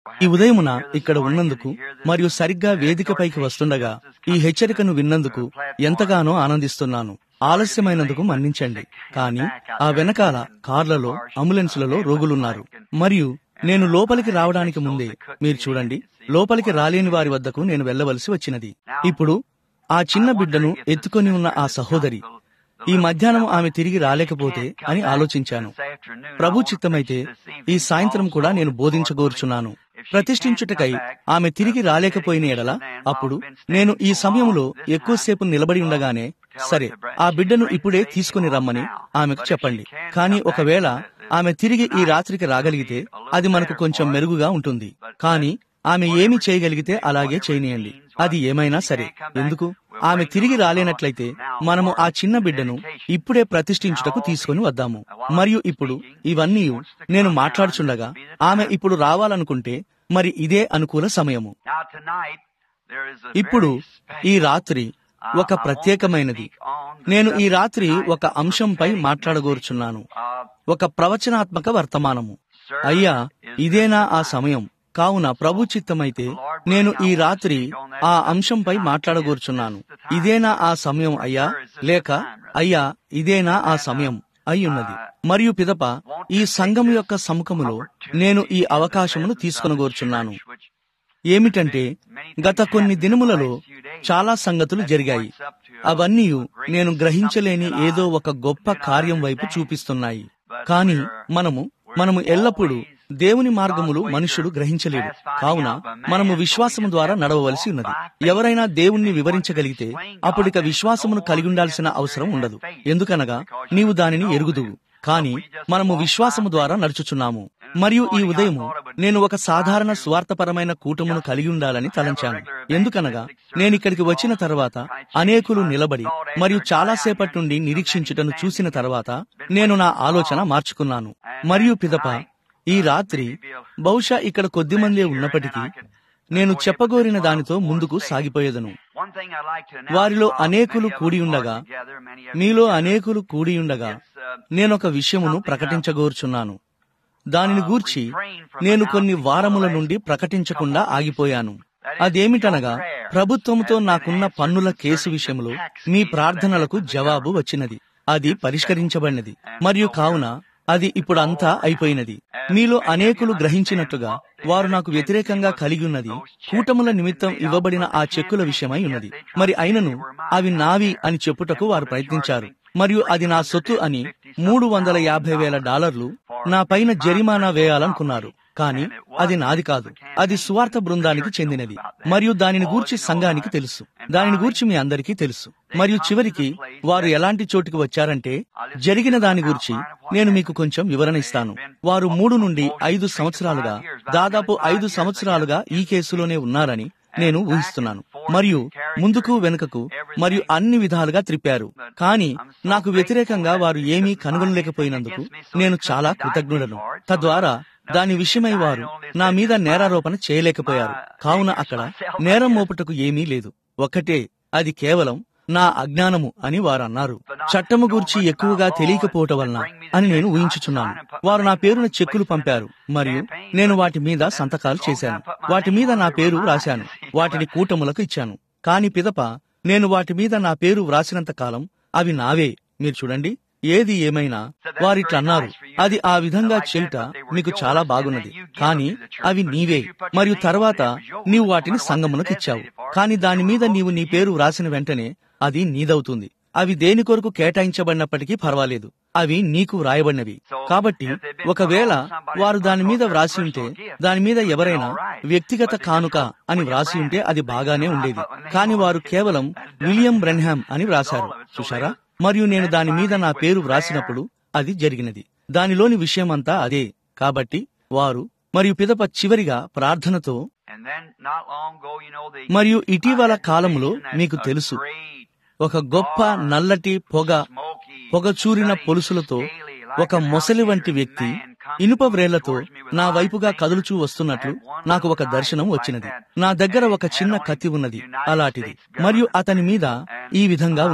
ఈ ఉదయమున ఇక్కడ ఉన్నందుకు మరియు సరిగ్గా వేదికపైకి వస్తుండగా ఈ హెచ్చరికను విన్నందుకు ఎంతగానో ఆనందిస్తున్నాను ఆలస్యమైనందుకు మన్నించండి కానీ ఆ వెనకాల కార్లలో అంబులెన్సులలో రోగులున్నారు మరియు నేను లోపలికి రావడానికి ముందే మీరు చూడండి లోపలికి రాలేని వారి వద్దకు నేను వెళ్ళవలసి వచ్చినది ఇప్పుడు ఆ చిన్న బిడ్డను ఎత్తుకొని ఉన్న ఆ సహోదరి ఈ మధ్యాహ్నం ఆమె తిరిగి రాలేకపోతే అని ఆలోచించాను ప్రభు చిత్తమైతే ఈ సాయంత్రం కూడా నేను బోధించగోరుచున్నాను ప్రతిష్ఠించుటకై ఆమె తిరిగి రాలేకపోయిన ఎడల అప్పుడు నేను ఈ సమయంలో ఎక్కువసేపు నిలబడి ఉండగానే సరే ఆ బిడ్డను ఇప్పుడే తీసుకుని రమ్మని ఆమెకు చెప్పండి కానీ ఒకవేళ ఆమె తిరిగి ఈ రాత్రికి రాగలిగితే అది మనకు కొంచెం మెరుగుగా ఉంటుంది కానీ ఆమె ఏమి చేయగలిగితే అలాగే చేయనియండి అది ఏమైనా సరే ఎందుకు ఆమె తిరిగి రాలేనట్లయితే మనము ఆ చిన్న బిడ్డను ఇప్పుడే ప్రతిష్ఠించుటకు తీసుకుని వద్దాము మరియు ఇప్పుడు ఇవన్నీ నేను మాట్లాడుచుండగా ఆమె ఇప్పుడు రావాలనుకుంటే మరి ఇదే అనుకూల సమయము ఇప్పుడు ఈ రాత్రి ఒక ప్రత్యేకమైనది నేను ఈ రాత్రి ఒక అంశంపై మాట్లాడగోరుచున్నాను ఒక ప్రవచనాత్మక వర్తమానము అయ్యా ఇదేనా ఆ సమయం కావున ప్రభు చిత్తమైతే నేను ఈ రాత్రి ఆ అంశంపై మాట్లాడగోరుచున్నాను ఇదేనా ఆ సమయం అయ్యా లేక అయ్యా ఇదేనా ఆ సమయం అయ్యున్నది మరియు పిదప ఈ సంఘం యొక్క సముఖములో నేను ఈ అవకాశమును తీసుకొనగోరుచున్నాను ఏమిటంటే గత కొన్ని దినములలో చాలా సంగతులు జరిగాయి అవన్నీ నేను గ్రహించలేని ఏదో ఒక గొప్ప కార్యం వైపు చూపిస్తున్నాయి కానీ మనము మనము ఎల్లప్పుడూ దేవుని మార్గములు మనుషుడు గ్రహించలేడు కావున మనము విశ్వాసము ద్వారా నడవవలసి ఉన్నది ఎవరైనా దేవుణ్ణి వివరించగలిగితే అప్పుడిక విశ్వాసమును కలిగి ఉండాల్సిన అవసరం ఉండదు ఎందుకనగా నీవు దానిని ఎరుగుదువు కానీ మనము విశ్వాసము ద్వారా నడుచుచున్నాము మరియు ఈ ఉదయము నేను ఒక సాధారణ స్వార్థపరమైన కూటమును కలిగి ఉండాలని తలంచాను ఎందుకనగా నేను ఇక్కడికి వచ్చిన తర్వాత అనేకులు నిలబడి మరియు చాలాసేపటి నుండి నిరీక్షించుటను చూసిన తర్వాత నేను నా ఆలోచన మార్చుకున్నాను మరియు పిదప ఈ రాత్రి బహుశా ఇక్కడ కొద్దిమందే ఉన్నప్పటికీ నేను చెప్పగోరిన దానితో ముందుకు సాగిపోయేదను వారిలో అనేకులు కూడి ఉండగా మీలో అనేకులు కూడి ఉండగా నేనొక విషయమును ప్రకటించగోరుచున్నాను దానిని గూర్చి నేను కొన్ని వారముల నుండి ప్రకటించకుండా ఆగిపోయాను అదేమిటనగా ప్రభుత్వంతో నాకున్న పన్నుల కేసు విషయంలో మీ ప్రార్థనలకు జవాబు వచ్చినది అది పరిష్కరించబడినది మరియు కావున అది ఇప్పుడు అంతా అయిపోయినది మీలో అనేకులు గ్రహించినట్టుగా వారు నాకు వ్యతిరేకంగా కలిగి ఉన్నది కూటముల నిమిత్తం ఇవ్వబడిన ఆ చెక్కుల విషయమై ఉన్నది మరి అయినను అవి నావి అని చెప్పుటకు వారు ప్రయత్నించారు మరియు అది నా సొత్తు అని మూడు వందల యాభై వేల డాలర్లు నా పైన జరిమానా వేయాలనుకున్నారు కానీ అది నాది కాదు అది సువార్త బృందానికి చెందినది మరియు దానిని గూర్చి సంఘానికి తెలుసు దానిని గూర్చి మీ అందరికీ తెలుసు మరియు చివరికి వారు ఎలాంటి చోటుకి వచ్చారంటే జరిగిన దాని గురించి నేను మీకు కొంచెం వివరణ ఇస్తాను వారు మూడు నుండి ఐదు సంవత్సరాలుగా దాదాపు ఐదు సంవత్సరాలుగా ఈ కేసులోనే ఉన్నారని నేను ఊహిస్తున్నాను మరియు ముందుకు వెనుకకు మరియు అన్ని విధాలుగా త్రిప్పారు కానీ నాకు వ్యతిరేకంగా వారు ఏమీ కనుగొనలేకపోయినందుకు నేను చాలా కృతజ్ఞుడను తద్వారా దాని విషయమై వారు నా మీద నేరారోపణ చేయలేకపోయారు కావున అక్కడ నేరం మోపుటకు ఏమీ లేదు ఒక్కటే అది కేవలం నా అజ్ఞానము అని వారు అన్నారు చట్టము గురించి ఎక్కువగా తెలియకపోవటం వలన అని నేను ఊహించుచున్నాను వారు నా పేరున చెక్కులు పంపారు మరియు నేను వాటి మీద సంతకాలు చేశాను వాటి మీద నా పేరు రాశాను వాటిని కూటములకు ఇచ్చాను కాని పిదప నేను వాటి మీద నా పేరు వ్రాసినంత కాలం అవి నావే మీరు చూడండి ఏది ఏమైనా వారిట్లన్నారు అది ఆ విధంగా చేయుట మీకు చాలా బాగున్నది కానీ అవి నీవే మరియు తర్వాత నీవు వాటిని సంగమునకు ఇచ్చావు కానీ దాని మీద నీవు నీ పేరు వ్రాసిన వెంటనే అది నీదవుతుంది అవి దేని కొరకు కేటాయించబడినప్పటికీ పర్వాలేదు అవి నీకు వ్రాయబడినవి కాబట్టి ఒకవేళ వారు దాని మీద వ్రాసి ఉంటే దాని మీద ఎవరైనా వ్యక్తిగత కానుక అని వ్రాసి ఉంటే అది బాగానే ఉండేది కానీ వారు కేవలం విలియం బ్రెన్హామ్ అని వ్రాశారు చూశారా మరియు నేను దాని మీద నా పేరు వ్రాసినప్పుడు అది జరిగినది దానిలోని విషయమంతా అదే కాబట్టి వారు మరియు పిదప చివరిగా ప్రార్థనతో మరియు ఇటీవల కాలంలో మీకు తెలుసు ఒక గొప్ప నల్లటి పొగ పొగచూరిన పొలుసులతో ఒక మొసలి వంటి వ్యక్తి ఇనుప వ్రేళ్లతో నా వైపుగా కదులుచూ వస్తున్నట్లు నాకు ఒక దర్శనం వచ్చినది నా దగ్గర ఒక చిన్న కత్తి ఉన్నది అలాంటిది మరియు అతని మీద ఈ విధంగా ఉన్నది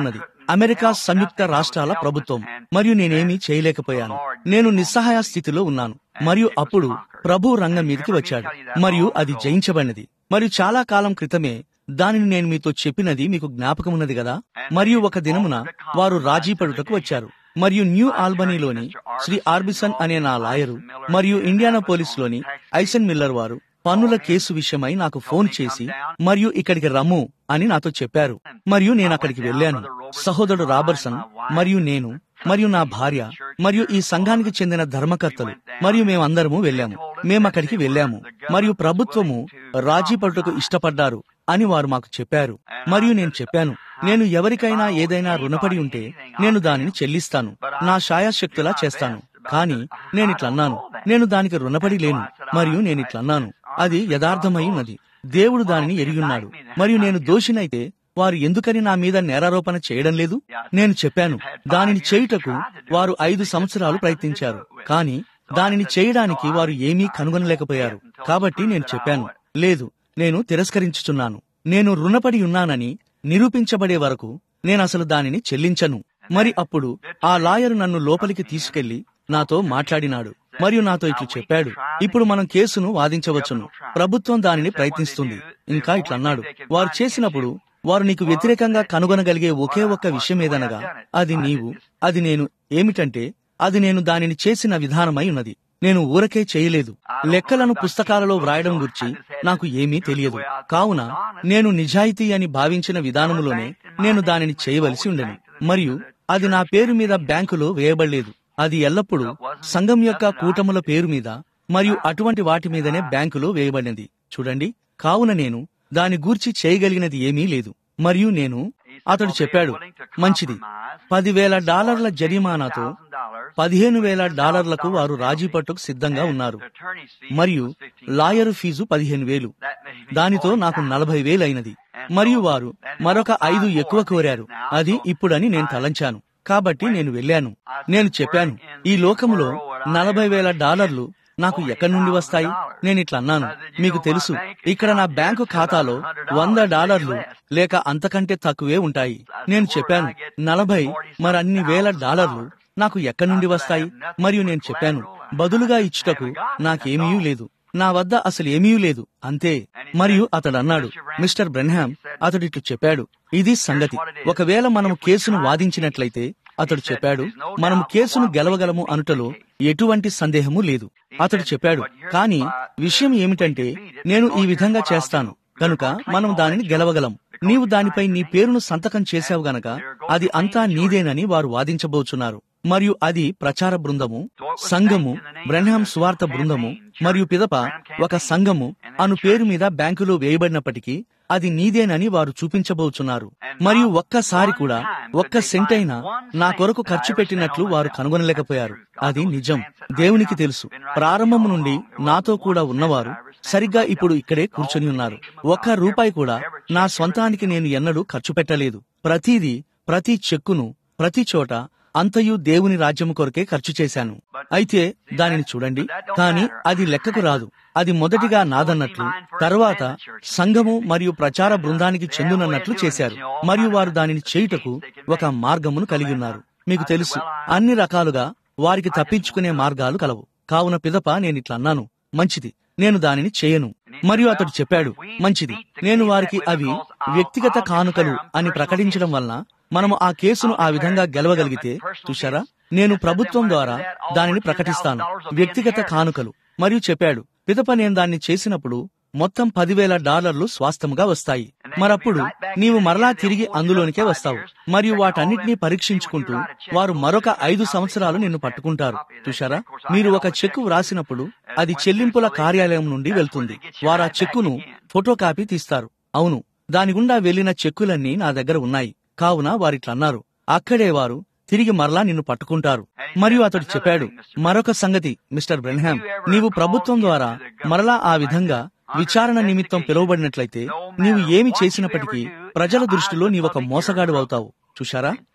అమెరికా సంయుక్త రాష్ట్రాల ప్రభుత్వం మరియు నేనేమీ చేయలేకపోయాను నేను నిస్సహాయ స్థితిలో ఉన్నాను మరియు అప్పుడు ప్రభు రంగం మీదకి వచ్చాడు మరియు అది జయించబడినది మరియు చాలా కాలం క్రితమే దానిని నేను మీతో చెప్పినది మీకు జ్ఞాపకం ఉన్నది కదా మరియు ఒక దినమున వారు రాజీ పడుటకు వచ్చారు మరియు న్యూ ఆల్బనీలోని శ్రీ ఆర్బిసన్ అనే నా లాయరు మరియు ఇండియానా పోలీసులోని ఐసన్ మిల్లర్ వారు పన్నుల కేసు విషయమై నాకు ఫోన్ చేసి మరియు ఇక్కడికి రమ్ము అని నాతో చెప్పారు మరియు నేను అక్కడికి వెళ్ళాను సహోదరుడు రాబర్సన్ మరియు నేను మరియు నా భార్య మరియు ఈ సంఘానికి చెందిన ధర్మకర్తలు మరియు మేమందరము వెళ్ళాము మేము అక్కడికి వెళ్ళాము మరియు ప్రభుత్వము రాజీ పడుటకు ఇష్టపడ్డారు అని వారు మాకు చెప్పారు మరియు నేను చెప్పాను నేను ఎవరికైనా ఏదైనా రుణపడి ఉంటే నేను దానిని చెల్లిస్తాను నా శాయాశక్తులా చేస్తాను కానీ నేనిట్లన్నాను నేను దానికి రుణపడి లేను మరియు నేనిట్లన్నాను అది యథార్థమై ఉన్నది దేవుడు దానిని ఎరిగిన్నాడు మరియు నేను దోషినైతే వారు ఎందుకని నా మీద నేరారోపణ చేయడం లేదు నేను చెప్పాను దానిని చేయుటకు వారు ఐదు సంవత్సరాలు ప్రయత్నించారు కానీ దానిని చేయడానికి వారు ఏమీ కనుగొనలేకపోయారు కాబట్టి నేను చెప్పాను లేదు నేను తిరస్కరించుచున్నాను నేను రుణపడి ఉన్నానని నిరూపించబడే వరకు నేను అసలు దానిని చెల్లించను మరి అప్పుడు ఆ లాయరు నన్ను లోపలికి తీసుకెళ్లి నాతో మాట్లాడినాడు మరియు నాతో ఇట్లు చెప్పాడు ఇప్పుడు మనం కేసును వాదించవచ్చును ప్రభుత్వం దానిని ప్రయత్నిస్తుంది ఇంకా ఇట్లన్నాడు వారు చేసినప్పుడు వారు నీకు వ్యతిరేకంగా కనుగొనగలిగే ఒకే ఒక్క విషయం ఏదనగా అది నీవు అది నేను ఏమిటంటే అది నేను దానిని చేసిన విధానమై ఉన్నది నేను ఊరకే చేయలేదు లెక్కలను పుస్తకాలలో వ్రాయడం గురించి నాకు ఏమీ తెలియదు కావున నేను నిజాయితీ అని భావించిన విధానములోనే నేను దానిని చేయవలసి ఉండెను మరియు అది నా పేరు మీద బ్యాంకులో వేయబడలేదు అది ఎల్లప్పుడూ సంఘం యొక్క కూటముల పేరు మీద మరియు అటువంటి వాటి మీదనే బ్యాంకులో వేయబడినది చూడండి కావున నేను దాని గూర్చి చేయగలిగినది ఏమీ లేదు మరియు నేను అతడు చెప్పాడు మంచిది పదివేల డాలర్ల జరిమానాతో పదిహేను వేల డాలర్లకు వారు రాజీ పట్టుకు సిద్ధంగా ఉన్నారు మరియు లాయరు ఫీజు పదిహేను వేలు దానితో నాకు నలభై వేలు అయినది మరియు వారు మరొక ఐదు ఎక్కువ కోరారు అది ఇప్పుడని నేను తలంచాను కాబట్టి నేను వెళ్ళాను నేను చెప్పాను ఈ లోకములో నలభై వేల డాలర్లు నాకు ఎక్కడి నుండి వస్తాయి నేను ఇట్లా అన్నాను మీకు తెలుసు ఇక్కడ నా బ్యాంకు ఖాతాలో వంద డాలర్లు లేక అంతకంటే తక్కువే ఉంటాయి నేను చెప్పాను నలభై మరన్ని వేల డాలర్లు నాకు ఎక్కడి నుండి వస్తాయి మరియు నేను చెప్పాను బదులుగా ఇచ్చుటకు నాకేమీ లేదు నా వద్ద అసలు ఏమీ లేదు అంతే మరియు అతడు అన్నాడు మిస్టర్ బ్రెన్హామ్ అతడు ఇట్లు చెప్పాడు ఇది సంగతి ఒకవేళ మనము కేసును వాదించినట్లయితే అతడు చెప్పాడు మనము కేసును గెలవగలము అనుటలో ఎటువంటి సందేహము లేదు అతడు చెప్పాడు కానీ విషయం ఏమిటంటే నేను ఈ విధంగా చేస్తాను కనుక మనం దానిని గెలవగలం నీవు దానిపై నీ పేరును సంతకం చేశావు గనక అది అంతా నీదేనని వారు వాదించబోచున్నారు మరియు అది ప్రచార బృందము సంఘము బ్రహ్నాం స్వార్థ బృందము మరియు పిదప ఒక సంఘము అను పేరు మీద బ్యాంకులో వేయబడినప్పటికీ అది నీదేనని వారు చూపించబోచున్నారు మరియు ఒక్కసారి కూడా ఒక్క సెంట్ అయినా నా కొరకు ఖర్చు పెట్టినట్లు వారు కనుగొనలేకపోయారు అది నిజం దేవునికి తెలుసు ప్రారంభం నుండి నాతో కూడా ఉన్నవారు సరిగ్గా ఇప్పుడు ఇక్కడే కూర్చొని ఉన్నారు ఒక్క రూపాయి కూడా నా స్వంతానికి నేను ఎన్నడూ ఖర్చు పెట్టలేదు ప్రతిదీ ప్రతి చెక్కును ప్రతి చోట అంతయు దేవుని రాజ్యము కొరకే ఖర్చు చేశాను అయితే దానిని చూడండి కానీ అది లెక్కకు రాదు అది మొదటిగా నాదన్నట్లు తర్వాత సంఘము మరియు ప్రచార బృందానికి చెందునన్నట్లు చేశారు మరియు వారు దానిని చేయుటకు ఒక మార్గమును కలిగి ఉన్నారు మీకు తెలుసు అన్ని రకాలుగా వారికి తప్పించుకునే మార్గాలు కలవు కావున పిదప నేను ఇట్లా అన్నాను మంచిది నేను దానిని చేయను మరియు అతడు చెప్పాడు మంచిది నేను వారికి అవి వ్యక్తిగత కానుకలు అని ప్రకటించడం వలన మనము ఆ కేసును ఆ విధంగా గెలవగలిగితే చూశారా నేను ప్రభుత్వం ద్వారా దానిని ప్రకటిస్తాను వ్యక్తిగత కానుకలు మరియు చెప్పాడు పిదప నేను దాన్ని చేసినప్పుడు మొత్తం పదివేల డాలర్లు స్వాస్థముగా వస్తాయి మరప్పుడు నీవు మరలా తిరిగి అందులోనికే వస్తావు మరియు వాటన్నిటినీ పరీక్షించుకుంటూ వారు మరొక ఐదు సంవత్సరాలు నిన్ను పట్టుకుంటారు చూశారా మీరు ఒక చెక్కు వ్రాసినప్పుడు అది చెల్లింపుల కార్యాలయం నుండి వెళ్తుంది వారు ఆ చెక్కును ఫోటో కాపీ తీస్తారు అవును దాని గుండా వెళ్లిన చెక్కులన్నీ నా దగ్గర ఉన్నాయి కావున వారిట్లన్నారు అక్కడే వారు తిరిగి మరలా నిన్ను పట్టుకుంటారు మరియు అతడు చెప్పాడు మరొక సంగతి మిస్టర్ బ్రెన్హామ్ నీవు ప్రభుత్వం ద్వారా మరలా ఆ విధంగా విచారణ నిమిత్తం పిలువబడినట్లయితే నీవు ఏమి చేసినప్పటికీ ప్రజల దృష్టిలో నీవొక మోసగాడు అవుతావు చూశారా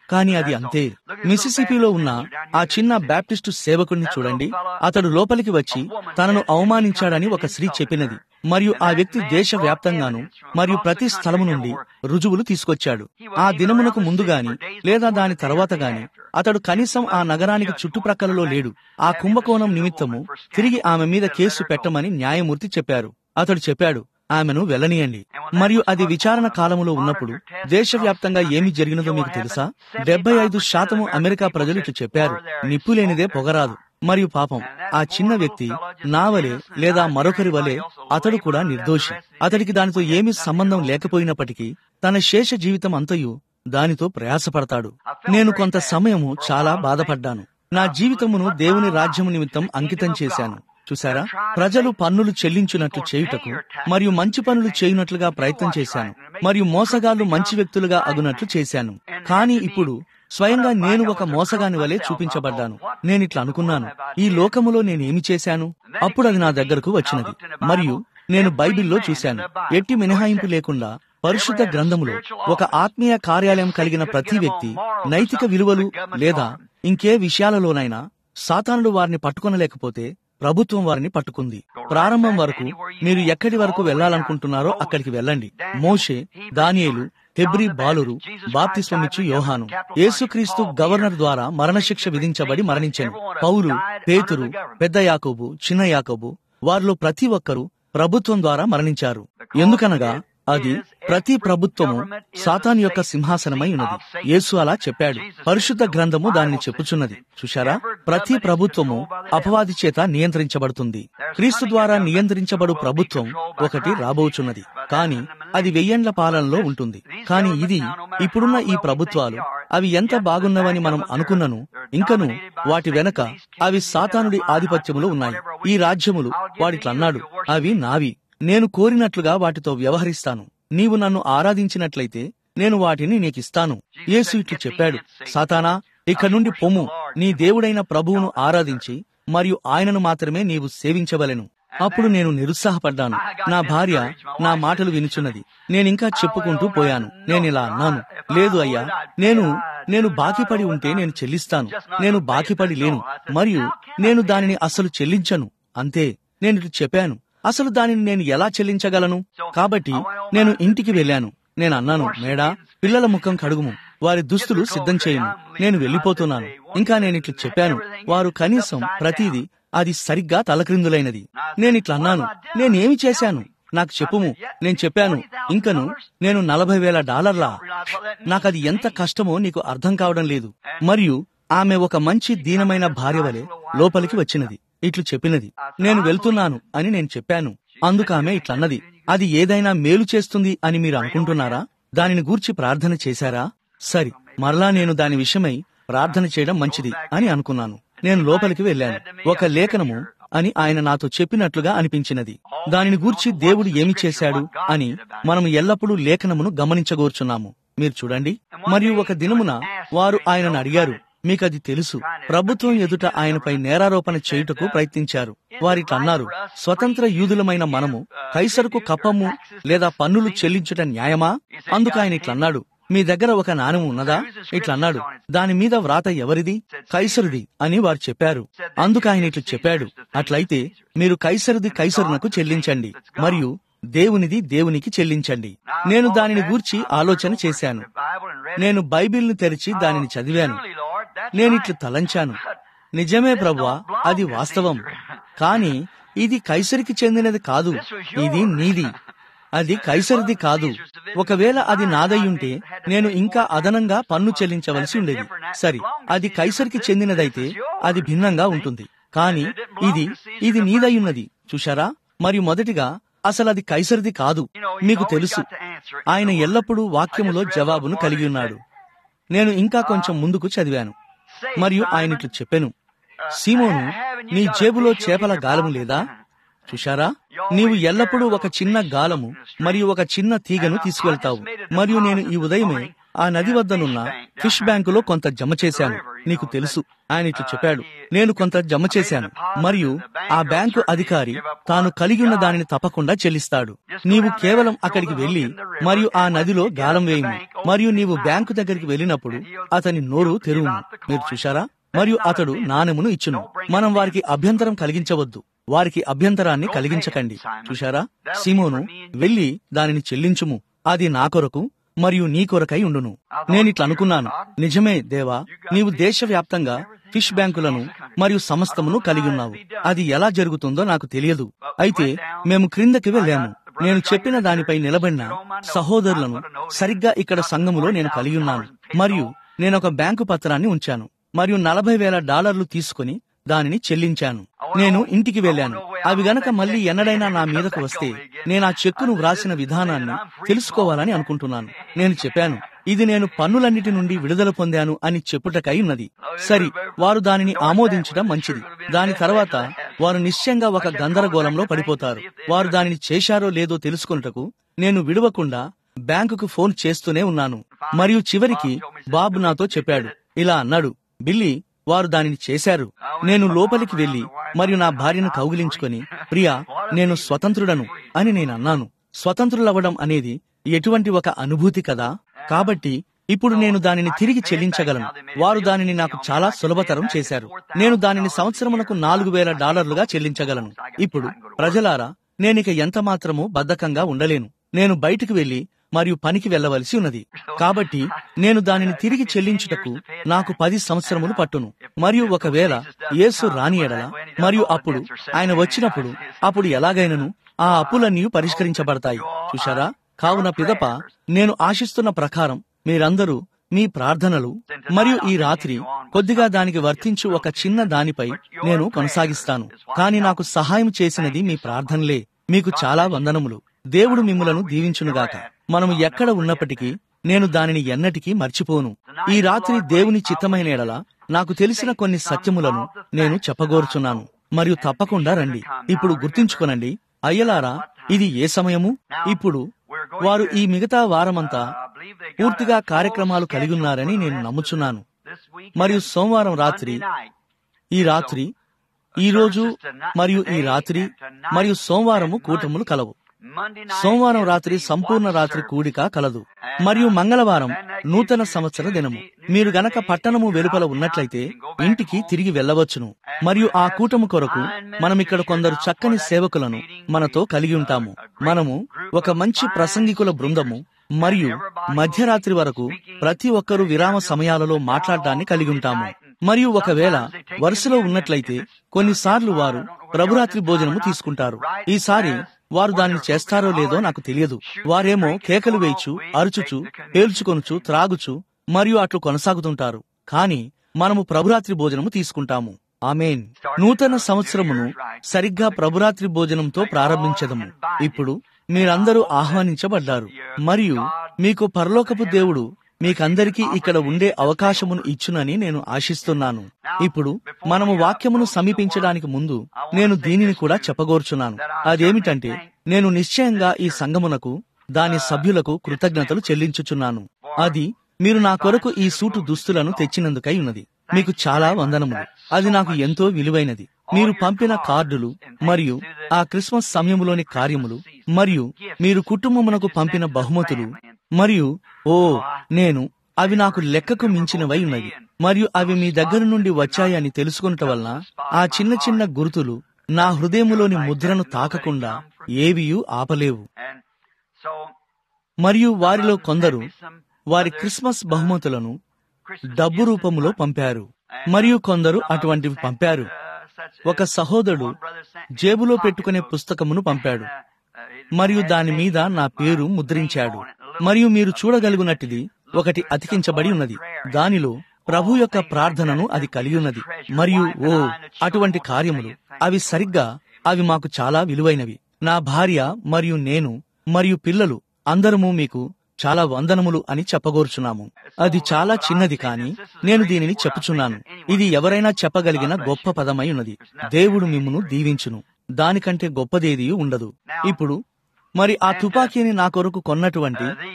కానీ అది అంతే మిసిసిపిలో ఉన్న ఆ చిన్న బ్యాప్టిస్టు సేవకుడిని చూడండి అతడు లోపలికి వచ్చి తనను అవమానించాడని ఒక స్త్రీ చెప్పినది మరియు ఆ వ్యక్తి దేశవ్యాప్తంగాను మరియు ప్రతి స్థలము నుండి రుజువులు తీసుకొచ్చాడు ఆ దినమునకు ముందు గాని లేదా దాని తర్వాత గాని అతడు కనీసం ఆ నగరానికి చుట్టుప్రక్కలలో లేడు ఆ కుంభకోణం నిమిత్తము తిరిగి ఆమె మీద కేసు పెట్టమని న్యాయమూర్తి చెప్పారు అతడు చెప్పాడు ఆమెను వెళ్ళనీయండి మరియు అది విచారణ కాలములో ఉన్నప్పుడు దేశవ్యాప్తంగా ఏమి జరిగినదో మీకు తెలుసా డెబ్బై ఐదు శాతము అమెరికా ప్రజలు ఇట్లు చెప్పారు నిప్పు లేనిదే పొగరాదు మరియు పాపం ఆ చిన్న వ్యక్తి నా వలె లేదా మరొకరి వలె అతడు కూడా నిర్దోషి అతడికి దానితో ఏమీ సంబంధం లేకపోయినప్పటికీ తన శేష జీవితం అంతయు దానితో ప్రయాసపడతాడు నేను కొంత సమయము చాలా బాధపడ్డాను నా జీవితమును దేవుని రాజ్యము నిమిత్తం అంకితం చేశాను చూసారా ప్రజలు పన్నులు చెల్లించున్నట్లు చేయుటకు మరియు మంచి పనులు చేయునట్లుగా ప్రయత్నం చేశాను మరియు మోసగాళ్లు మంచి వ్యక్తులుగా అగునట్లు చేశాను కానీ ఇప్పుడు స్వయంగా నేను ఒక మోసగాని వలె చూపించబడ్డాను నేనిట్లా అనుకున్నాను ఈ లోకములో నేనేమి చేశాను అప్పుడు అది నా దగ్గరకు వచ్చినది మరియు నేను బైబిల్లో చూశాను ఎట్టి మినహాయింపు లేకుండా పరిశుద్ధ గ్రంథములో ఒక ఆత్మీయ కార్యాలయం కలిగిన ప్రతి వ్యక్తి నైతిక విలువలు లేదా ఇంకే విషయాలలోనైనా సాతానుడు వారిని పట్టుకొనలేకపోతే ప్రభుత్వం వారిని పట్టుకుంది ప్రారంభం వరకు మీరు ఎక్కడి వరకు వెళ్లాలనుకుంటున్నారో అక్కడికి వెళ్ళండి మోషే దానియేలు హెబ్రి బాలురు బాప్తిస్వమిచ్చు యోహాను యేసుక్రీస్తు గవర్నర్ ద్వారా మరణశిక్ష విధించబడి మరణించాను పౌలు పేతురు పెద్ద యాకోబు చిన్న యాకోబు వారిలో ప్రతి ఒక్కరూ ప్రభుత్వం ద్వారా మరణించారు ఎందుకనగా అది ప్రతి ప్రభుత్వము సాతాన్ యొక్క సింహాసనమై ఉన్నది యేసు అలా చెప్పాడు పరిశుద్ధ గ్రంథము దానిని చెప్పుచున్నది చూశారా ప్రతి ప్రభుత్వము అపవాది చేత నియంత్రించబడుతుంది క్రీస్తు ద్వారా నియంత్రించబడు ప్రభుత్వం ఒకటి రాబోచున్నది కానీ అది వెయ్యేండ్ల పాలనలో ఉంటుంది కానీ ఇది ఇప్పుడున్న ఈ ప్రభుత్వాలు అవి ఎంత బాగున్నవని మనం అనుకున్నను ఇంకను వాటి వెనక అవి సాతానుడి ఆధిపత్యములో ఉన్నాయి ఈ రాజ్యములు వాడిట్లన్నాడు అవి నావి నేను కోరినట్లుగా వాటితో వ్యవహరిస్తాను నీవు నన్ను ఆరాధించినట్లయితే నేను వాటిని నీకిస్తాను యేసు ఇట్లు చెప్పాడు సాతానా ఇక నుండి పొమ్ము నీ దేవుడైన ప్రభువును ఆరాధించి మరియు ఆయనను మాత్రమే నీవు సేవించవలెను అప్పుడు నేను నిరుత్సాహపడ్డాను నా భార్య నా మాటలు వినుచున్నది నేనింకా చెప్పుకుంటూ పోయాను నేనిలా అన్నాను లేదు అయ్యా నేను నేను బాకీపడి ఉంటే నేను చెల్లిస్తాను నేను బాకీపడి లేను మరియు నేను దానిని అసలు చెల్లించను అంతే నేను ఇటు చెప్పాను అసలు దానిని నేను ఎలా చెల్లించగలను కాబట్టి నేను ఇంటికి వెళ్ళాను నేను అన్నాను మేడా పిల్లల ముఖం కడుగుము వారి దుస్తులు సిద్ధం చేయము నేను వెళ్ళిపోతున్నాను ఇంకా నేను ఇట్లు చెప్పాను వారు కనీసం ప్రతిదీ అది సరిగ్గా తలక్రిందులైనది నేనిట్లా అన్నాను నేనేమి చేశాను నాకు చెప్పుము నేను చెప్పాను ఇంకను నేను నలభై వేల డాలర్లా నాకది ఎంత కష్టమో నీకు అర్థం కావడం లేదు మరియు ఆమె ఒక మంచి దీనమైన భార్య వలె లోపలికి వచ్చినది ఇట్లు చెప్పినది నేను వెళ్తున్నాను అని నేను చెప్పాను అందుకామె ఇట్లన్నది అది ఏదైనా మేలు చేస్తుంది అని మీరు అనుకుంటున్నారా దానిని గూర్చి ప్రార్థన చేశారా సరి మరలా నేను దాని విషయమై ప్రార్థన చేయడం మంచిది అని అనుకున్నాను నేను లోపలికి వెళ్ళాను ఒక లేఖనము అని ఆయన నాతో చెప్పినట్లుగా అనిపించినది దానిని గూర్చి దేవుడు ఏమి చేశాడు అని మనం ఎల్లప్పుడూ లేఖనమును గమనించగోర్చున్నాము మీరు చూడండి మరియు ఒక దినమున వారు ఆయనను అడిగారు మీకది తెలుసు ప్రభుత్వం ఎదుట ఆయనపై నేరారోపణ చేయుటకు ప్రయత్నించారు వారిట్లన్నారు స్వతంత్ర యూదులమైన మనము కైసరుకు కప్పము లేదా పన్నులు చెల్లించుట న్యాయమా అందుకు ఆయన ఇట్లన్నాడు మీ దగ్గర ఒక నాణెం ఉన్నదా ఇట్లన్నాడు దాని మీద వ్రాత ఎవరిది కైసరుది అని వారు చెప్పారు అందుకు ఆయన ఇట్లు చెప్పాడు అట్లయితే మీరు కైసరుది కైసరునకు చెల్లించండి మరియు దేవునిది దేవునికి చెల్లించండి నేను దానిని గూర్చి ఆలోచన చేశాను నేను బైబిల్ను తెరిచి దానిని చదివాను నేనిట్లు తలంచాను నిజమే ప్రవ్వా అది వాస్తవం కాని ఇది కైసరికి చెందినది కాదు ఇది నీది అది కైసరిది కాదు ఒకవేళ అది నాదయ్యుంటే నేను ఇంకా అదనంగా పన్ను చెల్లించవలసి ఉండేది సరి అది కైసరికి చెందినదైతే అది భిన్నంగా ఉంటుంది కాని ఇది ఇది నీదయ్యున్నది చూశారా మరియు మొదటిగా అసలు అది కైసరిది కాదు మీకు తెలుసు ఆయన ఎల్లప్పుడూ వాక్యములో జవాబును కలిగి ఉన్నాడు నేను ఇంకా కొంచెం ముందుకు చదివాను మరియు ఆయన ఇట్లు చెప్పాను సీమోను నీ జేబులో చేపల గాలము లేదా చూశారా నీవు ఎల్లప్పుడూ ఒక చిన్న గాలము మరియు ఒక చిన్న తీగను తీసుకెళ్తావు మరియు నేను ఈ ఉదయమే ఆ నది వద్దనున్న ఫిష్ బ్యాంకులో కొంత జమ చేశాను నీకు తెలుసు ఆయన ఇట్లు చెప్పాడు నేను కొంత జమ చేశాను మరియు ఆ బ్యాంకు అధికారి తాను కలిగి ఉన్న దానిని తప్పకుండా చెల్లిస్తాడు నీవు కేవలం అక్కడికి వెళ్లి మరియు ఆ నదిలో గాలం వేయము మరియు నీవు బ్యాంకు దగ్గరికి వెళ్ళినప్పుడు అతని నోరు తెరువుము మీరు చూశారా మరియు అతడు నాణెమును ఇచ్చును మనం వారికి అభ్యంతరం కలిగించవద్దు వారికి అభ్యంతరాన్ని కలిగించకండి చూశారా సిమోను వెళ్లి దానిని చెల్లించుము అది నా కొరకు మరియు నీ కొరకై ఉండును నేనిట్లా అనుకున్నాను నిజమే దేవా నీవు దేశవ్యాప్తంగా ఫిష్ బ్యాంకులను మరియు సమస్తమును కలిగి ఉన్నావు అది ఎలా జరుగుతుందో నాకు తెలియదు అయితే మేము క్రిందకి వెళ్ళాము నేను చెప్పిన దానిపై నిలబడిన సహోదరులను సరిగ్గా ఇక్కడ సంఘములో నేను కలిగి ఉన్నాను మరియు నేను ఒక బ్యాంకు పత్రాన్ని ఉంచాను మరియు నలభై వేల డాలర్లు తీసుకుని దానిని చెల్లించాను నేను ఇంటికి వెళ్ళాను అవి గనక మళ్ళీ ఎన్నడైనా నా మీదకు వస్తే నేను ఆ చెక్కును వ్రాసిన విధానాన్ని తెలుసుకోవాలని అనుకుంటున్నాను నేను చెప్పాను ఇది నేను పన్నులన్నిటి నుండి విడుదల పొందాను అని చెప్పుటకై ఉన్నది సరి వారు దానిని ఆమోదించడం మంచిది దాని తర్వాత వారు నిశ్చయంగా ఒక గందరగోళంలో పడిపోతారు వారు దానిని చేశారో లేదో తెలుసుకున్నటకు నేను విడవకుండా బ్యాంకుకు ఫోన్ చేస్తూనే ఉన్నాను మరియు చివరికి బాబు నాతో చెప్పాడు ఇలా అన్నాడు బిల్లీ వారు దానిని చేశారు నేను లోపలికి వెళ్లి మరియు నా భార్యను కౌగిలించుకొని ప్రియా నేను స్వతంత్రుడను అని నేను అన్నాను స్వతంత్రులవ్వడం అనేది ఎటువంటి ఒక అనుభూతి కదా కాబట్టి ఇప్పుడు నేను దానిని తిరిగి చెల్లించగలను వారు దానిని నాకు చాలా సులభతరం చేశారు నేను దానిని సంవత్సరమునకు నాలుగు వేల డాలర్లుగా చెల్లించగలను ఇప్పుడు ప్రజలారా నేనిక ఎంత మాత్రము బద్ధకంగా ఉండలేను నేను బయటికి వెళ్లి మరియు పనికి వెళ్ళవలసి ఉన్నది కాబట్టి నేను దానిని తిరిగి చెల్లించుటకు నాకు పది సంవత్సరములు పట్టును మరియు ఒకవేళ యేసు రాని ఎడల మరియు అప్పుడు ఆయన వచ్చినప్పుడు అప్పుడు ఎలాగైనను ఆ అప్పులన్నీ పరిష్కరించబడతాయి చూశారా కావున పిదప నేను ఆశిస్తున్న ప్రకారం మీరందరూ మీ ప్రార్థనలు మరియు ఈ రాత్రి కొద్దిగా దానికి వర్తించు ఒక చిన్న దానిపై నేను కొనసాగిస్తాను కానీ నాకు సహాయం చేసినది మీ ప్రార్థనలే మీకు చాలా వందనములు దేవుడు మిమ్ములను దీవించునుగాక మనము ఎక్కడ ఉన్నప్పటికీ నేను దానిని ఎన్నటికీ మర్చిపోను ఈ రాత్రి దేవుని చిత్తమైన ఎడల నాకు తెలిసిన కొన్ని సత్యములను నేను చెప్పగోరుచున్నాను మరియు తప్పకుండా రండి ఇప్పుడు గుర్తుంచుకొనండి అయ్యలారా ఇది ఏ సమయము ఇప్పుడు వారు ఈ మిగతా వారమంతా పూర్తిగా కార్యక్రమాలు కలిగి ఉన్నారని నేను నమ్ముచున్నాను మరియు సోమవారం రాత్రి ఈ రాత్రి ఈ రోజు మరియు ఈ రాత్రి మరియు సోమవారము కూటములు కలవు సోమవారం రాత్రి సంపూర్ణ రాత్రి కూడిక కలదు మరియు మంగళవారం నూతన సంవత్సర దినము మీరు గనక పట్టణము వెలుపల ఉన్నట్లయితే ఇంటికి తిరిగి వెళ్ళవచ్చును మరియు ఆ కూటము కొరకు మనం ఇక్కడ కొందరు చక్కని సేవకులను మనతో కలిగి ఉంటాము మనము ఒక మంచి ప్రసంగికుల బృందము మరియు మధ్యరాత్రి వరకు ప్రతి ఒక్కరూ విరామ సమయాలలో మాట్లాడడాన్ని కలిగి ఉంటాము మరియు ఒకవేళ వరుసలో ఉన్నట్లయితే కొన్నిసార్లు వారు ప్రభురాత్రి భోజనము తీసుకుంటారు ఈసారి వారు దానిని చేస్తారో లేదో నాకు తెలియదు వారేమో కేకలు వేయిచు అరుచుచు పేల్చుకొనుచు త్రాగుచు మరియు అట్లు కొనసాగుతుంటారు కాని మనము ప్రభురాత్రి భోజనము తీసుకుంటాము ఆమెన్ నూతన సంవత్సరమును సరిగ్గా ప్రభురాత్రి భోజనంతో ప్రారంభించదము ఇప్పుడు మీరందరూ ఆహ్వానించబడ్డారు మరియు మీకు పరలోకపు దేవుడు మీకందరికీ ఇక్కడ ఉండే అవకాశమును ఇచ్చునని నేను ఆశిస్తున్నాను ఇప్పుడు మనము వాక్యమును సమీపించడానికి ముందు నేను దీనిని కూడా చెప్పగోర్చున్నాను అదేమిటంటే నేను నిశ్చయంగా ఈ సంఘమునకు దాని సభ్యులకు కృతజ్ఞతలు చెల్లించుచున్నాను అది మీరు నా కొరకు ఈ సూటు దుస్తులను తెచ్చినందుకై ఉన్నది మీకు చాలా వందనములు అది నాకు ఎంతో విలువైనది మీరు పంపిన కార్డులు మరియు ఆ క్రిస్మస్ సమయములోని కార్యములు మరియు మీరు కుటుంబమునకు పంపిన బహుమతులు మరియు ఓ నేను అవి నాకు లెక్కకు మించినవై ఉన్నవి మరియు అవి మీ దగ్గర నుండి వచ్చాయని తెలుసుకున్నట వలన ఆ చిన్న చిన్న గుర్తులు నా హృదయములోని ముద్రను తాకకుండా ఏవియూ ఆపలేవు మరియు వారిలో కొందరు వారి క్రిస్మస్ బహుమతులను డబ్బు రూపములో పంపారు మరియు కొందరు అటువంటివి పంపారు ఒక సహోదరుడు జేబులో పెట్టుకునే పుస్తకమును పంపాడు మరియు దాని మీద నా పేరు ముద్రించాడు మరియు మీరు చూడగలుగునట్టిది ఒకటి అతికించబడి ఉన్నది దానిలో ప్రభు యొక్క ప్రార్థనను అది కలిగి ఉన్నది మరియు ఓ అటువంటి కార్యములు అవి సరిగ్గా అవి మాకు చాలా విలువైనవి నా భార్య మరియు నేను మరియు పిల్లలు అందరము మీకు చాలా వందనములు అని చెప్పగోరుచున్నాము అది చాలా చిన్నది కాని నేను దీనిని చెప్పుచున్నాను ఇది ఎవరైనా చెప్పగలిగిన గొప్ప పదమై ఉన్నది దేవుడు మిమ్మును దీవించును దానికంటే గొప్పదేది ఉండదు ఇప్పుడు మరి ఆ తుపాకీని నా కొరకు కొన్నటువంటి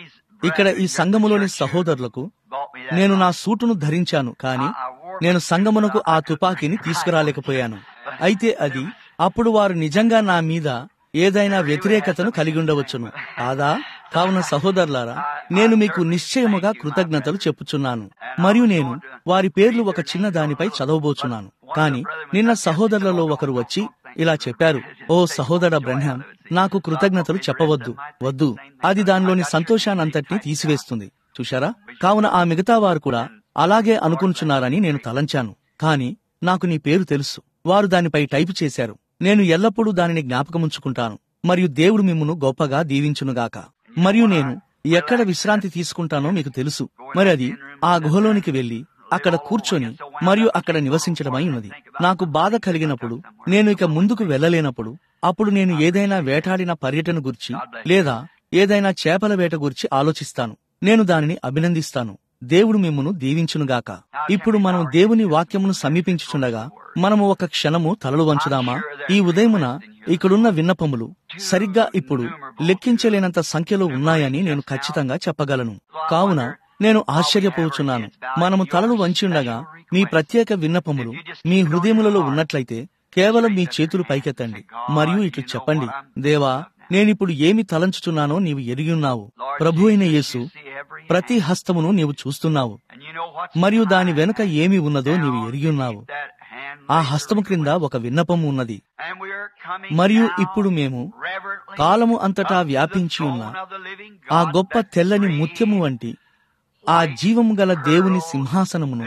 ఇక్కడ ఈ సంఘములోని సహోదరులకు నేను నా సూటును ధరించాను కాని నేను సంగమునకు ఆ తుపాకీని తీసుకురాలేకపోయాను అయితే అది అప్పుడు వారు నిజంగా నా మీద ఏదైనా వ్యతిరేకతను కలిగి ఉండవచ్చును కాదా కావున సహోదరులారా నేను మీకు నిశ్చయముగా కృతజ్ఞతలు చెప్పుచున్నాను మరియు నేను వారి పేర్లు ఒక చిన్న దానిపై చదవబోచున్నాను కాని నిన్న సహోదరులలో ఒకరు వచ్చి ఇలా చెప్పారు ఓ సహోదర బ్రహ్మ నాకు కృతజ్ఞతలు చెప్పవద్దు వద్దు అది దానిలోని సంతోషానంతటినీ తీసివేస్తుంది చూశారా కావున ఆ మిగతా వారు కూడా అలాగే అనుకుంటున్నారని నేను తలంచాను కాని నాకు నీ పేరు తెలుసు వారు దానిపై టైపు చేశారు నేను ఎల్లప్పుడూ దానిని జ్ఞాపకముంచుకుంటాను మరియు దేవుడు మిమ్మును గొప్పగా దీవించునుగాక మరియు నేను ఎక్కడ విశ్రాంతి తీసుకుంటానో మీకు తెలుసు మరి అది ఆ గుహలోనికి వెళ్లి అక్కడ కూర్చొని మరియు అక్కడ నివసించడమై ఉన్నది నాకు బాధ కలిగినప్పుడు నేను ఇక ముందుకు వెళ్ళలేనప్పుడు అప్పుడు నేను ఏదైనా వేటాడిన పర్యటన గురించి లేదా ఏదైనా చేపల వేట గురించి ఆలోచిస్తాను నేను దానిని అభినందిస్తాను దేవుడు మిమ్మును దీవించునుగాక ఇప్పుడు మనం దేవుని వాక్యమును సమీపించుచుండగా మనము ఒక క్షణము తలలు వంచుదామా ఈ ఉదయమున ఇక్కడున్న విన్నపములు సరిగ్గా ఇప్పుడు లెక్కించలేనంత సంఖ్యలో ఉన్నాయని నేను ఖచ్చితంగా చెప్పగలను కావున నేను ఆశ్చర్యపోచున్నాను మనము తలలు వంచి ఉండగా మీ ప్రత్యేక విన్నపములు మీ హృదయములలో ఉన్నట్లయితే కేవలం మీ చేతులు పైకెత్తండి మరియు ఇట్లు చెప్పండి దేవా నేనిప్పుడు ఏమి తలంచుచున్నానో నీవు ఎరిగి ఉన్నావు ప్రభు అయిన యేసు ప్రతి హస్తమును నీవు చూస్తున్నావు మరియు దాని వెనుక ఏమి ఉన్నదో నీవు ఎరిగి ఉన్నావు ఆ హస్తము క్రింద ఒక విన్నపము ఉన్నది మరియు ఇప్పుడు మేము కాలము అంతటా వ్యాపించి ఉన్న ఆ గొప్ప తెల్లని ముత్యము వంటి ఆ జీవము గల దేవుని సింహాసనమును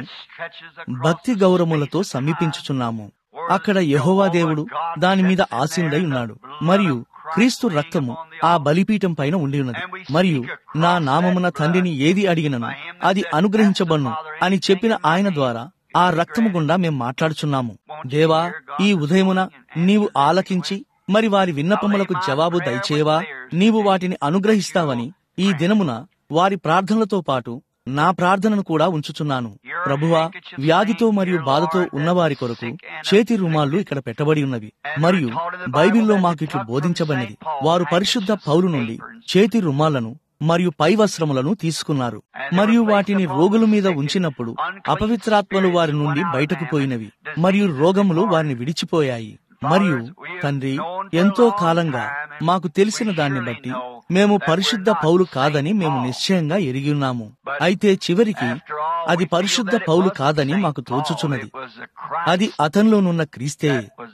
భక్తి గౌరవములతో సమీపించుచున్నాము అక్కడ యహోవా దేవుడు దాని మీద ఆసీనుడై ఉన్నాడు మరియు క్రీస్తు రక్తము ఆ బలిపీఠం పైన ఉండి ఉన్నది మరియు నా నామమున తండ్రిని ఏది అడిగినను అది అనుగ్రహించబడును అని చెప్పిన ఆయన ద్వారా ఆ రక్తము గుండా మేం మాట్లాడుచున్నాము దేవా ఈ ఉదయమున నీవు ఆలకించి మరి వారి విన్నపములకు జవాబు దయచేయవా నీవు వాటిని అనుగ్రహిస్తావని ఈ దినమున వారి ప్రార్థనలతో పాటు నా ప్రార్థనను కూడా ఉంచుచున్నాను ప్రభువా వ్యాధితో మరియు బాధతో ఉన్నవారి కొరకు చేతి రుమాళ్లు ఇక్కడ పెట్టబడి ఉన్నవి మరియు బైబిల్లో మాకు ఇట్లు బోధించబడినది వారు పరిశుద్ధ పౌరు నుండి చేతి రుమాలను మరియు పై వస్త్రములను తీసుకున్నారు మరియు వాటిని రోగుల మీద ఉంచినప్పుడు అపవిత్రాత్మలు వారి నుండి బయటకు పోయినవి మరియు రోగములు వారిని విడిచిపోయాయి మరియు తండ్రి ఎంతో కాలంగా మాకు తెలిసిన దాన్ని బట్టి మేము పరిశుద్ధ పౌలు కాదని మేము నిశ్చయంగా ఎరిగి ఉన్నాము అయితే చివరికి అది పరిశుద్ధ పౌలు కాదని మాకు తోచుచున్నది అది అతనిలోనున్న క్రీస్తే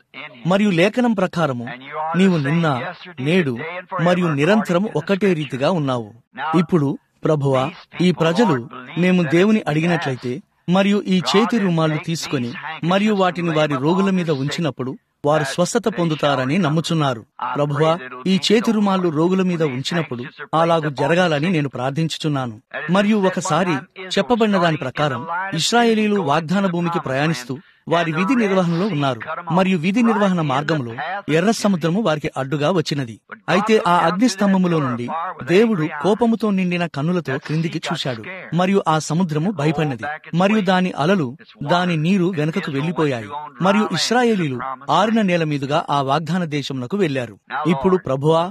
మరియు లేఖనం ప్రకారము నీవు నిన్న నేడు మరియు నిరంతరం ఒకటే రీతిగా ఉన్నావు ఇప్పుడు ప్రభువా ఈ ప్రజలు మేము దేవుని అడిగినట్లయితే మరియు ఈ చేతి రుమాళ్లు తీసుకుని మరియు వాటిని వారి రోగుల మీద ఉంచినప్పుడు వారు స్వస్థత పొందుతారని నమ్ముచున్నారు ప్రభువా ఈ చేతి రుమాళ్లు రోగుల మీద ఉంచినప్పుడు అలాగు జరగాలని నేను ప్రార్థించుచున్నాను మరియు ఒకసారి చెప్పబడిన దాని ప్రకారం ఇస్రాయేలీలు వాగ్దాన భూమికి ప్రయాణిస్తూ వారి విధి నిర్వహణలో ఉన్నారు మరియు విధి నిర్వహణ మార్గంలో ఎర్ర సముద్రము వారికి అడ్డుగా వచ్చినది అయితే ఆ అగ్ని స్తంభములో నుండి దేవుడు కోపముతో నిండిన కన్నులతో క్రిందికి చూశాడు మరియు ఆ సముద్రము భయపడినది మరియు దాని అలలు దాని నీరు వెనుకకు వెళ్లిపోయాయి మరియు ఇస్రాయేలీలు ఆరిన నేల మీదుగా ఆ వాగ్దాన దేశమునకు వెళ్లారు ఇప్పుడు ప్రభువా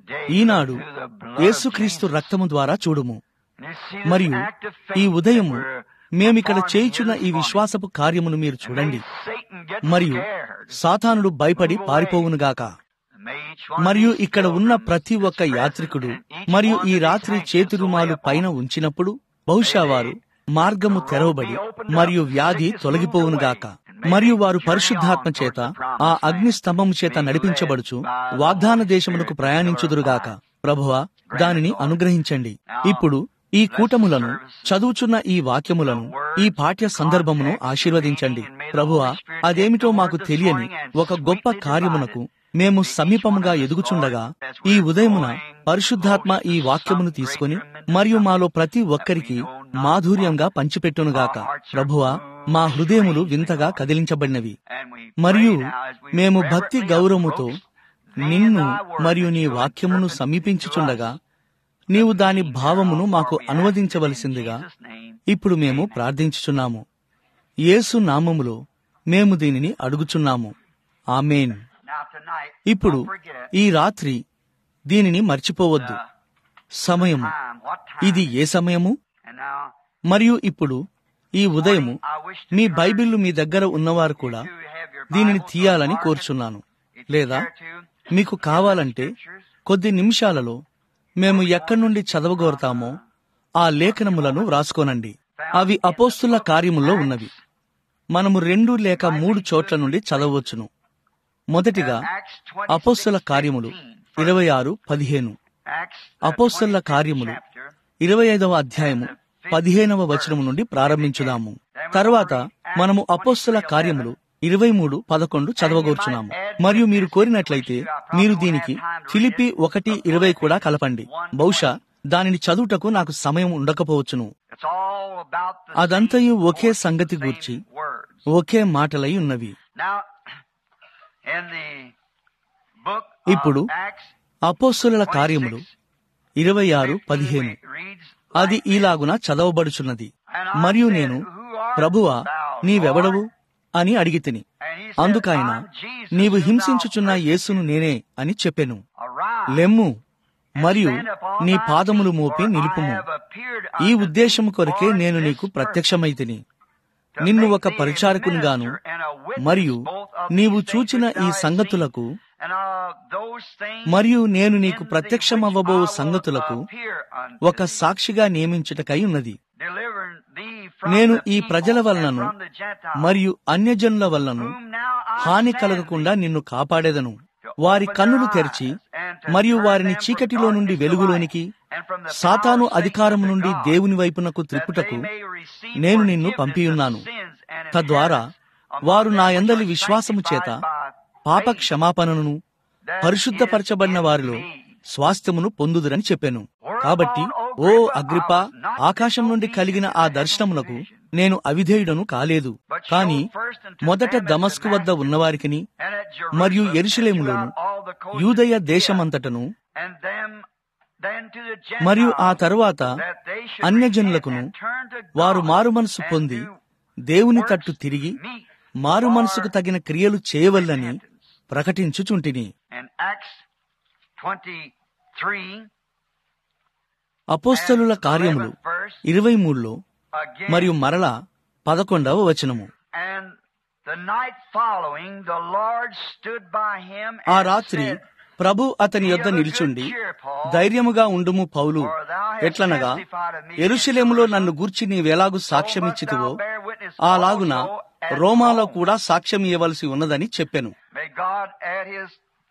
ఈనాడు యేసుక్రీస్తు రక్తము ద్వారా చూడుము మరియు ఈ ఉదయము మేమిక్కడ చేయుచున్న ఈ విశ్వాసపు కార్యమును మీరు చూడండి మరియు సాతానుడు భయపడి పారిపోవునుగాక మరియు ఇక్కడ ఉన్న ప్రతి ఒక్క యాత్రికుడు మరియు ఈ రాత్రి చేతురుమాలు పైన ఉంచినప్పుడు బహుశా వారు మార్గము తెరవబడి మరియు వ్యాధి తొలగిపోవునుగాక మరియు వారు పరిశుద్ధాత్మ చేత ఆ అగ్ని స్తంభము చేత నడిపించబడుచు వాగ్దాన దేశమునకు ప్రయాణించుదురుగాక ప్రభువ దానిని అనుగ్రహించండి ఇప్పుడు ఈ కూటములను చదువుచున్న ఈ వాక్యములను ఈ పాఠ్య సందర్భమును ఆశీర్వదించండి ప్రభువ అదేమిటో మాకు తెలియని ఒక గొప్ప కార్యమునకు మేము సమీపముగా ఎదుగుచుండగా ఈ ఉదయమున పరిశుద్ధాత్మ ఈ వాక్యమును తీసుకుని మరియు మాలో ప్రతి ఒక్కరికి మాధుర్యంగా పంచిపెట్టునుగాక ప్రభువ మా హృదయములు వింతగా కదిలించబడినవి మరియు మేము భక్తి గౌరవముతో నిన్ను మరియు నీ వాక్యమును సమీపించుచుండగా నీవు దాని భావమును మాకు అనువదించవలసిందిగా ఇప్పుడు మేము ప్రార్థించుచున్నాము యేసు నామములో మేము దీనిని అడుగుచున్నాము ఆమెన్ ఇప్పుడు ఈ రాత్రి దీనిని మర్చిపోవద్దు సమయము ఇది ఏ సమయము And now, మరియు ఇప్పుడు ఈ ఉదయము I wish to me turn బైబిళ్లు మీ దగ్గర ఉన్నవారు కూడా to have your దీనిని Bibles తీయాలని open. కోరుచున్నాను If you లేదా care to, మీకు కావాలంటే scriptures, కొద్ది నిమిషాలలో మేము ఎక్కడి నుండి చదవగోరతామో ఆ లేఖనములను వ్రాసుకోనండి అవి అపోస్తుల కార్యముల్లో ఉన్నవి మనము రెండు లేక మూడు చోట్ల నుండి చదవవచ్చును మొదటిగా Acts 26, అపోస్తుల కార్యములు 15. ఇరవై ఆరు పదిహేను Acts, అపోస్తలుల 26th కార్యములు chapter. ఇరవై ఐదవ అధ్యాయము పదిహేనవ వచనము నుండి ప్రారంభించుదాము తర్వాత మనము అపోస్తుల కార్యములు ఇరవై మూడు పదకొండు చదవగోర్చున్నాము మరియు మీరు కోరినట్లయితే మీరు దీనికి ఫిలిపి ఒకటి ఇరవై కూడా కలపండి బహుశా దానిని చదువుటకు నాకు సమయం ఉండకపోవచ్చును It's all about the అదంతయు same okay voice, సంగతి same గూర్చి words. ఒకే మాటలై ఉన్నవి Now, in the book ఇప్పుడు of Acts అపోస్తుల కార్యములు 26, ఇరవై ఆరు 15, పదిహేను it reads అది like ఈలాగున చదవబడుచున్నది And I మరియు said, నేను Who art ప్రభువా thou, నీవెవడవు Lord? అని అడిగి తిని And he said, అందుకైన I'm Jesus, నీవు whom thou హింసించుచున్న persecutest. యేసును నేనే అని చెప్పెను Arise, లెమ్ము మరియు stand upon నీ thy పాదములు feet, మోపి for I నిలుపుము have appeared ఈ unto ఉద్దేశము thee కొరకే for నేను this నీకు purpose, ప్రత్యక్షమైతిని to నిన్ను make ఒక thee a పరిచారకునిగాను minister and a witness మరియు both of నీవు these చూచిన things which ఈ thou hast సంగతులకు seen, and of those things మరియు నేను నీకు in thee ప్రత్యక్షమవ్వబో which I will సంగతులకు appear unto ఒక thee, సాక్షిగా నియమించుటకై ఉన్నది delivering thee from నేను the ఈ people ప్రజల and వలనను from the Gentiles, మరియు అన్యజనుల వలనను whom now I హాని send కలగకుండా thee నిన్ను కాపాడేదను to వారి open కన్నులు their తెరిచి eyes and to మరియు turn వారిని them from చీకటిలో నుండి darkness to వెలుగులోనికి light, and from the power సాతాను of Satan అధికారము unto నుండి God, దేవుని వైపునకు that త్రిప్పుటకు they may receive నేను నిన్ను forgiveness పంపియున్నాను of sins and తద్వారా inheritance among వారు them నా which యందలి are విశ్వాసము చేత sanctified by పాప faith, క్షమాపణను that పరిశుద్ధపరచబడిన is in వారిలో me. స్వాస్థ్యమును పొందుదురని చెప్పాను కాబట్టి ఓ అగ్రిప ఆకాశం నుండి కలిగిన ఆ దర్శనమునకు నేను అవిధేయుడను కాలేదు కాని మొదట దమస్కు వద్ద ఉన్నవారికిని And at మరియు Jerusalem, యెరూషలేములోను and throughout all the coast of యూదయ Judea, దేశమంతటను and them then to the మరియు ఆ Gentiles, తరువాత that they should అన్యజనులకును repent and turn to God వారు మారుమనసు and పొంది do దేవుని works తట్టు తిరిగి meet మారు for మనసుకు తగిన క్రియలు చేయవల్లని repentance. ప్రకటించుచుంటిని And Acts 23 అపోస్తలుల and కార్యములు 11th verse, ఇరవై మూడులో again, మరియు మరలా పదకొండవ వచనము And the night following, the Lord stood by him ఆ and రాత్రి said, ప్రభు అతని యొద్ద నిలుచుండి ధైర్యముగా ఉండుము పౌలు ఎట్లనగా ఎరుషలేములో నన్ను గూర్చి నీవెలాగు సాక్ష్యమిచ్చితివో అలాగున రోమాలో కూడా సాక్ష్యం ఇవ్వవలసి ఉన్నదని చెప్పెను May God add his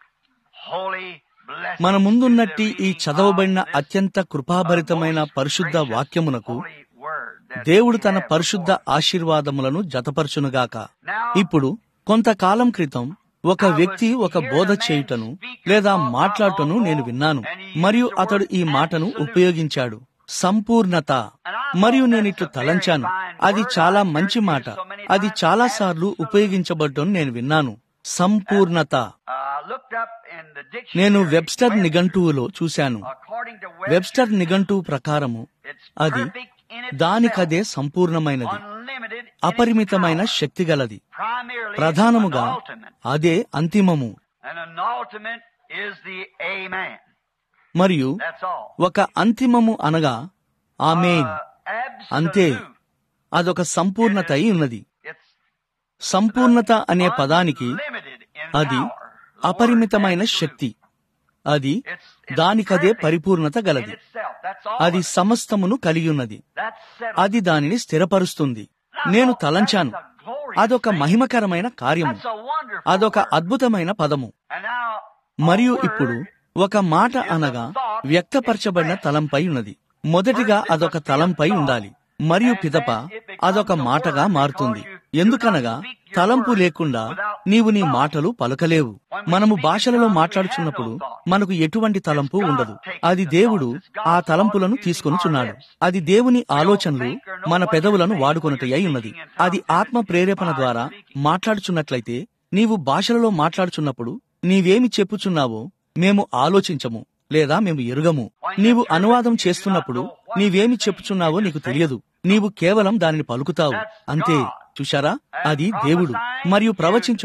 holy blessing మన ముందున్నట్టి to the ఈ reading చదవబడిన of this అత్యంత కృపాభరితమైన most పరిశుద్ధ gracious వాక్యమునకు holy word that దేవుడు we తన have పరిశుద్ధ before us. ఆశీర్వాదములను జతపరచునుగాక Now, ఇప్పుడు కొంతకాలం క్రితం ఒక వ్యక్తి ఒక బోధ చేయుటను లేదా మాట్లాడటను నేను విన్నాను మరియు అతడు ఈ మాటను ఉపయోగించాడు సంపూర్ణత మరియు నేను ఇట్లు తలంచాను అది చాలా మంచి మాట అది చాలా సార్లు ఉపయోగించబడటం నేను విన్నాను సంపూర్ణత uh, looked up in the dictionary, నేను వెబ్స్టర్ నిఘంటువులో చూశాను according to వెబ్స్టర్ నిఘంటువు ప్రకారము it's అది perfect in itself, దానికదే సంపూర్ణమైనది unlimited in its అపరిమితమైన power. శక్తి గలది Primarily, ప్రధానముగా it's an ultimate. అదే అంతిమము And an ultimate is the Amen. మరియు That's all. ఒక అంతిమము అనగా ఆమెన్ Uh, అంతే absolute. అదొక సంపూర్ణత అయి ఉన్నది It's సంపూర్ణత అనే పదానికి unlimited in అది power. అపరిమితమైన Absolute. శక్తి అది It's, it's దానికదే perfect పరిపూర్ణత in గలది itself. That's all. అది of it. సమస్తమును కలిగి ఉన్నది That's settled. అది దానిని స్థిరపరుస్తుంది నేను తలంచాను That's a glorious అదొక thing. మహిమకరమైన కార్యము That's a wonderful అదొక word. అద్భుతమైన పదము And now, మరియు a word ఇప్పుడు ఒక మాట అనగా వ్యక్తపరచబడిన తలంపై ఉన్నది మొదటిగా అదొక తలంపై ఉండాలి మరియు పిదప అదొక మాటగా మారుతుంది ఎందుకనగా తలంపు లేకుండా నీవు నీ మాటలు పలకలేవు మనము భాషలలో మాట్లాడుచున్నప్పుడు మనకు ఎటువంటి తలంపు ఉండదు అది దేవుడు ఆ తలంపులను తీసుకొనుచున్నాడు అది దేవుని ఆలోచనలు మన పెదవులను వాడుకొనుటై అయి ఉన్నది అది ఆత్మ ప్రేరేపణ ద్వారా మాట్లాడుచున్నట్లయితే నీవు భాషలలో మాట్లాడుచున్నప్పుడు నీవేమి చెప్పుచున్నావో మేము ఆలోచించము లేదా మేము ఎరుగము నీవు అనువాదం చేస్తున్నప్పుడు నీవేమి చెప్పుచున్నావో నీకు తెలియదు నీవు కేవలం దానిని పలుకుతావు అంతే చూశారా అది దేవుడు మరియు ప్రవచించుట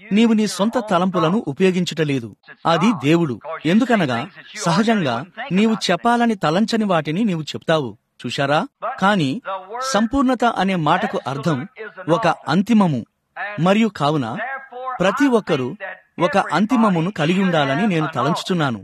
నీవు నీ సొంత తలంపులను ఉపయోగించుటలేదు అది దేవుడు ఎందుకనగా సహజంగా నీవు చెప్పాలని తలంచని వాటిని నీవు చెప్తావు చూశారా కాని సంపూర్ణత అనే మాటకు అర్థం ఒక అంతిమము మరియు కావున ప్రతి ఒక్కరూ ఒక అంతిమమును కలిగి ఉండాలని నేను తలంచుచున్నాను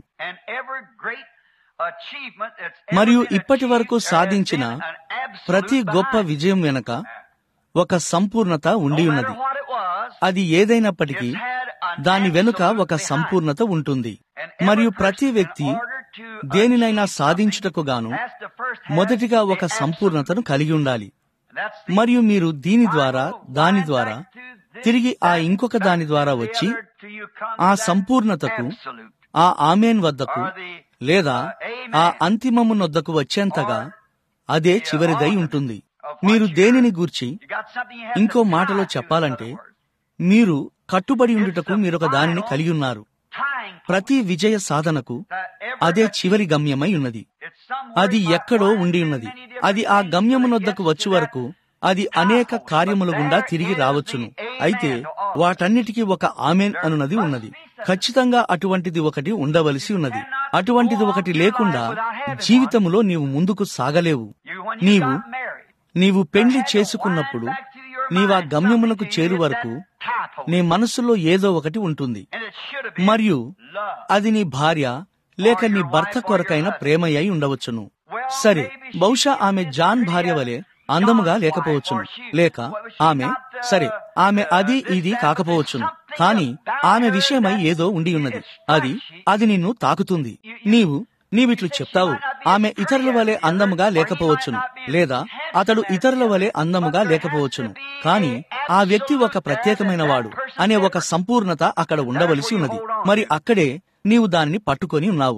మరియు ఇప్పటి వరకు సాధించిన ప్రతి గొప్ప విజయం వెనుక ఒక సంపూర్ణత ఉండి ఉన్నది అది ఏదైనప్పటికీ దాని వెనుక ఒక సంపూర్ణత ఉంటుంది మరియు ప్రతి వ్యక్తి దేనినైనా సాధించుటకు గాను మొదటిగా ఒక సంపూర్ణతను కలిగి ఉండాలి మరియు మీరు దీని ద్వారా దాని ద్వారా తిరిగి ఆ ఇంకొక దాని ద్వారా వచ్చి ఆ సంపూర్ణతకు ఆ ఆమెన్ వద్దకు లేదా ఆ అంతిమము నొద్దకు వచ్చేంతగా అదే చివరిదై ఉంటుంది మీరు దేనిని గూర్చి ఇంకో మాటలో చెప్పాలంటే మీరు కట్టుబడి ఉండుటకు మీరొక దానిని కలిగి ఉన్నారు ప్రతి విజయ సాధనకు అదే చివరి గమ్యమై ఉన్నది అది ఎక్కడో ఉండి ఉన్నది అది ఆ గమ్యమునొద్దకు వచ్చు వరకు అది అనేక కార్యముల గుండా తిరిగి రావచ్చును అయితే వాటన్నిటికీ ఒక ఆమెన్ అనున్నది ఉన్నది ఖచ్చితంగా అటువంటిది ఒకటి ఉండవలసి ఉన్నది అటువంటిది ఒకటి లేకుండా జీవితములో నీవు ముందుకు సాగలేవు నీవు నీవు పెళ్లి చేసుకున్నప్పుడు నీవా గమ్యమునకు చేరు వరకు నీ మనసులో ఏదో ఒకటి ఉంటుంది మరియు అది నీ భార్య లేక నీ భర్త కొరకైన ప్రేమయ్యి ఉండవచ్చును సరే బహుశా ఆమె జాన్ భార్య వలె అందముగా లేకపోవచ్చును లేక ఆమె సరే ఆమె అది ఇది కాకపోవచ్చును కానీ ఆమె విషయమై ఏదో ఉండి ఉన్నది అది అది నిన్ను తాకుతుంది నీవు నీవిట్లు చెప్తావు ఆమె ఇతరుల వలె అందముగా లేకపోవచ్చును లేదా అతడు ఇతరుల వలె అందముగా లేకపోవచ్చును కానీ ఆ వ్యక్తి ఒక ప్రత్యేకమైన వాడు అనే ఒక సంపూర్ణత అక్కడ ఉండవలసి ఉన్నది మరి అక్కడే నీవు దానిని పట్టుకొని ఉన్నావు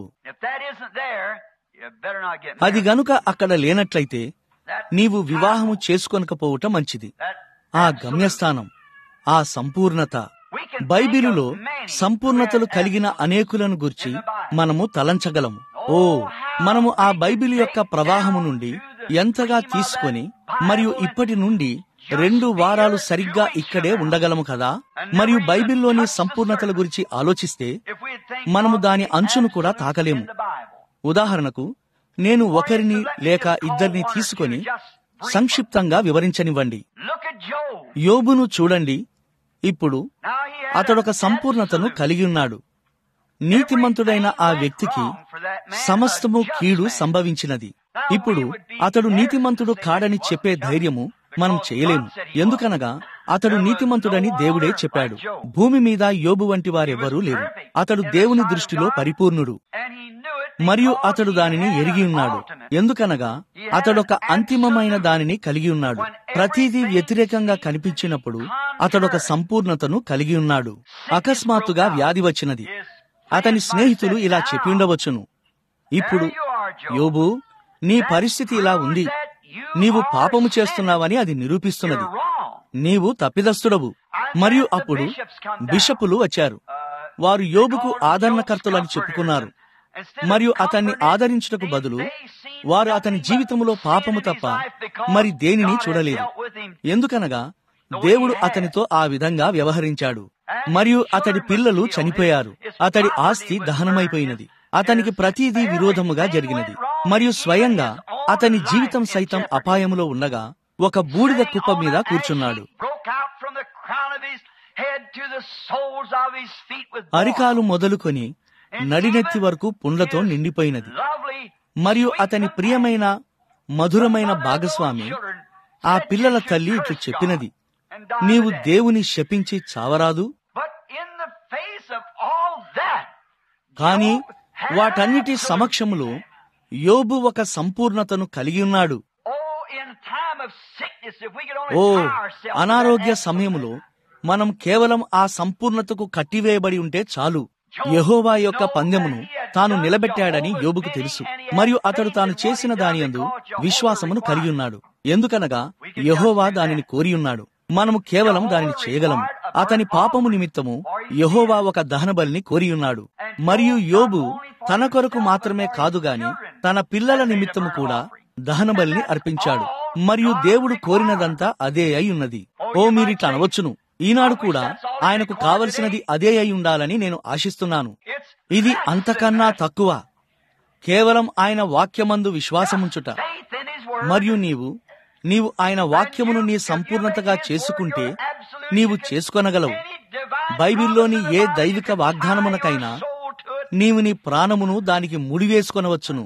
అది గనుక అక్కడ లేనట్లయితే నీవు వివాహము చేసుకొనకపోవటం మంచిది ఆ గమ్యస్థానం ఆ సంపూర్ణత బైబిలులో సంపూర్ణతలు కలిగిన అనేకులను గుర్చి మనము తలంచగలము ఓ మనము ఆ బైబిల్ యొక్క ప్రవాహము నుండి ఎంతగా తీసుకొని మరియు ఇప్పటి నుండి రెండు వారాలు సరిగ్గా ఇక్కడే ఉండగలము కదా మరియు బైబిల్లోని సంపూర్ణతల గురించి ఆలోచిస్తే మనము దాని అంచును కూడా తాకలేము ఉదాహరణకు నేను ఒకరిని లేక ఇద్దరిని తీసుకొని సంక్షిప్తంగా వివరించనివ్వండి యోబును చూడండి ఇప్పుడు అతడొక సంపూర్ణతను కలిగి ఉన్నాడు నీతిమంతుడైన ఆ వ్యక్తికి సమస్తము కీడు సంభవించినది ఇప్పుడు అతడు నీతిమంతుడు కాడని చెప్పే ధైర్యము మనం చేయలేము ఎందుకనగా అతడు నీతిమంతుడని దేవుడే చెప్పాడు భూమి మీద యోబు వంటి వారెవ్వరూ లేరు అతడు దేవుని దృష్టిలో పరిపూర్ణుడు మరియు అతడు దానిని ఎరిగి ఉన్నాడు ఎందుకనగా అతడొక అంతిమమైన దానిని కలిగి ఉన్నాడు ప్రతిదీ వ్యతిరేకంగా కనిపించినప్పుడు అతడొక సంపూర్ణతను కలిగి ఉన్నాడు అకస్మాత్తుగా వ్యాధి వచ్చినది అతని స్నేహితులు ఇలా చెప్పి ఉండవచ్చును ఇప్పుడు యోబు నీ పరిస్థితి ఇలా ఉంది నీవు పాపము చేస్తున్నావని అది నిరూపిస్తున్నది నీవు తప్పిదస్తుడవు మరియు అప్పుడు బిషపులు వచ్చారు వారు యోబుకు ఆదరణకర్తలని చెప్పుకున్నారు మరియు అతన్ని ఆదరించుటకు బదులు వారు అతని జీవితంలో పాపము తప్ప మరి దేనిని చూడలేదు ఎందుకనగా దేవుడు అతనితో ఆ విధంగా వ్యవహరించాడు మరియు అతడి పిల్లలు చనిపోయారు అతడి ఆస్తి దహనమైపోయినది అతనికి ప్రతిదీ విరోధముగా జరిగినది మరియు స్వయంగా అతని జీవితం సైతం అపాయములో ఉండగా ఒక బూడిద కుప్ప మీద కూర్చున్నాడు అరికాలు మొదలుకొని నడినెత్తి వరకు పుండ్లతో నిండిపోయినది మరియు అతని ప్రియమైన మధురమైన భాగస్వామి ఆ పిల్లల తల్లి ఇట్లు చెప్పినది నీవు దేవుని శపించి చావరాదు కాని వాటన్నిటి సమక్షములో యోబు ఒక సంపూర్ణతను కలిగి ఉన్నాడు ఓ అనారోగ్య సమయములో మనం కేవలం ఆ సంపూర్ణతకు కట్టివేయబడి ఉంటే చాలు యహోవా యొక్క పందెమును తాను నిలబెట్టాడని యోబుకు తెలుసు మరియు అతడు తాను చేసిన దాని యందు విశ్వాసమును కలిగి ఉన్నాడు ఎందుకనగా యహోవా దానిని కోరి ఉన్నాడు మనము కేవలం దానిని చేయగలము అతని పాపము నిమిత్తము యహోవా ఒక దహనబలిని కోరి ఉన్నాడు మరియు యోబు తన కొరకు మాత్రమే కాదు గాని తన పిల్లల నిమిత్తము కూడా దహనబలిని అర్పించాడు మరియు దేవుడు కోరినదంతా అదే అయి ఉన్నది ఓ మీరిట్లా అనవచ్చును ఈనాడు కూడా ఆయనకు కావలసినది అదే అయి ఉండాలని నేను ఆశిస్తున్నాను ఇది అంతకన్నా తక్కువ కేవలం ఆయన వాక్యమందు విశ్వాసముంచుట మరియు నీవు నీవు ఆయన వాక్యమును నీ సంపూర్ణతగా చేసుకుంటే నీవు చేసుకొనగలవు బైబిల్లోని ఏ దైవిక వాగ్దానమునకైనా నీవు నీ ప్రాణమును దానికి ముడివేసుకొనవచ్చును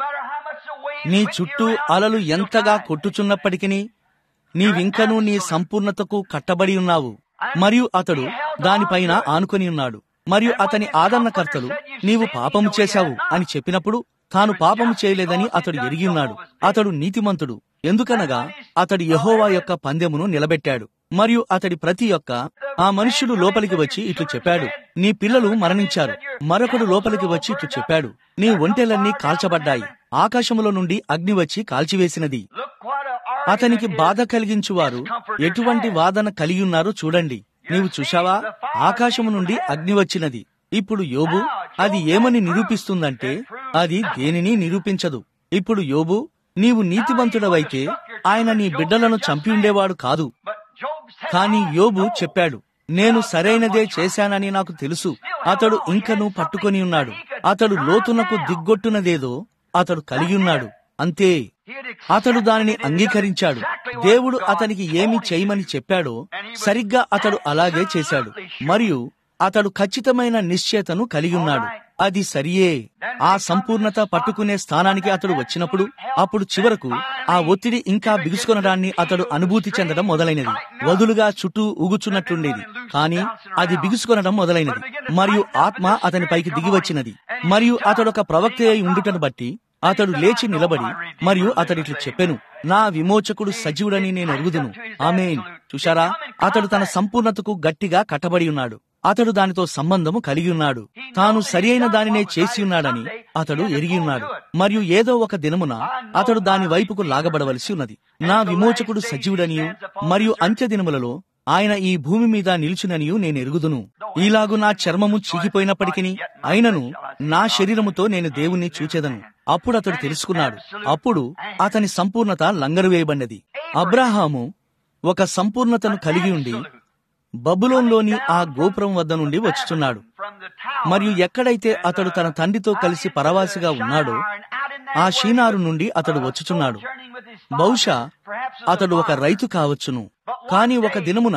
నీ చుట్టూ అలలు ఎంతగా కొట్టుచున్నప్పటికీ నీవింకనూ నీ సంపూర్ణతకు కట్టబడి ఉన్నావు మరియు అతడు దానిపైన ఆనుకొని ఉన్నాడు మరియు అతని ఆదరణకర్తలు నీవు పాపము చేశావు అని చెప్పినప్పుడు తాను పాపము చేయలేదని అతడు ఎరిగి ఉన్నాడు అతడు నీతిమంతుడు ఎందుకనగా అతడు యహోవా యొక్క పందెమును నిలబెట్టాడు మరియు అతడి ప్రతి యొక్క ఆ మనుష్యుడు లోపలికి వచ్చి ఇట్లు చెప్పాడు నీ పిల్లలు మరణించారు మరొకడు లోపలికి వచ్చి ఇట్లు చెప్పాడు నీ ఒంటెలన్నీ కాల్చబడ్డాయి ఆకాశములో నుండి అగ్ని వచ్చి కాల్చివేసినది అతనికి బాధ కలిగించువారు ఎటువంటి వాదన కలిగి ఉన్నారో చూడండి నీవు చూశావా ఆకాశము నుండి అగ్ని వచ్చినది ఇప్పుడు యోబు అది ఏమని నిరూపిస్తుందంటే అది దేనిని నిరూపించదు ఇప్పుడు యోబు నీవు నీతిమంతుడవైతే ఆయన నీ బిడ్డలను చంపి ఉండేవాడు కాదు కాని యోబు చెప్పాడు నేను సరైనదే చేశానని నాకు తెలుసు అతడు ఇంకను పట్టుకొని ఉన్నాడు అతడు లోతునకు దిగ్గొట్టునదేదో అతడు కలిగి ఉన్నాడు అంతే అతడు దానిని అంగీకరించాడు దేవుడు అతనికి ఏమి చేయమని చెప్పాడో సరిగ్గా అతడు అలాగే చేశాడు మరియు అతడు ఖచ్చితమైన నిశ్చయతను కలిగి ఉన్నాడు అది సరియే ఆ సంపూర్ణత పట్టుకునే స్థానానికి అతడు వచ్చినప్పుడు అప్పుడు చివరకు ఆ ఒత్తిడి ఇంకా బిగుసుకొనడాన్ని అతడు అనుభూతి చెందడం మొదలైనది వదులుగా చుట్టూ ఊగుచున్నట్లుండేది కానీ అది బిగుసుకొనడం మొదలైనది మరియు ఆత్మ అతని పైకి దిగి వచ్చినది మరియు అతడు ఒక ప్రవక్త అయి ఉండుటను బట్టి అతడు లేచి నిలబడి మరియు అతడిట్లు చెప్పెను నా విమోచకుడు సజీవుడని నేను ఎరుగుదును ఆమెన్ చూశారా అతడు తన సంపూర్ణతకు గట్టిగా కట్టబడి ఉన్నాడు అతడు దానితో సంబంధము కలిగి ఉన్నాడు తాను సరి అయిన దానినే చేసి ఉన్నాడని అతడు ఎరిగి ఉన్నాడు మరియు ఏదో ఒక దినమున అతడు దాని వైపుకు లాగబడవలసి ఉన్నది నా విమోచకుడు సజీవుడనియు మరియు అంత్య దినములలో ఆయన ఈ భూమి మీద నిలుచుననియు నేను ఎరుగుదును ఈలాగు నా చర్మము చీకిపోయినప్పటికీ అయినను నా శరీరముతో నేను దేవుణ్ణి చూచెదను అప్పుడు అతడు తెలుసుకున్నాడు అప్పుడు అతని సంపూర్ణత లంగరు వేయబడినది అబ్రాహాము ఒక సంపూర్ణతను కలిగి ఉండి బబులోన్లోని ఆ గోపురం వద్ద నుండి వచ్చుచున్నాడు మరియు ఎక్కడైతే అతడు తన తండ్రితో కలిసి పరవాసిగా ఉన్నాడో ఆ షీనారు నుండి అతడు వచ్చుచున్నాడు బహుశా అతడు ఒక రైతు కావచ్చును కాని ఒక దినమున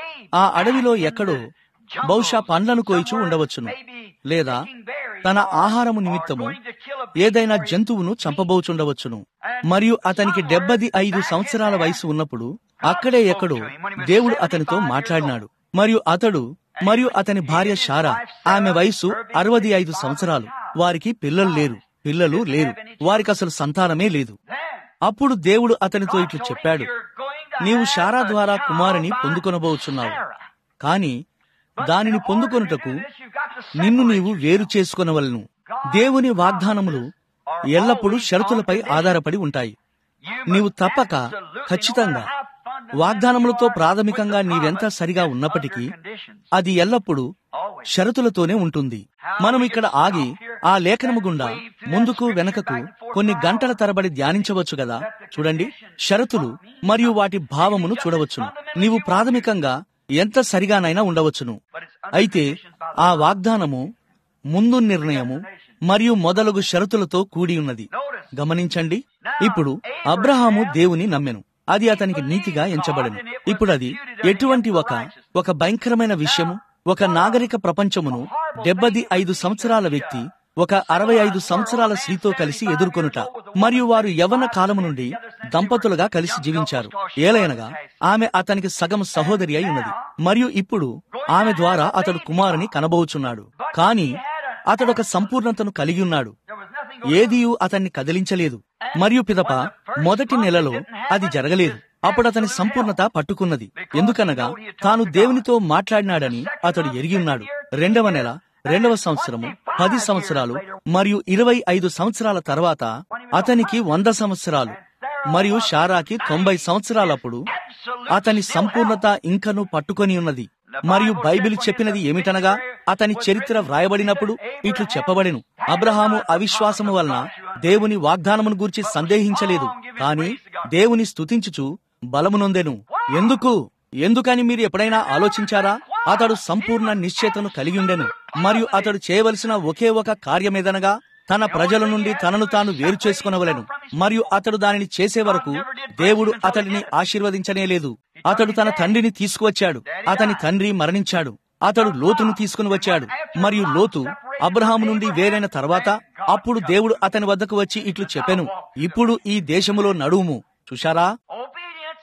ఆ అడవిలో ఎక్కడో బహుశా పండ్లను కోయిచూ ఉండవచ్చును లేదా తన ఆహారము నిమిత్తము ఏదైనా జంతువును చంపబోచుండవచ్చును మరియు అతనికి డెబ్బది ఐదు సంవత్సరాల వయసు ఉన్నప్పుడు అక్కడే ఎక్కడో దేవుడు అతనితో మాట్లాడినాడు మరియు అతడు మరియు అతని భార్య షారా ఆమె వయసు అరవది ఐదు సంవత్సరాలు వారికి పిల్లలు లేరు పిల్లలు లేరు వారికి అసలు సంతానమే లేదు అప్పుడు దేవుడు అతనితో ఇట్లు చెప్పాడు నీవు షారా ద్వారా కుమారుని పొందుకొనబోచున్నావు కాని దానిని పొందుకొనుటకు నిన్ను నీవు వేరు చేసుకొనవలను దేవుని వాగ్దానములు ఎల్లప్పుడూ షరతులపై ఆధారపడి ఉంటాయి నీవు తప్పక ఖచ్చితంగా వాగ్దానములతో ప్రాథమికంగా నీవెంత సరిగా ఉన్నప్పటికీ అది ఎల్లప్పుడూ షరతులతోనే ఉంటుంది మనం ఇక్కడ ఆగి ఆ లేఖనము గుండా ముందుకు వెనకకు కొన్ని గంటల తరబడి ధ్యానించవచ్చు కదా చూడండి షరతులు మరియు వాటి భావమును చూడవచ్చును నీవు ప్రాథమికంగా ఎంత సరిగానైనా ఉండవచ్చును అయితే ఆ వాగ్దానము ముందు నిర్ణయము మరియు మొదలగు షరతులతో కూడి ఉన్నది గమనించండి ఇప్పుడు అబ్రహాము దేవుని నమ్మెను అది అతనికి నీతిగా ఎంచబడను ఇప్పుడు అది ఎటువంటి ఒక ఒక భయంకరమైన విషయము ఒక నాగరిక ప్రపంచమును డెబ్బది ఐదు సంవత్సరాల వ్యక్తి ఒక అరవై ఐదు సంవత్సరాల స్త్రీతో కలిసి ఎదుర్కొనుట మరియు వారు యవన కాలము నుండి దంపతులుగా కలిసి జీవించారు ఏలయనగా ఆమె అతనికి సగం సహోదరి అయి ఉన్నది మరియు ఇప్పుడు ఆమె ద్వారా అతడు కుమారుని కనబోచున్నాడు కాని అతడు ఒక సంపూర్ణతను కలిగి ఉన్నాడు ఏదియు అతన్ని కదిలించలేదు మరియు పిదప మొదటి నెలలో అది జరగలేదు అప్పుడు అతని సంపూర్ణత పట్టుకున్నది ఎందుకనగా తాను దేవునితో మాట్లాడినాడని అతడు ఎరిగి ఉన్నాడు రెండవ నెల రెండవ సంవత్సరము పది సంవత్సరాలు మరియు ఇరవై ఐదు సంవత్సరాల తర్వాత అతనికి వంద సంవత్సరాలు మరియు షారాకి తొంభై సంవత్సరాలప్పుడు అతని సంపూర్ణత ఇంకను పట్టుకొని ఉన్నది మరియు బైబిల్ చెప్పినది ఏమిటనగా అతని చరిత్ర వ్రాయబడినప్పుడు ఇట్లు చెప్పబడెను అబ్రహాము అవిశ్వాసము వలన దేవుని వాగ్దానమును గూర్చి సందేహించలేదు కాని దేవుని స్తుతించుచు బలమునొందెను ఎందుకు ఎందుకని మీరు ఎప్పుడైనా ఆలోచించారా అతడు సంపూర్ణ నిశ్చయతను కలిగి ఉండెను మరియు అతడు చేయవలసిన ఒకే ఒక కార్యమేదనగా తన ప్రజల నుండి తనను తాను వేరు చేసుకునవలెను మరియు అతడు దానిని చేసే వరకు దేవుడు అతడిని ఆశీర్వదించనే లేదు అతడు తన తండ్రిని తీసుకువచ్చాడు అతని తండ్రి మరణించాడు అతడు లోతును తీసుకుని వచ్చాడు మరియు లోతు అబ్రహాము నుండి వేరైన తర్వాత అప్పుడు దేవుడు అతని వద్దకు వచ్చి ఇట్లు చెప్పెను ఇప్పుడు ఈ దేశములో నడువుము చూశారా Obedience.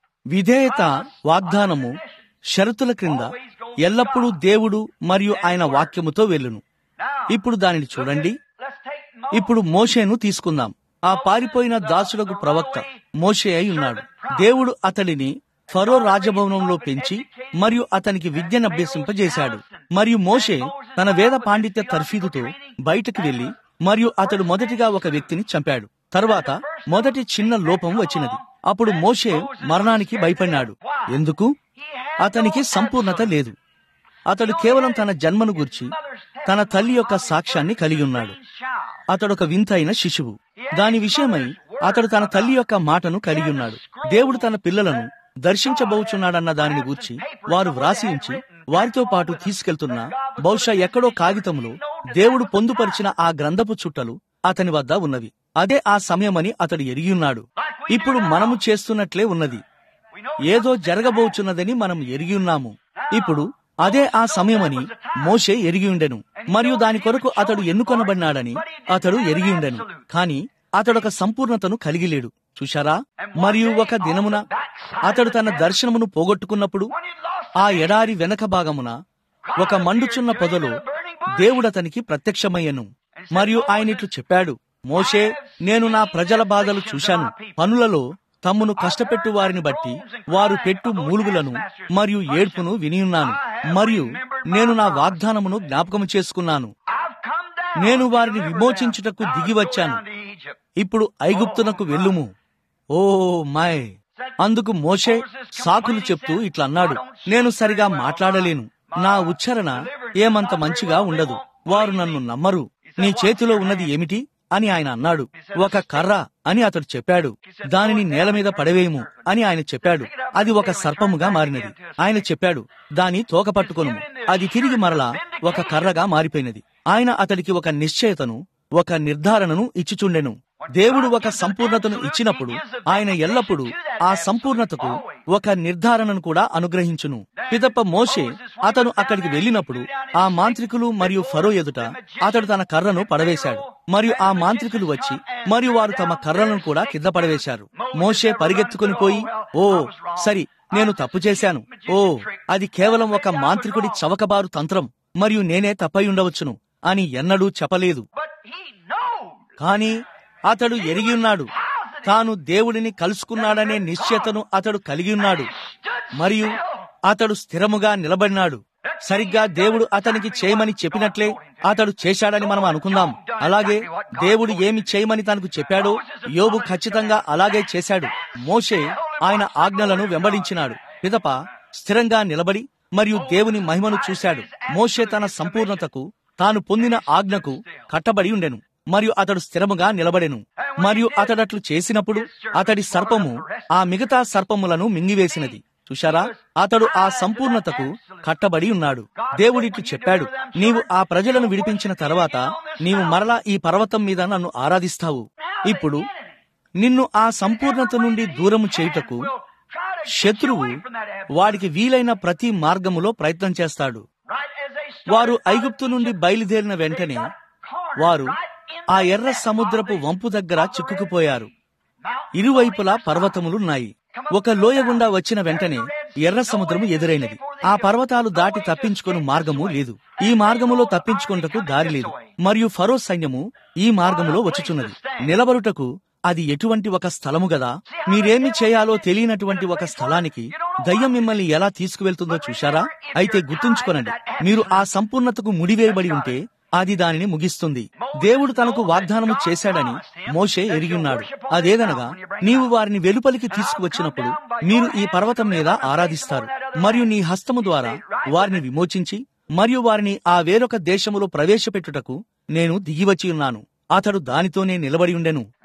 విధేయత వాగ్దానము షరతుల క్రింద ఎల్లప్పుడూ దేవుడు మరియు ఆయన వాక్యముతో వెళ్ళును Now, ఇప్పుడు దానిని చూడండి let's take Moses. ఇప్పుడు మోషేను తీసుకుందాం ఆ పారిపోయిన దాసుడకు ప్రవక్త మోషే అయి ఉన్నాడు దేవుడు అతడిని ఫరో రాజభవనంలో పెంచి మరియు అతనికి విద్యను అభ్యసింపజేశాడు మరియు మోషే తన వేద పాండిత్య తర్ఫీదుతో బయటకు వెళ్లి మరియు అతడు మొదటిగా ఒక వ్యక్తిని చంపాడు తర్వాత మొదటి చిన్న లోపం వచ్చినది అప్పుడు మోషే మరణానికి భయపడినాడు ఎందుకు అతనికి సంపూర్ణత లేదు అతడు కేవలం తన జన్మను గుర్చి తన తల్లి యొక్క సాక్ష్యాన్ని కలిగి ఉన్నాడు అతడు ఒక వింతైన శిశువు దాని విషయమై అతడు తన తల్లి యొక్క మాటను కలిగి ఉన్నాడు దేవుడు తన పిల్లలను దర్శించబోచున్నాడన్న దానిని గూర్చి వారు వ్రాసి ఉంచి వారితో పాటు తీసుకెళ్తున్న బహుశా ఎక్కడో కాగితంలో దేవుడు పొందుపరిచిన ఆ గ్రంథపు చుట్టలు అతని వద్ద ఉన్నవి అదే ఆ సమయమని అతడు ఎరిగి ఉన్నాడు ఇప్పుడు మనము చేస్తున్నట్లే ఉన్నది ఏదో జరగబోచున్నదని మనం ఎరిగి ఉన్నాము ఇప్పుడు అదే ఆ సమయమని మోషే ఎరిగి ఉండెను మరియు దాని కొరకు అతడు ఎన్నుకొనబడినాడని అతడు ఎరిగి ఉండెను కాని అతడొక సంపూర్ణతను కలిగి లేడు చూశారా మరియు ఒక దినమున అతడు తన దర్శనమును పోగొట్టుకున్నప్పుడు ఆ ఎడారి వెనక భాగమున ఒక మండుచున్న పొదలో దేవుడతనికి ప్రత్యక్షమయ్యను మరియు ఆయన ఇట్లు చెప్పాడు మోషే నేను నా ప్రజల బాధలు చూశాను పనులలో తమ్మును కష్టపెట్టు వారిని బట్టి వారు పెట్టు మూలుగులను మరియు ఏడ్పును వినియున్నాను మరియు నేను నా వాగ్దానమును జ్ఞాపకము చేసుకున్నాను I've come down నేను వారిని విమోచించుటకు దిగి వచ్చాను to Egypt. ఇప్పుడు ఐగుప్తునకు వెళ్ళుము ఓ మై అందుకు మోషే సాకులు చెప్తూ ఇట్లా అన్నాడు నేను సరిగా మాట్లాడలేను నా ఉచ్చారణ ఏమంత మంచిగా ఉండదు వారు నన్ను నమ్మరు నీ చేతిలో ఉన్నది ఏమిటి అని ఆయన అన్నాడు ఒక కర్ర అని అతడు చెప్పాడు దానిని నేల మీద పడవేయము అని ఆయన చెప్పాడు అది ఒక సర్పముగా మారినది ఆయన చెప్పాడు దాని తోక పట్టుకొను అది తిరిగి మరలా ఒక కర్రగా మారిపోయినది ఆయన అతడికి ఒక నిశ్చయతను ఒక నిర్ధారణను ఇచ్చిచుండెను దేవుడు ఒక సంపూర్ణతను ఇచ్చినప్పుడు ఆయన ఎల్లప్పుడూ ఆ సంపూర్ణతకు ఒక నిర్ధారణను కూడా అనుగ్రహించును పిదప్ప మోషే అతను అక్కడికి వెళ్ళినప్పుడు ఆ మాంత్రికులు మరియు ఫరో ఎదుట అతడు తన కర్రను పడవేశాడు మరియు ఆ మాంత్రికులు వచ్చి మరియు వారు తమ కర్రలను కూడా కింద పడవేశారు మోషే పరిగెత్తుకుని పోయి ఓ సరి నేను తప్పు చేశాను ఓ అది కేవలం ఒక మాంత్రికుడి చవకబారు తంత్రం మరియు నేనే తప్పై ఉండవచ్చును అని ఎన్నడూ చెప్పలేదు But he knows. కాని అతడు ఎరిగి ఉన్నాడు తాను దేవుడిని కలుసుకున్నాడనే నిశ్చయతను అతడు కలిగి ఉన్నాడు మరియు అతడు స్థిరముగా నిలబడినాడు సరిగ్గా దేవుడు అతనికి చేయమని చెప్పినట్లే అతడు చేశాడని మనం అనుకుందాం అలాగే దేవుడు ఏమి చేయమని తనకు చెప్పాడో యోబు ఖచ్చితంగా అలాగే చేశాడు మోషే ఆయన ఆజ్ఞలను వెంబడించినాడు పిదప స్థిరంగా నిలబడి మరియు దేవుని మహిమను చూశాడు మోషే తన సంపూర్ణతకు తాను పొందిన ఆజ్ఞకు కట్టబడి ఉండెను మరియు అతడు స్థిరముగా నిలబడెను మరియు అతడట్లు చేసినప్పుడు అతడి సర్పము ఆ మిగతా సర్పములను మింగివేసినది చూశారా అతడు ఆ సంపూర్ణతకు కట్టబడి ఉన్నాడు దేవుడిట్లు చెప్పాడు నీవు ఆ ప్రజలను విడిపించిన తర్వాత నీవు మరలా ఈ పర్వతం మీద నన్ను ఆరాధిస్తావు ఇప్పుడు నిన్ను ఆ సంపూర్ణత నుండి దూరము చేయుటకు శత్రువు వాడికి వీలైన ప్రతి మార్గములో ప్రయత్నం చేస్తాడు వారు ఐగుప్తు నుండి బయలుదేరిన వెంటనే వారు ఆ ఎర్ర సముద్రపు వంపు దగ్గర చిక్కుకుపోయారు ఇరువైపులా పర్వతములున్నాయి ఒక లోయ గుండా వచ్చిన వెంటనే ఎర్ర సముద్రము ఎదురైనది ఆ పర్వతాలు దాటి తప్పించుకుని మార్గము లేదు ఈ మార్గములో తప్పించుకుంటకు దారి లేదు మరియు ఫరో సైన్యము ఈ మార్గములో వచ్చుచున్నది నిలబడుటకు అది ఎటువంటి ఒక స్థలము గదా మీరేమి చేయాలో తెలియనటువంటి ఒక స్థలానికి దయ్యం మిమ్మల్ని ఎలా తీసుకువెళ్తుందో చూశారా అయితే గుర్తుంచుకోనండి మీరు ఆ సంపూర్ణతకు ముడివేయబడి ఉంటే అది దానిని ముగిస్తుంది దేవుడు తనకు వాగ్దానము చేశాడని మోషే ఎరిగిన్నాడు అదేదనగా నీవు వారిని వెలుపలికి తీసుకువచ్చినప్పుడు మీరు ఈ పర్వతం మీద ఆరాధిస్తారు మరియు నీ హస్తము ద్వారా వారిని విమోచించి మరియు వారిని ఆ వేరొక దేశములో ప్రవేశపెట్టుటకు నేను దిగివచ్చి ఉన్నాను అతడు దానితోనే నిలబడి ఉండెను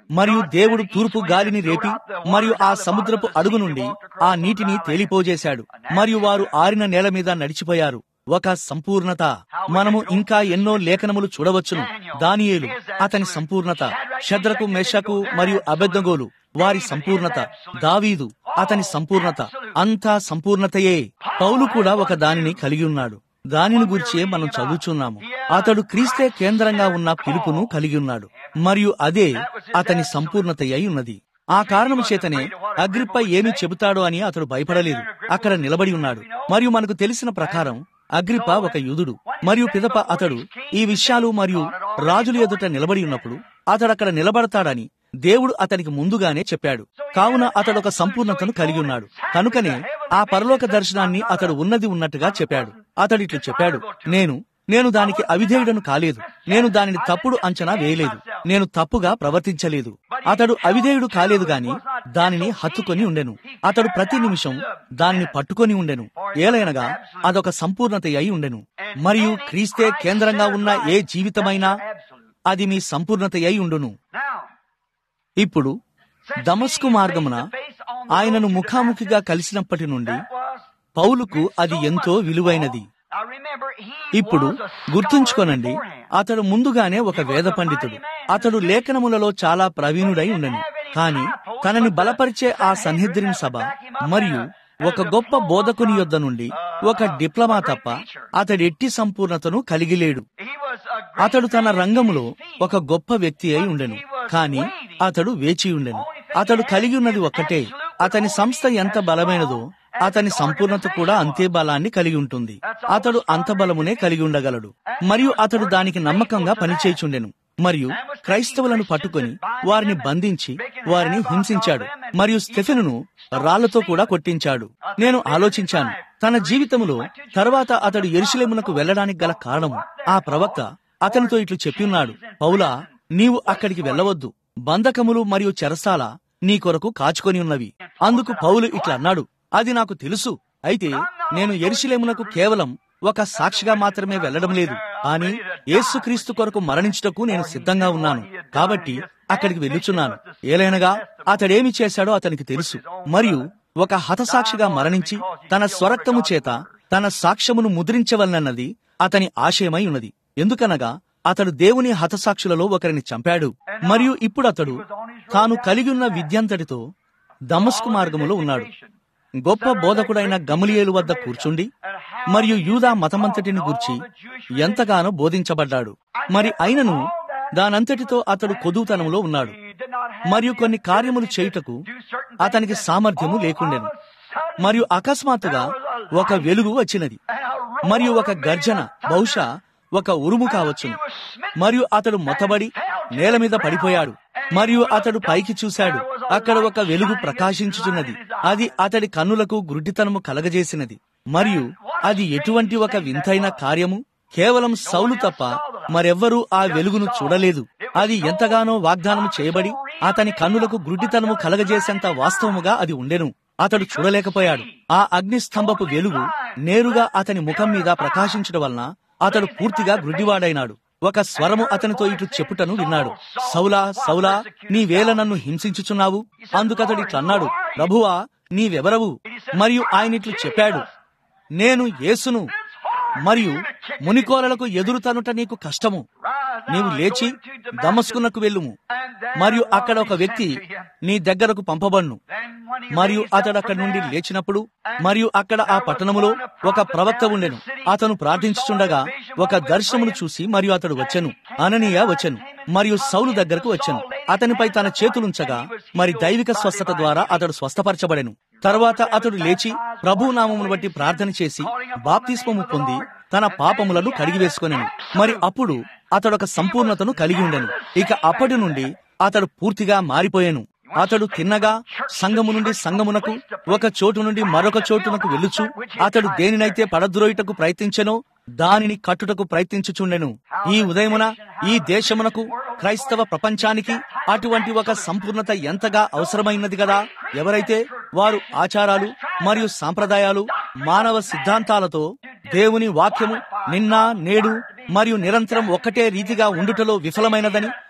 మరియు దేవుడు తూర్పు గాలిని రేపి మరియు ఆ సముద్రపు అడుగు నుండి ఆ నీటిని తేలిపోజేశాడు మరియు వారు ఆరిన నేల మీద నడిచిపోయారు ఒక సంపూర్ణత మనము ఇంకా ఎన్నో లేఖనములు చూడవచ్చును దానియేలు అతని సంపూర్ణత శద్రకు మెషకు మరియు అబెద్దగోలు వారి సంపూర్ణత దావీదు అతని సంపూర్ణత అంతా సంపూర్ణతయే పౌలు కూడా ఒక దానిని కలిగి ఉన్నాడు దానిని గురించే మనం చదువుచున్నాము అతడు క్రీస్తే కేంద్రంగా ఉన్న పిలుపును కలిగి ఉన్నాడు మరియు అదే అతని సంపూర్ణత అయి ఉన్నది ఆ కారణము చేతనే అగ్రిప్ప ఏమి చెబుతాడో అని అతడు భయపడలేదు అక్కడ నిలబడి ఉన్నాడు మరియు మనకు తెలిసిన ప్రకారం అగ్రిప్ప ఒక యూదుడు మరియు పిదప అతడు ఈ విషయాలు మరియు రాజుల ఎదుట నిలబడి ఉన్నప్పుడు అతడు అక్కడ నిలబడతాడని దేవుడు అతనికి ముందుగానే చెప్పాడు కావున అతడు ఒక సంపూర్ణతను కలిగి ఉన్నాడు కనుకనే ఆ పరలోక దర్శనాన్ని అతడు ఉన్నది ఉన్నట్టుగా చెప్పాడు అతడు ఇట్లు చెప్పాడు నేను నేను దానికి అవిధేయుడను కాలేదు నేను దానిని తప్పుడు అంచనా వేయలేదు నేను తప్పుగా ప్రవర్తించలేదు అతడు అవిధేయుడు కాలేదు గాని దానిని హత్తుకొని ఉండెను అతడు ప్రతి నిమిషం దానిని పట్టుకొని ఉండెను ఏలైనగా అదొక సంపూర్ణత అయి ఉండెను మరియు క్రీస్తే కేంద్రంగా ఉన్న ఏ జీవితమైనా అది మీ సంపూర్ణత అయి ఉండును ఇప్పుడు దమస్కు మార్గమున ఆయనను ముఖాముఖిగా కలిసినప్పటి నుండి పౌలుకు అది ఎంతో విలువైనది ఇప్పుడు గుర్తుంచుకోనండి అతడు ముందుగానే ఒక వేద పండితుడు అతడు లేఖనములలో చాలా ప్రవీణుడై ఉండను కాని తనని బలపరిచే ఆ సన్నిధిని సభ మరియు ఒక గొప్ప బోధకుని యొద్ద నుండి ఒక డిప్లొమా తప్ప అతడు ఎట్టి సంపూర్ణతను కలిగి లేడు అతడు తన రంగములో ఒక గొప్ప వ్యక్తి అయి ఉండెను కాని అతడు వేచి ఉండెను అతడు కలిగి ఉన్నది ఒక్కటే అతని సంస్థ ఎంత బలమైనదో అతని సంపూర్ణత కూడా అంతే బలాన్ని కలిగి ఉంటుంది అతడు అంత బలమునే కలిగి ఉండగలడు మరియు అతడు దానికి నమ్మకంగా పనిచేయుచుండెను మరియు క్రైస్తవులను పట్టుకొని వారిని బంధించి వారిని హింసించాడు మరియు స్టెఫెనును రాళ్లతో కూడా కొట్టించాడు నేను ఆలోచించాను తన జీవితములో తర్వాత అతడు ఎరుసలేమునకు వెళ్లడానికి గల కారణము ఆ ప్రవక్త అతనితో ఇట్లు చెప్పిన్నాడు పౌలా నీవు అక్కడికి వెళ్ళవద్దు బంధకములు మరియు చెరసాల నీ కొరకు కాచుకొని ఉన్నవి అందుకు పౌలు ఇట్లా అన్నాడు అది నాకు తెలుసు అయితే నేను ఎరుసలేమునకు కేవలం ఒక సాక్షిగా మాత్రమే వెళ్లడం లేదు కానీ యేసుక్రీస్తు కొరకు మరణించుటకు నేను సిద్ధంగా ఉన్నాను కాబట్టి అక్కడికి వెళ్ళుచున్నాను ఏలైనగా అతడేమి చేశాడో అతనికి తెలుసు మరియు ఒక హతసాక్షిగా మరణించి తన స్వరక్తము చేత తన సాక్ష్యమును ముద్రించవలనన్నది అతని ఆశయమై ఉన్నది ఎందుకనగా అతడు దేవుని హతసాక్షులలో ఒకరిని చంపాడు మరియు ఇప్పుడు అతడు తాను కలిగి ఉన్న విద్యంతటితో దమస్కు మార్గములో ఉన్నాడు గొప్ప బోధకుడైన గమలియేలు వద్ద కూర్చుండి మరియు యూదా మతమంతటిని గూర్చి ఎంతగానో బోధించబడ్డాడు మరి అయినను దానంతటితో అతడు కొదువుతనంలో ఉన్నాడు మరియు కొన్ని కార్యములు చేయుటకు అతనికి సామర్థ్యము లేకుండెను మరియు అకస్మాత్తుగా ఒక వెలుగు వచ్చినది మరియు ఒక గర్జన బహుశా ఒక ఉరుము కావచ్చును మరియు అతడు మొత్తబడి నేల మీద పడిపోయాడు మరియు అతడు పైకి చూశాడు అక్కడ ఒక వెలుగు ప్రకాశించుచున్నది అది అతడి కన్నులకు గుడ్డితనము కలగజేసినది మరియు అది ఎటువంటి ఒక వింతైన కార్యము కేవలం సౌలు తప్ప మరెవ్వరూ ఆ వెలుగును చూడలేదు అది ఎంతగానో వాగ్దానం చేయబడి అతని కన్నులకు గుడ్డితనము కలగజేసేంత వాస్తవముగా అది ఉండెను అతడు చూడలేకపోయాడు ఆ అగ్నిస్తంభపు వెలుగు నేరుగా అతని ముఖం మీద ప్రకాశించడం వలన అతడు పూర్తిగా గుడ్డివాడైనాడు ఒక స్వరము అతనితో ఇటు చెప్పుటను విన్నాడు సౌలా సౌలా నీవేళ నన్ను హింసించుచున్నావు అందుకతడు ఇట్లన్నాడు ప్రభువా నీవెవరవు మరియు ఆయన ఇట్లు చెప్పాడు నేను యేసును మరియు మునికోరలకు ఎదురుతనుట నీకు కష్టము నీవు లేచి దమస్కునకు వెళ్ళుము మరియు అక్కడ ఒక వ్యక్తి నీ దగ్గరకు పంపబడును మరియు అతడు అక్కడి నుండి లేచినప్పుడు మరియు అక్కడ ఆ పట్టణములో ఒక ప్రవక్త ఉండెను అతను ప్రార్థించుచుండగా ఒక దర్శనమును చూసి మరియు అతడు వచ్చెను అననీయ వచ్చెను మరియు సౌలు దగ్గరకు వచ్చెను అతనిపై తన చేతులుంచగా మరి దైవిక స్వస్థత ద్వారా అతడు స్వస్థపరచబడెను తర్వాత అతడు లేచి ప్రభు నామమును బట్టి ప్రార్థన చేసి బాప్తిస్మము పొంది తన పాపములను కడిగివేసుకొనెను మరి అప్పుడు అతడొక సంపూర్ణతను కలిగి ఉండెను ఇక అప్పటి నుండి అతడు పూర్తిగా మారిపోయాను అతడు తిన్నగా సంగము నుండి సంగమునకు ఒక చోటు నుండి మరొక చోటునకు వెళ్ళుచు అతడు దేనినైతే పడద్రోయుటకు ప్రయత్నించెనో దానిని కట్టుటకు ప్రయత్నించుచుండెను ఈ ఉదయమున ఈ దేశమునకు క్రైస్తవ ప్రపంచానికి అటువంటి ఒక సంపూర్ణత ఎంతగా అవసరమైనది కదా ఎవరైతే వారు ఆచారాలు మరియు సాంప్రదాయాలు మానవ సిద్ధాంతాలతో దేవుని వాక్యము నిన్న నేడు మరియు నిరంతరం ఒక్కటే రీతిగా ఉండుటలో విఫలమైనదని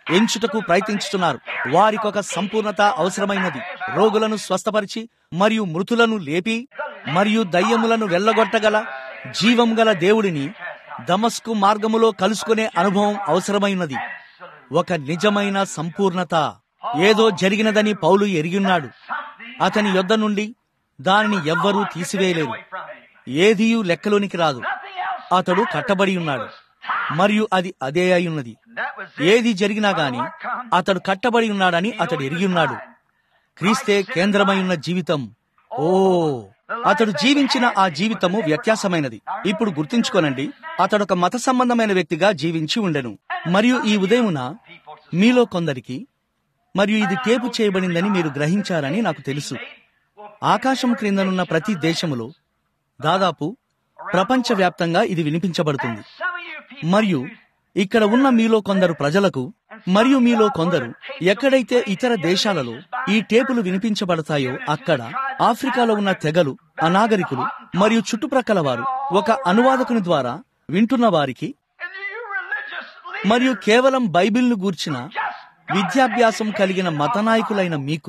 ఎంచుటకు ప్రయత్నించుతున్నారు వారికి ఒక సంపూర్ణత అవసరమైనది రోగులను స్వస్థపరిచి మరియు మృతులను లేపి మరియు దయ్యములను వెళ్ళగొట్టగల జీవం గల దేవుడిని దమస్కు మార్గములో కలుసుకునే అనుభవం అవసరమైనది ఒక నిజమైన సంపూర్ణత ఏదో జరిగినదని పౌలు ఎరిగిన్నాడు అతని యొద్ద నుండి దానిని ఎవ్వరూ తీసివేయలేరు ఏదియూ లెక్కలోనికి రాదు అతడు కట్టబడి ఉన్నాడు మరియు అది అదే అయి ఉన్నది ఏది జరిగినా గాని అతడు కట్టబడి ఉన్నాడని అతడు ఎరిగి ఉన్నాడు క్రీస్తే కేంద్రమై ఉన్న జీవితం ఓ అతడు జీవించిన ఆ జీవితము వ్యత్యాసమైనది ఇప్పుడు గుర్తుంచుకోనండి అతడు ఒక మత సంబంధమైన వ్యక్తిగా జీవించి ఉండెను మరియు ఈ ఉదయమున మీలో కొందరికి మరియు ఇది టేపు చేయబడిందని మీరు గ్రహించారని నాకు తెలుసు ఆకాశం క్రిందనున్న ప్రతి దేశములో దాదాపు ప్రపంచవ్యాప్తంగా ఇది వినిపించబడుతుంది మరియు ఇక్కడ ఉన్న మీలో కొందరు ప్రజలకు మరియు మీలో కొందరు ఎక్కడైతే ఇతర దేశాలలో ఈ టేపులు వినిపించబడతాయో అక్కడ ఆఫ్రికాలో ఉన్న తెగలు అనాగరికులు మరియు చుట్టుప్రక్కల వారు ఒక అనువాదకుని ద్వారా వింటున్న వారికి మరియు కేవలం బైబిల్ను గూర్చిన విద్యాభ్యాసం కలిగిన మతనాయకులైన మీకు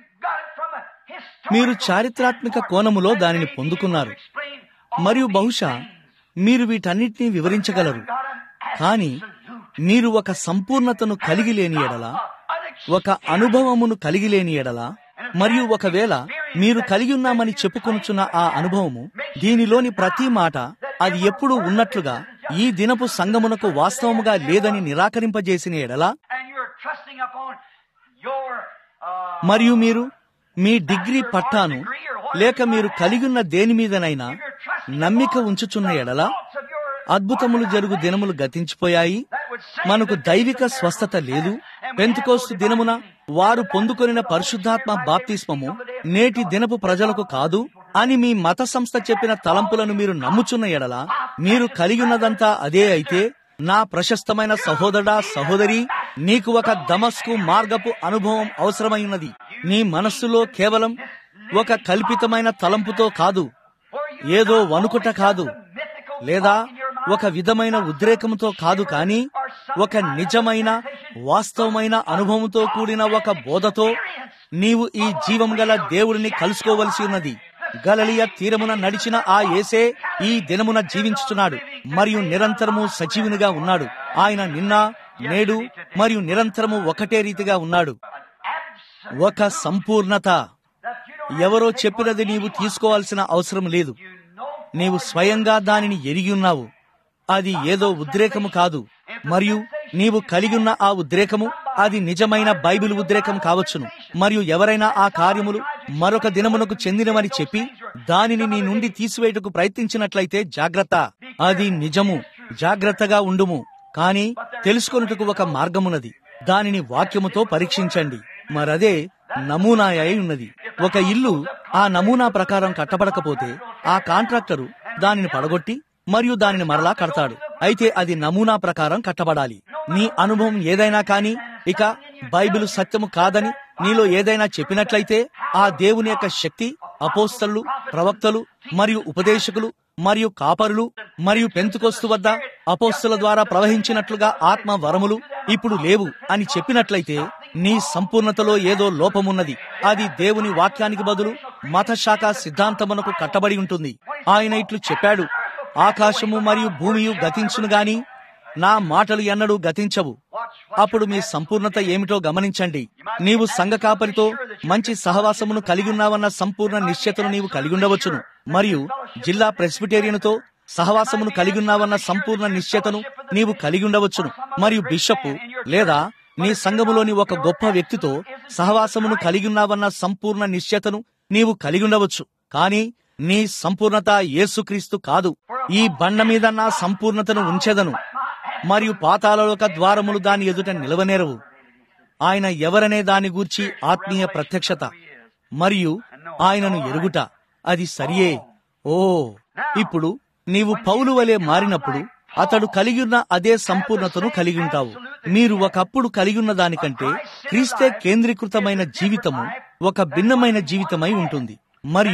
మీరు చారిత్రాత్మక కోణములో దానిని పొందుకున్నారు మరియు బహుశా మీరు వీటన్నిటినీ వివరించగలరు కానీ మీరు ఒక సంపూర్ణతను కలిగి లేని ఎడల ఒక అనుభవమును కలిగి లేని ఎడల మరియు ఒకవేళ మీరు కలిగి ఉన్నామని చెప్పుకొనుచున్న ఆ అనుభవము దీనిలోని ప్రతి మాట అది ఎప్పుడూ ఉన్నట్లుగా ఈ దినపు సంగమునకు వాస్తవముగా లేదని నిరాకరింపజేసిన ఎడల మరియు మీరు మీ డిగ్రీ పట్టాను లేక మీరు కలిగిన్న దేని మీదనైనా నమ్మిక ఉంచుచున్న ఎడల అద్భుతములు జరుగు దినములు గతించిపోయాయి మనకు దైవిక స్వస్థత లేదు పెంతుకోస్తు దినమున వారు పొందుకొనిన పరిశుద్ధాత్మ బాప్తిస్మము నేటి దినపు ప్రజలకు కాదు అని మీ మత సంస్థ చెప్పిన తలంపులను మీరు నమ్ముచున్న ఎడల మీరు కలిగినదంతా అదే అయితే నా ప్రశస్తమైన సహోదరా సహోదరి నీకు ఒక దమస్కు మార్గపు అనుభవం అవసరమైనది నీ మనస్సులో కేవలం ఒక కల్పితమైన తలంపుతో కాదు ఏదో వణుకుట కాదు లేదా ఒక విధమైన ఉద్రేకంతో కాదు కానీ ఒక నిజమైన వాస్తవమైన అనుభవంతో కూడిన ఒక బోధతో నీవు ఈ జీవం గల దేవుడిని కలుసుకోవలసి ఉన్నది గలలియ తీరమున నడిచిన ఆ ఏసే ఈ దినమున జీవించుచున్నాడు మరియు నిరంతరము సజీవునిగా ఉన్నాడు ఆయన నిన్న నేడు మరియు నిరంతరము ఒకటే రీతిగా ఉన్నాడు ఒక సంపూర్ణత ఎవరో చెప్పినది నీవు తీసుకోవాల్సిన అవసరం లేదు నీవు స్వయంగా దానిని ఎరిగి ఉన్నావు అది ఏదో ఉద్రేకము కాదు మరియు నీవు కలిగి ఉన్న ఆ ఉద్రేకము అది నిజమైన బైబిల్ ఉద్రేకం కావచ్చును మరియు ఎవరైనా ఆ కార్యములు మరొక దినమునకు చెందినవని చెప్పి దానిని నీ నుండి తీసివేయటకు ప్రయత్నించినట్లయితే జాగ్రత్త అది నిజము జాగ్రత్తగా ఉండుము కాని తెలుసుకొనుటకు ఒక మార్గమున్నది దానిని వాక్యముతో పరీక్షించండి మరదే నమూనా అయి ఉన్నది ఒక ఇల్లు ఆ నమూనా ప్రకారం కట్టబడకపోతే ఆ కాంట్రాక్టరు దానిని పడగొట్టి మరియు దానిని మరలా కడతాడు అయితే అది నమూనా ప్రకారం కట్టబడాలి నీ అనుభవం ఏదైనా కాని ఇక బైబిల్ సత్యము కాదని నీలో ఏదైనా చెప్పినట్లయితే ఆ దేవుని యొక్క శక్తి అపోస్తలు ప్రవక్తలు మరియు ఉపదేశకులు మరియు కాపరులు మరియు పెంతుకొస్తు వద్ద అపోస్తుల ద్వారా ప్రవహించినట్లుగా ఆత్మ వరములు ఇప్పుడు లేవు అని చెప్పినట్లయితే నీ సంపూర్ణతలో ఏదో లోపమున్నది అది దేవుని వాక్యానికి బదులు మత శాఖ సిద్ధాంతమునకు కట్టబడి ఉంటుంది ఆయన ఇట్లు చెప్పాడు ఆకాశము మరియు భూమియు గతించును గాని నా మాటలు ఎన్నడూ గతించవు అప్పుడు మీ సంపూర్ణత ఏమిటో గమనించండి నీవు సంఘ కాపరితో మంచి సహవాసమును కలిగి ఉన్నావన్న సంపూర్ణ నిశ్చయతను నీవు కలిగి ఉండవచ్చును మరియు జిల్లా ప్రెస్బిటేరియన్తో సహవాసమును కలిగి ఉన్నావన్న సంపూర్ణ నిశ్చయతను నీవు కలిగి ఉండవచ్చును మరియు బిషప్ లేదా నీ సంఘములోని ఒక గొప్ప వ్యక్తితో సహవాసమును కలిగి ఉన్నావన్న సంపూర్ణ నిశ్చయతను నీవు కలిగి ఉండవచ్చు కానీ నీ సంపూర్ణత యేసుక్రీస్తు కాదు ఈ బండ మీద నా సంపూర్ణతను ఉంచెదను మరియు పాతాళలోక ద్వారములు దాని ఎదుట నిలవనేరవు ఆయన ఎవరనే దాని గూర్చి ఆత్మీయ ప్రత్యక్షత మరియు ఆయనను ఎరుగుట అది సరియే ఓ ఇప్పుడు నీవు పౌలు వలె మారినప్పుడు అతడు కలిగిఉన్న అదే సంపూర్ణతను కలిగి ఉంటావు మీరు ఒకప్పుడు కలిగిన్న దానికంటే క్రీస్తే కేంద్రీకృతమైన జీవితము ఒక భిన్నమైన జీవితమై ఉంటుంది మరియు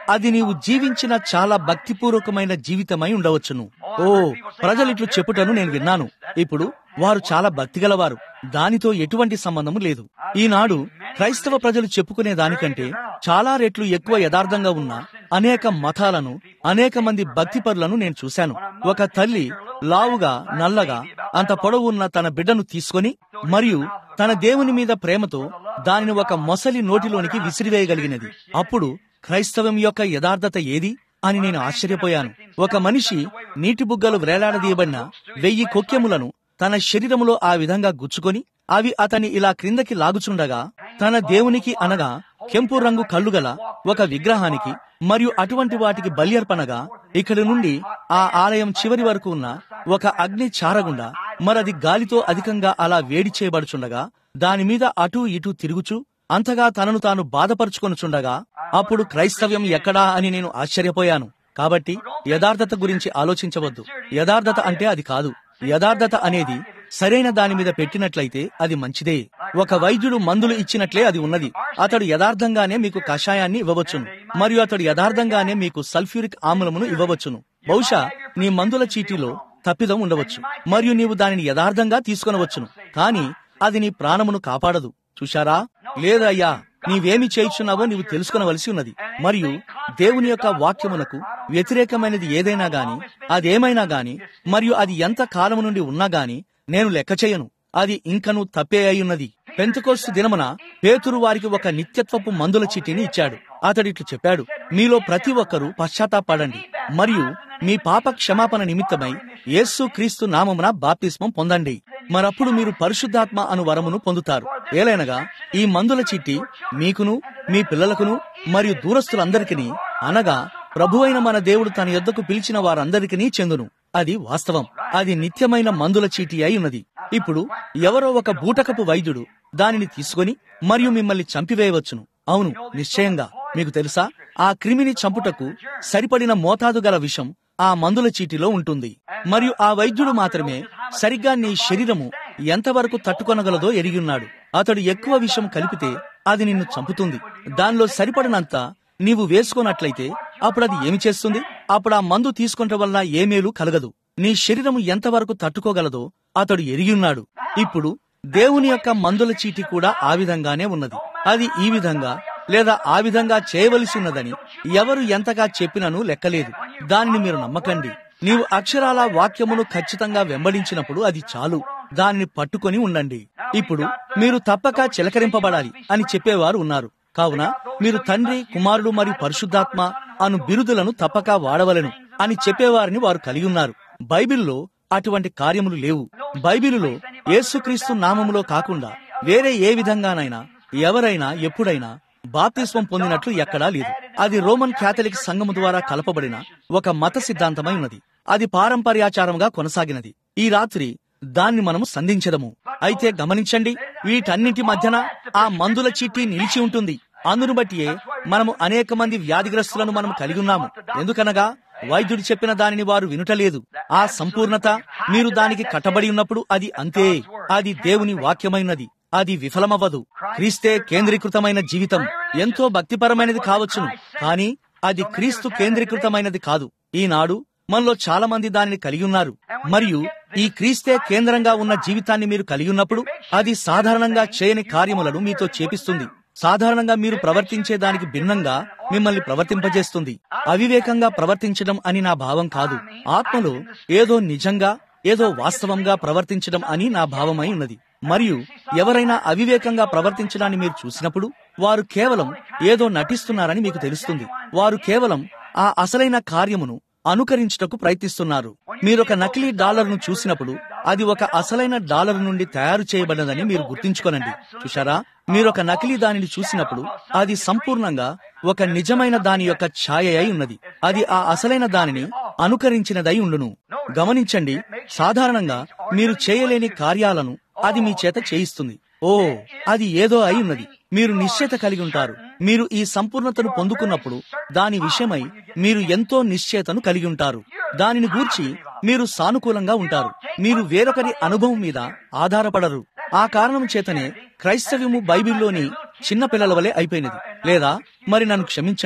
అది నీవు జీవించిన చాలా భక్తిపూర్వకమైన జీవితమై ఉండవచ్చును ఓ ప్రజలు ఇట్లు చెప్పుటను నేను విన్నాను ఇప్పుడు వారు చాలా భక్తిగలవారు దానితో ఎటువంటి సంబంధము లేదు ఈనాడు క్రైస్తవ ప్రజలు చెప్పుకునే దానికంటే చాలా రెట్లు ఎక్కువ యథార్థంగా ఉన్న అనేక మతాలను అనేక మంది భక్తిపరులను నేను చూశాను ఒక తల్లి లావుగా నల్లగా అంత పొడవు ఉన్న తన బిడ్డను తీసుకొని మరియు తన దేవుని మీద ప్రేమతో దానిని ఒక మొసలి నోటిలోనికి విసిరివేయగలిగినది అప్పుడు క్రైస్తవం యొక్క యథార్థత ఏది అని నేను ఆశ్చర్యపోయాను ఒక మనిషి నీటి బుగ్గలు వ్రేలాడదీయబడిన వెయ్యి కొక్కెములను తన శరీరములో ఆ విధంగా గుచ్చుకొని అవి అతని ఇలా క్రిందకి లాగుచుండగా తన దేవునికి అనగా కెంపు రంగు కళ్ళుగల ఒక విగ్రహానికి మరియు అటువంటి వాటికి బలి అర్పణగా ఇక్కడి నుండి ఆ ఆలయం చివరి వరకు ఉన్న ఒక అగ్ని చారగుండా మరది గాలితో అధికంగా అలా వేడి చేయబడుచుండగా దాని మీద అటూ ఇటూ తిరుగుచు అంతగా తనను తాను బాధపరుచుకొనుచుండగా అప్పుడు క్రైస్తవ్యం ఎక్కడా అని నేను ఆశ్చర్యపోయాను కాబట్టి యథార్థత గురించి ఆలోచించవద్దు యథార్థత అంటే అది కాదు యథార్థత అనేది సరైన దాని మీద పెట్టినట్లయితే అది మంచిదే ఒక వైద్యుడు మందులు ఇచ్చినట్లే అది ఉన్నది అతడు యథార్థంగానే మీకు కషాయాన్ని ఇవ్వవచ్చును మరియు అతడు యథార్థంగానే మీకు సల్ఫ్యూరిక్ ఆమ్లమును ఇవ్వవచ్చును బహుశా నీ మందుల చీటీలో తప్పిదం ఉండవచ్చు మరియు నీవు దానిని యథార్థంగా తీసుకొనవచ్చును కానీ అది నీ ప్రాణమును కాపాడదు చూశారా లేదయ్యా నీవేమి చేయుచున్నావో నీవు తెలుసుకునవలసి ఉన్నది మరియు దేవుని యొక్క వాక్యమునకు వ్యతిరేకమైనది ఏదైనా గాని అదేమైనా గాని మరియు అది ఎంత కాలము నుండి ఉన్నా గాని నేను లెక్క చేయను అది ఇంకను తప్పే అయ్యున్నది పెంతకోస్తు దినమున పేతురు వారికి ఒక నిత్యత్వపు మందుల చీటీని ఇచ్చాడు అతడిట్లు చెప్పాడు మీలో ప్రతి ఒక్కరూ పశ్చాత్తాపడండి మరియు మీ పాప క్షమాపణ నిమిత్తమై యేసు క్రీస్తు నామమున బాప్తిస్మం పొందండి మరప్పుడు మీరు పరిశుద్ధాత్మ అను వరమును పొందుతారు ఏలైనగా ఈ మందుల చీటి మీకును మీ పిల్లలకును మరియు దూరస్తులందరికీ అనగా ప్రభువైన మన దేవుడు తన యొద్దకు పిలిచిన వారందరికీ చెందును అది వాస్తవం అది నిత్యమైన మందుల చీటీ అయి ఉన్నది ఇప్పుడు ఎవరో ఒక బూటకపు వైద్యుడు దానిని తీసుకొని మరియు మిమ్మల్ని చంపివేయవచ్చును అవును నిశ్చయంగా మీకు తెలుసా ఆ క్రిమిని చంపుటకు సరిపడిన మోతాదు గల విషం ఆ మందుల చీటిలో ఉంటుంది మరియు ఆ వైద్యుడు మాత్రమే సరిగ్గా నీ శరీరము ఎంతవరకు తట్టుకొనగలదో ఎరిగిన్నాడు అతడు ఎక్కువ విషం కలిపితే అది నిన్ను చంపుతుంది దానిలో సరిపడినంత నీవు వేసుకున్నట్లయితే అప్పుడు అది ఏమి చేస్తుంది అప్పుడు ఆ మందు తీసుకుంట వల్ల ఏ మేలు కలగదు నీ శరీరము ఎంతవరకు తట్టుకోగలదో అతడు ఎరిగిన్నాడు ఇప్పుడు దేవుని యొక్క మందుల చీటి కూడా ఆ విధంగానే ఉన్నది అది ఈ విధంగా లేదా ఆ విధంగా చేయవలసి ఉన్నదని ఎవరు ఎంతగా చెప్పినను లెక్కలేదు దానిని మీరు నమ్మకండి నీవు అక్షరాల వాక్యమును ఖచ్చితంగా వెంబడించినప్పుడు అది చాలు దానిని పట్టుకొని ఉండండి ఇప్పుడు మీరు తప్పక చిలకరింపబడాలి అని చెప్పేవారు ఉన్నారు కావున మీరు తండ్రి కుమారుడు మరియు పరిశుద్ధాత్మ అను బిరుదులను తప్పక వాడవలను అని చెప్పేవారిని వారు కలిగి ఉన్నారు బైబిల్లో అటువంటి కార్యములు లేవు బైబిలులో యేసుక్రీస్తు నామములో కాకుండా వేరే ఏ విధంగానైనా ఎవరైనా ఎప్పుడైనా బాప్తిస్వం పొందినట్లు ఎక్కడా లేదు అది రోమన్ క్యాథలిక్ సంఘము ద్వారా కలపబడిన ఒక మత సిద్ధాంతమై ఉన్నది అది పారంపర్యాచారంగా కొనసాగినది ఈ రాత్రి దాన్ని మనము సంధించదము అయితే గమనించండి వీటన్నింటి మధ్యన ఆ మందుల చీటీ నిలిచి ఉంటుంది అందును బట్టియే మనము అనేక మంది వ్యాధిగ్రస్తులను మనం కలిగి ఉన్నాము ఎందుకనగా వైద్యుడు చెప్పిన దానిని వారు వినుటలేదు ఆ సంపూర్ణత మీరు దానికి కట్టబడి ఉన్నప్పుడు అది అంతే అది దేవుని వాక్యమైనది అది విఫలమవ్వదు క్రీస్తే కేంద్రీకృతమైన జీవితం ఎంతో భక్తిపరమైనది కావచ్చును కానీ అది క్రీస్తు కేంద్రీకృతమైనది కాదు ఈనాడు మనలో చాలా మంది దానిని కలిగి ఉన్నారు మరియు ఈ క్రీస్తే కేంద్రంగా ఉన్న జీవితాన్ని మీరు కలిగి ఉన్నప్పుడు అది సాధారణంగా చేయని కార్యములను మీతో చేపిస్తుంది సాధారణంగా మీరు ప్రవర్తించే దానికి భిన్నంగా మిమ్మల్ని ప్రవర్తింపజేస్తుంది అవివేకంగా ప్రవర్తించడం అని నా భావం కాదు ఆత్మలో ఏదో నిజంగా ఏదో వాస్తవంగా ప్రవర్తించడం అని నా భావమై ఉన్నది మరియు ఎవరైనా అవివేకంగా ప్రవర్తించడాన్ని మీరు చూసినప్పుడు వారు కేవలం ఏదో నటిస్తున్నారని మీకు తెలుస్తుంది వారు కేవలం ఆ అసలైన కార్యమును అనుకరించుటకు ప్రయత్నిస్తున్నారు మీరొక నకిలీ డాలర్ను చూసినప్పుడు అది ఒక అసలైన డాలర్ నుండి తయారు చేయబడినదని మీరు గుర్తించుకోనండి చూశారా మీరొక నకిలీ దానిని చూసినప్పుడు అది సంపూర్ణంగా ఒక నిజమైన దాని యొక్క ఛాయ అయి ఉన్నది అది ఆ అసలైన దానిని అనుకరించినదై ఉండును గమనించండి సాధారణంగా మీరు చేయలేని కార్యాలను అది మీ చేత చేయిస్తుంది ఓ అది ఏదో అయి ఉన్నది మీరు నిశ్చయత కలిగి ఉంటారు మీరు ఈ సంపూర్ణతను పొందుకున్నప్పుడు దాని విషయమై మీరు ఎంతో నిశ్చయతను కలిగి ఉంటారు దానిని గూర్చి మీరు సానుకూలంగా ఉంటారు మీరు వేరొకరి అనుభవం మీద ఆధారపడరు ఆ కారణం చేతనే క్రైస్తవ్యము బైబిల్లోని చిన్న పిల్లల వలె అయిపోయినది లేదా మరి నన్ను క్షమించండి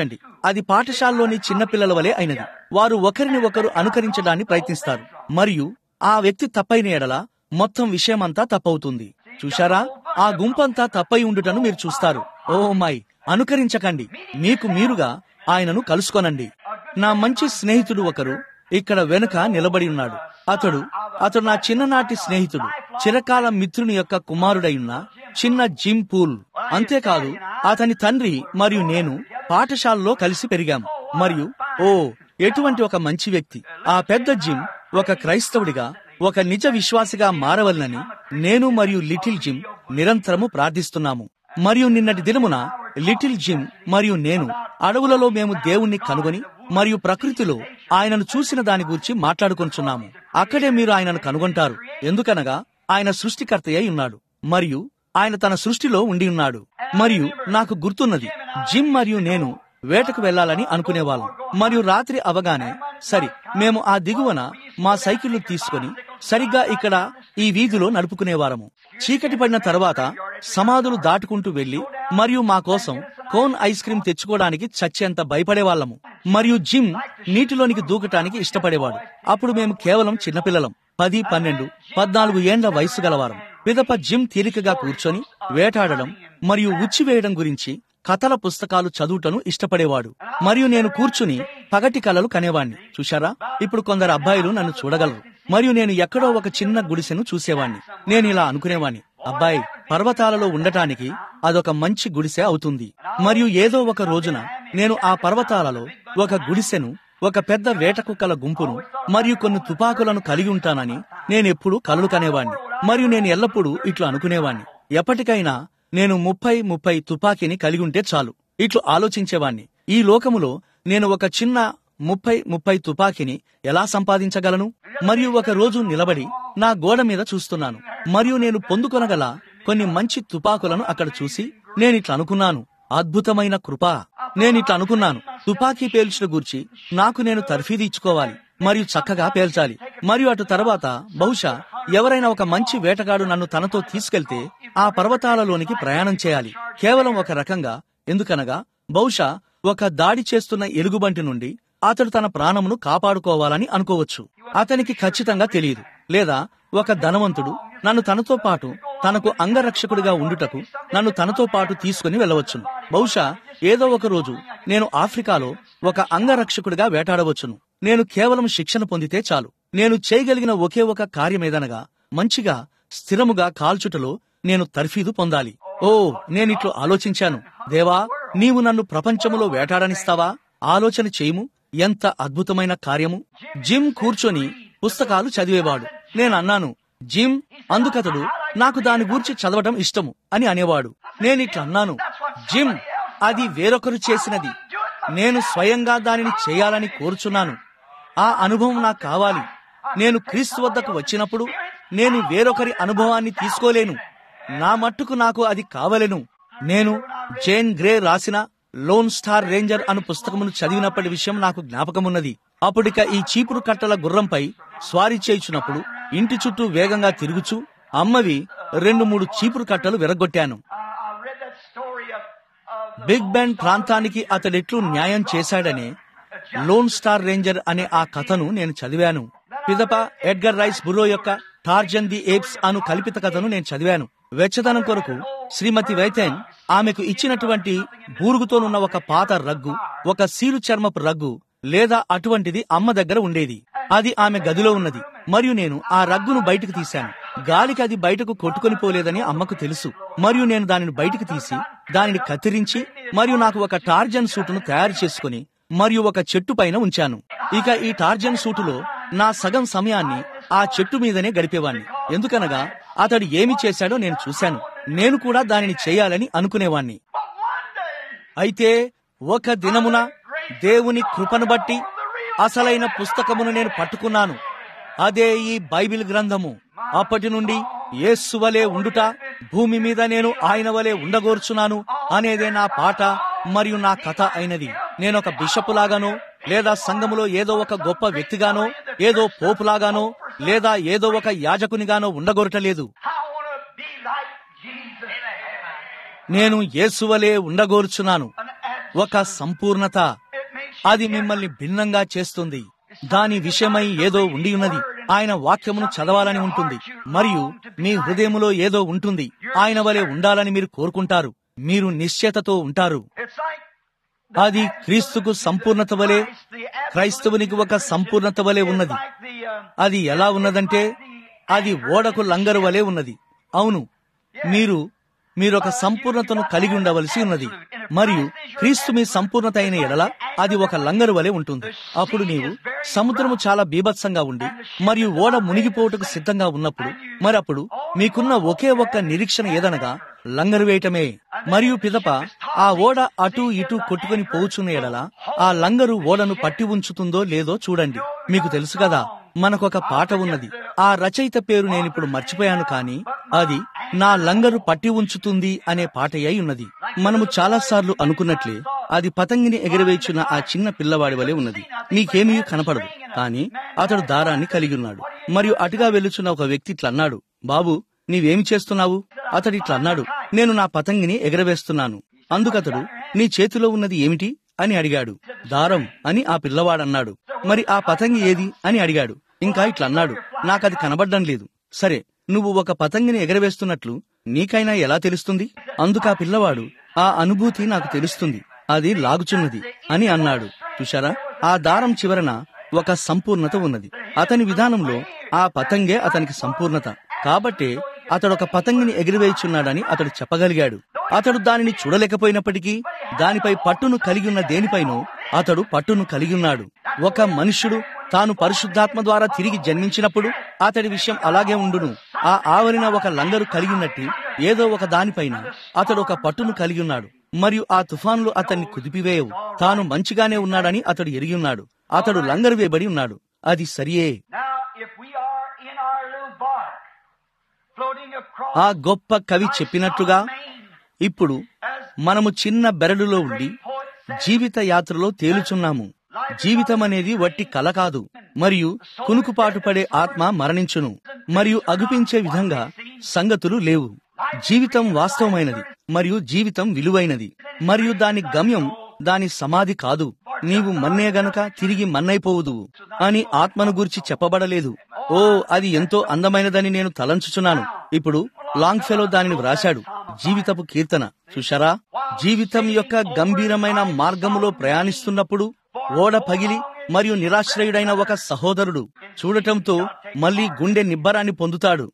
అది పాఠశాలలోని చిన్నపిల్లల వలె అయినది వారు ఒకరిని ఒకరు అనుకరించడాన్ని ప్రయత్నిస్తారు మరియు ఆ వ్యక్తి తప్పైన ఎడల మొత్తం విషయమంతా తప్పవుతుంది చూశారా ఆ గుంపంతా తప్పై ఉండుటను మీరు చూస్తారు ఓ మై అనుకరించకండి మీకు మీరుగా ఆయనను కలుసుకొనండి నా మంచి స్నేహితుడు ఒకరు ఇక్కడ వెనుక నిలబడి ఉన్నాడు అతడు అతడు నా చిన్ననాటి స్నేహితుడు చిరకాల మిత్రుని యొక్క కుమారుడైన చిన్న జిమ్ పూల్ అంతేకాదు అతని తండ్రి మరియు నేను పాఠశాలలో కలిసి పెరిగాం మరియు ఓ ఎటువంటి ఒక మంచి వ్యక్తి ఆ పెద్ద జిమ్ ఒక క్రైస్తవుడిగా ఒక నిజ విశ్వాసిగా మారవలనని నేను మరియు లిటిల్ జిమ్ నిరంతరము ప్రార్థిస్తున్నాము మరియు నిన్నటి దినమున లిటిల్ జిమ్ మరియు నేను అడవులలో మేము దేవుణ్ణి కనుగొని మరియు ప్రకృతిలో ఆయనను చూసిన దాని గురించి మాట్లాడుకొంచున్నాము అక్కడే మీరు ఆయనను కనుగొంటారు ఎందుకనగా ఆయన సృష్టికర్త అయి ఉన్నాడు మరియు ఆయన తన సృష్టిలో ఉండి ఉన్నాడు మరియు నాకు గుర్తున్నది జిమ్ మరియు నేను వేటకు వెళ్లాలని అనుకునేవాళ్ళం మరియు రాత్రి అవగానే సరి మేము ఆ దిగువన మా సైకిళ్లు తీసుకొని సరిగ్గా ఇక్కడ ఈ వీధిలో నడుపుకునేవారము చీకటి పడిన తర్వాత సమాధులు దాటుకుంటూ వెళ్లి మరియు మా కోసం కోన్ ఐస్ క్రీం తెచ్చుకోవడానికి చచ్చేంత భయపడేవాళ్ళము మరియు జిమ్ నీటిలోనికి దూకటానికి ఇష్టపడేవాడు అప్పుడు మేము కేవలం చిన్నపిల్లలం పది పన్నెండు పద్నాలుగు ఏండ్ల వయసు గలవారం పిదప జిమ్ తీరికగా కూర్చొని వేటాడడం మరియు ఉచ్చివేయడం గురించి కథల పుస్తకాలు చదువుటను ఇష్టపడేవాడు మరియు నేను కూర్చుని పగటి కలలు కనేవాణ్ణి చూశారా ఇప్పుడు కొందరు అబ్బాయిలు నన్ను చూడగలరు మరియు నేను ఎక్కడో ఒక చిన్న గుడిసెను చూసేవాణ్ణి నేను ఇలా అనుకునేవాణ్ణి అబ్బాయి పర్వతాలలో ఉండటానికి అదొక మంచి గుడిసె అవుతుంది మరియు ఏదో ఒక రోజున నేను ఆ పర్వతాలలో ఒక గుడిసెను ఒక పెద్ద వేట కుక్కల గుంపును మరియు కొన్ని తుపాకులను కలిగి ఉంటానని నేనెప్పుడు కలలు కనేవాణ్ణి మరియు నేను ఎల్లప్పుడూ ఇట్లా అనుకునేవాణ్ణి ఎప్పటికైనా నేను ముప్పై ముప్పై తుపాకీని కలిగి ఉంటే చాలు ఇట్లు ఆలోచించేవాణ్ణి ఈ లోకములో నేను ఒక చిన్న ముప్పై ముప్పై తుపాకీని ఎలా సంపాదించగలను మరియు ఒక రోజు నిలబడి నా గోడ మీద చూస్తున్నాను మరియు నేను పొందుకొనగల కొన్ని మంచి తుపాకులను అక్కడ చూసి నేనిట్లా అనుకున్నాను అద్భుతమైన కృప నేనిట్లా అనుకున్నాను తుపాకీ పేల్చుట గూర్చి నాకు నేను తర్ఫీదు ఇచ్చుకోవాలి మరియు చక్కగా పేల్చాలి మరియు అటు తర్వాత బహుశా ఎవరైనా ఒక మంచి వేటగాడు నన్ను తనతో తీసుకెళ్తే ఆ పర్వతాలలోనికి ప్రయాణం చేయాలి కేవలం ఒక రకంగా ఎందుకనగా బహుశా ఒక దాడి చేస్తున్న ఎలుగుబంటి నుండి అతడు తన ప్రాణమును కాపాడుకోవాలని అనుకోవచ్చు అతనికి ఖచ్చితంగా తెలియదు లేదా ఒక ధనవంతుడు నన్ను తనతో పాటు తనకు అంగరక్షకుడిగా ఉండుటకు నన్ను తనతో పాటు తీసుకుని వెళ్ళవచ్చును బహుశా ఏదో ఒక రోజు నేను ఆఫ్రికాలో ఒక అంగరక్షకుడిగా వేటాడవచ్చును నేను కేవలం శిక్షణ పొందితే చాలు నేను చేయగలిగిన ఒకే ఒక కార్యమేదనగా మంచిగా స్థిరముగా కాల్చుటలో నేను తర్ఫీదు పొందాలి ఓ నేనిట్లు ఆలోచించాను దేవా నీవు నన్ను ప్రపంచములో వేటాడనిస్తావా ఆలోచన చేయుము ఎంత అద్భుతమైన కార్యము జిమ్ కూర్చొని పుస్తకాలు చదివేవాడు నేను అన్నాను జిమ్ అందుకతడు నాకు దాని గూర్చి చదవటం ఇష్టము అని అనేవాడు నేనిట్లా అన్నాను జిమ్ అది వేరొకరు చేసినది నేను స్వయంగా దానిని చేయాలని కోరుచున్నాను ఆ అనుభవం నాకు కావాలి నేను క్రీస్తు వద్దకు వచ్చినప్పుడు నేను వేరొకరి అనుభవాన్ని తీసుకోలేను నా మట్టుకు నాకు అది కావలెను నేను జేన్ గ్రే రాసిన లోన్ స్టార్ రేంజర్ అను పుస్తకమును చదివినప్పటి విషయం నాకు జ్ఞాపకమున్నది అప్పుడిక ఈ చీపురు కట్టల గుర్రంపై స్వారీ చేయుచున్నప్పుడు ఇంటి చుట్టూ వేగంగా తిరుగుచూ అమ్మవి రెండు మూడు చీపురు కట్టలు విరగొట్టాను I read that story of, of Big Ben ప్రాంతానికి అతడెట్లు న్యాయం చేశాడనే లోన్ స్టార్ రేంజర్ అనే ఆ కథను నేను చదివాను పిదప ఎడ్గర్ రైస్ బురో యొక్క టార్జన్ ది ఏప్స్ అను కల్పిత కథను నేను చదివాను వెచ్చదనం కొరకు శ్రీమతి వైతెన్ ఆమెకు ఇచ్చినటువంటి బూరుగుతోనున్న ఒక పాత రగ్గు ఒక సీలు చర్మపు రగ్గు లేదా అటువంటిది అమ్మ దగ్గర ఉండేది అది ఆమె గదిలో ఉన్నది మరియు నేను ఆ రగ్గును బయటకు తీశాను గాలికి అది బయటకు కొట్టుకొని పోలేదని అమ్మకు తెలుసు మరియు నేను దానిని బయటకు తీసి దానిని కత్తిరించి మరియు నాకు ఒక టార్జన్ సూటును తయారు చేసుకుని మరియు ఒక చెట్టు పైన ఉంచాను ఇక ఈ టార్జన్ సూటులో నా సగం సమయాన్ని ఆ చెట్టు మీదనే గడిపేవాణ్ణి ఎందుకనగా అతడు ఏమి చేశాడో నేను చూశాను నేను కూడా దానిని చేయాలని అనుకునేవాణ్ణి But one day, అయితే ఒక దినమున దేవుని కృపను బట్టి అసలైన పుస్తకమును నేను పట్టుకున్నాను అదే ఈ బైబిల్ గ్రంథము అప్పటి నుండి యేసు వలె ఉండుట భూమి మీద నేను ఆయన వలె ఉండగోర్చున్నాను అనేదే నా పాట మరియు నా కథ అయినది నేను ఒక బిషప్ లాగానో లేదా సంఘములో ఏదో ఒక గొప్ప వ్యక్తిగానో ఏదో పోపులాగానో లేదా ఏదో ఒక యాజకునిగానో ఉండగోరటలేదు I want to be like Jesus. నేను యేసువలే ఉండగోర్చున్నాను An absolute- ఒక సంపూర్ణత It అది మిమ్మల్ని భిన్నంగా చేస్తుంది దాని విషయమై ఏదో ఉండి ఉన్నది ఆయన వాక్యమును చదవాలని ఉంటుంది మరియు మీ హృదయములో ఏదో ఉంటుంది ఆయన వలె ఉండాలని మీరు కోరుకుంటారు మీరు నిశ్చయతతో ఉంటారు It's like అది క్రీస్తుకు సంపూర్ణత వలె క్రైస్తవునికి ఒక సంపూర్ణత వలె ఉన్నది like the uh, అది ఎలా ఉన్నదంటే అది ఓడకు లంగరు వలె ఉన్నది అవును మీరు మీరు ఒక సంపూర్ణతను కలిగి ఉండవలసి ఉన్నది మరియు క్రీస్తు మీ సంపూర్ణత అయిన ఎడల అది ఒక లంగరు వలె ఉంటుంది అప్పుడు నీవు సముద్రము చాలా బీభత్సంగా ఉండి మరియు ఓడ మునిగిపోవటకు సిద్ధంగా ఉన్నప్పుడు మరి అప్పుడు మీకున్న ఒకే ఒక్క నిరీక్షణ ఏదనగా లంగరు వేయటమే మరియు పిదప ఆ ఓడ అటు ఇటు కొట్టుకుని పోవుచున్న ఎడల ఆ లంగరు ఓడను పట్టి ఉంచుతుందో లేదో చూడండి మీకు తెలుసు కదా మనకొక పాట ఉన్నది ఆ రచయిత పేరు నేనిప్పుడు మర్చిపోయాను కానీ అది నా లంగరు పట్టి ఉంచుతుంది అనే పాట అయి ఉన్నది మనము చాలా సార్లు అనుకున్నట్లే అది పతంగిని ఎగరవేచున్న ఆ చిన్న పిల్లవాడి వలె ఉన్నది నీకేమీ కనపడదు కానీ అతడు దారాన్ని కలిగి ఉన్నాడు మరియు అటుగా వెళ్ళుచున్న ఒక వ్యక్తి ఇట్లా అన్నాడు బాబు నీవేమి చేస్తున్నావు అతడు ఇట్లా అన్నాడు నేను నా పతంగిని ఎగరవేస్తున్నాను అందుకతడు నీ చేతిలో ఉన్నది ఏమిటి అని అడిగాడు దారం అని ఆ పిల్లవాడన్నాడు మరి ఆ పతంగి ఏది అని అడిగాడు ఇంకా ఇట్లా అన్నాడు నాకది కనబడ్డం లేదు సరే నువ్వు ఒక పతంగిని ఎగరవేస్తున్నట్లు నీకైనా ఎలా తెలుస్తుంది అందుకా పిల్లవాడు ఆ అనుభూతి నాకు తెలుస్తుంది అది లాగుచున్నది అని అన్నాడు చూశారా ఆ దారం చివరన ఒక సంపూర్ణత ఉన్నది అతని విధానంలో ఆ పతంగే అతనికి సంపూర్ణత కాబట్టే అతడు ఒక పతంగిని ఎగిరివేయుచున్నాడని అతడు చెప్పగలిగాడు అతడు దానిని చూడలేకపోయినప్పటికీ దానిపై పట్టును కలిగి ఉన్న దేనిపైనో అతడు పట్టును కలిగి ఉన్నాడు ఒక మనుష్యుడు తాను పరిశుద్ధాత్మ ద్వారా తిరిగి జన్మించినప్పుడు అతడి విషయం అలాగే ఉండును ఆ ఆవరణ ఒక లంగరు కలిగినట్టు ఏదో ఒక దానిపైన అతడు ఒక పట్టును కలిగి ఉన్నాడు మరియు ఆ తుఫాన్లు అతన్ని కుదిపివేయవు తాను మంచిగానే ఉన్నాడని అతడు ఎరిగి ఉన్నాడు అతడు లంగరు వేయబడి ఉన్నాడు అది సరియే now if we are in our little bark floating across ఆ గొప్ప కవి చెప్పినట్లుగా ఇప్పుడు మనము చిన్న బెరడులో ఉండి జీవిత యాత్రలో తేలుచున్నాము జీవితం అనేది వట్టి కల కాదు మరియు కునుకుపాటు పడే ఆత్మ మరణించును మరియు అగుపించే విధంగా సంగతులు లేవు జీవితం వాస్తవమైనది మరియు జీవితం విలువైనది మరియు దాని గమ్యం దాని సమాధి కాదు నీవు మన్నే గనక తిరిగి మన్నైపోవుదు అని ఆత్మను గురించి చెప్పబడలేదు ఓ అది ఎంతో అందమైనదని నేను తలంచుచున్నాను ఇప్పుడు లాంగ్ ఫెలో దానిని వ్రాశాడు జీవితపు కీర్తన చూశారా జీవితం యొక్క గంభీరమైన మార్గములో ప్రయాణిస్తున్నప్పుడు ఓడ పగిలి మరియు నిరాశ్రయుడైన ఒక సహోదరుడు చూడటంతో మళ్ళీ గుండె నిబ్బరాన్ని పొందుతాడు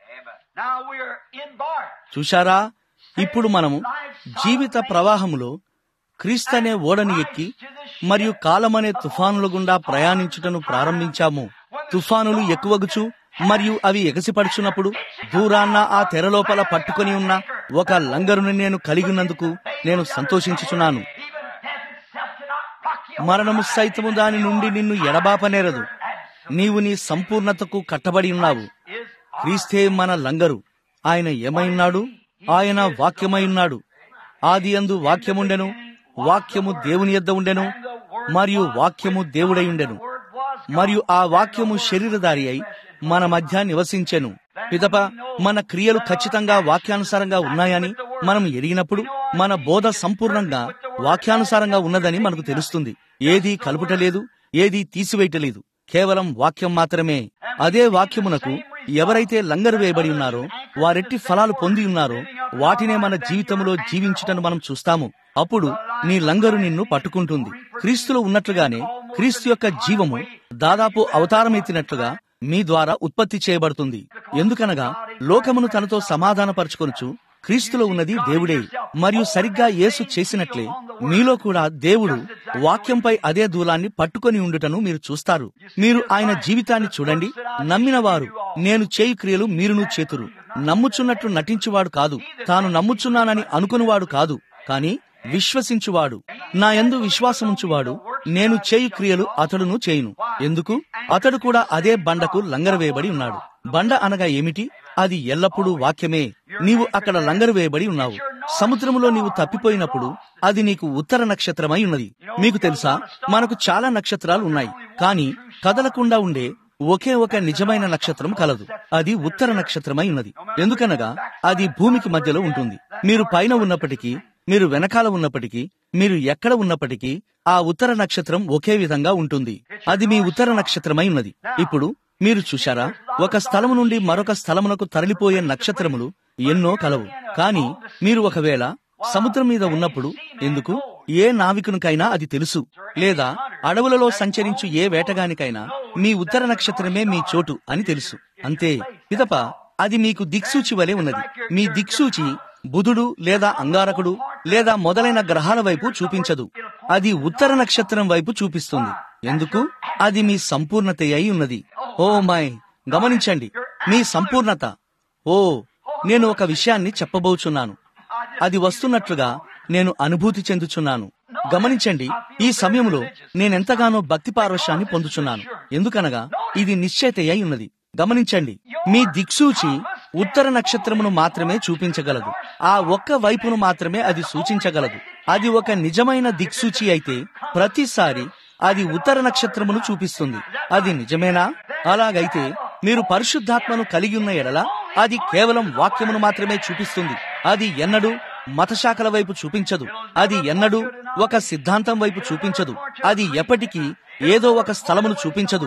now we're in bark చూశారా ఇప్పుడు మనము జీవిత ప్రవాహములో క్రీస్తనే ఓడని ఎక్కి మరియు కాలమనే తుఫానుల గుండా ప్రయాణించుటను ప్రారంభించాము తుఫానులు ఎక్కువగుచు మరియు అవి ఎగసిపడుచున్నప్పుడు దూరాన్న ఆ తెర లోపల పట్టుకొని ఉన్న ఒక లంగరుని నేను కలిగి ఉన్నందుకు నేను సంతోషించుచున్నాను మరణము సైతము దాని నుండి నిన్ను ఎడబాపనేరదు నీవు నీ సంపూర్ణతకు కట్టబడి ఉన్నావు క్రీస్తే మన లంగరు ఆయన ఏమై ఉన్నాడు ఆయన వాక్యమై ఉన్నాడు ఆది అందు వాక్యముండెను వాక్యము దేవుని యొద్ద ఉండెను మరియు వాక్యము దేవుడై ఉండెను మరియు ఆ వాక్యము శరీరధారి అయి మన మధ్య నివసించెను పిదప మన క్రియలు ఖచ్చితంగా వాక్యానుసారంగా ఉన్నాయని మనం ఎరిగినప్పుడు మన బోధ సంపూర్ణంగా వాక్యానుసారంగా ఉన్నదని మనకు తెలుస్తుంది ఏదీ కలుపుటలేదు ఏదీ తీసివేయటలేదు కేవలం వాక్యం మాత్రమే అదే వాక్యమునకు ఎవరైతే లంగరు వేయబడి ఉన్నారో వారెట్టి ఫలాలు పొంది ఉన్నారో వాటినే మన జీవితంలో జీవించుటను మనం చూస్తాము అప్పుడు నీ లంగరు నిన్ను పట్టుకుంటుంది క్రీస్తులో ఉన్నట్లుగానే క్రీస్తు యొక్క జీవము దాదాపు అవతారమెత్తినట్లుగా మీ ద్వారా ఉత్పత్తి చేయబడుతుంది ఎందుకనగా లోకమును తనతో సమాధానపరచుకొనుచు క్రీస్తులో ఉన్నది దేవుడే మరియు సరిగ్గా యేసు చేసినట్లే మీలో కూడా దేవుడు వాక్యంపై అదే దూలాన్ని పట్టుకొని ఉండుటను మీరు చూస్తారు మీరు ఆయన జీవితాన్ని చూడండి నమ్మిన వారు నేను చేయు క్రియలు మీరును చేతురు నమ్ముచున్నట్లు నటించువాడు కాదు తాను నమ్ముచున్నానని అనుకునివాడు కాదు కాని విశ్వసించువాడు నా యందు విశ్వాసముంచువాడు నేను చేయు క్రియలు అతడును చేయును ఎందుకు అతడు కూడా అదే బండకు లంగర వేయబడి ఉన్నాడు బండ అనగా ఏమిటి అది ఎల్లప్పుడూ వాక్యమే నీవు అక్కడ లంగరు వేయబడి ఉన్నావు సముద్రములో నీవు తప్పిపోయినప్పుడు అది నీకు ఉత్తర నక్షత్రమై ఉన్నది మీకు తెలుసా మనకు చాలా నక్షత్రాలు ఉన్నాయి కానీ కదలకుండా ఉండే ఒకే ఒక నిజమైన నక్షత్రం కలదు అది ఉత్తర నక్షత్రమై ఉన్నది ఎందుకనగా అది భూమికి మధ్యలో ఉంటుంది మీరు పైన ఉన్నప్పటికీ మీరు వెనకాల ఉన్నప్పటికీ మీరు ఎక్కడ ఉన్నప్పటికీ ఆ ఉత్తర నక్షత్రం ఒకే విధంగా ఉంటుంది అది మీ ఉత్తర నక్షత్రమై ఉన్నది ఇప్పుడు మీరు చూశారా ఒక స్థలము నుండి మరొక స్థలమునకు తరలిపోయే నక్షత్రములు ఎన్నో కలవు కానీ మీరు ఒకవేళ సముద్రం మీద ఉన్నప్పుడు ఎందుకు ఏ నావికునికైనా అది తెలుసు లేదా అడవులలో సంచరించు ఏ వేటగానికైనా మీ ఉత్తర నక్షత్రమే మీ చోటు అని తెలుసు అంతే పిదప అది మీకు దిక్సూచి వలె ఉన్నది మీ దిక్సూచి బుధుడు లేదా అంగారకుడు లేదా మొదలైన గ్రహాల వైపు చూపించదు అది ఉత్తర నక్షత్రం వైపు చూపిస్తుంది ఎందుకు అది మీ సంపూర్ణత అయి ఉన్నది ఓ మై గమనించండి మీ సంపూర్ణత ఓ నేను ఒక విషయాన్ని చెప్పబోచున్నాను అది వస్తున్నట్లుగా నేను అనుభూతి చెందుచున్నాను గమనించండి ఈ సమయంలో నేనెంతగానో భక్తి పారవశాన్ని పొందుచున్నాను ఎందుకనగా ఇది నిశ్చయిత అయి ఉన్నది గమనించండి మీ దిక్సూచి ఉత్తర నక్షత్రమును మాత్రమే చూపించగలదు ఆ ఒక్క వైపును మాత్రమే అది సూచించగలదు అది ఒక నిజమైన దిక్సూచి అయితే ప్రతిసారి అది ఉత్తర నక్షత్రమును చూపిస్తుంది అది నిజమేనా అలాగైతే మీరు పరిశుద్ధాత్మను కలిగి ఉన్న ఎడల అది కేవలం వాక్యమును మాత్రమే చూపిస్తుంది అది ఎన్నడూ మతశాఖల వైపు చూపించదు అది ఎన్నడూ ఒక సిద్ధాంతం వైపు చూపించదు అది ఎప్పటికీ ఏదో ఒక స్థలమును చూపించదు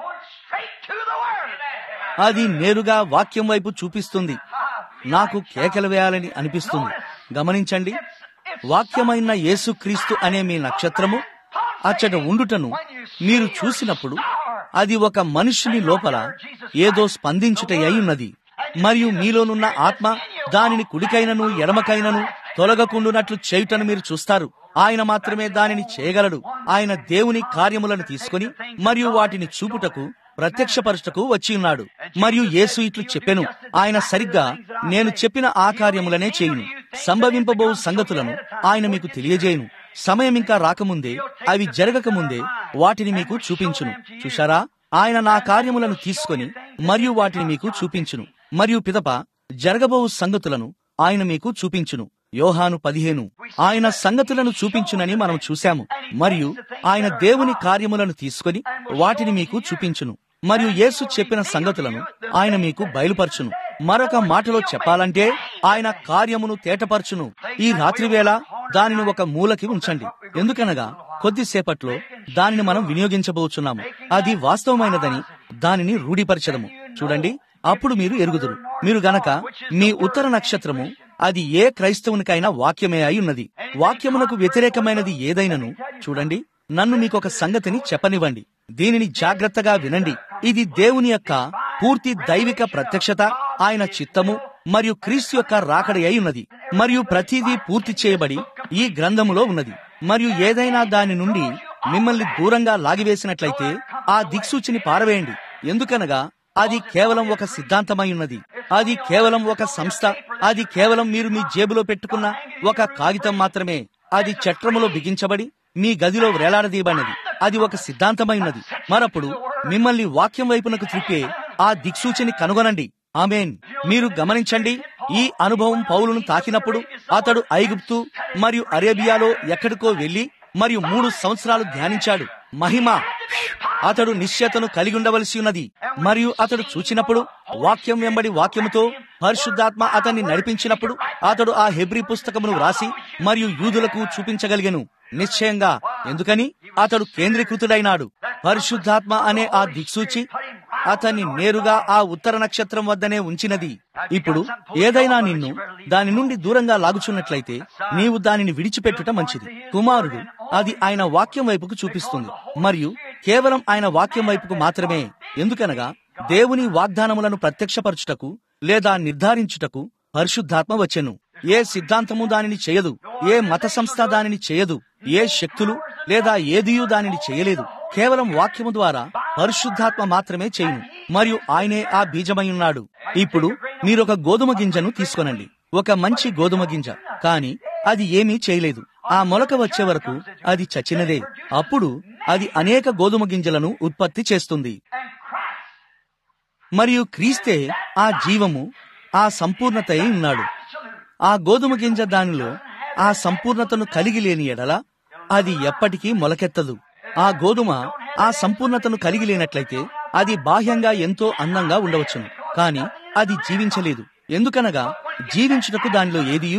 అది నేరుగా వాక్యం వైపు చూపిస్తుంది నాకు కేకలు వేయాలని అనిపిస్తుంది గమనించండి వాక్యమైన యేసుక్రీస్తు అనే మీ నక్షత్రము అచ్చట ఉండుటను మీరు చూసినప్పుడు అది ఒక మనుషుని లోపల ఏదో స్పందించుట ఉన్నది మరియు మీలోనున్న ఆత్మ దానిని కుడికైనను ఎడమకైనను తొలగకుండునట్లు చేయుటను మీరు చూస్తారు ఆయన మాత్రమే దానిని చేయగలడు ఆయన దేవుని కార్యములను తీసుకుని మరియు వాటిని చూపుటకు ప్రత్యక్షపరచుటకు వచ్చి ఉన్నాడు మరియు యేసు ఇట్లు చెప్పెను ఆయన సరిగ్గా నేను చెప్పిన ఆ కార్యములనే చేయును సంభవింపబో సంగతులను ఆయన మీకు తెలియజేయును సమయం ఇంకా రాకముందే అవి జరగకముందే వాటిని మీకు చూపించును చూశారా ఆయన నా కార్యములను తీసుకొని మరియు వాటిని మీకు చూపించును మరియు పిదప జరగబో సంగతులను ఆయన మీకు చూపించును యోహాను పదిహేను ఆయన సంగతులను చూపించునని మనం చూశాము మరియు ఆయన దేవుని కార్యములను తీసుకొని వాటిని మీకు చూపించును మరియు యేసు చెప్పిన సంగతులను ఆయన మీకు బయలుపరచును మరొక మాటలో చెప్పాలంటే ఆయన కార్యమును తేటపరచును ఈ రాత్రివేళ దానిని ఒక మూలకి ఉంచండి ఎందుకనగా కొద్దిసేపట్లో దానిని మనం వినియోగించబోచున్నాము అది వాస్తవమైనదని దానిని రూఢిపరచదము చూడండి అప్పుడు మీరు ఎరుగుదురు మీరు గనక మీ ఉత్తర నక్షత్రము అది ఏ క్రైస్తవునికైనా వాక్యమే అయి ఉన్నది వాక్యమునకు వ్యతిరేకమైనది ఏదైనను చూడండి నన్ను మీకొక సంగతిని చెప్పనివ్వండి దీనిని జాగ్రత్తగా వినండి ఇది దేవుని యొక్క పూర్తి దైవిక ప్రత్యక్షత ఆయన చిత్తము మరియు క్రీస్తు యొక్క రాకడి అయి ఉన్నది మరియు ప్రతిదీ పూర్తి చేయబడి ఈ గ్రంథములో ఉన్నది మరియు ఏదైనా దాని నుండి మిమ్మల్ని దూరంగా లాగివేసినట్లయితే ఆ దిక్సూచిని పారవేయండి ఎందుకనగా అది కేవలం ఒక సిద్ధాంతమై ఉన్నది అది కేవలం ఒక సంస్థ అది కేవలం మీరు మీ జేబులో పెట్టుకున్న ఒక కాగితం మాత్రమే అది చట్రములో బిగించబడి మీ గదిలో వేలాడదీయబడినది అది ఒక సిద్ధాంతమై ఉన్నది మరప్పుడు మిమ్మల్ని వాక్యం వైపునకు త్రిప్పే ఆ దిక్సూచిని కనుగొనండి ఆమెన్ మీరు గమనించండి ఈ అనుభవం పౌలును తాకినప్పుడు అతడు ఐగుప్తు మరియు అరేబియాలో ఎక్కడికో వెళ్లి మరియు మూడు సంవత్సరాలు ధ్యానించాడు మహిమ అతడు నిశ్చయతను కలిగి ఉండవలసి ఉన్నది మరియు అతడు చూచినప్పుడు వాక్యం వెంబడి వాక్యముతో పరిశుద్ధాత్మ అతన్ని నడిపించినప్పుడు అతడు ఆ హెబ్రి పుస్తకమును వ్రాసి మరియు యూదులకు చూపించగలిగెను నిశ్చయంగా ఎందుకని అతడు కేంద్రీకృతుడైనాడు పరిశుద్ధాత్మ అనే ఆ దిక్సూచి అతన్ని నేరుగా ఆ ఉత్తర నక్షత్రం వద్దనే ఉంచినది ఇప్పుడు ఏదైనా నిన్ను దాని నుండి దూరంగా లాగుచున్నట్లయితే నీవు దానిని విడిచిపెట్టుట మంచిది కుమారుడు అది ఆయన వాక్యం వైపుకు చూపిస్తుంది మరియు కేవలం ఆయన వాక్యం వైపుకు మాత్రమే ఎందుకనగా దేవుని వాగ్దానములను ప్రత్యక్షపరచుటకు లేదా నిర్ధారించుటకు పరిశుద్ధాత్మ వచ్చెను ఏ సిద్ధాంతము దానిని చేయదు ఏ మత సంస్థ దానిని చేయదు ఏ శక్తులు లేదా ఏదియూ దానిని చేయలేదు కేవలం వాక్యము ద్వారా పరిశుద్ధాత్మ మాత్రమే చేయును మరియు ఆయనే ఆ బీజమై ఉన్నాడు ఇప్పుడు మీరొక గోధుమ గింజను తీసుకొనండి ఒక మంచి గోధుమ గింజ కాని అది ఏమీ చేయలేదు ఆ మొలక వచ్చే వరకు అది చచ్చినదే అప్పుడు అది అనేక గోధుమ గింజలను ఉత్పత్తి చేస్తుంది మరియు క్రీస్తే ఆ జీవము ఆ సంపూర్ణత అయి ఉన్నాడు ఆ గోధుమ గింజ దానిలో ఆ సంపూర్ణతను కలిగి లేని ఎడల అది ఎప్పటికీ మొలకెత్తదు ఆ గోధుమ ఆ సంపూర్ణతను కలిగి లేనట్లయితే అది బాహ్యంగా ఎంతో అందంగా ఉండవచ్చును కాని అది జీవించలేదు ఎందుకనగా జీవించుటకు దానిలో ఏదీయూ లేదు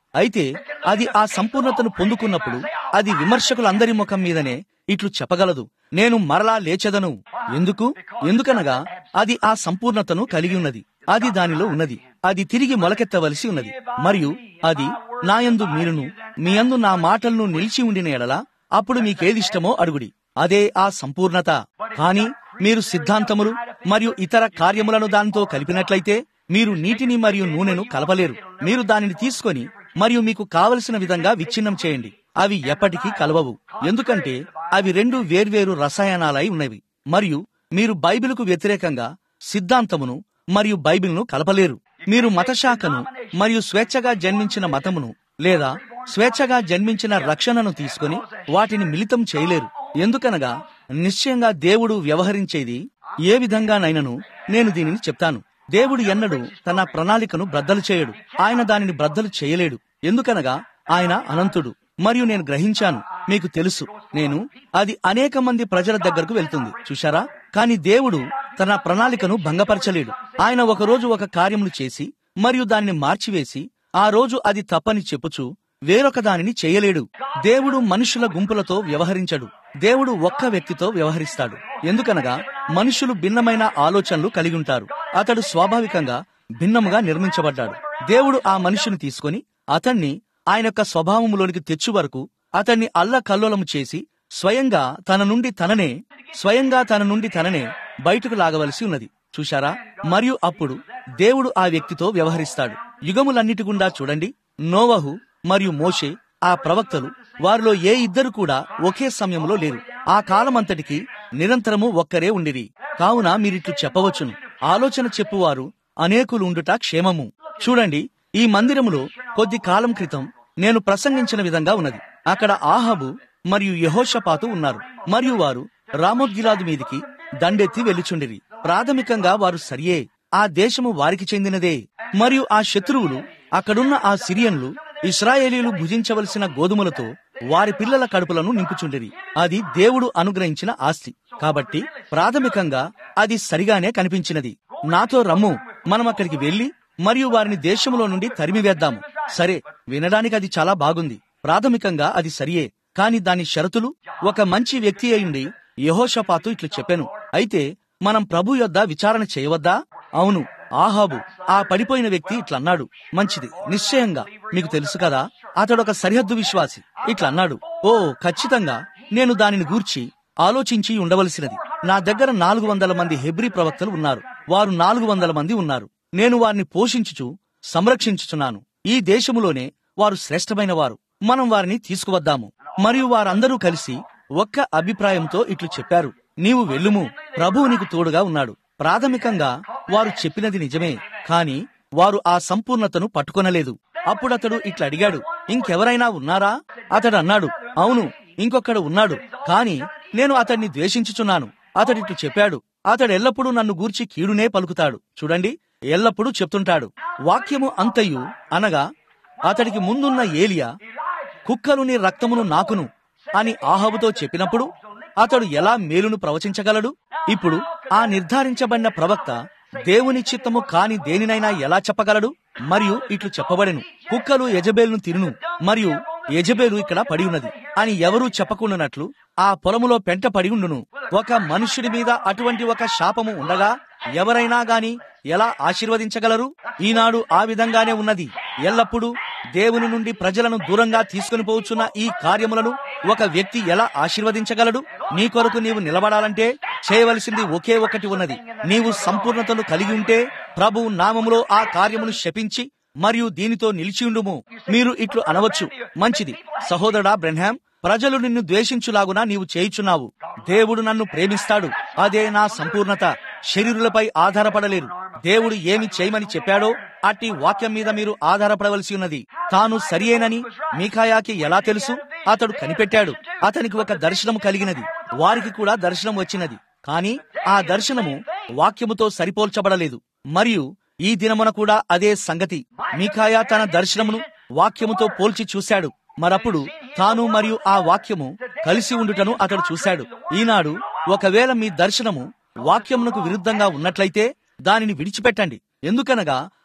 అయితే అది ఆ సంపూర్ణతను పొందుకున్నప్పుడు అది విమర్శకులందరి ముఖం మీదనే ఇట్లు చెప్పగలదు నేను మరలా లేచెదను ఎందుకు ఎందుకనగా అది ఆ సంపూర్ణతను కలిగి ఉన్నది అది దానిలో ఉన్నది అది తిరిగి మొలకెత్తవలసి ఉన్నది మరియు అది నాయందు మీరును మీ యందు నా మాటలను నిలిచి ఉండిన ఎడల అప్పుడు మీకేదిష్టమో అడుగుడి అదే ఆ సంపూర్ణత కాని మీరు సిద్ధాంతములు మరియు ఇతర కార్యములను దానితో కలిపినట్లయితే మీరు నీటిని మరియు నూనెను కలపలేరు మీరు దానిని తీసుకొని మరియు మీకు కావలసిన విధంగా విచ్ఛిన్నం చేయండి అవి ఎప్పటికీ కలవవు ఎందుకంటే అవి రెండు వేర్వేరు రసాయనాలై ఉన్నవి మరియు మీరు బైబిలుకు వ్యతిరేకంగా సిద్ధాంతమును మరియు బైబిల్ను కలపలేరు మీరు మతశాఖను మరియు స్వేచ్ఛగా జన్మించిన మతమును లేదా స్వేచ్ఛగా జన్మించిన రక్షణను తీసుకొని వాటిని మిళితం చేయలేరు ఎందుకనగా నిశ్చయంగా దేవుడు వ్యవహరించేది ఏ విధంగానైనను నేను దీనిని చెప్తాను దేవుడు ఎన్నడూ తన ప్రణాళికను బ్రద్దలు చేయడు ఆయన దానిని బ్రద్దలు చేయలేడు ఎందుకనగా ఆయన అనంతుడు మరియు నేను గ్రహించాను మీకు తెలుసు నేను అది అనేక మంది ప్రజల దగ్గరకు వెళ్తుంది చూశారా కాని దేవుడు తన ప్రణాళికను భంగపరచలేడు ఆయన ఒక రోజు ఒక కార్యములు చేసి మరియు దాన్ని మార్చివేసి ఆ రోజు అది తప్పని చెప్పుచు వేరొక దానిని చేయలేడు దేవుడు మనుషుల గుంపులతో వ్యవహరించడు దేవుడు ఒక్క వ్యక్తితో వ్యవహరిస్తాడు ఎందుకనగా మనుషులు భిన్నమైన ఆలోచనలు కలిగి ఉంటారు అతడు స్వాభావికంగా భిన్నముగా నిర్మించబడ్డాడు దేవుడు ఆ మనిషిని తీసుకొని అతన్ని ఆయన యొక్క స్వభావములోనికి తెచ్చు వరకు అతన్ని అల్ల కల్లోలము చేసి స్వయంగా తన నుండి తననే స్వయంగా తన నుండి తననే బయటకు లాగవలసి ఉన్నది చూశారా మరియు అప్పుడు దేవుడు ఆ వ్యక్తితో వ్యవహరిస్తాడు యుగములన్నిటి గుండా చూడండి నోవహు మరియు మోషే ఆ ప్రవక్తలు వారిలో ఏ ఇద్దరు కూడా ఒకే సమయంలో లేరు ఆ కాలమంతటికి నిరంతరము ఒక్కరే ఉండిరి కావున మీరిట్లు చెప్పవచ్చును ఆలోచన చెప్పువారు అనేకులు ఉండుట క్షేమము చూడండి ఈ మందిరములో కొద్ది కాలం క్రితం నేను ప్రసంగించిన విధంగా ఉన్నది అక్కడ ఆహాబు మరియు యహోషపాతు ఉన్నారు మరియు వారు రామోద్గిలాదు మీదికి దండెత్తి వెళ్ళుచుండిరి ప్రాథమికంగా వారు సరియే ఆ దేశము వారికి చెందినదే మరియు ఆ శత్రువులు అక్కడున్న ఆ సిరియన్లు ఇస్రాయేలీలు భుజించవలసిన గోధుమలతో వారి పిల్లల కడుపులను నింపుచుండిరి అది దేవుడు అనుగ్రహించిన ఆస్తి కాబట్టి ప్రాథమికంగా అది సరిగానే కనిపించినది నాతో రమ్ము మనం అక్కడికి వెళ్లి మరియు వారిని దేశంలో నుండి తరిమివేద్దాము సరే వినడానికి అది చాలా బాగుంది ప్రాథమికంగా అది సరియే కాని దాని షరతులు ఒక మంచి వ్యక్తి అయిండి యహోషపాతు ఇట్లు చెప్పాను అయితే మనం ప్రభు యొద్ద విచారణ చేయవద్దా అవును ఆహాబు ఆ పడిపోయిన వ్యక్తి ఇట్లన్నాడు మంచిది నిశ్చయంగా మీకు తెలుసు కదా అతడు ఒక సరిహద్దు విశ్వాసి ఇట్లన్నాడు ఓ ఖచ్చితంగా నేను దానిని గూర్చి ఆలోచించి ఉండవలసినది నా దగ్గర నాలుగు వందల మంది హెబ్రి ప్రవక్తలు ఉన్నారు వారు నాలుగు వందల మంది ఉన్నారు నేను వారిని పోషించుచు సంరక్షించుచున్నాను ఈ దేశములోనే వారు శ్రేష్టమైన వారు మనం వారిని తీసుకువద్దాము మరియు వారందరూ కలిసి ఒక్క అభిప్రాయంతో ఇట్లు చెప్పారు నీవు వెళ్ళుము ప్రభువు నీకు తోడుగా ఉన్నాడు ప్రాథమికంగా వారు చెప్పినది నిజమే కాని వారు ఆ సంపూర్ణతను పట్టుకొనలేదు అప్పుడతడు ఇట్లా అడిగాడు ఇంకెవరైనా ఉన్నారా అతడు అన్నాడు అవును ఇంకొకడు ఉన్నాడు కాని నేను అతన్ని ద్వేషించుచున్నాను అతడిట్లు చెప్పాడు అతడు ఎల్లప్పుడూ నన్ను గూర్చి కీడునే పలుకుతాడు చూడండి ఎల్లప్పుడూ చెప్తుంటాడు వాక్యము అంతయు అనగా అతడికి ముందున్న ఏలియా కుక్కలు నీ రక్తమును నాకును అని ఆహాబుతో చెప్పినప్పుడు అతడు ఎలా మేలును ప్రవచించగలడు ఇప్పుడు ఆ నిర్ధారించబడిన ప్రవక్త దేవుని చిత్తము కాని దేనినైనా ఎలా చెప్పగలడు మరియు ఇట్లు చెప్పబడెను కుక్కలు యజబేలును తిరును మరియు యజబేలు ఇక్కడ పడి ఉన్నది అని ఎవరూ చెప్పకుండానట్లు ఆ పొలములో పెంట పడి ఉండును ఒక మనుష్యుడి మీద అటువంటి ఒక శాపము ఉండగా ఎవరైనా గాని ఎలా ఆశీర్వదించగలరు ఈనాడు ఆ విధంగానే ఉన్నది ఎల్లప్పుడూ దేవుని నుండి ప్రజలను దూరంగా తీసుకుని పోవచ్చున్న ఈ కార్యములను ఒక వ్యక్తి ఎలా ఆశీర్వదించగలడు నీ కొరకు నీవు నిలబడాలంటే చేయవలసింది ఒకే ఒకటి ఉన్నది నీవు సంపూర్ణతను కలిగి ఉంటే ప్రభు నామములో ఆ కార్యమును శపించి మరియు దీనితో నిలిచియుండుము మీరు ఇట్లు అనవచ్చు మంచిది సహోదరుడా బ్రెన్హాం ప్రజలు నిన్ను ద్వేషించులాగునా నీవు చేయుచున్నావు దేవుడు నన్ను ప్రేమిస్తాడు అదే నా సంపూర్ణత శరీరులపై ఆధారపడలేరు దేవుడు ఏమి చేయమని చెప్పాడో అట్టి వాక్యం మీద మీరు ఆధారపడవలసి ఉన్నది తాను సరియేనని మీకాయాకి ఎలా తెలుసు అతడు కనిపెట్టాడు అతనికి ఒక దర్శనము కలిగినది వారికి కూడా దర్శనం వచ్చినది కాని ఆ దర్శనము వాక్యముతో సరిపోల్చబడలేదు మరియు ఈ దినమున కూడా అదే సంగతి మీకాయా తన దర్శనమును వాక్యముతో పోల్చి చూశాడు మరప్పుడు తాను మరియు ఆ వాక్యము కలిసి ఉండుటను అతడు చూశాడు ఈనాడు ఒకవేళ మీ దర్శనము వాక్యమునకు విరుద్ధంగా ఉన్నట్లయితే దానిని విడిచిపెట్టండి ఎందుకనగా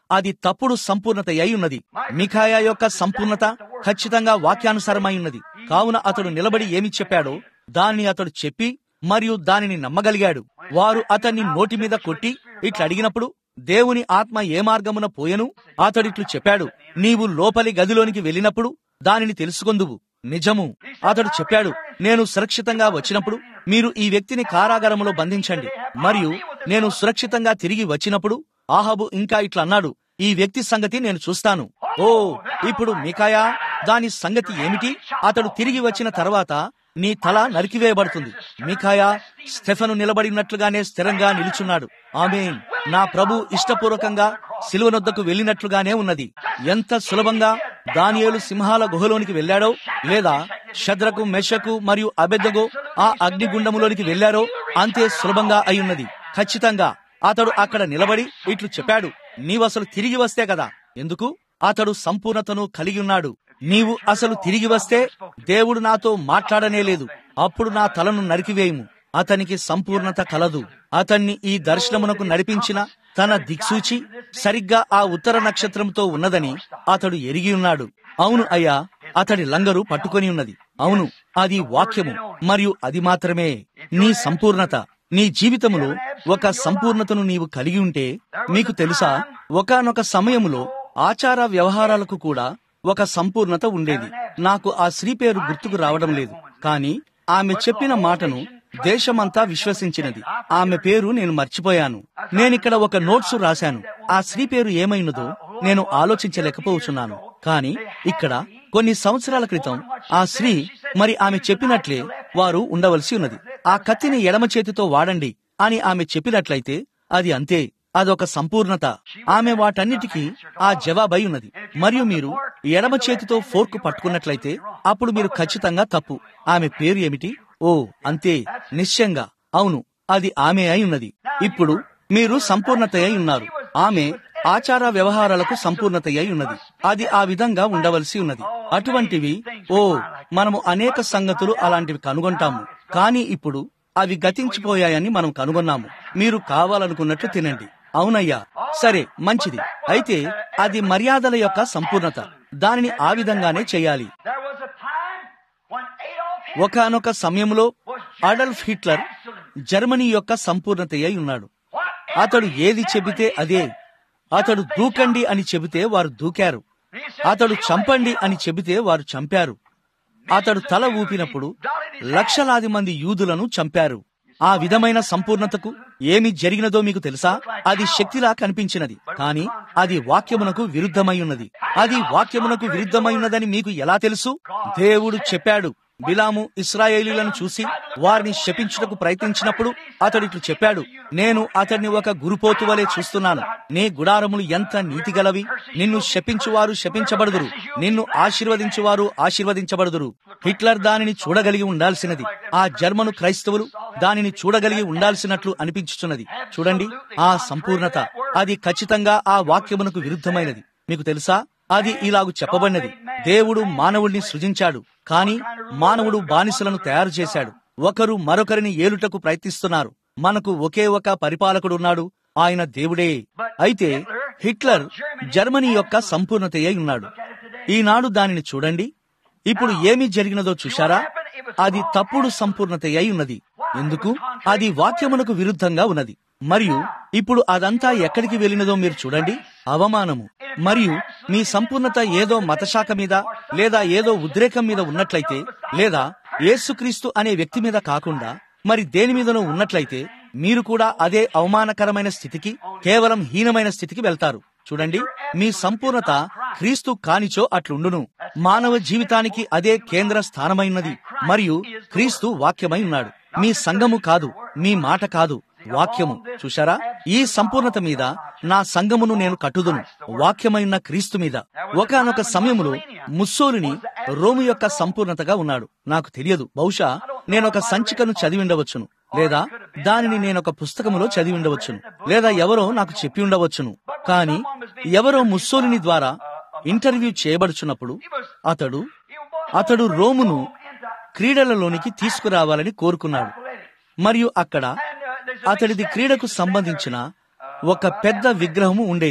అది తప్పుడు సంపూర్ణత అయి ఉన్నది మిఖాయా యొక్క సంపూర్ణత ఖచ్చితంగా వాక్యానుసారమై ఉన్నది కావున అతడు నిలబడి ఏమి చెప్పాడో దానిని అతడు చెప్పి మరియు దానిని నమ్మగలిగాడు వారు అతన్ని నోటి మీద కొట్టి ఇట్లా అడిగినప్పుడు దేవుని ఆత్మ ఏ మార్గమున పోయెను అతడిట్లు చెప్పాడు నీవు లోపలి గదిలోనికి వెళ్ళినప్పుడు దానిని తెలుసుకొందువు నిజము అతడు చెప్పాడు నేను సురక్షితంగా వచ్చినప్పుడు మీరు ఈ వ్యక్తిని కారాగారంలో బంధించండి మరియు నేను సురక్షితంగా తిరిగి వచ్చినప్పుడు ఆహాబు ఇంకా ఇట్లా అన్నాడు ఈ వ్యక్తి సంగతి నేను చూస్తాను ఓ ఇప్పుడు మికాయా దాని సంగతి ఏమిటి అతడు తిరిగి వచ్చిన తర్వాత నీ తల నరికివేయబడుతుంది మికాయా స్టెఫను నిలబడినట్లుగానే స్థిరంగా నిలుచున్నాడు ఆమెన్ నా ప్రభు ఇష్టపూర్వకంగా సిలువనొద్దకు వెళ్ళినట్లుగానే ఉన్నది ఎంత సులభంగా దానియేలు సింహాల గుహలోనికి వెళ్ళాడో లేదా శద్రకు మెషకు మరియు అబెద్దగో ఆ అగ్నిగుండములోనికి వెళ్ళారో అంతే సులభంగా అయి ఉన్నది ఖచ్చితంగా అతడు అక్కడ నిలబడి ఇట్లు చెప్పాడు నీవసలు తిరిగి వస్తే కదా ఎందుకు అతడు సంపూర్ణతను కలిగి ఉన్నాడు నీవు అసలు తిరిగి వస్తే దేవుడు నాతో మాట్లాడనే లేదు అప్పుడు నా తలను నరికివేయుము అతనికి సంపూర్ణత కలదు అతన్ని ఈ దర్శనమునకు నడిపించిన తన దిక్సూచి సరిగ్గా ఆ ఉత్తర నక్షత్రంతో ఉన్నదని అతడు ఎరిగి ఉన్నాడు అవును అయ్యా అతడి లంగరు పట్టుకొని ఉన్నది అవును అది వాక్యము మరియు అది మాత్రమే నీ సంపూర్ణత నీ జీవితములో ఒక సంపూర్ణతను నీవు కలిగి ఉంటే మీకు తెలుసా ఒకానొక సమయములో ఆచార వ్యవహారాలకు కూడా ఒక సంపూర్ణత ఉండేది నాకు ఆ స్త్రీ పేరు గుర్తుకు రావడం లేదు కానీ ఆమె చెప్పిన మాటను దేశమంతా విశ్వసించినది ఆమె పేరు నేను మర్చిపోయాను నేనిక్కడ ఒక నోట్సు రాశాను ఆ స్త్రీ పేరు ఏమైనదో నేను ఆలోచించలేకపోతున్నాను కానీ ఇక్కడ కొన్ని సంవత్సరాల క్రితం ఆ స్త్రీ మరి ఆమె చెప్పినట్లే వారు ఉండవలసి ఉన్నది ఆ కత్తిని ఎడమ చేతితో వాడండి అని ఆమె చెప్పినట్లయితే అది అంతే అదొక సంపూర్ణత ఆమె వాటన్నిటికీ ఆ జవాబై ఉన్నది మరియు మీరు ఎడమ చేతితో ఫోర్క్ పట్టుకున్నట్లయితే అప్పుడు మీరు ఖచ్చితంగా తప్పు ఆమె పేరు ఏమిటి ఓ అంతే నిశ్చయంగా అవును అది ఆమె అయి ఉన్నది ఇప్పుడు మీరు సంపూర్ణత అయి ఉన్నారు ఆమె ఆచార వ్యవహారాలకు సంపూర్ణత అయి ఉన్నది అది ఆ విధంగా ఉండవలసి ఉన్నది అటువంటివి ఓ మనము అనేక సంగతులు అలాంటివి కనుగొంటాము కానీ ఇప్పుడు అవి గతించిపోయాయని మనం కనుగొన్నాము మీరు కావాలనుకున్నట్లు తినండి అవునయ్యా సరే మంచిది అయితే అది మర్యాదల యొక్క సంపూర్ణత దానిని ఆ విధంగానే చేయాలి There was a time when Adolf Hitler ఒకానొక సమయంలో అడల్ఫ్ హిట్లర్ జర్మనీ యొక్క సంపూర్ణత అయి ఉన్నాడు అతడు ఏది చెబితే అదే అతడు దూకండి అని చెబితే వారు దూకారు అతడు చంపండి అని చెబితే వారు చంపారు అతడు తల ఊపినప్పుడు లక్షలాది మంది యూదులను చంపారు ఆ విధమైన సంపూర్ణతకు ఏమి జరిగినదో మీకు తెలుసా అది శక్తిలా కనిపించినది కానీ అది వాక్యమునకు విరుద్ధమై ఉన్నది అది వాక్యమునకు విరుద్ధమై ఉన్నదని మీకు ఎలా తెలుసు దేవుడు చెప్పాడు బిలాము ఇస్రాయేలీలను చూసి వారిని శపించుటకు ప్రయత్నించినప్పుడు అతడిట్లు చెప్పాడు నేను అతడిని ఒక గురుపోతు వలె చూస్తున్నాను నీ గుడారములు ఎంత నీతిగలవి నిన్ను శపించువారు శపించబడుదురు నిన్ను ఆశీర్వదించువారు ఆశీర్వదించబడుదురు హిట్లర్ దానిని చూడగలిగి ఉండాల్సినది ఆ జర్మను క్రైస్తవులు దానిని చూడగలిగి ఉండాల్సినట్లు అనిపించుచున్నది చూడండి ఆ సంపూర్ణత అది ఖచ్చితంగా ఆ వాక్యమునకు విరుద్ధమైనది మీకు తెలుసా అది ఇలాగు చెప్పబడినది దేవుడు మానవుడిని సృజించాడు కాని మానవుడు బానిసలను తయారు చేశాడు ఒకరు మరొకరిని ఏలుటకు ప్రయత్నిస్తున్నారు మనకు ఒకే ఒక పరిపాలకుడు ఉన్నాడు ఆయన దేవుడే అయితే హిట్లర్ జర్మనీ యొక్క సంపూర్ణత అయి ఉన్నాడు ఈనాడు దానిని చూడండి ఇప్పుడు ఏమి జరిగినదో చూశారా అది తప్పుడు సంపూర్ణత అయి ఉన్నది ఎందుకు అది వాక్యమునకు విరుద్ధంగా ఉన్నది మరియు ఇప్పుడు అదంతా ఎక్కడికి వెళ్ళినదో మీరు చూడండి అవమానము మరియు మీ సంపూర్ణత ఏదో మతశాఖ మీద లేదా ఏదో ఉద్రేకం మీద ఉన్నట్లయితే లేదా యేసుక్రీస్తు అనే వ్యక్తి మీద కాకుండా మరి దేని మీదనో ఉన్నట్లయితే మీరు కూడా అదే అవమానకరమైన స్థితికి కేవలం హీనమైన స్థితికి వెళ్తారు చూడండి మీ సంపూర్ణత క్రీస్తు కానిచో అట్లుండును మానవ జీవితానికి అదే కేంద్ర స్థానమైనది మరియు క్రీస్తు వాక్యమై ఉన్నాడు మీ సంఘము కాదు మీ మాట కాదు వాక్యము చూశారా ఈ సంపూర్ణత మీద నా సంఘమును నేను కట్టుదును వాక్యమైన క్రీస్తు మీద ఒకనొక సమయములో ముస్సోలిని రోము యొక్క సంపూర్ణతగా ఉన్నాడు నాకు తెలియదు బహుశా నేనొక సంచికను చదివి ఉండవచ్చును లేదా దానిని నేనొక పుస్తకములో చదివి ఉండవచ్చును లేదా ఎవరో నాకు చెప్పి ఉండవచ్చును కానీ ఎవరో ముస్సోలిని ద్వారా ఇంటర్వ్యూ చేయబడుచున్నప్పుడు అతడు అతడు రోమును క్రీడలలోనికి తీసుకురావాలని కోరుకున్నాడు మరియు అక్కడ అతడిది క్రీడకు సంబంధించిన ఒక పెద్ద విగ్రహము ఉండేది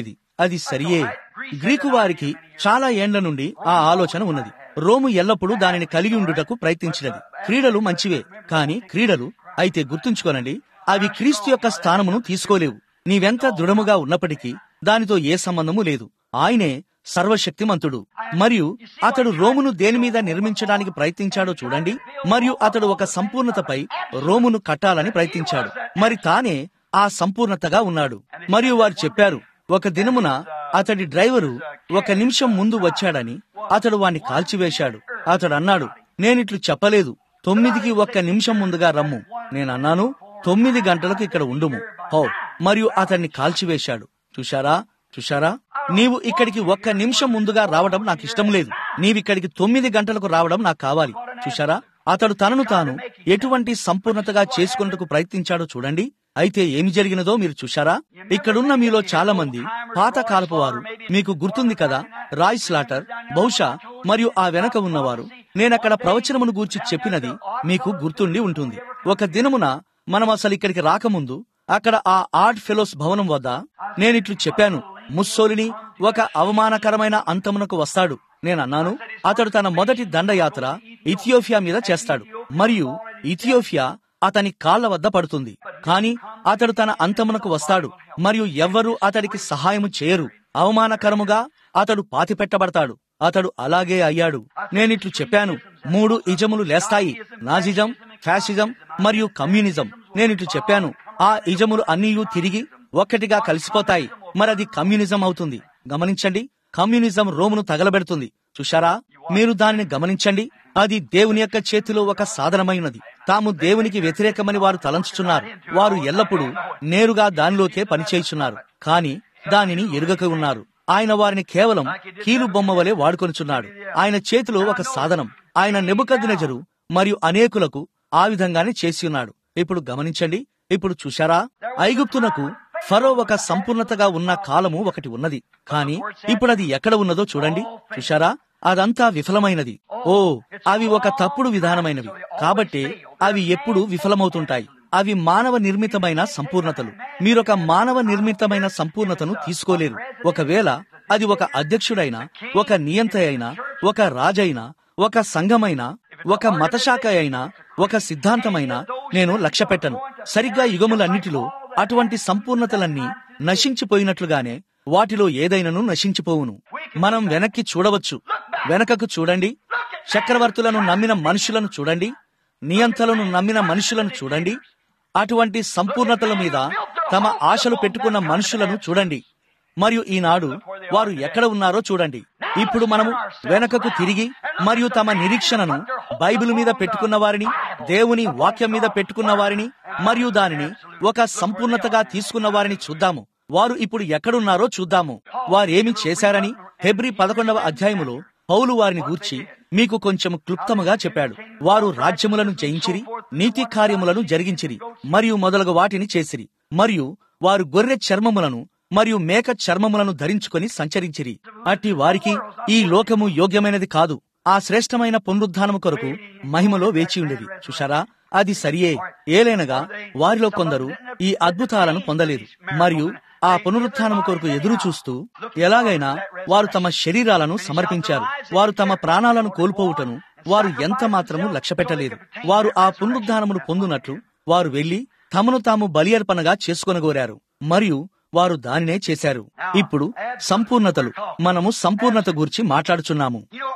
అది సరియే గ్రీకు వారికి చాలా ఏండ్ల నుండి ఆ ఆలోచన ఉన్నది రోము ఎల్లప్పుడూ దానిని కలిగి ఉండుటకు ప్రయత్నించినది క్రీడలు మంచివే కాని క్రీడలు అయితే గుర్తుంచుకోనండి అవి క్రీస్తు యొక్క స్థానమును తీసుకోలేవు నీవెంత దృఢముగా ఉన్నప్పటికీ దానితో ఏ సంబంధము లేదు ఆయనే సర్వశక్తిమంతుడు మరియు అతడు రోమును దేని మీద నిర్మించడానికి ప్రయత్నించాడో చూడండి మరియు అతడు ఒక సంపూర్ణతపై రోమును కట్టాలని ప్రయత్నించాడు మరి తానే ఆ సంపూర్ణతగా ఉన్నాడు మరియు వారు చెప్పారు ఒక దినమున అతడి డ్రైవరు ఒక నిమిషం ముందు వచ్చాడని అతడు వాణ్ణి కాల్చివేశాడు అతడు అన్నాడు నేనిట్లు చెప్పలేదు తొమ్మిదికి ఒక్క నిమిషం ముందుగా రమ్ము నేనన్నాను తొమ్మిది గంటలకు ఇక్కడ ఉండుము హో మరియు అతన్ని కాల్చివేశాడు చూశారా చూశారా నీవు ఇక్కడికి ఒక్క నిమిషం ముందుగా రావడం నాకు ఇష్టం లేదు నీవిక్కడికి తొమ్మిది గంటలకు రావడం నాకు కావాలి చూశారా అతడు తనను తాను ఎటువంటి సంపూర్ణతగా చేసుకున్నట్టుకు ప్రయత్నించాడో చూడండి అయితే ఏమి జరిగినదో మీరు చూశారా ఇక్కడున్న మీలో చాలా మంది పాత కాలపు వారు మీకు గుర్తుంది కదా రాయ్ స్లాటర్ బహుశా మరియు ఆ వెనక ఉన్నవారు నేనక్కడ ప్రవచనమును గూర్చి చెప్పినది మీకు గుర్తుండి ఉంటుంది ఒక దినమున మనం అసలు ఇక్కడికి రాకముందు అక్కడ ఆ ఆర్ట్ ఫెలోస్ భవనం వద్ద నేనిట్లు చెప్పాను ముస్సోలిని ఒక అవమానకరమైన అంతమునకు వస్తాడు నేనన్నాను అతడు తన మొదటి దండయాత్ర ఇథియోపియా మీద చేస్తాడు మరియు ఇథియోపియా అతని కాళ్ల వద్ద పడుతుంది కాని అతడు తన అంతమునకు వస్తాడు మరియు ఎవ్వరూ అతడికి సహాయము చేయరు అవమానకరముగా అతడు పాతిపెట్టబడతాడు అతడు అలాగే అయ్యాడు నేనిట్లు చెప్పాను మూడు ఇజములు లేస్తాయి నాజిజం ఫ్యాసిజం మరియు కమ్యూనిజం నేనిట్లు చెప్పాను ఆ ఇజములు అన్నీయూ తిరిగి ఒక్కటిగా కలిసిపోతాయి మరది కమ్యూనిజం అవుతుంది గమనించండి కమ్యూనిజం రోమును తగలబెడుతుంది చూశారా మీరు దానిని గమనించండి అది దేవుని యొక్క చేతిలో ఒక సాధనమైనది తాము దేవునికి వ్యతిరేకమని వారు తలంచుచున్నారు వారు ఎల్లప్పుడూ నేరుగా దానిలోకే పనిచేయుచున్నారు కాని దానిని ఎరుగక ఉన్నారు ఆయన వారిని కేవలం కీలు బొమ్మ వలె వాడుకొనుచున్నాడు ఆయన చేతిలో ఒక సాధనం ఆయన నెబుకద్నెజరు మరియు అనేకులకు ఆ విధంగానే చేసి ఉన్నాడు ఇప్పుడు గమనించండి ఇప్పుడు చూశారా ఐగుప్తునకు ఫరో ఒక సంపూర్ణతగా ఉన్న కాలము ఒకటి ఉన్నది కానీ ఇప్పుడు అది ఎక్కడ ఉన్నదో చూడండి చూశారా అదంతా విఫలమైనది ఓ అవి ఒక తప్పుడు విధానమైనవి కాబట్టి అవి ఎప్పుడు విఫలమవుతుంటాయి అవి మానవ నిర్మితమైన సంపూర్ణతలు మీరొక మానవ నిర్మితమైన సంపూర్ణతను తీసుకోలేరు ఒకవేళ అది ఒక అధ్యక్షుడైనా ఒక నియంత అయినా ఒక రాజైనా ఒక సంఘమైనా ఒక మతశాఖ అయినా ఒక సిద్ధాంతమైనా నేను లక్ష్య పెట్టను సరిగ్గా యుగములన్నిటిలో అటువంటి సంపూర్ణతలన్నీ నశించిపోయినట్లుగానే వాటిలో ఏదైనను నశించిపోవును మనం వెనక్కి చూడవచ్చు వెనకకు చూడండి చక్రవర్తులను నమ్మిన మనుషులను చూడండి నియంతలను నమ్మిన మనుషులను చూడండి అటువంటి సంపూర్ణతల మీద తమ ఆశలు పెట్టుకున్న మనుషులను చూడండి మరియు ఈనాడు వారు ఎక్కడ ఉన్నారో చూడండి ఇప్పుడు మనము వెనకకు తిరిగి మరియు తమ నిరీక్షణను బైబిల్ మీద పెట్టుకున్న వారిని దేవుని వాక్యం మీద పెట్టుకున్న వారిని మరియు దానిని ఒక సంపూర్ణతగా తీసుకున్న వారిని చూద్దాము వారు ఇప్పుడు ఎక్కడున్నారో చూద్దాము వారేమి చేశారని ఫిబ్రి పదకొండవ అధ్యాయములో పౌలు వారిని గూర్చి మీకు కొంచెం క్లుప్తముగా చెప్పాడు వారు రాజ్యములను జయించిరి నీతి కార్యములను జరిగించిరి మరియు మొదలగు వాటిని చేసిరి మరియు వారు గొర్రె చర్మములను మరియు మేక చర్మములను ధరించుకొని సంచరించిరి అట్టి వారికి ఈ లోకము యోగ్యమైనది కాదు ఆ శ్రేష్టమైన పునరుద్ధానము కొరకు మహిమలో వేచి ఉండేది చూశారా అది సరియే ఏలైనగా వారిలో కొందరు ఈ అద్భుతాలను పొందలేదు మరియు ఆ పునరుత్థానము కొరకు ఎదురు చూస్తూ ఎలాగైనా వారు తమ శరీరాలను సమర్పించారు వారు తమ ప్రాణాలను కోల్పోవుటను వారు ఎంత మాత్రము లక్ష్య పెట్టలేదు వారు ఆ పునరుద్ధానమును పొందునట్లు వారు వెళ్లి తమను తాము బలి అర్పణగా చేసుకొనగోరారు మరియు వారు దానినే చేశారు ఇప్పుడు సంపూర్ణతలు మనము సంపూర్ణత గురించి మాట్లాడుచున్నాము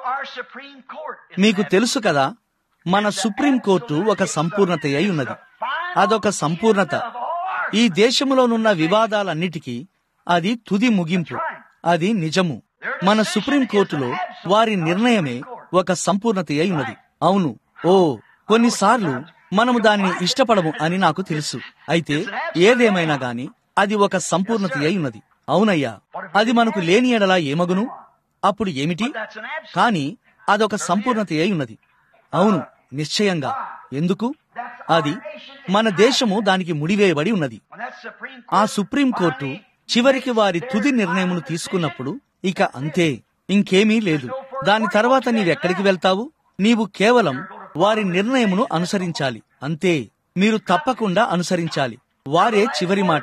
మీకు తెలుసు కదా మన సుప్రీం కోర్టు ఒక సంపూర్ణత అయి ఉన్నది అదొక సంపూర్ణత ఈ దేశంలోనున్న వివాదాలన్నిటికీ అది తుది ముగింపు అది నిజము మన సుప్రీం కోర్టులో వారి నిర్ణయమే ఒక సంపూర్ణత అయి ఉన్నది అవును ఓ కొన్నిసార్లు మనము దానిని ఇష్టపడము అని నాకు తెలుసు అయితే ఏదేమైనా గాని అది ఒక సంపూర్ణత అయి ఉన్నది అవునయ్యా అది మనకు లేని ఎడలా ఏమగును అప్పుడు ఏమిటి కాని అదొక సంపూర్ణత అయి ఉన్నది అవును నిశ్చయంగా ఎందుకు అది మన దేశము దానికి ముడివేయబడి ఉన్నది ఆ సుప్రీం కోర్టు చివరికి వారి తుది నిర్ణయమును తీసుకున్నప్పుడు ఇక అంతే ఇంకేమీ లేదు దాని తర్వాత నీవెక్కడికి వెళ్తావు నీవు కేవలం వారి నిర్ణయమును అనుసరించాలి అంతే మీరు తప్పకుండా అనుసరించాలి వారే చివరి మాట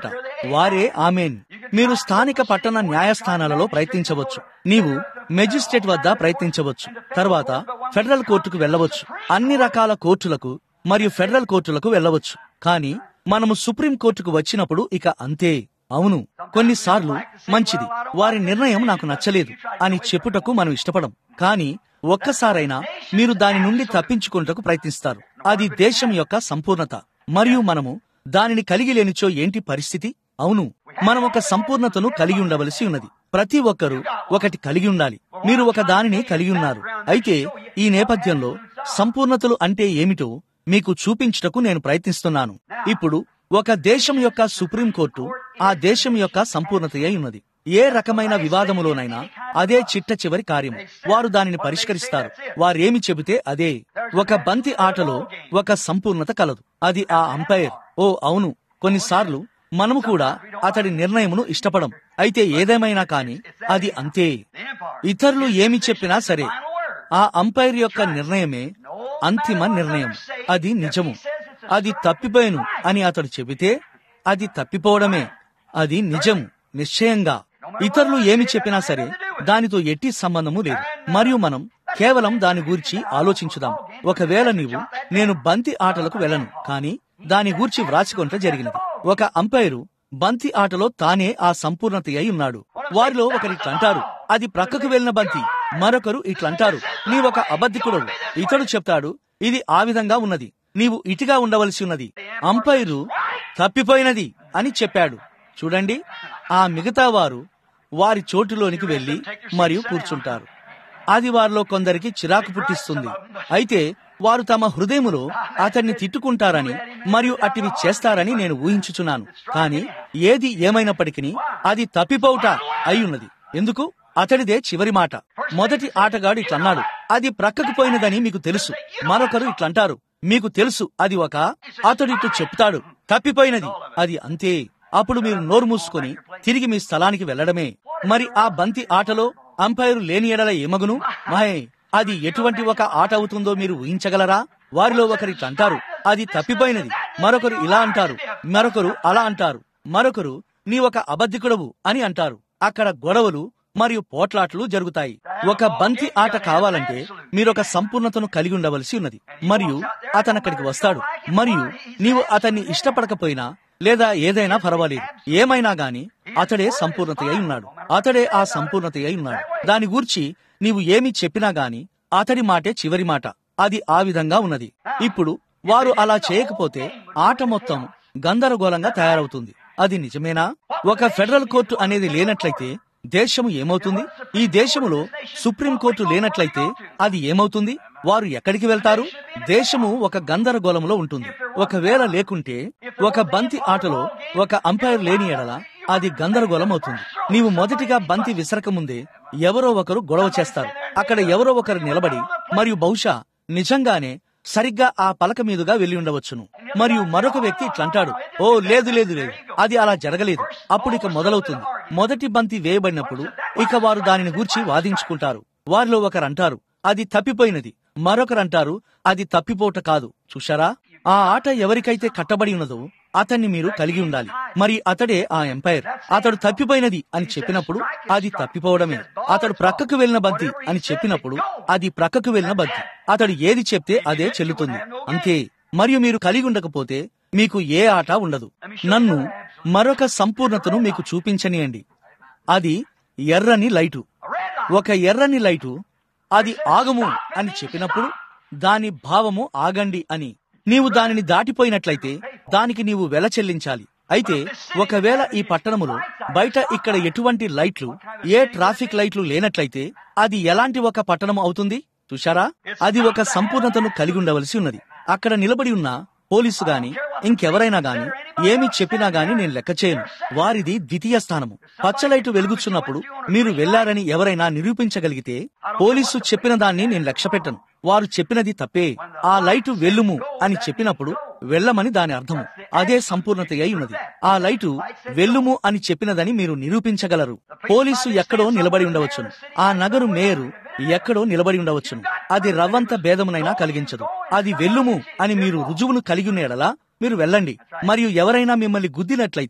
వారే ఆమెన్ మీరు స్థానిక పట్టణ న్యాయస్థానాలలో ప్రయత్నించవచ్చు నీవు మెజిస్ట్రేట్ వద్ద ప్రయత్నించవచ్చు తర్వాత ఫెడరల్ కోర్టుకు వెళ్ళవచ్చు అన్ని రకాల కోర్టులకు మరియు ఫెడరల్ కోర్టులకు వెళ్ళవచ్చు కానీ మనము సుప్రీం కోర్టుకు వచ్చినప్పుడు ఇక అంతే అవును కొన్నిసార్లు మంచిది వారి నిర్ణయం నాకు నచ్చలేదు అని చెప్పుటకు మనం ఇష్టపడం కానీ ఒక్కసారైనా మీరు దాని నుండి తప్పించుకుంటకు ప్రయత్నిస్తారు అది దేశం యొక్క సంపూర్ణత మరియు మనము దానిని కలిగి లేనిచో ఏంటి పరిస్థితి అవును మనం ఒక సంపూర్ణతను కలిగి ఉండవలసి ఉన్నది ప్రతి ఒక్కరూ ఒకటి కలిగి ఉండాలి మీరు ఒక దానిని కలిగి ఉన్నారు అయితే ఈ నేపథ్యంలో సంపూర్ణతలు అంటే ఏమిటో మీకు చూపించుటకు నేను ప్రయత్నిస్తున్నాను ఇప్పుడు ఒక దేశం యొక్క సుప్రీంకోర్టు ఆ దేశం యొక్క సంపూర్ణత అయి ఉన్నది ఏ రకమైన వివాదములోనైనా అదే చిట్ట చివరి కార్యం వారు దానిని పరిష్కరిస్తారు వారేమి చెబితే అదే ఒక బంతి ఆటలో ఒక సంపూర్ణత కలదు అది ఆ అంపైర్ ఓ అవును కొన్నిసార్లు మనము కూడా అతడి నిర్ణయమును ఇష్టపడం అయితే ఏదేమైనా కాని అది అంతే ఇతరులు ఏమి చెప్పినా సరే ఆ అంపైర్ యొక్క నిర్ణయమే అంతిమ నిర్ణయం అది నిజము అది తప్పిపోయాను అని అతడు చెబితే అది తప్పిపోవడమే అది నిజము నిశ్చయంగా ఇతరులు ఏమి చెప్పినా సరే దానితో ఎట్టి సంబంధము లేదు మరియు మనం కేవలం దాని గురించి ఆలోచించుదాం ఒకవేళ నీవు నేను బంతి ఆటలకు వెళ్ళను కానీ దాని గూర్చి వ్రాసికొంట జరిగినది ఒక అంపైరు బంతి ఆటలో తానే ఆ సంపూర్ణత అయి ఉన్నాడు వారిలో ఒకరు ఇట్లంటారు అది ప్రక్కకు వెళ్లిన బంతి మరొకరు ఇట్లంటారు నీవొక అబద్ధికుడవు ఇతడు చెప్తాడు ఇది ఆ విధంగా ఉన్నది నీవు ఇటుగా ఉండవలసి ఉన్నది అంపైరు తప్పిపోయినది అని చెప్పాడు చూడండి ఆ మిగతా వారు వారి చోటులోనికి వెళ్లి మరియు కూర్చుంటారు అది వారిలో కొందరికి చిరాకు పుట్టిస్తుంది అయితే వారు తమ హృదయములో అతన్ని తిట్టుకుంటారని మరియు అటివి చేస్తారని నేను ఊహించుచున్నాను కానీ ఏది ఏమైనప్పటికీ అది తప్పిపోవుట అయ్యున్నది ఎందుకు అతడిదే చివరి మాట మొదటి ఆటగాడు ఇట్లన్నాడు అది ప్రక్కకు పోయినదని మీకు తెలుసు మరొకరు ఇట్లంటారు మీకు తెలుసు అది ఒక అతడు ఇటు చెప్తాడు తప్పిపోయినది అది అంతే అప్పుడు మీరు నోరు మూసుకొని తిరిగి మీ స్థలానికి వెళ్లడమే మరి ఆ బంతి ఆటలో అంపైరు లేని ఎడల ఏమగును మహే అది ఎటువంటి ఒక ఆట అవుతుందో మీరు ఊహించగలరా వారిలో ఒకరి అంటారు అది తప్పిపోయినది మరొకరు ఇలా అంటారు మరొకరు అలా అంటారు మరొకరు నీ ఒక అబద్ధికుడవు అని అంటారు అక్కడ గొడవలు మరియు పోట్లాట్లు జరుగుతాయి ఒక బంతి ఆట కావాలంటే మీరొక సంపూర్ణతను కలిగి ఉండవలసి ఉన్నది మరియు అతను అక్కడికి వస్తాడు మరియు నీవు అతన్ని ఇష్టపడకపోయినా లేదా ఏదైనా పర్వాలేదు ఏమైనా గాని అతడే సంపూర్ణత అయి ఉన్నాడు అతడే ఆ సంపూర్ణత అయి ఉన్నాడు దాని గూర్చి నీవు ఏమి చెప్పినా గాని అతడి మాటే చివరి మాట అది ఆ విధంగా ఉన్నది ఇప్పుడు వారు అలా చేయకపోతే ఆట మొత్తం గందరగోళంగా తయారవుతుంది అది నిజమేనా ఒక ఫెడరల్ కోర్టు అనేది లేనట్లయితే దేశము ఏమవుతుంది ఈ దేశములో సుప్రీం కోర్టు లేనట్లయితే అది ఏమవుతుంది వారు ఎక్కడికి వెళ్తారు దేశము ఒక గందరగోళంలో ఉంటుంది ఒకవేళ లేకుంటే ఒక బంతి ఆటలో ఒక అంపైర్ లేని ఎడల అది గందరగోళం అవుతుంది నీవు మొదటిగా బంతి విసరక ముందే ఎవరో ఒకరు గొడవ చేస్తారు అక్కడ ఎవరో ఒకరు నిలబడి మరియు బహుశా నిజంగానే సరిగ్గా ఆ పలక మీదుగా వెళ్లి ఉండవచ్చును మరియు మరొక వ్యక్తి ఇట్లంటాడు ఓ లేదు లేదు లేదు అది అలా జరగలేదు అప్పుడు ఇక మొదలవుతుంది మొదటి బంతి వేయబడినప్పుడు ఇక వారు దానిని గూర్చి వాదించుకుంటారు వారిలో ఒకరు అంటారు అది తప్పిపోయినది మరొకరు అంటారు అది తప్పిపోట కాదు చూశారా ఆ ఆట ఎవరికైతే కట్టబడి ఉన్నదో అతన్ని మీరు కలిగి ఉండాలి మరి అతడే ఆ ఎంపైర్ అతడు తప్పిపోయినది అని చెప్పినప్పుడు అది తప్పిపోవడమే అతడు ప్రక్కకు వెళ్లిన బంతి అని చెప్పినప్పుడు అది ప్రక్కకు వెళ్లిన బంతి అతడు ఏది చెప్తే అదే చెల్లుతుంది అంతే మరియు మీరు కలిగి ఉండకపోతే మీకు ఏ ఆట ఉండదు నన్ను మరొక సంపూర్ణతను మీకు చూపించనియండి అది ఎర్రని లైటు ఒక ఎర్రని లైటు అది ఆగము అని చెప్పినప్పుడు దాని భావము ఆగండి అని నీవు దానిని దాటిపోయినట్లయితే దానికి నీవు వెల చెల్లించాలి అయితే ఒకవేళ ఈ పట్టణములో బయట ఇక్కడ ఎటువంటి లైట్లు ఏ ట్రాఫిక్ లైట్లు లేనట్లయితే అది ఎలాంటి ఒక పట్టణం అవుతుంది చూశారా అది ఒక సంపూర్ణతను కలిగి ఉండవలసి ఉన్నది అక్కడ నిలబడి ఉన్న పోలీసు గాని ఇంకెవరైనా గాని ఏమి చెప్పినా గాని నేను లెక్క చేయను వారిది ద్వితీయ స్థానము పచ్చలైటు వెలుగుచున్నప్పుడు మీరు వెళ్లారని ఎవరైనా నిరూపించగలిగితే పోలీసు చెప్పిన దాన్ని నేను లక్ష్య పెట్టను వారు చెప్పినది తప్పే ఆ లైటు వెల్లుము అని చెప్పినప్పుడు వెళ్ళమని దాని అర్థము అదే సంపూర్ణత అయి ఉన్నది ఆ లైటు వెల్లుము అని చెప్పినదని మీరు నిరూపించగలరు పోలీసు ఎక్కడో నిలబడి ఉండవచ్చును ఆ నగరు మేయరు ఎక్కడో నిలబడి ఉండవచ్చును అది రవ్వంత భేదమునైనా కలిగించదు అది వెల్లుము అని మీరు రుజువును కలిగి ఉన్న ఎడలా మీరు వెళ్ళండి మరియు ఎవరైనా మిమ్మల్ని గుద్దినట్లయితే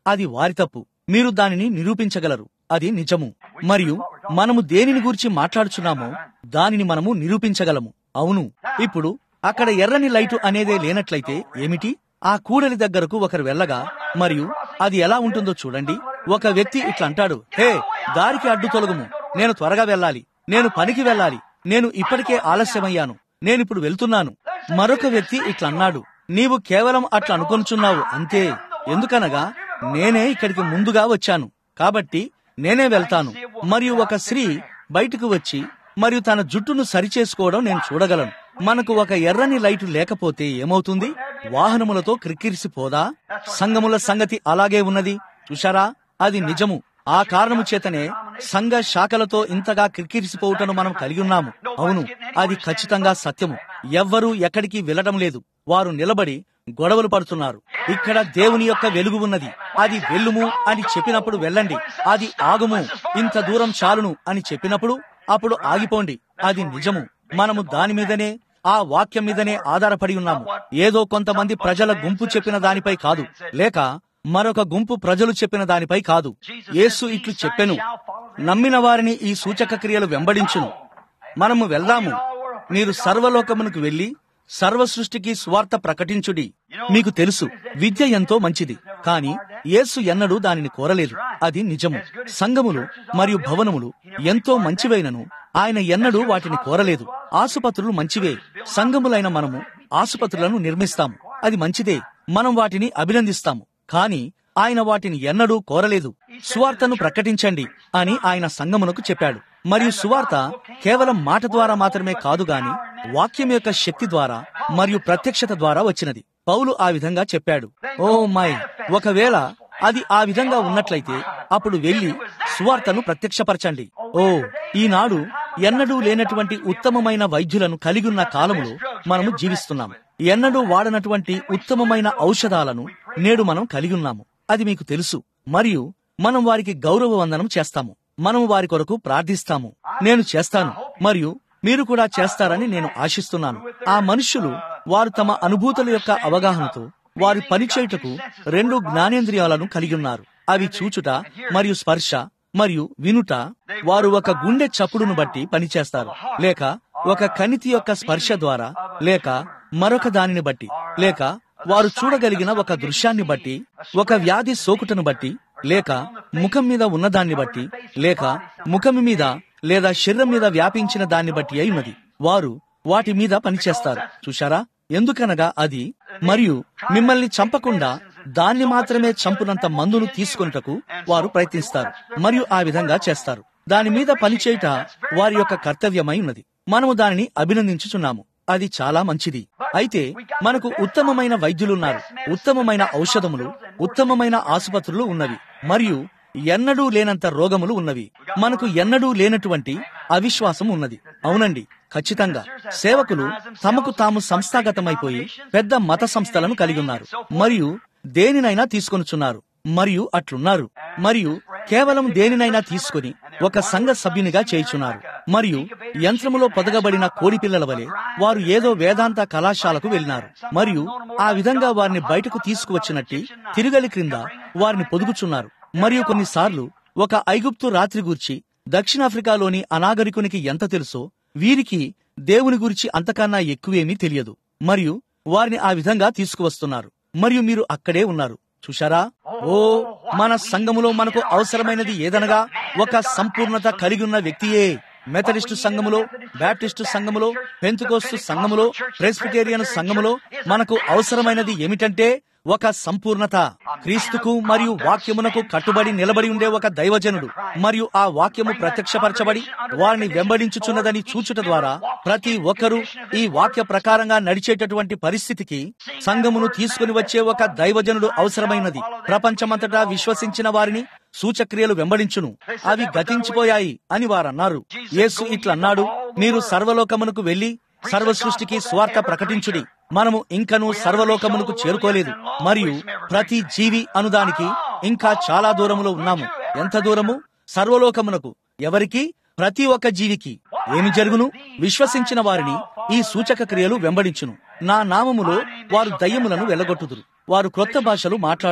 అది వారి తప్పు మీరు దానిని నిరూపించగలరు అది నిజము మరియు మనము దేనిని గురించి మాట్లాడుచున్నామో దానిని మనము నిరూపించగలము అవును ఇప్పుడు అక్కడ ఎర్రని లైటు అనేదే లేనట్లయితే ఏమిటి ఆ కూడలి దగ్గరకు ఒకరు వెళ్ళగా మరియు అది ఎలా ఉంటుందో చూడండి ఒక వ్యక్తి ఇట్లా అంటాడు హే దారికి అడ్డు తొలగుము నేను త్వరగా వెళ్ళాలి నేను పనికి వెళ్ళాలి నేను ఇప్పటికే ఆలస్యమయ్యాను నేనిప్పుడు వెళ్తున్నాను మరొక వ్యక్తి ఇట్లా అన్నాడు నీవు కేవలం అట్లా అనుకొనుచున్నావు అంతే ఎందుకనగా నేనే ఇక్కడికి ముందుగా వచ్చాను కాబట్టి నేనే వెళ్తాను మరియు ఒక స్త్రీ బయటకు వచ్చి మరియు తన జుట్టును సరిచేసుకోవడం నేను చూడగలను మనకు ఒక ఎర్రని లైటు లేకపోతే ఏమవుతుంది వాహనములతో క్రిక్కిరిసిపోదా సంఘముల సంగతి అలాగే ఉన్నది చూశారా అది నిజము ఆ కారణము చేతనే సంఘ శాఖలతో ఇంతగా కిరికిరిసిపోవుటను మనం కలిగి ఉన్నాము అవును అది ఖచ్చితంగా సత్యము ఎవ్వరూ ఎక్కడికి వెళ్ళడం లేదు వారు నిలబడి గొడవలు పడుతున్నారు ఇక్కడ దేవుని యొక్క వెలుగు ఉన్నది అది వెళ్ళుము అని చెప్పినప్పుడు వెళ్ళండి అది ఆగుము ఇంత దూరం చాలును అని చెప్పినప్పుడు అప్పుడు ఆగిపోండి అది నిజము మనము దాని మీదనే ఆ వాక్యం మీదనే ఆధారపడి ఉన్నాము ఏదో కొంతమంది ప్రజల గుంపు చెప్పిన దానిపై కాదు లేక మరొక గుంపు ప్రజలు చెప్పిన దానిపై కాదు యేసు ఇట్లు చెప్పెను నమ్మిన వారిని ఈ సూచక క్రియలు వెంబడించును మనము వెళ్దాము మీరు సర్వలోకమునకు వెళ్లి సర్వ సృష్టికి స్వార్థ ప్రకటించుడి మీకు తెలుసు విద్య ఎంతో మంచిది కాని యేసు ఎన్నడూ దానిని కోరలేదు అది నిజము సంఘములు మరియు భవనములు ఎంతో మంచివైనను ఆయన ఎన్నడూ వాటిని కోరలేదు ఆసుపత్రులు మంచివే సంఘములైన మనము ఆసుపత్రులను నిర్మిస్తాము అది మంచిదే మనం వాటిని అభినందిస్తాము కాని ఆయన వాటిని ఎన్నడూ కోరలేదు సువార్తను ప్రకటించండి అని ఆయన సంగమునకు చెప్పాడు మరియు సువార్త కేవలం మాట ద్వారా మాత్రమే కాదు గాని వాక్యం యొక్క శక్తి ద్వారా మరియు ప్రత్యక్షత ద్వారా వచ్చినది పౌలు ఆ విధంగా చెప్పాడు ఓ మై ఒకవేళ అది ఆ విధంగా ఉన్నట్లయితే అప్పుడు వెళ్లి సువార్తను ప్రత్యక్షపరచండి ఓ ఈనాడు ఎన్నడూ లేనటువంటి ఉత్తమమైన వైద్యులను కలిగి ఉన్న కాలములో మనము జీవిస్తున్నాము ఎన్నడూ వాడనటువంటి ఉత్తమమైన ఔషధాలను నేడు మనం కలిగి ఉన్నాము అది మీకు తెలుసు మరియు మనం వారికి గౌరవ వందనం చేస్తాము మనం వారి కొరకు ప్రార్థిస్తాము నేను చేస్తాను మరియు మీరు కూడా చేస్తారని నేను ఆశిస్తున్నాను ఆ మనుష్యులు వారు తమ అనుభూతుల యొక్క అవగాహనతో వారి పనిచేయుటకు రెండు జ్ఞానేంద్రియాలను కలిగి ఉన్నారు అవి చూచుట మరియు స్పర్శ మరియు వినుట వారు ఒక గుండె చప్పుడును బట్టి పనిచేస్తారు లేక ఒక కణితి యొక్క స్పర్శ ద్వారా లేక మరొక దానిని బట్టి లేక వారు చూడగలిగిన ఒక దృశ్యాన్ని బట్టి ఒక వ్యాధి సోకుటను బట్టి లేక ముఖం మీద ఉన్నదాన్ని బట్టి లేక ముఖం మీద లేదా శరీరం మీద వ్యాపించిన దాన్ని బట్టి అయి ఉన్నది వారు వాటి మీద పనిచేస్తారు చూశారా ఎందుకనగా అది మరియు మిమ్మల్ని చంపకుండా దాన్ని మాత్రమే చంపునంత మందును తీసుకొనుటకు వారు ప్రయత్నిస్తారు మరియు ఆ విధంగా చేస్తారు దాని మీద పనిచేయుట వారి యొక్క కర్తవ్యమై ఉన్నది మనము దానిని అభినందించుచున్నాము అది చాలా మంచిది అయితే మనకు ఉత్తమమైన వైద్యులున్నారు ఉత్తమమైన ఔషధములు ఉత్తమమైన ఆసుపత్రులు ఉన్నవి మరియు ఎన్నడూ లేనంత రోగములు ఉన్నవి మనకు ఎన్నడూ లేనటువంటి అవిశ్వాసం ఉన్నది అవునండి ఖచ్చితంగా సేవకులు తమకు తాము సంస్థాగతమైపోయి పెద్ద మత సంస్థలను కలిగి ఉన్నారు మరియు దేనినైనా తీసుకొనుచున్నారు మరియు అట్లున్నారు మరియు కేవలం దేనినైనా తీసుకొని ఒక సంఘ సభ్యునిగా చేయుచున్నారు మరియు యంత్రములో పొదగబడిన కోడి పిల్లల వలె వారు ఏదో వేదాంత కళాశాలకు వెళ్ళినారు మరియు ఆ విధంగా వారిని బయటకు తీసుకువచ్చినట్టి తిరుగలి క్రింద వారిని పొదుగుచున్నారు మరియు కొన్నిసార్లు ఒక ఐగుప్తు రాత్రి గూర్చి దక్షిణాఫ్రికాలోని అనాగరికునికి ఎంత తెలుసో వీరికి దేవుని గురించి అంతకన్నా ఎక్కువేమీ తెలియదు మరియు వారిని ఆ విధంగా తీసుకువస్తున్నారు మరియు మీరు అక్కడే ఉన్నారు చూశారా ఓ మన సంఘములో మనకు అవసరమైనది ఏదనగా ఒక సంపూర్ణత కలిగి ఉన్న వ్యక్తియే మెథడిస్టు సంఘములో బ్యాప్టిస్టు సంఘములో పెంతుకోస్తు సంఘములో ప్రెస్బిటేరియన్ సంఘములో మనకు అవసరమైనది ఏమిటంటే ఒక సంపూర్ణత క్రీస్తుకు మరియు వాక్యమునకు కట్టుబడి నిలబడి ఉండే ఒక దైవజనుడు మరియు ఆ వాక్యము ప్రత్యక్షపరచబడి వారిని వెంబడించుచున్నదని చూచుట ద్వారా ప్రతి ఒక్కరూ ఈ వాక్య ప్రకారంగా నడిచేటటువంటి పరిస్థితికి సంఘమును తీసుకుని వచ్చే ఒక దైవజనుడు అవసరమైనది ప్రపంచమంతటా విశ్వసించిన వారిని సూచక్రియలు వెంబడించును అవి గతించిపోయాయి అని వారన్నారు యేసు ఇట్లన్నాడు మీరు సర్వలోకమునకు వెళ్లి సర్వ సృష్టికి స్వార్థ ప్రకటించుడి మనము ఇంకను సర్వలోకమునకు చేరుకోలేదు మరియు ప్రతి జీవి అనుదానికి ఇంకా చాలా దూరములో ఉన్నాము ఎంత దూరము సర్వలోకమునకు ఎవరికి ప్రతి ఒక్క జీవికి ఏమి జరుగును విశ్వసించిన వారిని ఈ సూచక క్రియలు వెంబడించును నా నామములో వారు దయ్యములను వెళ్ళగొట్టుదురు వారు క్రొత్త భాషలు మాట్లాడుదురు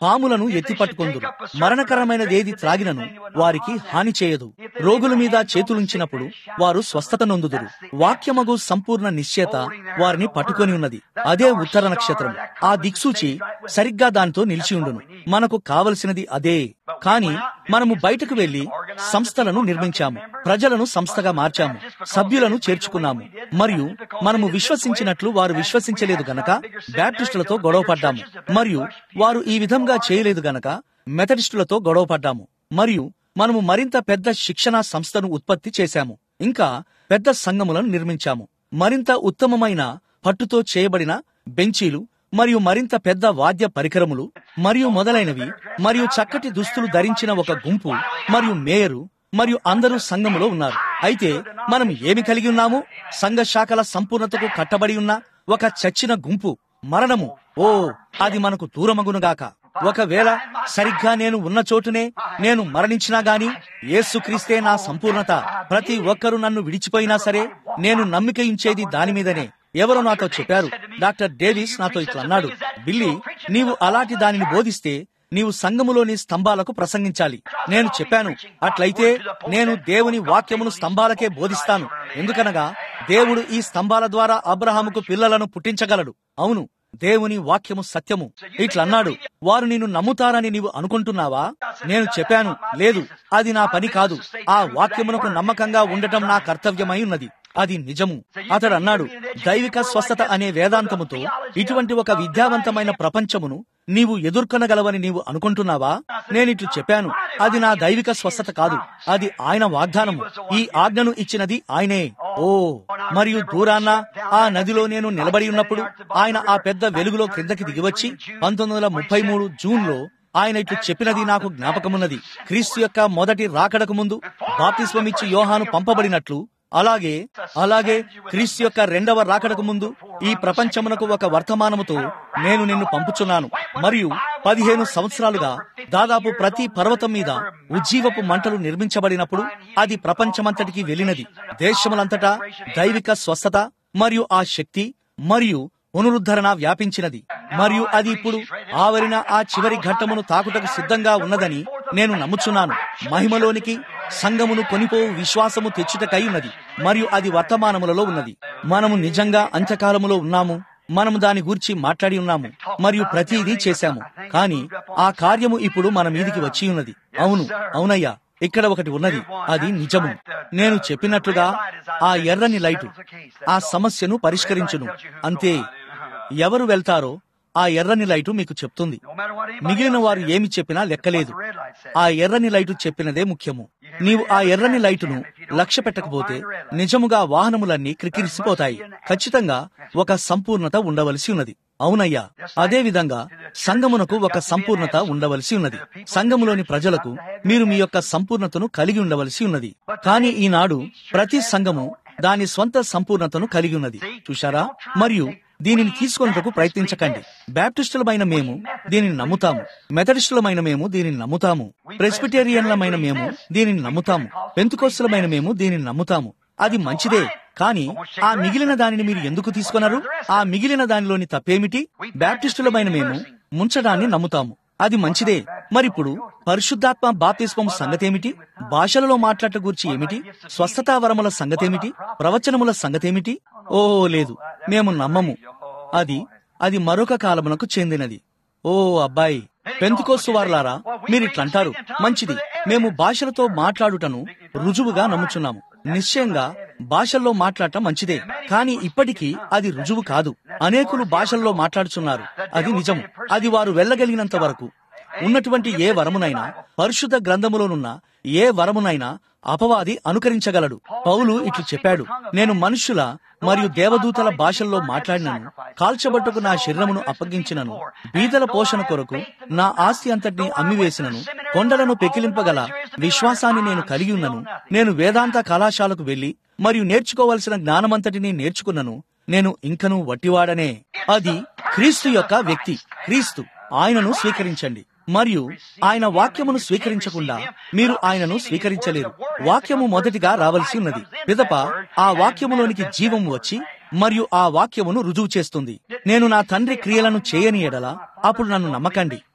పాములను ఎత్తిపట్టుకొందురు మరణకరమైనదేది త్రాగినను వారికి హాని చేయదు రోగుల మీద చేతులుంచినప్పుడు వారు స్వస్థత నొందుదురు వాక్యమగు సంపూర్ణ నిశ్చయత వారిని పట్టుకొని ఉన్నది అదే ఉత్తర నక్షత్రం ఆ దిక్సూచి సరిగ్గా దానితో నిలిచి ఉండును మనకు కావలసినది అదే కాని మనము బయటకు వెళ్లి సంస్థలను నిర్మించాము ప్రజలను సంస్థగా మార్చాము సభ్యులను చేర్చుకున్నాము మరియు మనము విశ్వసించినట్లు వారు విశ్వసించలేదు గనక బ్యాప్టిస్టులతో గొడవపడ్డాము మరియు వారు ఈ విధంగా చేయలేదు గనక మెథడిస్టులతో గొడవపడ్డాము మరియు మనము మరింత పెద్ద శిక్షణా సంస్థను ఉత్పత్తి చేశాము ఇంకా పెద్ద సంఘములను నిర్మించాము మరింత ఉత్తమమైన పట్టుతో చేయబడిన బెంచీలు మరియు మరింత పెద్ద వాద్య పరికరములు మరియు మొదలైనవి మరియు చక్కటి దుస్తులు ధరించిన ఒక గుంపు మరియు మేయరు మరియు అందరూ సంఘములో ఉన్నారు అయితే మనం ఏమి కలిగి ఉన్నాము సంఘ శాఖల సంపూర్ణతకు కట్టబడి ఉన్న ఒక చచ్చిన గుంపు మరణము ఓ అది మనకు దూరమగునుగాక ఒకవేళ సరిగ్గా నేను ఉన్న చోటునే నేను మరణించినా గాని యేసుక్రీస్తే నా సంపూర్ణత ప్రతి ఒక్కరూ నన్ను విడిచిపోయినా సరే నేను నమ్మిక ఉంచేది దాని మీదనే ఎవరో నాతో చెప్పారు డాక్టర్ డేవిస్ నాతో ఇట్లా అన్నాడు బిల్లి నీవు అలాంటి దానిని బోధిస్తే నీవు సంఘములోని స్తంభాలకు ప్రసంగించాలి నేను చెప్పాను అట్లయితే నేను దేవుని వాక్యమును స్తంభాలకే బోధిస్తాను ఎందుకనగా దేవుడు ఈ స్తంభాల ద్వారా అబ్రహాముకు పిల్లలను పుట్టించగలడు అవును దేవుని వాక్యము సత్యము ఇట్లన్నాడు వారు నిన్ను నమ్ముతారని నీవు అనుకుంటున్నావా నేను చెప్పాను లేదు అది నా పని కాదు ఆ వాక్యమునకు నమ్మకంగా ఉండటం నా కర్తవ్యమై ఉన్నది అది నిజము అతడు అన్నాడు దైవిక స్వస్థత అనే వేదాంతముతో ఇటువంటి ఒక విద్యావంతమైన ప్రపంచమును నీవు ఎదుర్కొనగలవని నీవు అనుకుంటున్నావా నేనిట్లు చెప్పాను అది నా దైవిక స్వస్థత కాదు అది ఆయన వాగ్దానము ఈ ఆజ్ఞను ఇచ్చినది ఆయనే ఓ మరియు దూరాన్న ఆ నదిలో నేను నిలబడి ఉన్నప్పుడు ఆయన ఆ పెద్ద వెలుగులో క్రిందకి దిగివచ్చి పంతొమ్మిది వందల ముప్పై మూడు జూన్ లో ఆయన ఇట్లు చెప్పినది నాకు జ్ఞాపకమున్నది క్రీస్తు యొక్క మొదటి రాకడకు ముందు బాప్తిస్వమిచ్చి యోహాను పంపబడినట్లు అలాగే అలాగే క్రీస్తు యొక్క రెండవ రాకడకు ముందు ఈ ప్రపంచమునకు ఒక వర్తమానముతో నేను నిన్ను పంపుచున్నాను మరియు పదిహేను సంవత్సరాలుగా దాదాపు ప్రతి పర్వతం మీద ఉజ్జీవపు మంటలు నిర్మించబడినప్పుడు అది ప్రపంచమంతటికి వెళ్ళినది దేశములంతటా దైవిక స్వస్థత మరియు ఆ శక్తి మరియు పునరుద్ధరణ వ్యాపించినది మరియు అది ఇప్పుడు ఆవరిన ఆ చివరి ఘట్టమును తాకుటకు సిద్ధంగా ఉన్నదని నేను నమ్ముచున్నాను మహిమలోనికి సంఘమును కొనిపోవు విశ్వాసము తెచ్చుటకై ఉన్నది మరియు అది వర్తమానములలో ఉన్నది మనము నిజంగా అంత్యకాలములో ఉన్నాము మనము దాని గూర్చి మాట్లాడి ఉన్నాము మరియు ప్రతిదీ చేశాము కానీ ఆ కార్యము ఇప్పుడు మన మీదికి వచ్చి ఉన్నది అవును అవునయ్యా ఇక్కడ ఒకటి ఉన్నది అది నిజము నేను చెప్పినట్లుగా ఆ ఎర్రని లైటు ఆ సమస్యను పరిష్కరించును అంతే ఎవరు వెళ్తారో ఆ ఎర్రని లైటు మీకు చెప్తుంది మిగిలిన వారు ఏమి చెప్పినా లెక్కలేదు ఆ ఎర్రని లైటు చెప్పినదే ముఖ్యము నీవు ఆ ఎర్రని లైటును లక్ష్య పెట్టకపోతే నిజముగా వాహనములన్నీ క్రికిరిసిపోతాయి ఖచ్చితంగా ఒక సంపూర్ణత ఉండవలసి ఉన్నది అవునయ్యా అదే విధంగా సంఘమునకు ఒక సంపూర్ణత ఉండవలసి ఉన్నది సంఘములోని ప్రజలకు మీరు మీ యొక్క సంపూర్ణతను కలిగి ఉండవలసి ఉన్నది కానీ ఈనాడు ప్రతి సంఘము దాని స్వంత సంపూర్ణతను కలిగి ఉన్నది చూశారా మరియు దీనిని తీసుకొనుటకు ప్రయత్నించకండి బ్యాప్టిస్టులమైన మేము దీనిని నమ్ముతాము మెథడిస్టులమైన మేము దీనిని నమ్ముతాము ప్రెస్బిటేరియన్లమైన మేము దీనిని నమ్ముతాము పెంతుకోస్తులమైన మేము దీనిని నమ్ముతాము అది మంచిదే కానీ ఆ మిగిలిన దానిని మీరు ఎందుకు తీసుకొనరు ఆ మిగిలిన దానిలోని తప్పేమిటి బ్యాప్టిస్టులమైన మేము ముంచడాన్ని నమ్ముతాము అది మంచిదే మరిప్పుడు పరిశుద్ధాత్మ బాప్తిస్మం సంగతేమిటి భాషలలో మాట్లాడట గురించి ఏమిటి స్వస్థతా వరముల సంగతేమిటి ప్రవచనముల సంగతేమిటి ఓ లేదు మేము నమ్మము అది అది మరొక కాలమునకు చెందినది ఓ అబ్బాయి పెంతుకోస్తు వారులారా మీరిట్లంటారు మంచిది మేము భాషలతో మాట్లాడుటను రుజువుగా నమ్ముచున్నాము నిశ్చయంగా భాషల్లో మాట్లాడటం మంచిదే కానీ ఇప్పటికీ అది రుజువు కాదు అనేకులు భాషల్లో మాట్లాడుచున్నారు అది నిజం అది వారు వెళ్ళగలిగినంత వరకు ఉన్నటువంటి ఏ వరమునైనా పరిశుద్ధ గ్రంథములోనున్న ఏ వరమునైనా అపవాది అనుకరించగలడు పౌలు ఇట్లు చెప్పాడు నేను మనుష్యుల మరియు దేవదూతల భాషల్లో మాట్లాడినను కాల్చబట్టుకు నా శరీరమును అప్పగించినను బీదల పోషణ కొరకు నా ఆస్తి అంతటిని అమ్మివేసినను కొండలను పెకిలింపగల విశ్వాసాన్ని నేను కలిగి ఉన్నను నేను వేదాంత కళాశాలకు వెళ్లి మరియు నేర్చుకోవలసిన జ్ఞానమంతటిని నేర్చుకున్నను నేను ఇంకను వట్టివాడనే అది క్రీస్తు యొక్క వ్యక్తి క్రీస్తు ఆయనను స్వీకరించండి మరియు ఆయన వాక్యమును స్వీకరించకుండా మీరు ఆయనను స్వీకరించలేరు వాక్యము మొదటిగా రావలసి ఉన్నది పిదప ఆ వాక్యములోనికి జీవము వచ్చి మరియు ఆ వాక్యమును రుజువు చేస్తుంది నేను నా తండ్రి క్రియలను చేయని ఎడల అప్పుడు నన్ను నమ్మకండి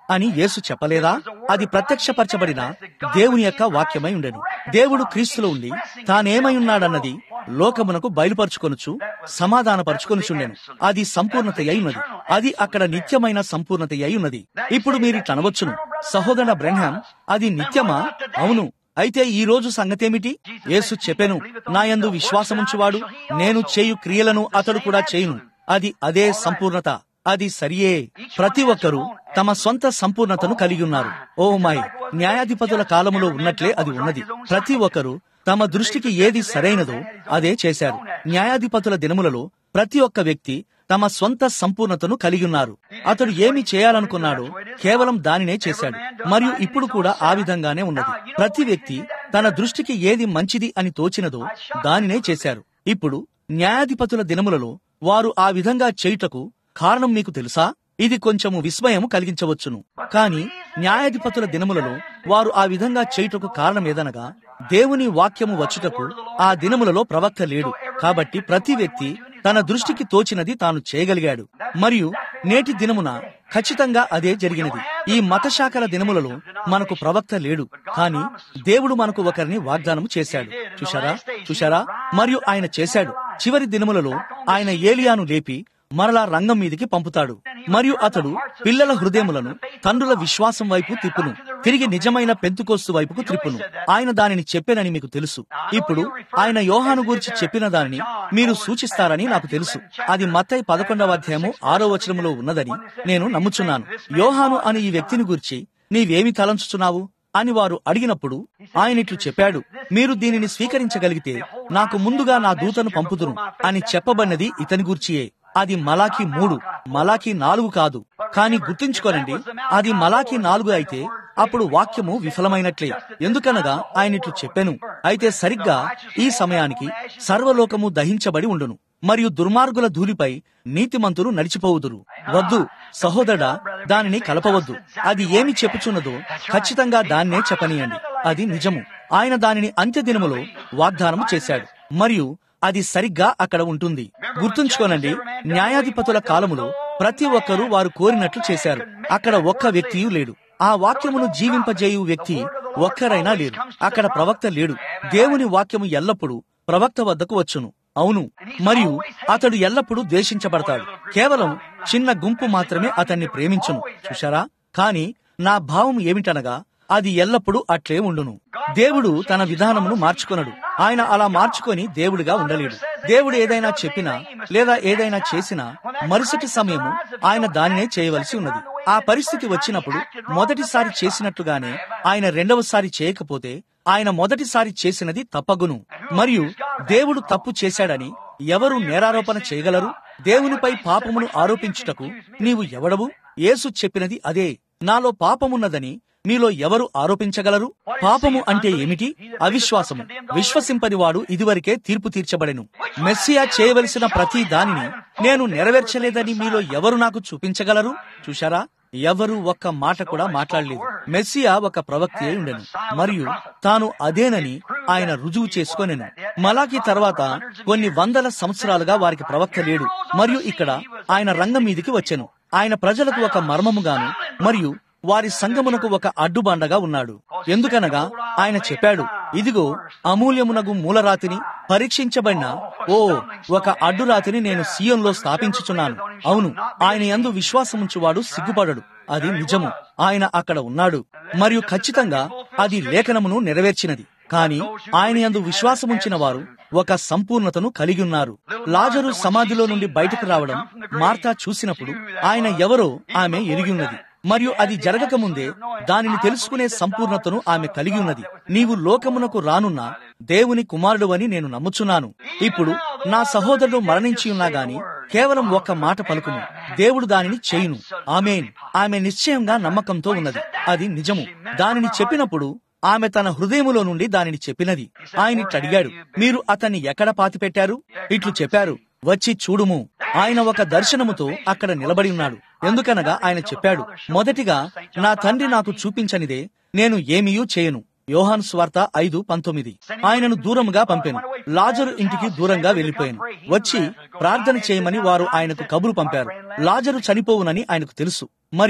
అని యేసు చెప్పలేదా అది ప్రత్యక్షపరచబడిన దేవుని యొక్క వాక్యమై ఉండెను దేవుడు క్రీస్తులో ఉండి తానేమై ఉన్నాడన్నది లోకమునకు బయలుపరుచుకొనుచు సమాధానపరుచుకొనుచుండెను అది సంపూర్ణత అయి ఉన్నది అది అక్కడ నిత్యమైన సంపూర్ణత అయి ఉన్నది ఇప్పుడు మీరు అనవచ్చును సహోదర బ్రహ్మాం అది నిత్యమా అవును అయితే ఈ రోజు సంగతేమిటి యేసు చెప్పెను నాయందు విశ్వాసముంచువాడు నేను చేయు క్రియలను అతడు కూడా చేయును అది అదే సంపూర్ణత అది సరియే ప్రతి ఒక్కరూ తమ సొంత సంపూర్ణతను కలిగి ఉన్నారు ఓ మై న్యాయాధిపతుల కాలములో ఉన్నట్లే అది ఉన్నది ప్రతి ఒక్కరూ తమ దృష్టికి ఏది సరైనదో అదే చేశారు న్యాయాధిపతుల దినములలో ప్రతి ఒక్క వ్యక్తి తమ సొంత సంపూర్ణతను కలిగి ఉన్నారు అతడు ఏమి చేయాలనుకున్నాడో కేవలం దానినే చేశాడు మరియు ఇప్పుడు కూడా ఆ విధంగానే ఉన్నది ప్రతి వ్యక్తి తన దృష్టికి ఏది మంచిది అని తోచినదో దానినే చేశారు ఇప్పుడు న్యాయాధిపతుల దినములలో వారు ఆ విధంగా చేయుటకు కారణం మీకు తెలుసా ఇది కొంచెము విస్మయం కలిగించవచ్చును కాని న్యాయాధిపతుల దినములలో వారు ఆ విధంగా చేయుటకు కారణం ఏదనగా దేవుని వాక్యము వచ్చుటకు ఆ దినములలో ప్రవక్త లేడు కాబట్టి ప్రతి వ్యక్తి తన దృష్టికి తోచినది తాను చేయగలిగాడు మరియు నేటి దినమున ఖచ్చితంగా అదే జరిగినది ఈ మతశాఖల దినములలో మనకు ప్రవక్త లేడు కానీ దేవుడు మనకు ఒకరిని వాగ్దానం చేశాడు చూశారా చూశారా మరియు ఆయన చేశాడు చివరి దినములలో ఆయన ఏలియాను లేపి మరలా రంగం మీదికి పంపుతాడు మరియు అతడు పిల్లల హృదయములను తండ్రుల విశ్వాసం వైపు తిప్పును తిరిగి నిజమైన పెంతుకోస్తు వైపుకు త్రిప్పును ఆయన దానిని చెప్పానని మీకు తెలుసు ఇప్పుడు ఆయన యోహాను గురించి చెప్పిన దానిని మీరు సూచిస్తారని నాకు తెలుసు అది మత్తయి పదకొండవ అధ్యాయము ఆరో వచనములో ఉన్నదని నేను నమ్ముచున్నాను యోహాను అని ఈ వ్యక్తిని గురించి నీవేమి తలంచుచున్నావు అని వారు అడిగినప్పుడు ఆయన ఇట్లు చెప్పాడు మీరు దీనిని స్వీకరించగలిగితే నాకు ముందుగా నా దూతను పంపుదును అని చెప్పబడినది ఇతని గూర్చియే అది మలాకి మూడు మలాకి నాలుగు కాదు కాని గుర్తుంచుకోనండి అది మలాకి నాలుగు అయితే అప్పుడు వాక్యము విఫలమైనట్లే ఎందుకనగా ఆయన ఇట్లు చెప్పాను అయితే సరిగ్గా ఈ సమయానికి సర్వలోకము దహించబడి ఉండును మరియు దుర్మార్గుల ధూళిపై నీతిమంతులు నడిచిపోవుదురు వద్దు సహోదరా దానిని కలపవద్దు అది ఏమి చెప్పుచున్నదో ఖచ్చితంగా దాన్నే చెప్పనీయండి అది నిజము ఆయన దానిని అంత్యదినములో వాగ్దానము చేశాడు మరియు అది సరిగ్గా అక్కడ ఉంటుంది గుర్తుంచుకోనండి న్యాయాధిపతుల కాలములో ప్రతి ఒక్కరూ వారు కోరినట్లు చేశారు అక్కడ ఒక్క వ్యక్తియు లేడు ఆ వాక్యమును జీవింపజేయు వ్యక్తి ఒక్కరైనా లేరు అక్కడ ప్రవక్త లేడు దేవుని వాక్యము ఎల్లప్పుడూ ప్రవక్త వద్దకు వచ్చును అవును మరియు అతడు ఎల్లప్పుడూ ద్వేషించబడతాడు కేవలం చిన్న గుంపు మాత్రమే అతన్ని ప్రేమించును చూశారా కాని నా భావం ఏమిటనగా అది ఎల్లప్పుడూ అట్లే ఉండును దేవుడు తన విధానమును మార్చుకొనడు ఆయన అలా మార్చుకొని దేవుడిగా ఉండలేడు దేవుడు ఏదైనా చెప్పినా లేదా ఏదైనా చేసినా మరుసటి సమయము ఆయన దానినే చేయవలసి ఉన్నది ఆ పరిస్థితి వచ్చినప్పుడు మొదటిసారి చేసినట్లుగానే ఆయన రెండవసారి చేయకపోతే ఆయన మొదటిసారి చేసినది తప్పగును మరియు దేవుడు తప్పు చేశాడని ఎవరు నేరారోపణ చేయగలరు దేవునిపై పాపమును ఆరోపించుటకు నీవు ఎవడవు యేసు చెప్పినది అదే నాలో పాపమున్నదని మీలో ఎవరు ఆరోపించగలరు పాపము అంటే ఏమిటి అవిశ్వాసము విశ్వసింపని వాడు ఇదివరకే తీర్పు తీర్చబడెను మెస్సియా చేయవలసిన ప్రతి దానిని నేను నెరవేర్చలేదని మీలో ఎవరు నాకు చూపించగలరు చూశారా ఎవరు ఒక్క మాట కూడా మాట్లాడలేదు మెస్సియా ఒక ప్రవక్తి అయి ఉండెను మరియు తాను అదేనని ఆయన రుజువు చేసుకొనెను మలాకి తర్వాత కొన్ని వందల సంవత్సరాలుగా వారికి ప్రవక్త లేడు మరియు ఇక్కడ ఆయన రంగం మీదికి వచ్చెను ఆయన ప్రజలకు ఒక మర్మముగాను మరియు వారి సంగమునకు ఒక అడ్డుబండగా ఉన్నాడు ఎందుకనగా ఆయన చెప్పాడు ఇదిగో అమూల్యమునగు మూలరాతిని పరీక్షించబడిన ఓ ఒక అడ్డురాతిని నేను సీయంలో స్థాపించుచున్నాను అవును ఆయన యందు విశ్వాసముంచువాడు సిగ్గుపడడు అది నిజము ఆయన అక్కడ ఉన్నాడు మరియు ఖచ్చితంగా అది లేఖనమును నెరవేర్చినది కాని ఆయన యందు విశ్వాసముంచిన వారు ఒక సంపూర్ణతను కలిగి ఉన్నారు లాజరు సమాధిలో నుండి బయటకు రావడం మార్తా చూసినప్పుడు ఆయన ఎవరో ఆమె ఎరిగి ఉన్నది మరియు అది జరగక ముందే దానిని తెలుసుకునే సంపూర్ణతను ఆమె కలిగి ఉన్నది నీవు లోకమునకు రానున్న దేవుని కుమారుడు అని నేను నమ్ముచున్నాను ఇప్పుడు నా సహోదరుడు మరణించి ఉన్నా గాని కేవలం ఒక్క మాట పలుకుము దేవుడు దానిని చేయును ఆమెన్ ఆమె నిశ్చయంగా నమ్మకంతో ఉన్నది అది నిజము దానిని చెప్పినప్పుడు ఆమె తన హృదయములో నుండి దానిని చెప్పినది ఆయన ఇట్లు అడిగాడు మీరు అతన్ని ఎక్కడ పాతిపెట్టారు ఇట్లు చెప్పారు వచ్చి చూడుము ఆయన ఒక దర్శనముతో అక్కడ నిలబడి ఉన్నాడు ఎందుకనగా ఆయన చెప్పాడు మొదటిగా నా తండ్రి నాకు చూపించనిదే నేను ఏమీయూ చేయను యోహాను స్వార్త ఐదు పంతొమ్మిది ఆయనను దూరముగా పంపాను లాజరు ఇంటికి దూరంగా వెళ్లిపోయాను వచ్చి ప్రార్థన చేయమని వారు ఆయనకు కబురు పంపారు లాజరు చనిపోవునని ఆయనకు తెలుసు మరియు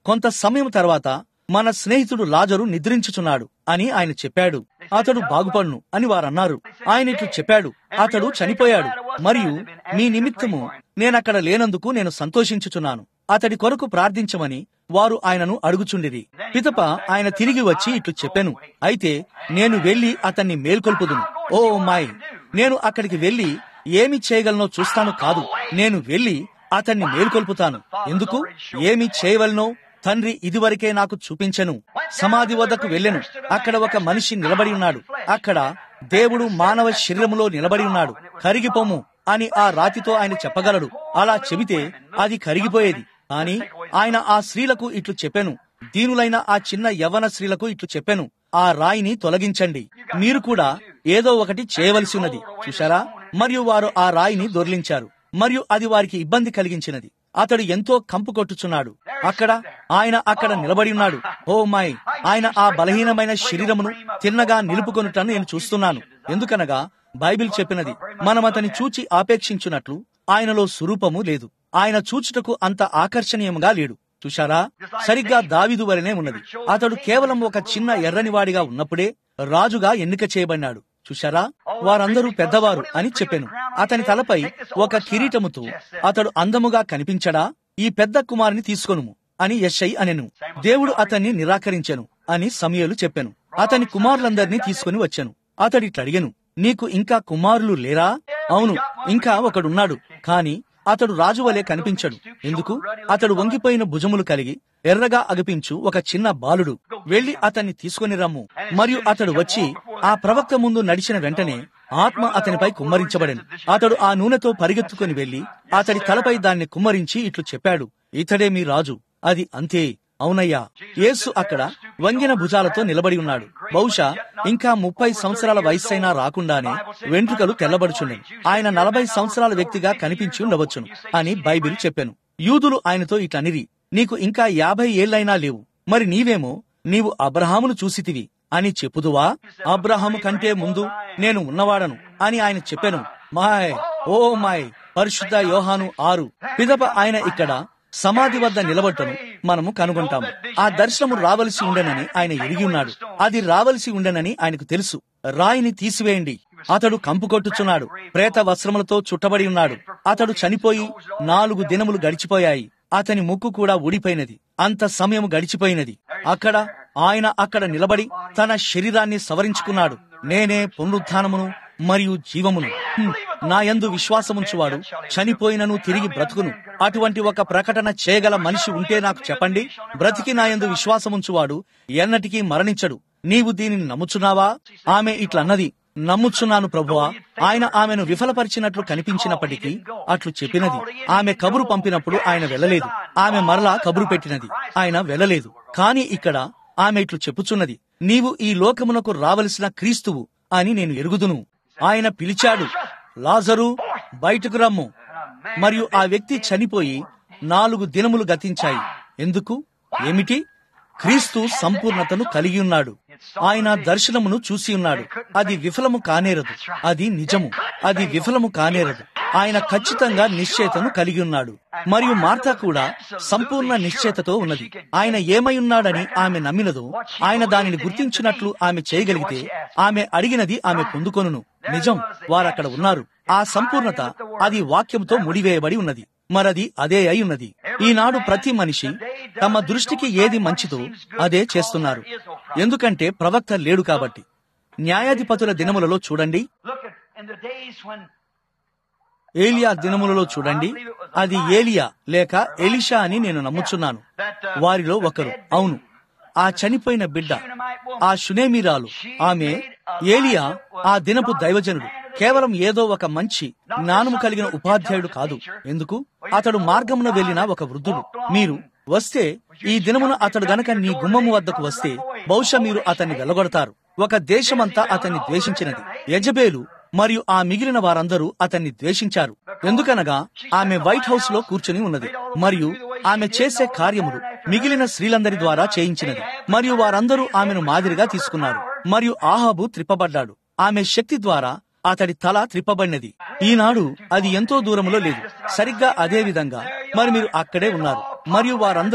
కొంత సమయం తర్వాత మన స్నేహితుడు లాజరు నిద్రించుచున్నాడు అని ఆయన చెప్పాడు అతడు బాగుపడును అని వారన్నారు ఆయన ఇట్లు చెప్పాడు అతడు చనిపోయాడు మరియు మీ నిమిత్తము నేనక్కడ లేనందుకు నేను సంతోషించుచున్నాను అతడి కొరకు ప్రార్థించమని వారు ఆయనను అడుగుచుండిరి పితప ఆయన తిరిగి వచ్చి ఇట్లు చెప్పాను అయితే నేను వెళ్లి అతన్ని మేల్కొల్పుదును ఓ మాయ్ నేను అక్కడికి వెళ్లి ఏమి చేయగలనో చూస్తాను కాదు నేను వెళ్లి అతన్ని మేల్కొల్పుతాను ఎందుకు ఏమి చేయవలనో తండ్రి ఇదివరకే నాకు చూపించెను సమాధి వద్దకు వెళ్ళెను అక్కడ ఒక మనిషి నిలబడి ఉన్నాడు అక్కడ దేవుడు మానవ శరీరములో నిలబడి ఉన్నాడు కరిగిపోము అని ఆ రాతితో ఆయన చెప్పగలడు అలా చెబితే అది కరిగిపోయేది కానీ ఆయన ఆ స్త్రీలకు ఇట్లు చెప్పాను దీనులైన ఆ చిన్న యవ్వన స్త్రీలకు ఇట్లు చెప్పాను ఆ రాయిని తొలగించండి మీరు కూడా ఏదో ఒకటి చేయవలసి ఉన్నది చూశారా మరియు వారు ఆ రాయిని దొర్లించారు మరియు అది వారికి ఇబ్బంది కలిగించినది అతడు ఎంతో కంపు కొట్టుచున్నాడు అక్కడ ఆయన అక్కడ నిలబడి ఉన్నాడు ఓ మై ఆయన ఆ బలహీనమైన శరీరమును తిన్నగా నిలుపుకొనుటను నేను చూస్తున్నాను ఎందుకనగా బైబిల్ చెప్పినది మనం అతని చూచి ఆపేక్షించున్నట్లు ఆయనలో స్వరూపము లేదు ఆయన చూచుటకు అంత ఆకర్షణీయంగా లేడు చూశారా సరిగ్గా దావిదు వలనే ఉన్నది అతడు కేవలం ఒక చిన్న ఎర్రనివాడిగా ఉన్నప్పుడే రాజుగా ఎన్నిక చేయబడినాడు చూశారా వారందరూ పెద్దవారు అని చెప్పాను అతని తలపై ఒక కిరీటముతో అతడు అందముగా కనిపించడా ఈ పెద్ద కుమారుని తీసుకొనుము అని యశై అనెను దేవుడు అతన్ని నిరాకరించెను అని సమయలు చెప్పాను అతని కుమారులందరినీ తీసుకుని వచ్చాను అతడిట్లా అడిగాను నీకు ఇంకా కుమారులు లేరా అవును ఇంకా ఒకడున్నాడు కాని అతడు రాజు వలె కనిపించడు ఎందుకు అతడు వంగిపోయిన భుజములు కలిగి ఎర్రగా అగిపించు ఒక చిన్న బాలుడు వెళ్లి అతన్ని తీసుకుని రమ్ము మరియు అతడు వచ్చి ఆ ప్రవక్త ముందు నడిచిన వెంటనే ఆత్మ అతనిపై కుమ్మరించబడెను అతడు ఆ నూనెతో పరిగెత్తుకుని వెళ్లి అతడి తలపై దాన్ని కుమ్మరించి ఇట్లు చెప్పాడు ఇతడే మీ రాజు అది అంతే అవునయ్యా యేసు అక్కడ వంగిన భుజాలతో నిలబడి ఉన్నాడు బహుశా ఇంకా ముప్పై సంవత్సరాల వయస్సైనా రాకుండానే వెంట్రుకలు తెల్లబడుచుండెను ఆయన నలభై సంవత్సరాల వ్యక్తిగా కనిపించి ఉండవచ్చును అని బైబిల్ చెప్పాను యూదులు ఆయనతో ఇట్లనిరి నీకు ఇంకా యాభై ఏళ్లైనా లేవు మరి నీవేమో నీవు అబ్రహామును చూసితివి అని చెప్పుదువా అబ్రహాము కంటే ముందు నేను ఉన్నవాడను అని ఆయన చెప్పాను మాయ్ ఓ మాయ్ పరిశుద్ధ యోహాను ఆరు పిదప ఆయన ఇక్కడ సమాధి వద్ద నిలబట్టను మనము కనుగొంటాము ఆ దర్శనము రావలసి ఉండెనని ఆయన ఎరిగి ఉన్నాడు అది రావలసి ఉండెనని ఆయనకు తెలుసు రాయిని తీసివేయండి అతడు కంపు కొట్టుచున్నాడు ప్రేత వస్త్రములతో చుట్టబడి ఉన్నాడు అతడు చనిపోయి నాలుగు దినములు గడిచిపోయాయి అతని ముక్కు కూడా ఊడిపోయినది అంత సమయం గడిచిపోయినది అక్కడ ఆయన అక్కడ నిలబడి తన శరీరాన్ని సవరించుకున్నాడు నేనే పునరుత్నమును మరియు జీవమును హ్మ్. నా యందు విశ్వాసముంచువాడు చనిపోయినను తిరిగి బ్రతుకును అటువంటి ఒక ప్రకటన చేయగల మనిషి ఉంటే నాకు చెప్పండి బ్రతికి నా యందు విశ్వాసముంచువాడు ఎన్నటికీ మరణించడు నీవు దీనిని నమ్ముచున్నావా ఆమె ఇట్లన్నది నమ్ముచున్నాను ప్రభువా ఆయన ఆమెను విఫలపరిచినట్లు కనిపించినప్పటికీ అట్లు చెప్పినది ఆమె కబురు పంపినప్పుడు ఆయన వెళ్ళలేదు ఆమె మరలా కబురు పెట్టినది ఆయన వెళ్ళలేదు కాని ఇక్కడ ఆమె ఇట్లు చెప్పుచున్నది నీవు ఈ లోకమునకు రావలసిన క్రీస్తువు అని నేను ఎరుగుదును ఆయన పిలిచాడు లాజరు బయటకు రమ్ము మరియు ఆ వ్యక్తి చనిపోయి నాలుగు దినములు గతించాయి ఎందుకు ఏమిటి క్రీస్తు సంపూర్ణతను కలిగి ఉన్నాడు ఆయన దర్శనమును చూసి ఉన్నాడు అది విఫలము కానేరదు అది నిజము అది విఫలము కానేరదు ఆయన ఖచ్చితంగా నిశ్చయతను కలిగి ఉన్నాడు మరియు మార్తా కూడా సంపూర్ణ నిశ్చయతతో ఉన్నది ఆయన ఏమై ఉన్నాడని ఆమె నమ్మినదో ఆయన దానిని గుర్తించినట్లు ఆమె చేయగలిగితే ఆమె అడిగినది ఆమె పొందుకొనును నిజం వారక్కడ ఉన్నారు ఆ సంపూర్ణత అది వాక్యంతో ముడివేయబడి ఉన్నది మరది అదే అయి ఉన్నది ఈనాడు ప్రతి మనిషి తమ దృష్టికి ఏది మంచిదో అదే చేస్తున్నారు ఎందుకంటే ప్రవక్త లేడు కాబట్టి న్యాయాధిపతుల దినములలో చూడండి Look at in the days when ఏలియా దినములలో చూడండి అది ఏలియా లేక ఎలిషా అని నేను నమ్ముచున్నాను వారిలో ఒకరు అవును ఆ చనిపోయిన బిడ్డ ఆ షునేమిరాలు ఆమె ఏలియా ఆ దినపు దైవజనుడు కేవలం ఏదో ఒక మంచి జ్ఞానము కలిగిన ఉపాధ్యాయుడు కాదు ఎందుకు అతడు మార్గమున వెళ్లిన ఒక వృద్ధుడు మీరు వస్తే ఈ దినమున అతడు గనక నీ గుమ్మము వద్దకు వస్తే బహుశా మీరు అతన్ని వెలగొడతారు ఒక దేశమంతా అతన్ని ద్వేషించినది యజబేలు మరియు ఆ మిగిలిన వారందరూ అతన్ని ద్వేషించారు ఎందుకనగా ఆమె వైట్ హౌస్ లో కూర్చుని ఉన్నది మరియు ఆమె చేసే కార్యములు మిగిలిన స్త్రీలందరి ద్వారా చేయించినది మరియు వారందరూ ఆమెను మాదిరిగా తీసుకున్నారు మరియు ఆహాబు త్రిప్పబడ్డాడు ఆమె శక్తి ద్వారా అతడి తల త్రిప్పబడినది ఈనాడు అది ఎంతో దూరంలో లేదు సరిగ్గా అదే విధంగా మరి మీరు అక్కడే ఉన్నారు మరియు వారందరూ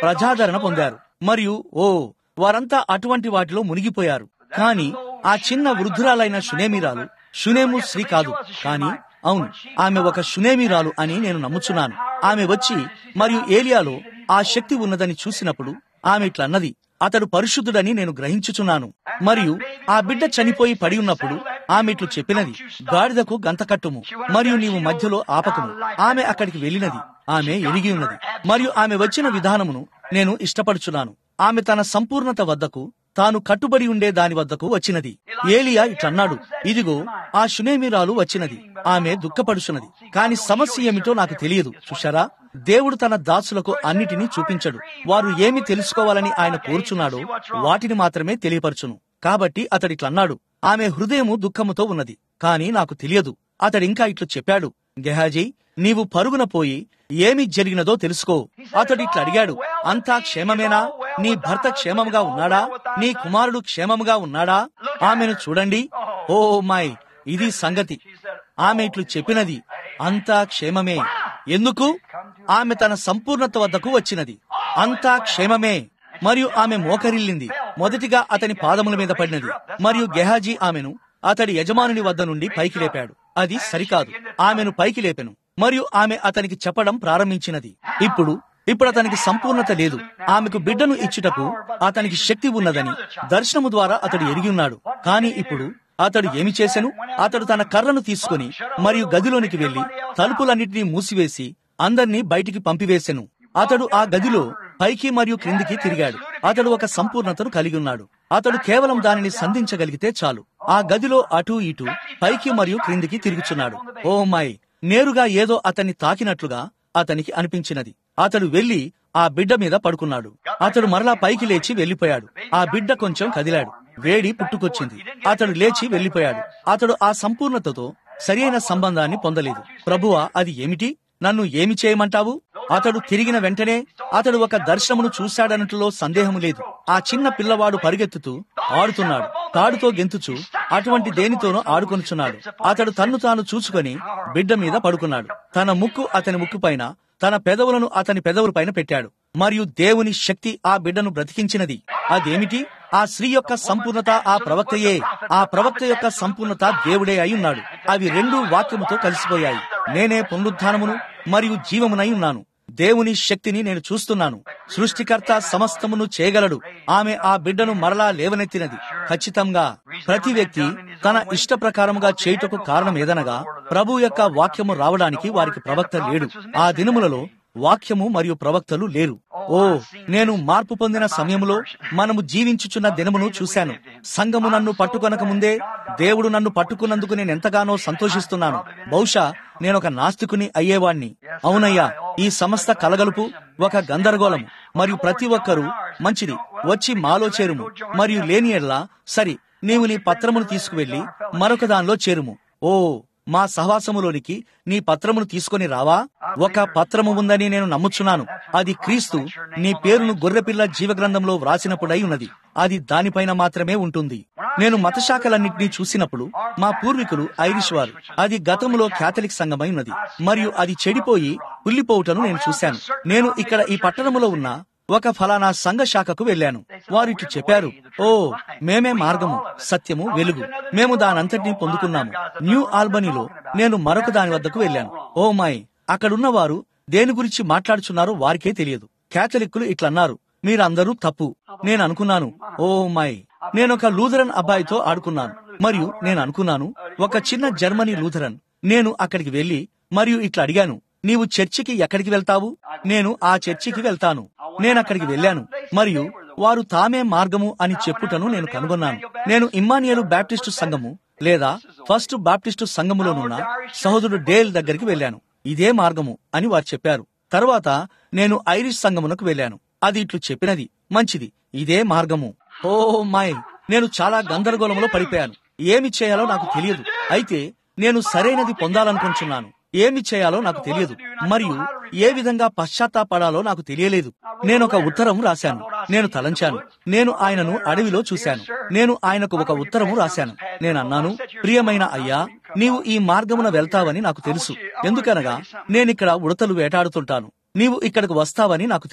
ప్రజాదరణ పొందారు మరియు ఓ వారంతా అటువంటి వాటిలో మునిగిపోయారు కాని ఆ చిన్న వృద్ధురాలైన షునేమిరాలు షునేము స్త్రీ కాదు కాని అవును ఆమె ఒక షునేమిరాలు అని నేను నమ్ముచున్నాను ఆమె వచ్చి మరియు ఏలియాలో ఆ శక్తి ఉన్నదని చూసినప్పుడు ఆమె ఇట్లన్నది అతడు పరిశుద్ధుడని నేను గ్రహించుచున్నాను మరియు ఆ బిడ్డ చనిపోయి పడి ఉన్నప్పుడు ఆమె ఇట్లు చెప్పినది గాడిదకు గంత కట్టుము మరియు నీవు మధ్యలో ఆపకము ఆమె అక్కడికి వెళ్ళినది ఆమె ఎరిగి ఉన్నది మరియు ఆమె వచ్చిన విధానమును నేను ఇష్టపడుచున్నాను ఆమె తన సంపూర్ణత వద్దకు తాను కట్టుబడి ఉండే దాని వద్దకు వచ్చినది ఏలియా ఇట్లన్నాడు ఇదిగో ఆ శునేమిరాలు వచ్చినది ఆమె దుఃఖపడుచున్నది కాని సమస్య ఏమిటో నాకు తెలియదు చూశారా దేవుడు తన దాసులకు అన్నిటినీ చూపించడు వారు ఏమి తెలుసుకోవాలని ఆయన కోరుచున్నాడో వాటిని మాత్రమే తెలియపరచును కాబట్టి అతడిట్లన్నాడు ఆమె హృదయము దుఃఖముతో ఉన్నది కాని నాకు తెలియదు అతడింకా ఇట్లు చెప్పాడు గెహాజీ నీవు పరుగున పోయి ఏమి జరిగినదో తెలుసుకో అతడు ఇట్లా అడిగాడు అంతా క్షేమమేనా నీ భర్త క్షేమముగా ఉన్నాడా నీ కుమారుడు క్షేమముగా ఉన్నాడా ఆమెను చూడండి ఓ మై ఇది సంగతి ఆమె ఇట్లు చెప్పినది అంతా క్షేమమే ఎందుకు ఆమె తన సంపూర్ణత వద్దకు వచ్చినది అంతా క్షేమమే మరియు ఆమె మోకరిల్లింది మొదటిగా అతని పాదముల మీద పడినది మరియు గెహాజీ ఆమెను అతడి యజమానుని వద్ద నుండి పైకి లేపాడు అది సరికాదు ఆమెను పైకి లేపెను మరియు ఆమె అతనికి చెప్పడం ప్రారంభించినది ఇప్పుడు ఇప్పుడు అతనికి సంపూర్ణత లేదు ఆమెకు బిడ్డను ఇచ్చుటకు అతనికి శక్తి ఉన్నదని దర్శనము ద్వారా అతడు ఎరిగి ఉన్నాడు కానీ ఇప్పుడు అతడు ఏమి చేసెను అతడు తన కర్రను తీసుకుని మరియు గదిలోనికి వెళ్లి తలుపులన్నిటినీ మూసివేసి అందర్నీ బయటికి పంపివేసెను అతడు ఆ గదిలో పైకి మరియు క్రిందికి తిరిగాడు అతడు ఒక సంపూర్ణతను కలిగి ఉన్నాడు అతడు కేవలం దానిని సంధించగలిగితే చాలు ఆ గదిలో అటూ ఇటూ పైకి మరియు క్రిందికి తిరుగుచున్నాడు ఓ మై నేరుగా ఏదో అతన్ని తాకినట్లుగా అతనికి అనిపించినది అతడు వెళ్లి ఆ బిడ్డ మీద పడుకున్నాడు అతడు మరలా పైకి లేచి వెళ్లిపోయాడు ఆ బిడ్డ కొంచెం కదిలాడు వేడి పుట్టుకొచ్చింది అతడు లేచి వెళ్లిపోయాడు అతడు ఆ సంపూర్ణతతో సరియైన సంబంధాన్ని పొందలేదు ప్రభువా అది ఏమిటి నన్ను ఏమి చేయమంటావు అతడు తిరిగిన వెంటనే అతడు ఒక దర్శనమును చూశాడన్నట్లో సందేహము లేదు ఆ చిన్న పిల్లవాడు పరిగెత్తుతూ ఆడుతున్నాడు తాడుతో గెంతుచు అటువంటి దేనితోనూ ఆడుకొనుచున్నాడు అతడు తన్ను తాను చూసుకొని బిడ్డ మీద పడుకున్నాడు తన ముక్కు అతని ముక్కు పైన తన పెదవులను అతని పెదవుల పైన పెట్టాడు మరియు దేవుని శక్తి ఆ బిడ్డను బ్రతికించినది అదేమిటి ఆ స్త్రీ యొక్క సంపూర్ణత ఆ ప్రవక్తయే ఆ ప్రవక్త యొక్క సంపూర్ణత దేవుడే అయి ఉన్నాడు అవి రెండు వాక్యముతో కలిసిపోయాయి నేనే పునరుద్ధానమును మరియు జీవమునై ఉన్నాను దేవుని శక్తిని నేను చూస్తున్నాను సృష్టికర్త సమస్తమును చేయగలడు ఆమె ఆ బిడ్డను మరలా లేవనెత్తినది ఖచ్చితంగా ప్రతి వ్యక్తి తన ఇష్ట ప్రకారముగా చేయుటకు కారణం ఏదనగా ప్రభు యొక్క వాక్యము రావడానికి వారికి ప్రవక్త లేడు ఆ దినములలో వాక్యము మరియు ప్రవక్తలు లేరు ఓ నేను మార్పు పొందిన సమయంలో మనము జీవించుచున్న దినమును చూశాను సంఘము నన్ను పట్టుకొనక ముందే దేవుడు నన్ను పట్టుకున్నందుకు నేను ఎంతగానో సంతోషిస్తున్నాను బహుశా నేను ఒక నాస్తికుని అయ్యేవాణ్ణి అవునయ్యా ఈ సమస్త కలగలుపు ఒక గందరగోళము మరియు ప్రతి ఒక్కరూ మంచిది వచ్చి మాలో చేరుము మరియు లేని ఎడ్లా సరి నీవు నీ పత్రమును తీసుకువెళ్లి మరొక దానిలో చేరుము ఓ మా సహవాసములోనికి నీ పత్రమును తీసుకొని రావా ఒక పత్రము ఉందని నేను నమ్ముచున్నాను అది క్రీస్తు నీ పేరును గొర్రెపిల్ల జీవగ్రంథంలో వ్రాసినప్పుడై ఉన్నది అది దానిపైన మాత్రమే ఉంటుంది నేను మతశాఖలన్నింటినీ చూసినప్పుడు మా పూర్వీకులు ఐరిష్ వారు అది గతంలో క్యాథలిక్ సంఘమై ఉన్నది మరియు అది చెడిపోయి కుళ్ళిపోవుటను నేను చూశాను నేను ఇక్కడ ఈ పట్టణములో ఉన్న ఒక ఫలానా సంఘ శాఖకు వెళ్లాను వారిట్లు చెప్పారు ఓ మేమే మార్గము సత్యము వెలుగు మేము దానంతటినీ పొందుకున్నాము న్యూ ఆల్బనీలో నేను మరొక దాని వద్దకు వెళ్లాను ఓ మై అక్కడున్న వారు దేని గురించి మాట్లాడుచున్నారో వారికే తెలియదు క్యాథలిక్కులు ఇట్లన్నారు మీరందరూ తప్పు నేను అనుకున్నాను ఓ మై నేను ఒక లూథరన్ అబ్బాయితో ఆడుకున్నాను మరియు నేను అనుకున్నాను ఒక చిన్న జర్మనీ లూథరన్ నేను అక్కడికి వెళ్లి మరియు ఇట్లా అడిగాను నీవు చర్చికి ఎక్కడికి వెళ్తావు నేను ఆ చర్చికి వెళ్తాను నేను అక్కడికి వెళ్ళాను మరియు వారు తామే మార్గము అని చెప్పుటను నేను కనుగొన్నాను నేను ఇమ్మానియలు బ్యాప్టిస్టు సంఘము లేదా ఫస్ట్ బాప్టిస్టు సంఘములోనున్న సహోదరుడు డేల్ దగ్గరికి వెళ్ళాను ఇదే మార్గము అని వారు చెప్పారు తర్వాత నేను ఐరిష్ సంఘమునకు వెళ్ళాను అది ఇట్లు చెప్పినది మంచిది ఇదే మార్గము ఓ మై నేను చాలా గందరగోళంలో పడిపోయాను ఏమి చేయాలో నాకు తెలియదు అయితే నేను సరైనది పొందాలనుకుంటున్నాను ఏమి చేయాలో నాకు తెలియదు మరియు ఏ విధంగా పశ్చాత్తాపడాలో నాకు తెలియలేదు నేను ఒక ఉత్తరం రాశాను నేను తలంచాను నేను ఆయనను అడవిలో చూశాను నేను ఆయనకు ఒక ఉత్తరము రాశాను నేను అన్నాను ప్రియమైన అయ్యా నీవు ఈ మార్గమున వెళ్తావని నాకు తెలుసు ఎందుకనగా నేనిక్కడ ఉడతలు వేటాడుతుంటాను నీవు ఇక్కడికి వస్తావని నాకు తెలుసు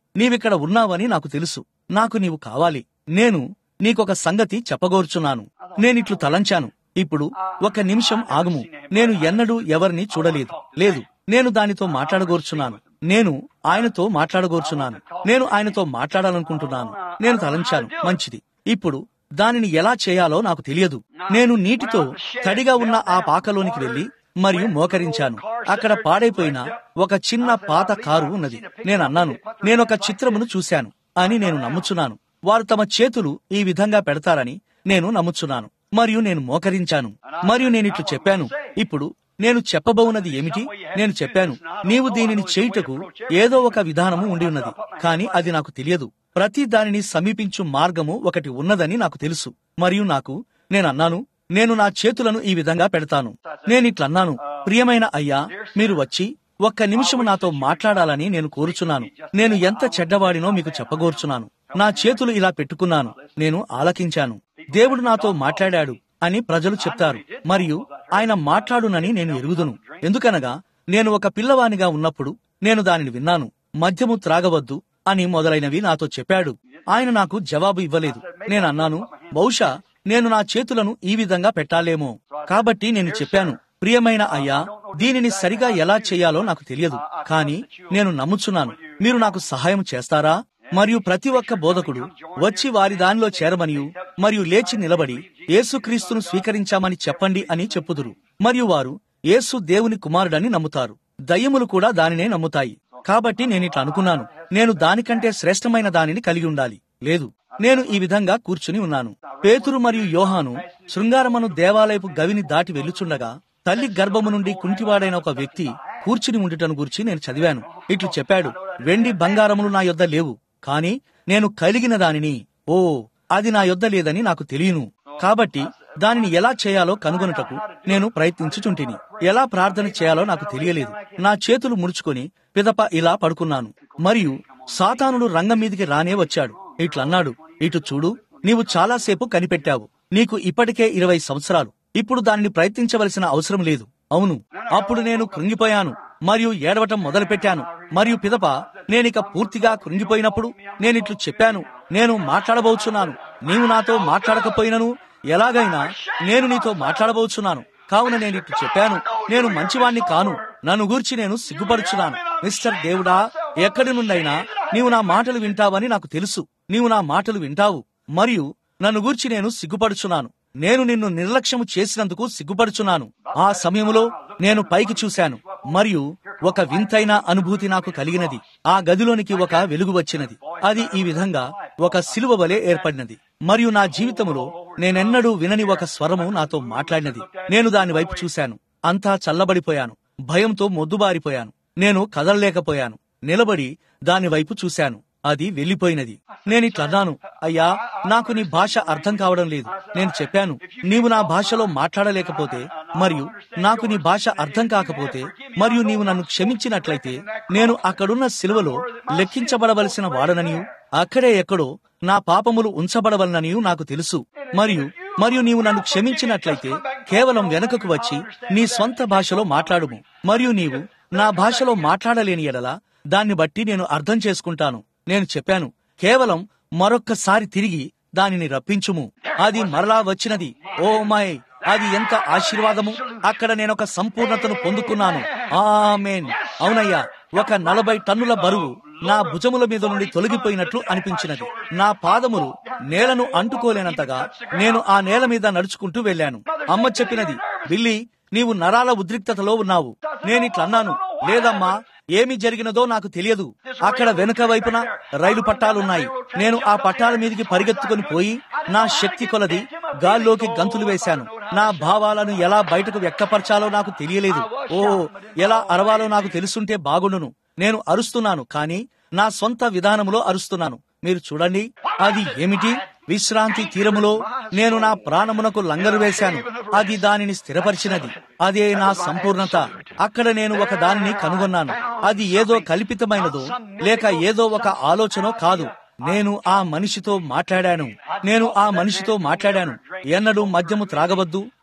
నీవిక్కడ ఉన్నావని నాకు తెలుసు నాకు నీవు కావాలి నేను నీకొక సంగతి చెప్పగోర్చున్నాను నేనిట్లు తలంచాను ఇప్పుడు ఒక నిమిషం ఆగుము నేను ఎన్నడూ ఎవరిని చూడలేదు లేదు నేను దానితో మాట్లాడగోర్చున్నాను నేను ఆయనతో మాట్లాడగోర్చున్నాను నేను ఆయనతో మాట్లాడాలనుకుంటున్నాను నేను తలంచాను మంచిది ఇప్పుడు దానిని ఎలా చేయాలో నాకు తెలియదు నేను నీటితో తడిగా ఉన్న ఆ పాకలోనికి వెళ్లి మరియు మోకరించాను అక్కడ పాడైపోయిన ఒక చిన్న పాత కారు ఉన్నది నేను అన్నాను నేనొక చిత్రమును చూశాను అని నేను నమ్ముచున్నాను వారు తమ చేతులు ఈ విధంగా పెడతారని నేను నమ్ముచున్నాను మరియు నేను మోకరించాను మరియు నేను ఇట్లు చెప్పాను ఇప్పుడు నేను చెప్పబోవున్నది ఏమిటి నేను చెప్పాను నీవు దీనిని చేయుటకు ఏదో ఒక విధానము ఉండి ఉన్నది కాని అది నాకు తెలియదు ప్రతి దానిని సమీపించు మార్గము ఒకటి ఉన్నదని నాకు తెలుసు మరియు నాకు నేను అన్నాను నేను నా చేతులను ఈ విధంగా పెడతాను నేనిట్లన్నాను ప్రియమైన అయ్యా మీరు వచ్చి ఒక్క నిమిషం నాతో మాట్లాడాలని నేను కోరుచున్నాను నేను ఎంత చెడ్డవాడినో మీకు చెప్పగోర్చున్నాను నా చేతులు ఇలా పెట్టుకున్నాను నేను ఆలకించాను దేవుడు నాతో మాట్లాడాడు అని ప్రజలు చెప్తారు మరియు ఆయన మాట్లాడునని నేను ఎరుగుదును ఎందుకనగా నేను ఒక పిల్లవానిగా ఉన్నప్పుడు నేను దానిని విన్నాను మద్యము త్రాగవద్దు అని మొదలైనవి నాతో చెప్పాడు ఆయన నాకు జవాబు ఇవ్వలేదు నేను అన్నాను బహుశా నేను నా చేతులను ఈ విధంగా పెట్టాలేమో కాబట్టి నేను చెప్పాను ప్రియమైన అయ్యా దీనిని సరిగా ఎలా చేయాలో నాకు తెలియదు కానీ నేను నమ్ముచున్నాను మీరు నాకు సహాయం చేస్తారా మరియు ప్రతి ఒక్క బోధకుడు వచ్చి వారి దానిలో చేరమనియు మరియు లేచి నిలబడి యేసుక్రీస్తును స్వీకరించామని చెప్పండి అని చెప్పుదురు మరియు వారు యేసు దేవుని కుమారుడని నమ్ముతారు దయ్యములు కూడా దానినే నమ్ముతాయి కాబట్టి నేను ఇట్లా అనుకున్నాను నేను దానికంటే శ్రేష్టమైన దానిని కలిగి ఉండాలి లేదు నేను ఈ విధంగా కూర్చుని ఉన్నాను పేతురు మరియు యోహాను శృంగారమను దేవాలయపు గవిని దాటి వెళ్ళుచుండగా తల్లి గర్భము నుండి కుంటివాడైన ఒక వ్యక్తి కూర్చుని ఉండుటను గురించి నేను చదివాను ఇట్లు చెప్పాడు వెండి బంగారములు నా యొద్ద లేవు కాని నేను కలిగిన దానిని ఓ అది నా యొద్ద లేదని నాకు తెలియను కాబట్టి దానిని ఎలా చేయాలో కనుగొనుటకు నేను ప్రయత్నించుచుంటిని ఎలా ప్రార్థన చేయాలో నాకు తెలియలేదు నా చేతులు ముడుచుకొని పిదప ఇలా పడుకున్నాను మరియు సాతానుడు రంగం మీదికి రానే వచ్చాడు ఇట్లన్నాడు ఇటు చూడు నీవు చాలాసేపు కనిపెట్టావు నీకు ఇప్పటికే ఇరవై సంవత్సరాలు ఇప్పుడు దానిని ప్రయత్నించవలసిన అవసరం లేదు అవును అప్పుడు నేను కృంగిపోయాను మరియు ఏడవటం మొదలుపెట్టాను మరియు పిదప నేనిక పూర్తిగా కృంగిపోయినప్పుడు నేనిట్లు చెప్పాను నేను మాట్లాడబోచున్నాను నీవు నాతో మాట్లాడకపోయినను ఎలాగైనా నేను నీతో మాట్లాడబోచున్నాను కావున నేను ఇట్లు చెప్పాను నేను మంచివాణ్ణి కాను నన్ను గూర్చి నేను సిగ్గుపరుచున్నాను మిస్టర్ దేవుడా ఎక్కడి నుండైనా నీవు నా మాటలు వింటావని నాకు తెలుసు నీవు నా మాటలు వింటావు మరియు నన్ను గూర్చి నేను సిగ్గుపడుచున్నాను నేను నిన్ను నిర్లక్ష్యము చేసినందుకు సిగ్గుపడుచున్నాను ఆ సమయములో నేను పైకి చూశాను మరియు ఒక వింతైన అనుభూతి నాకు కలిగినది ఆ గదిలోనికి ఒక వెలుగు వచ్చినది అది ఈ విధంగా ఒక సిలువ వలె ఏర్పడినది మరియు నా జీవితములో నేనెన్నడూ వినని ఒక స్వరము నాతో మాట్లాడినది నేను దాని వైపు చూశాను అంతా చల్లబడిపోయాను భయంతో మొద్దుబారిపోయాను నేను కదలలేకపోయాను నిలబడి దాని వైపు చూశాను అది వెళ్లిపోయినది నేనిట్లన్నాను అయ్యా నాకు నీ భాష అర్థం కావడం లేదు నేను చెప్పాను నీవు నా భాషలో మాట్లాడలేకపోతే మరియు నాకు నీ భాష అర్థం కాకపోతే మరియు నీవు నన్ను క్షమించినట్లయితే నేను అక్కడున్న సిలువలో లెక్కించబడవలసిన వాడననియు అక్కడే ఎక్కడో నా పాపములు ఉంచబడవలననియు నాకు తెలుసు మరియు మరియు నీవు నన్ను క్షమించినట్లయితే కేవలం వెనుకకు వచ్చి నీ స్వంత భాషలో మాట్లాడుము మరియు నీవు నా భాషలో మాట్లాడలేని ఎడలా దాన్ని బట్టి నేను అర్థం చేసుకుంటాను నేను చెప్పాను కేవలం మరొక్కసారి తిరిగి దానిని రప్పించుము అది మరలా వచ్చినది ఓ మై అది ఎంత ఆశీర్వాదము అక్కడ నేను ఒక సంపూర్ణతను పొందుకున్నాను ఆమెన్ అవునయ్యా ఒక నలభై టన్నుల బరువు నా భుజముల మీద నుండి తొలగిపోయినట్లు అనిపించినది నా పాదములు నేలను అంటుకోలేనంతగా నేను ఆ నేల మీద నడుచుకుంటూ వెళ్ళాను అమ్మ చెప్పినది బిల్లి నీవు నరాల ఉద్రిక్తతలో ఉన్నావు నేనిట్లన్నాను లేదమ్మా ఏమి జరిగినదో నాకు తెలియదు అక్కడ వెనుక వైపున రైలు పట్టాలున్నాయి నేను ఆ పట్టాల మీదకి పరిగెత్తుకుని పోయి నా శక్తి కొలది గాల్లోకి గంతులు వేశాను నా భావాలను ఎలా బయటకు వ్యక్తపరచాలో నాకు తెలియలేదు ఓ ఎలా అరవాలో నాకు తెలుసుంటే బాగుండును నేను అరుస్తున్నాను కానీ నా సొంత విధానములో అరుస్తున్నాను మీరు చూడండి అది ఏమిటి విశ్రాంతి తీరములో నేను నా ప్రాణమునకు లంగరు వేశాను అది దానిని స్థిరపరిచినది అదే నా సంపూర్ణత అక్కడ నేను ఒక దానిని కనుగొన్నాను అది ఏదో కల్పితమైనదో లేక ఏదో ఒక ఆలోచనో కాదు నేను ఆ మనిషితో మాట్లాడాను నేను ఆ మనిషితో మాట్లాడాను ఎన్నడూ మద్యము త్రాగవద్దు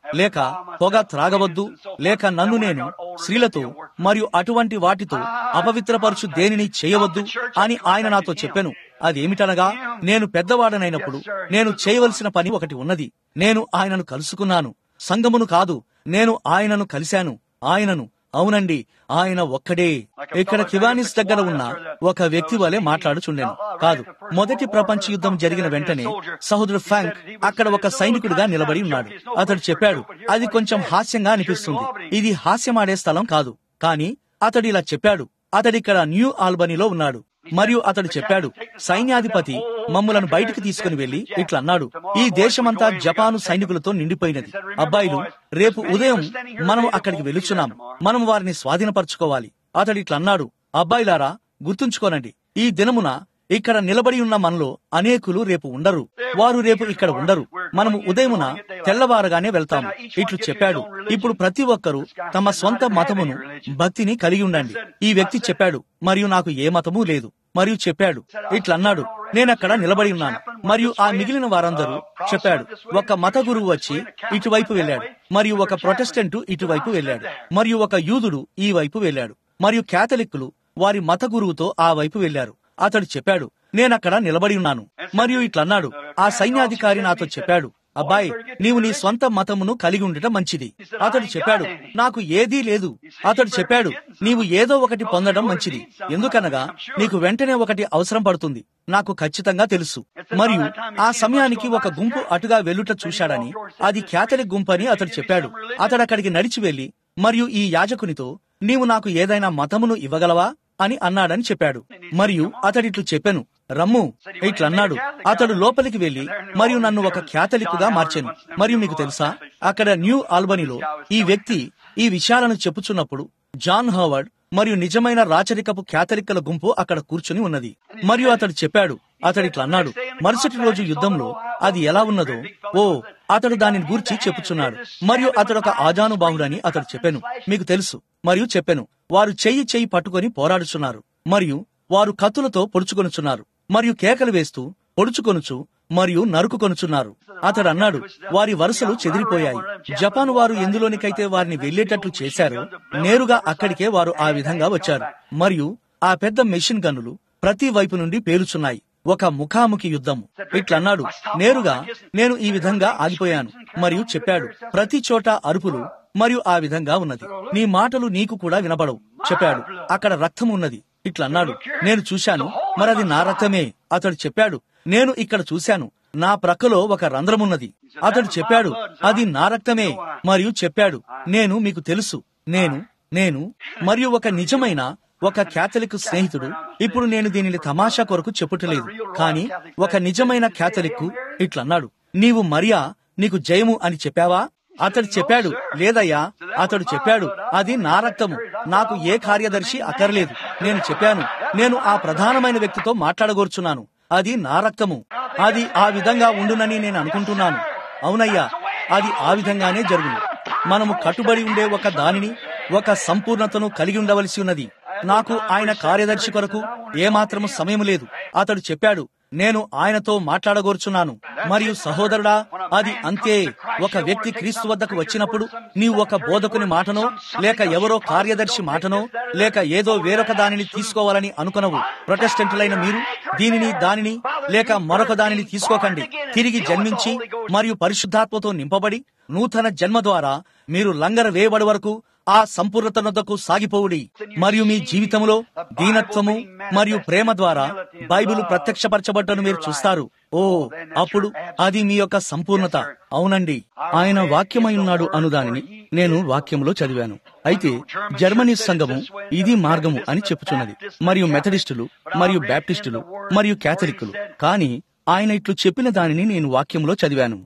లేక పొగ త్రాగవద్దు లేక నన్ను నేను స్త్రీలతో మరియు అటువంటి వాటితో అపవిత్రపరచు దేనిని చేయవద్దు అని ఆయన నాతో చెప్పాను అదేమిటనగా నేను పెద్దవాడనైనప్పుడు నేను చేయవలసిన పని ఒకటి ఉన్నది నేను ఆయనను కలుసుకున్నాను సంగమును కాదు నేను ఆయనను కలిశాను ఆయనను అవునండి ఆయన ఒక్కడే ఇక్కడ కివానిస్ దగ్గర ఉన్న ఒక వ్యక్తి వలె మాట్లాడుచుండెను కాదు మొదటి ప్రపంచ యుద్ధం జరిగిన వెంటనే సహోదరుడు ఫ్యాంక్ అక్కడ ఒక సైనికుడిగా నిలబడి ఉన్నాడు అతడు చెప్పాడు అది కొంచెం హాస్యంగా అనిపిస్తుంది ఇది హాస్యమాడే స్థలం కాదు కానీ అతడు ఇలా చెప్పాడు అతడిక్కడ న్యూ ఆల్బనీలో ఉన్నాడు మరియు అతడు చెప్పాడు సైన్యాధిపతి మమ్ములను బయటికి తీసుకుని వెళ్లి ఇట్లా అన్నాడు ఈ దేశమంతా జపాను సైనికులతో నిండిపోయినది అబ్బాయిలు రేపు ఉదయం మనం అక్కడికి వెలుచున్నాం మనం వారిని స్వాధీనపరచుకోవాలి అతడు ఇట్లా అన్నాడు అబ్బాయిలారా గుర్తుంచుకోనండి ఈ దినమున ఇక్కడ నిలబడి ఉన్న మనలో అనేకులు రేపు ఉండరు వారు రేపు ఇక్కడ ఉండరు మనము ఉదయమున తెల్లవారగానే వెళ్తాము ఇట్లు చెప్పాడు ఇప్పుడు ప్రతి ఒక్కరూ తమ సొంత మతమును భక్తిని కలిగి ఉండండి ఈ వ్యక్తి చెప్పాడు మరియు నాకు ఏ మతము లేదు మరియు చెప్పాడు ఇట్లన్నాడు నేనక్కడ నిలబడి ఉన్నాను మరియు ఆ మిగిలిన వారందరూ చెప్పాడు ఒక మత గురువు వచ్చి ఇటువైపు వెళ్ళాడు మరియు ఒక ప్రొటెస్టెంట్ ఇటువైపు వెళ్ళాడు మరియు ఒక యూదుడు ఈ వైపు వెళ్ళాడు మరియు కేథలిక్కులు వారి మత గురువుతో ఆ వైపు వెళ్లారు అతడు చెప్పాడు నేనక్కడ నిలబడి ఉన్నాను మరియు ఇట్లన్నాడు ఆ సైన్యాధికారి నాతో చెప్పాడు అబ్బాయి నీవు నీ స్వంత మతమును కలిగి ఉండటం మంచిది అతడు చెప్పాడు నాకు ఏదీ లేదు అతడు చెప్పాడు నీవు ఏదో ఒకటి పొందడం మంచిది ఎందుకనగా నీకు వెంటనే ఒకటి అవసరం పడుతుంది నాకు ఖచ్చితంగా తెలుసు మరియు ఆ సమయానికి ఒక గుంపు అటుగా వెళ్లుట చూశాడని అది క్యాథలిక్ గుంపు అని అతడు చెప్పాడు అతడు అక్కడికి నడిచి వెళ్లి మరియు ఈ యాజకునితో నీవు నాకు ఏదైనా మతమును ఇవ్వగలవా అని అన్నాడని చెప్పాడు మరియు అతడిట్లు చెప్పాను రమ్ము ఇట్లన్నాడు అతడు లోపలికి వెళ్లి మరియు నన్ను ఒక క్యాథలిక్కుగా మార్చాను మరియు మీకు తెలుసా అక్కడ న్యూ ఆల్బనీలో ఈ వ్యక్తి ఈ విషయాలను చెప్పుచున్నప్పుడు జాన్ హవర్డ్ మరియు నిజమైన రాచరికపు క్యాథలిక్కల గుంపు అక్కడ కూర్చుని ఉన్నది మరియు అతడు చెప్పాడు అతడు ఇట్లా అన్నాడు మరుసటి రోజు యుద్ధంలో అది ఎలా ఉన్నదో ఓ అతడు దానిని గూర్చి చెప్పుచున్నాడు మరియు అతడు ఒక ఆజానుబాహుడని అతడు చెప్పాను మీకు తెలుసు మరియు చెప్పాను వారు చెయ్యి చెయ్యి పట్టుకొని పోరాడుచున్నారు మరియు వారు కత్తులతో పొడుచుకొనుచున్నారు మరియు కేకలు వేస్తూ పొడుచుకొనుచు మరియు నరుకుకొనుచున్నారు అతడు అన్నాడు వారి వరుసలు చెదిరిపోయాయి జపాన్ వారు ఎందులోనికైతే వారిని వెళ్లేటట్లు చేశారో నేరుగా అక్కడికే వారు ఆ విధంగా వచ్చారు మరియు ఆ పెద్ద మెషిన్ గన్నులు ప్రతి వైపు నుండి పేలుచున్నాయి ఒక ముఖాముఖి యుద్ధం ఇట్లన్నాడు నేరుగా నేను ఈ విధంగా ఆగిపోయాను మరియు చెప్పాడు ప్రతి చోట అరుపులు మరియు ఆ విధంగా ఉన్నది నీ మాటలు నీకు కూడా వినబడవు చెప్పాడు అక్కడ రక్తం ఉన్నది ఇట్లన్నాడు నేను చూశాను మరది నా రక్తమే అతడు చెప్పాడు నేను ఇక్కడ చూశాను నా ప్రక్కలో ఒక రంధ్రమున్నది అతడు చెప్పాడు అది నా రక్తమే మరియు చెప్పాడు నేను మీకు తెలుసు నేను నేను మరియు ఒక నిజమైన ఒక క్యాథలిక్ స్నేహితుడు ఇప్పుడు నేను దీనిని తమాషా కొరకు చెప్పుటలేదు కానీ ఒక నిజమైన క్యాథలిక్ ఇట్లన్నాడు నీవు మరియా నీకు జయము అని చెప్పావా అతడు చెప్పాడు లేదయ్యా అతడు చెప్పాడు అది నా రక్తము నాకు ఏ కార్యదర్శి అక్కర్లేదు నేను చెప్పాను నేను ఆ ప్రధానమైన వ్యక్తితో మాట్లాడగోర్చున్నాను అది నా రక్తము అది ఆ విధంగా ఉండునని నేను అనుకుంటున్నాను అవునయ్యా అది ఆ విధంగానే జరుగును మనము కట్టుబడి ఉండే ఒక దానిని ఒక సంపూర్ణతను కలిగి ఉండవలసి ఉన్నది నాకు ఆయన కార్యదర్శి కొరకు ఏమాత్రము సమయం లేదు అతడు చెప్పాడు నేను ఆయనతో మాట్లాడగోర్చున్నాను మరియు సహోదరుడా అది అంతే ఒక వ్యక్తి క్రీస్తు వద్దకు వచ్చినప్పుడు నీవు ఒక బోధకుని మాటనో లేక ఎవరో కార్యదర్శి మాటనో లేక ఏదో వేరొక దానిని తీసుకోవాలని అనుకునవు ప్రొటెస్టెంట్లైన మీరు దీనిని దానిని లేక మరొక దానిని తీసుకోకండి తిరిగి జన్మించి మరియు పరిశుద్ధాత్మతో నింపబడి నూతన జన్మ ద్వారా మీరు లంగర వేయబడి వరకు ఆ సంపూర్ణతనొద్దకు సాగిపోవుడి మరియు మీ జీవితంలో దీనత్వము మరియు ప్రేమ ద్వారా బైబిల్ ప్రత్యక్షపరచబడ్డను మీరు చూస్తారు ఓ అప్పుడు అది మీ యొక్క సంపూర్ణత అవునండి ఆయన వాక్యమై ఉన్నాడు అనుదానిని నేను వాక్యంలో చదివాను అయితే జర్మనీ సంఘము ఇది మార్గము అని చెప్పుచున్నది మరియు మెథడిస్టులు మరియు బ్యాప్టిస్టులు మరియు క్యాథలిక్కులు కానీ ఆయన ఇట్లు చెప్పిన దానిని నేను వాక్యంలో చదివాను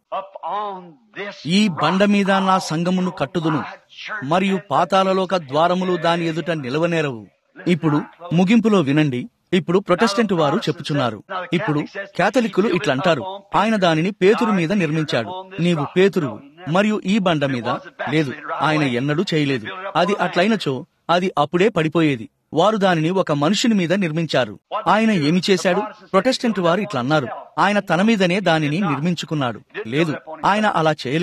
ఈ బండ మీద నా సంగమును కట్టుదును మరియు పాతాలలోక ద్వారములు దాని ఎదుట నిలవనేరవు ఇప్పుడు ముగింపులో వినండి ఇప్పుడు ప్రొటెస్టెంట్ వారు చెప్పుచున్నారు ఇప్పుడు కేథలిక్కులు ఇట్లంటారు ఆయన దానిని పేతురు మీద నిర్మించాడు నీవు పేతురు మరియు ఈ బండ మీద లేదు ఆయన ఎన్నడూ చేయలేదు అది అట్లయినచో అది అప్పుడే పడిపోయేది వారు దానిని ఒక మనుషుని మీద నిర్మించారు ఆయన ఏమి చేశాడు ప్రొటెస్టెంట్ వారు ఇట్లా అన్నారు ఆయన తన మీదనే దానిని నిర్మించుకున్నాడు లేదు ఆయన అలా చేయలేదు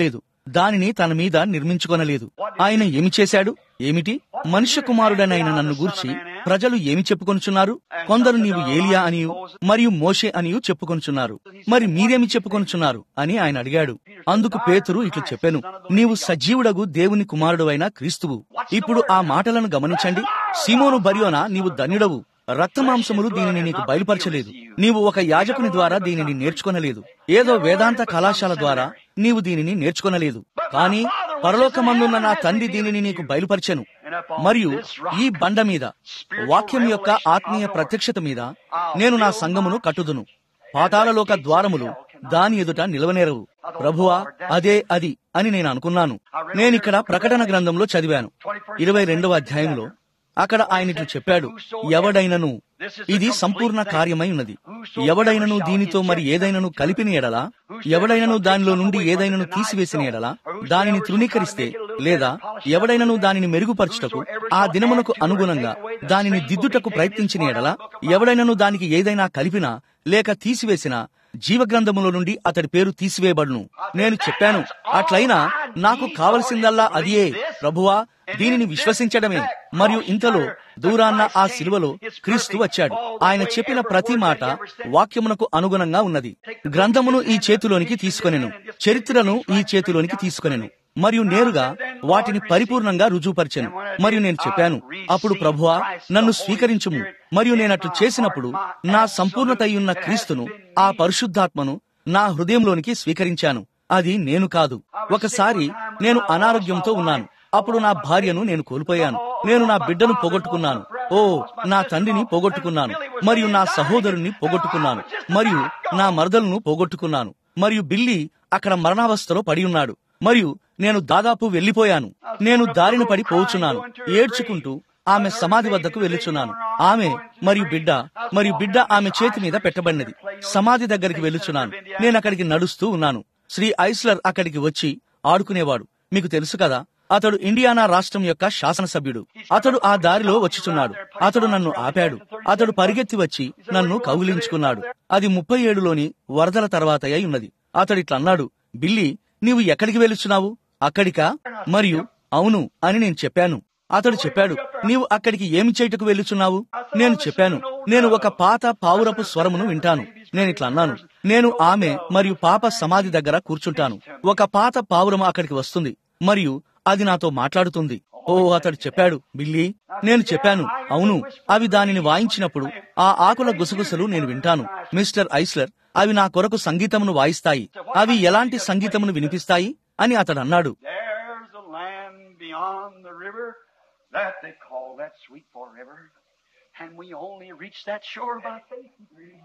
దానిని తన మీద నిర్మించుకొనలేదు ఆయన ఏమి చేశాడు ఏమిటి మనుష్య కుమారుడనైన నన్ను గూర్చి ప్రజలు ఏమి చెప్పుకొనుచున్నారు కొందరు నీవు ఏలియా అనియు మరియు మోషే అనియు చెప్పుకొనుచున్నారు మరి మీరేమి చెప్పుకొనుచున్నారు అని ఆయన అడిగాడు అందుకు పేతురు ఇట్లు చెప్పాను నీవు సజీవుడగు దేవుని కుమారుడు అయిన క్రీస్తువు ఇప్పుడు ఆ మాటలను గమనించండి సీమోను బరియోనా నీవు ధన్యుడవు రక్తమాంసములు దీనిని నీకు బయలుపరచలేదు నీవు ఒక యాజకుని ద్వారా దీనిని నేర్చుకొనలేదు ఏదో వేదాంత కళాశాల ద్వారా నీవు దీనిని నేర్చుకొనలేదు కానీ పరలోకమందున్న నా తండ్రి దీనిని నీకు బయలుపరిచెను మరియు ఈ బండ మీద వాక్యం యొక్క ఆత్మీయ ప్రత్యక్షత మీద నేను నా సంగమును కట్టుదును పాతాళలోక ద్వారములు దాని ఎదుట నిలవనేరవు ప్రభువా అదే అది అని నేను అనుకున్నాను నేనిక్కడ ప్రకటన గ్రంథంలో చదివాను ఇరవై రెండవ అధ్యాయంలో అక్కడ ఆయన ఇట్లు చెప్పాడు ఎవడైనను ఇది సంపూర్ణ కార్యమై ఉన్నది ఎవడైనను దీనితో మరి ఏదైనను కలిపిన ఎడలా ఎవడైనను దానిలో నుండి ఏదైనను తీసివేసిన ఎడలా దానిని తృణీకరిస్తే లేదా ఎవడైనను దానిని మెరుగుపరచుటకు ఆ దినమునకు అనుగుణంగా దానిని దిద్దుటకు ప్రయత్నించిన ఎడలా ఎవడైనను దానికి ఏదైనా కలిపినా లేక తీసివేసినా జీవగ్రంథములో నుండి అతడి పేరు తీసివేయబడును నేను చెప్పాను అట్లయినా నాకు కావలసిందల్లా అదియే ప్రభువా దీనిని విశ్వసించడమే మరియు ఇంతలో దూరాన్న ఆ శిలువలో క్రీస్తు వచ్చాడు ఆయన చెప్పిన ప్రతి మాట వాక్యమునకు అనుగుణంగా ఉన్నది గ్రంథమును ఈ చేతిలోనికి తీసుకొనెను చరిత్రను ఈ చేతిలోనికి తీసుకొనెను మరియు నేరుగా వాటిని పరిపూర్ణంగా రుజువుపరిచాను మరియు నేను చెప్పాను అప్పుడు ప్రభువా నన్ను స్వీకరించుము మరియు నేనట్లు చేసినప్పుడు నా సంపూర్ణత అయ్యున్న క్రీస్తును ఆ పరిశుద్ధాత్మను నా హృదయంలోనికి స్వీకరించాను అది నేను కాదు ఒకసారి నేను అనారోగ్యంతో ఉన్నాను అప్పుడు నా భార్యను నేను కోల్పోయాను నేను నా బిడ్డను పోగొట్టుకున్నాను ఓ నా తండ్రిని పోగొట్టుకున్నాను మరియు నా సహోదరుని పోగొట్టుకున్నాను మరియు నా మరదలను పోగొట్టుకున్నాను మరియు బిల్లి అక్కడ మరణావస్థలో పడి ఉన్నాడు మరియు నేను దాదాపు వెళ్లిపోయాను నేను దారిన పడి పోవుచున్నాను ఏడ్చుకుంటూ ఆమె సమాధి వద్దకు వెళ్ళుచున్నాను ఆమె మరియు బిడ్డ మరియు బిడ్డ ఆమె చేతి మీద పెట్టబడినది సమాధి దగ్గరికి వెళ్ళుచున్నాను నేను అక్కడికి నడుస్తూ ఉన్నాను శ్రీ ఐస్లర్ అక్కడికి వచ్చి ఆడుకునేవాడు మీకు తెలుసు కదా అతడు ఇండియానా రాష్ట్రం యొక్క శాసనసభ్యుడు అతడు ఆ దారిలో వచ్చుచున్నాడు అతడు నన్ను ఆపాడు అతడు పరిగెత్తి వచ్చి నన్ను కౌగిలించుకున్నాడు అది ముప్పై ఏడులోని వరదల తర్వాత అయి ఉన్నది అతడు ఇట్లన్నాడు బిల్లి నీవు ఎక్కడికి వెళుచున్నావు అక్కడికా మరియు అవును అని నేను చెప్పాను అతడు చెప్పాడు నీవు అక్కడికి ఏమి చేయుటకు వెళ్ళుచున్నావు నేను చెప్పాను నేను ఒక పాత పావురపు స్వరమును వింటాను నేను ఇట్లా అన్నాను నేను ఆమె మరియు పాప సమాధి దగ్గర కూర్చుంటాను ఒక పాత పావురము అక్కడికి వస్తుంది మరియు అది నాతో మాట్లాడుతుంది ఓ అతడు చెప్పాడు బిల్లీ నేను చెప్పాను అవును అవి దానిని వాయించినప్పుడు ఆ ఆకుల గుసగుసలు నేను వింటాను మిస్టర్ ఐస్లర్ అవి నా కొరకు సంగీతమును వాయిస్తాయి అవి ఎలాంటి సంగీతమును వినిపిస్తాయి అని అతడు అన్నాడు There's a land beyond the river that they call that sweet forever. And we only reach that shore by faith and grace.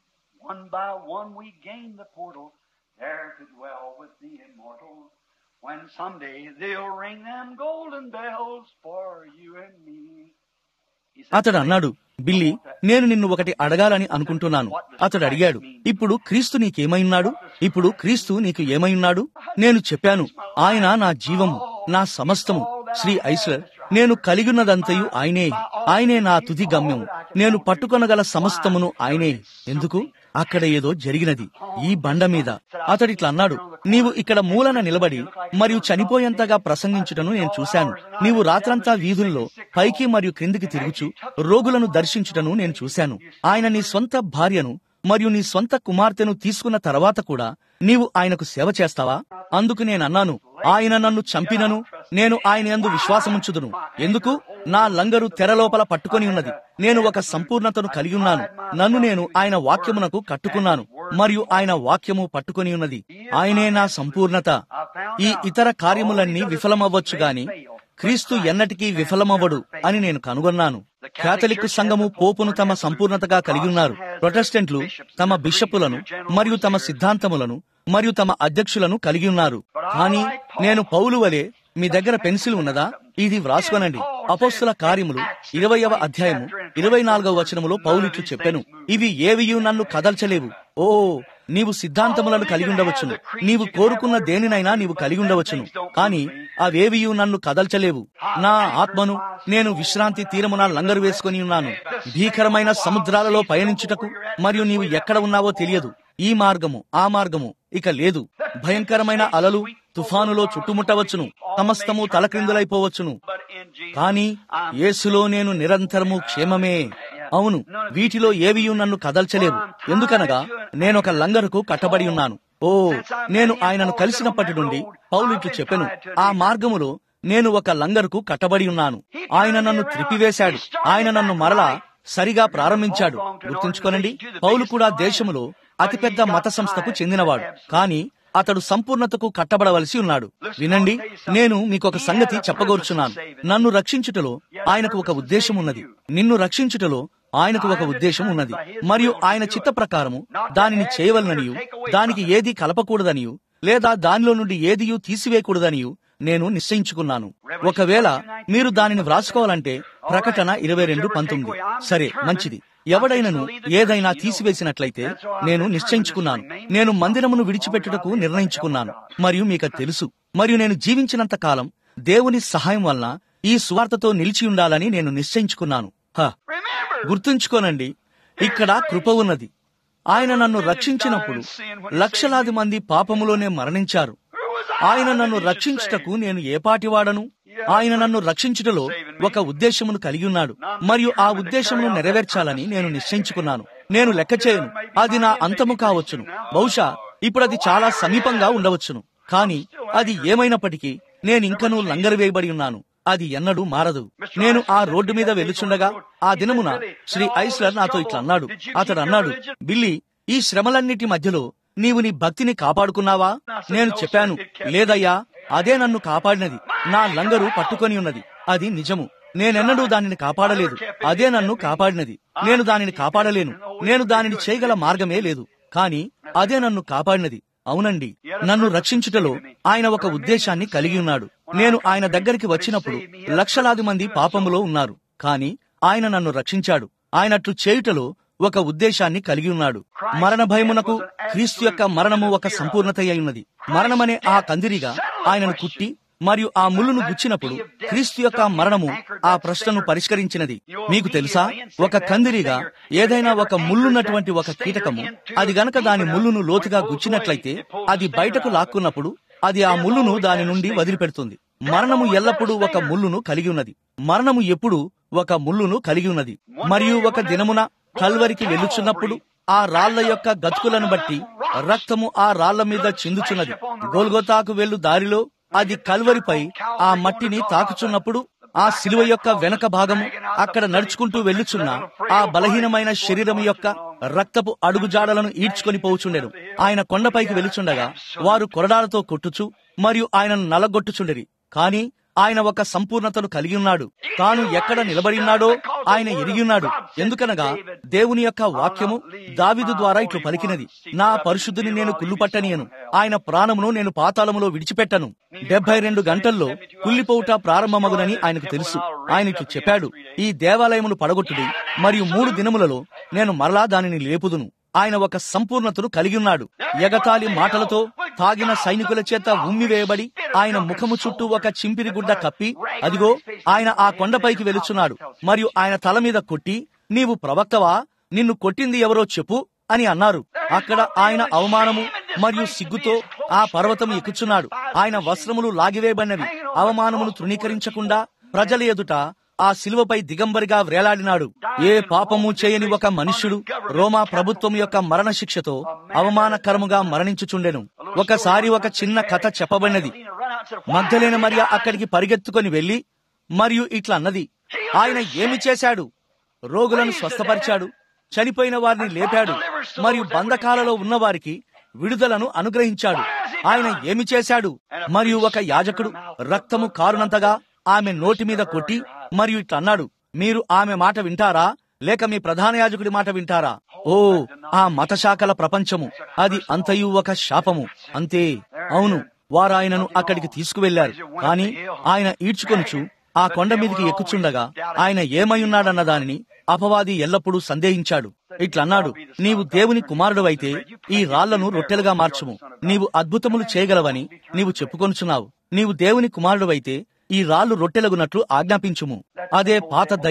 One by one we gain the portal there to dwell with the immortal. When someday they'll ring them golden bells for you and me. He said, అతడు అన్నాడు బిల్లి నేను నిన్ను ఒకటి అడగాలని అనుకుంటున్నాను అతడు అడిగాడు ఇప్పుడు క్రీస్తు నీకేమైనాడు ఇప్పుడు క్రీస్తు నీకు ఏమైనాడు నేను చెప్పాను ఆయన నా జీవము నా సమస్తము శ్రీ ఐశ్వర్ నేను కలిగినదంతయు ఆయనే ఆయనే నా తుది గమ్యము నేను పట్టుకొనగల సమస్తమును ఆయనే ఎందుకు అక్కడ ఏదో జరిగినది ఈ బండ మీద అతడిట్లా అన్నాడు నీవు ఇక్కడ మూలన నిలబడి మరియు చనిపోయేంతగా ప్రసంగించుటను నేను చూశాను నీవు రాత్రంతా వీధుల్లో పైకి మరియు క్రిందికి తిరుగుచు రోగులను దర్శించుటను నేను చూశాను ఆయన నీ సొంత భార్యను మరియు నీ సొంత కుమార్తెను తీసుకున్న తర్వాత కూడా నీవు ఆయనకు సేవ చేస్తావా అందుకు నేను అన్నాను ఆయన నన్ను చంపినను నేను ఆయన యందు విశ్వాసముంచుదును ఎందుకు నా లంగరు తెరలోపల పట్టుకొని ఉన్నది నేను ఒక సంపూర్ణతను కలిగి ఉన్నాను నన్ను నేను ఆయన వాక్యమునకు కట్టుకున్నాను మరియు ఆయన వాక్యము పట్టుకొని ఉన్నది ఆయనే నా సంపూర్ణత ఈ ఇతర కార్యములన్నీ విఫలమవ్వచ్చు గాని క్రీస్తు ఎన్నటికీ విఫలమవ్వడు అని నేను కనుగొన్నాను కేథలిక్ సంఘము పోపును తమ సంపూర్ణతగా కలిగి ఉన్నారు ప్రొటెస్టెంట్లు తమ బిషపులను మరియు తమ సిద్ధాంతములను మరియు తమ అధ్యక్షులను కలిగి ఉన్నారు కానీ నేను పౌలు వలె మీ దగ్గర పెన్సిల్ ఉన్నదా ఇది వ్రాసుకొనండి అపోస్తుల కార్యములు ఇరవయవ అధ్యాయము ఇరవై నాలుగవ వచనములో పౌలిట్లు చెప్పెను ఇవి ఏవియు నన్ను కదల్చలేవు ఓ నీవు సిద్ధాంతములను కలిగి ఉండవచ్చును నీవు కోరుకున్న దేనినైనా నీవు కలిగి ఉండవచ్చును కాని అవేవియు నన్ను కదల్చలేవు నా ఆత్మను నేను విశ్రాంతి తీరమున లంగరు వేసుకొని ఉన్నాను భీకరమైన సముద్రాలలో పయనించుటకు మరియు నీవు ఎక్కడ ఉన్నావో తెలియదు ఈ మార్గము ఆ మార్గము ఇక లేదు భయంకరమైన అలలు తుఫానులో చుట్టుముట్టవచ్చును సమస్తము తలక్రిందులైపోవచ్చును But in Jesus, కానీ యేసులో నేను నిరంతరము క్షేమమే అవును వీటిలో ఏవియు నన్ను కదల్చలేవు ఎందుకనగా నేనొక లంగరుకు కట్టబడి ఉన్నాను ఓ నేను ఆయనను కలిసినప్పటి నుండి పౌలు ఇట్లు చెప్పెను ఆ మార్గములో నేను ఒక లంగరుకు కట్టబడి ఉన్నాను ఆయన నన్ను త్రిపివేశాడు ఆయన నన్ను మరలా సరిగా ప్రారంభించాడు గుర్తుంచుకోనండి పౌలు కూడా దేశములో అతిపెద్ద మత సంస్థకు చెందినవాడు కానీ అతడు సంపూర్ణతకు కట్టబడవలసి ఉన్నాడు వినండి నేను మీకు ఒక సంగతి చెప్పగోరుచున్నాను నన్ను రక్షించుటలో ఆయనకు ఒక ఉద్దేశం ఉన్నది నిన్ను రక్షించుటలో ఆయనకు ఒక ఉద్దేశం ఉన్నది మరియు ఆయన చిత్త ప్రకారము దానిని చేయవలననియు దానికి ఏది కలపకూడదనియు లేదా దానిలో నుండి ఏదియూ తీసివేయకూడదనియు నేను నిశ్చయించుకున్నాను ఒకవేళ మీరు దానిని వ్రాసుకోవాలంటే ప్రకటన ఇరవై రెండు పంతొమ్మిది సరే మంచిది ఎవడైనను ఏదైనా తీసివేసినట్లయితే నేను నిశ్చయించుకున్నాను నేను మందిరమును విడిచిపెట్టుటకు నిర్ణయించుకున్నాను మరియు మీకు అది తెలుసు మరియు నేను జీవించినంత కాలం దేవుని సహాయం వలన ఈ సువార్తతో నిలిచి ఉండాలని నేను నిశ్చయించుకున్నాను హ remember, గుర్తుంచుకోనండి ఇక్కడ కృప ఉన్నది ఆయన నన్ను రక్షించినప్పుడు లక్షలాది మంది పాపములోనే మరణించారు who was I ఆయన నన్ను that you should రక్షించుటకు నేను ఏ పాటివాడను ఆయన నన్ను రక్షించుటలో ఒక ఉద్దేశమును కలిగి ఉన్నాడు మరియు ఆ ఉద్దేశమును నెరవేర్చాలని నేను నిశ్చయించుకున్నాను నేను లెక్క చేయను అది నా అంతము కావచ్చును బహుశా ఇప్పుడు అది చాలా సమీపంగా ఉండవచ్చును కానీ అది ఏమైనప్పటికీ నేనింకనూ లంగరు వేయబడి ఉన్నాను అది ఎన్నడూ మారదు నేను ఆ రోడ్డు మీద వెలుచుండగా ఆ దినమున శ్రీ ఐస్లర్ నాతో ఇట్లా అన్నాడు అతడు అన్నాడు బిల్లి ఈ శ్రమలన్నిటి మధ్యలో నీవు నీ భక్తిని కాపాడుకున్నావా నేను చెప్పాను లేదయ్యా అదే నన్ను కాపాడినది నా లంగరు పట్టుకొని ఉన్నది అది నిజము నేనెన్నడూ దానిని కాపాడలేదు అదే నన్ను కాపాడినది నేను దానిని కాపాడలేను నేను దానిని చేయగల మార్గమే లేదు కాని అదే నన్ను కాపాడినది అవునండి నన్ను రక్షించుటలో ఆయన ఒక ఉద్దేశాన్ని కలిగి ఉన్నాడు నేను ఆయన దగ్గరికి వచ్చినప్పుడు లక్షలాది మంది పాపములో ఉన్నారు కాని ఆయన నన్ను రక్షించాడు ఆయనట్లు చేయుటలో ఒక ఉద్దేశాన్ని కలిగి ఉన్నాడు మరణ భయమునకు క్రీస్తు యొక్క మరణము ఒక సంపూర్ణత అయి ఉన్నది మరణమనే ఆ కందిరిగా ఆయనను కుట్టి మరియు ఆ ముళ్ళును గుచ్చినప్పుడు క్రీస్తు యొక్క మరణము ఆ ప్రశ్నను పరిష్కరించినది మీకు తెలుసా ఒక కందిరిగా ఏదైనా ఒక ముళ్ళున్నటువంటి ఒక కీటకము అది గనక దాని ముళ్ళును లోతుగా గుచ్చినట్లయితే అది బయటకు లాక్కున్నప్పుడు అది ఆ ముళ్ళును దాని నుండి వదిలిపెడుతుంది మరణము ఎల్లప్పుడూ ఒక ముళ్ళును కలిగి ఉన్నది మరణము ఎప్పుడు ఒక ముళ్ళును కలిగి ఉన్నది మరియు ఒక దినమున కల్వరికి వెళ్ళుచున్నప్పుడు ఆ రాళ్ల యొక్క గతుకులను బట్టి రక్తము ఆ రాళ్ల మీద చిందుచున్నది గోల్గోతాకు వెళ్ళు దారిలో అది కల్వరిపై ఆ మట్టిని తాకుచున్నప్పుడు ఆ శిలువ యొక్క వెనక భాగము అక్కడ నడుచుకుంటూ వెళ్ళుచున్న ఆ బలహీనమైన శరీరం యొక్క రక్తపు అడుగుజాడలను ఈడ్చుకొని పోవుచుండెను ఆయన కొండపైకి వెలుచుండగా వారు కొరడాలతో కొట్టుచు మరియు ఆయనను నలగొట్టుచుండెరి కాని ఆయన ఒక సంపూర్ణతను కలిగి ఉన్నాడు తాను ఎక్కడ నిలబడి ఉన్నాడో ఆయన ఎరిగి ఉన్నాడు ఎందుకనగా దేవుని యొక్క వాక్యము దావిదు ద్వారా ఇట్లు పలికినది నా పరిశుద్ధిని నేను కుళ్ళుపట్టనియను ఆయన ప్రాణమును నేను పాతాళములో విడిచిపెట్టను డెబ్బై రెండు గంటల్లో కుళ్ళిపోవుట ప్రారంభమగునని ఆయనకు తెలుసు ఆయన ఇట్లు చెప్పాడు ఈ దేవాలయమును పడగొట్టుడి మరియు మూడు దినములలో నేను మరలా దానిని లేపుదును ఆయన ఒక సంపూర్ణతను కలిగి ఉన్నాడు ఎగతాళి మాటలతో తాగిన సైనికుల చేత ఉమ్మివేయబడి ఆయన ముఖము చుట్టూ ఒక చింపిరి గుడ్డ కప్పి అదిగో ఆయన ఆ కొండపైకి వెలుచున్నాడు మరియు ఆయన తల మీద కొట్టి నీవు ప్రవక్తవా నిన్ను కొట్టింది ఎవరో చెప్పు అని అన్నారు అక్కడ ఆయన అవమానము మరియు సిగ్గుతో ఆ పర్వతం ఎక్కుచున్నాడు ఆయన వస్త్రములు లాగివేయబడినవి అవమానమును తృణీకరించకుండా ప్రజల ఎదుట ఆ శిలువపై దిగంబరిగా వేలాడినాడు ఏ పాపము చేయని ఒక మనుష్యుడు రోమా ప్రభుత్వం యొక్క మరణ శిక్షతో అవమానకరముగా మరణించుచుండెను ఒకసారి ఒక చిన్న కథ చెప్పబడినది మగ్ధలేని మరియ అక్కడికి పరిగెత్తుకొని వెళ్లి మరియు ఇట్లా అన్నది ఆయన ఏమి చేశాడు రోగులను స్వస్థపరిచాడు చనిపోయిన వారిని లేపాడు మరియు బంధకాలలో ఉన్నవారికి విడుదలను అనుగ్రహించాడు ఆయన ఏమి చేశాడు మరియు ఒక యాజకుడు రక్తము కారునంతగా ఆమె నోటి మీద కొట్టి మరియు ఇట్లా అన్నాడు మీరు ఆమె మాట వింటారా లేక మీ ప్రధాన యాజకుడి మాట వింటారా ఓ ఆ మతశాఖల ప్రపంచము అది అంతయు ఒక శాపము అంతే అవును వారు ఆయనను అక్కడికి తీసుకువెళ్లారు కాని ఆయన ఈడ్చుకొనుచు ఆ కొండ మీదికి ఎక్కుచుండగా ఆయన ఏమైయున్నాడన్న దానిని అపవాది ఎల్లప్పుడూ సందేహించాడు ఇట్లన్నాడు నీవు దేవుని కుమారుడు అయితే ఈ రాళ్లను రొట్టెలుగా మార్చుము నీవు అద్భుతములు చేయగలవని నీవు చెప్పుకొనుచున్నావు నీవు దేవుని కుమారుడు అయితే ఈ రాళ్లు రొట్టెలగునట్లు ఆజ్ఞాపించుము అదే పాత దయ్యము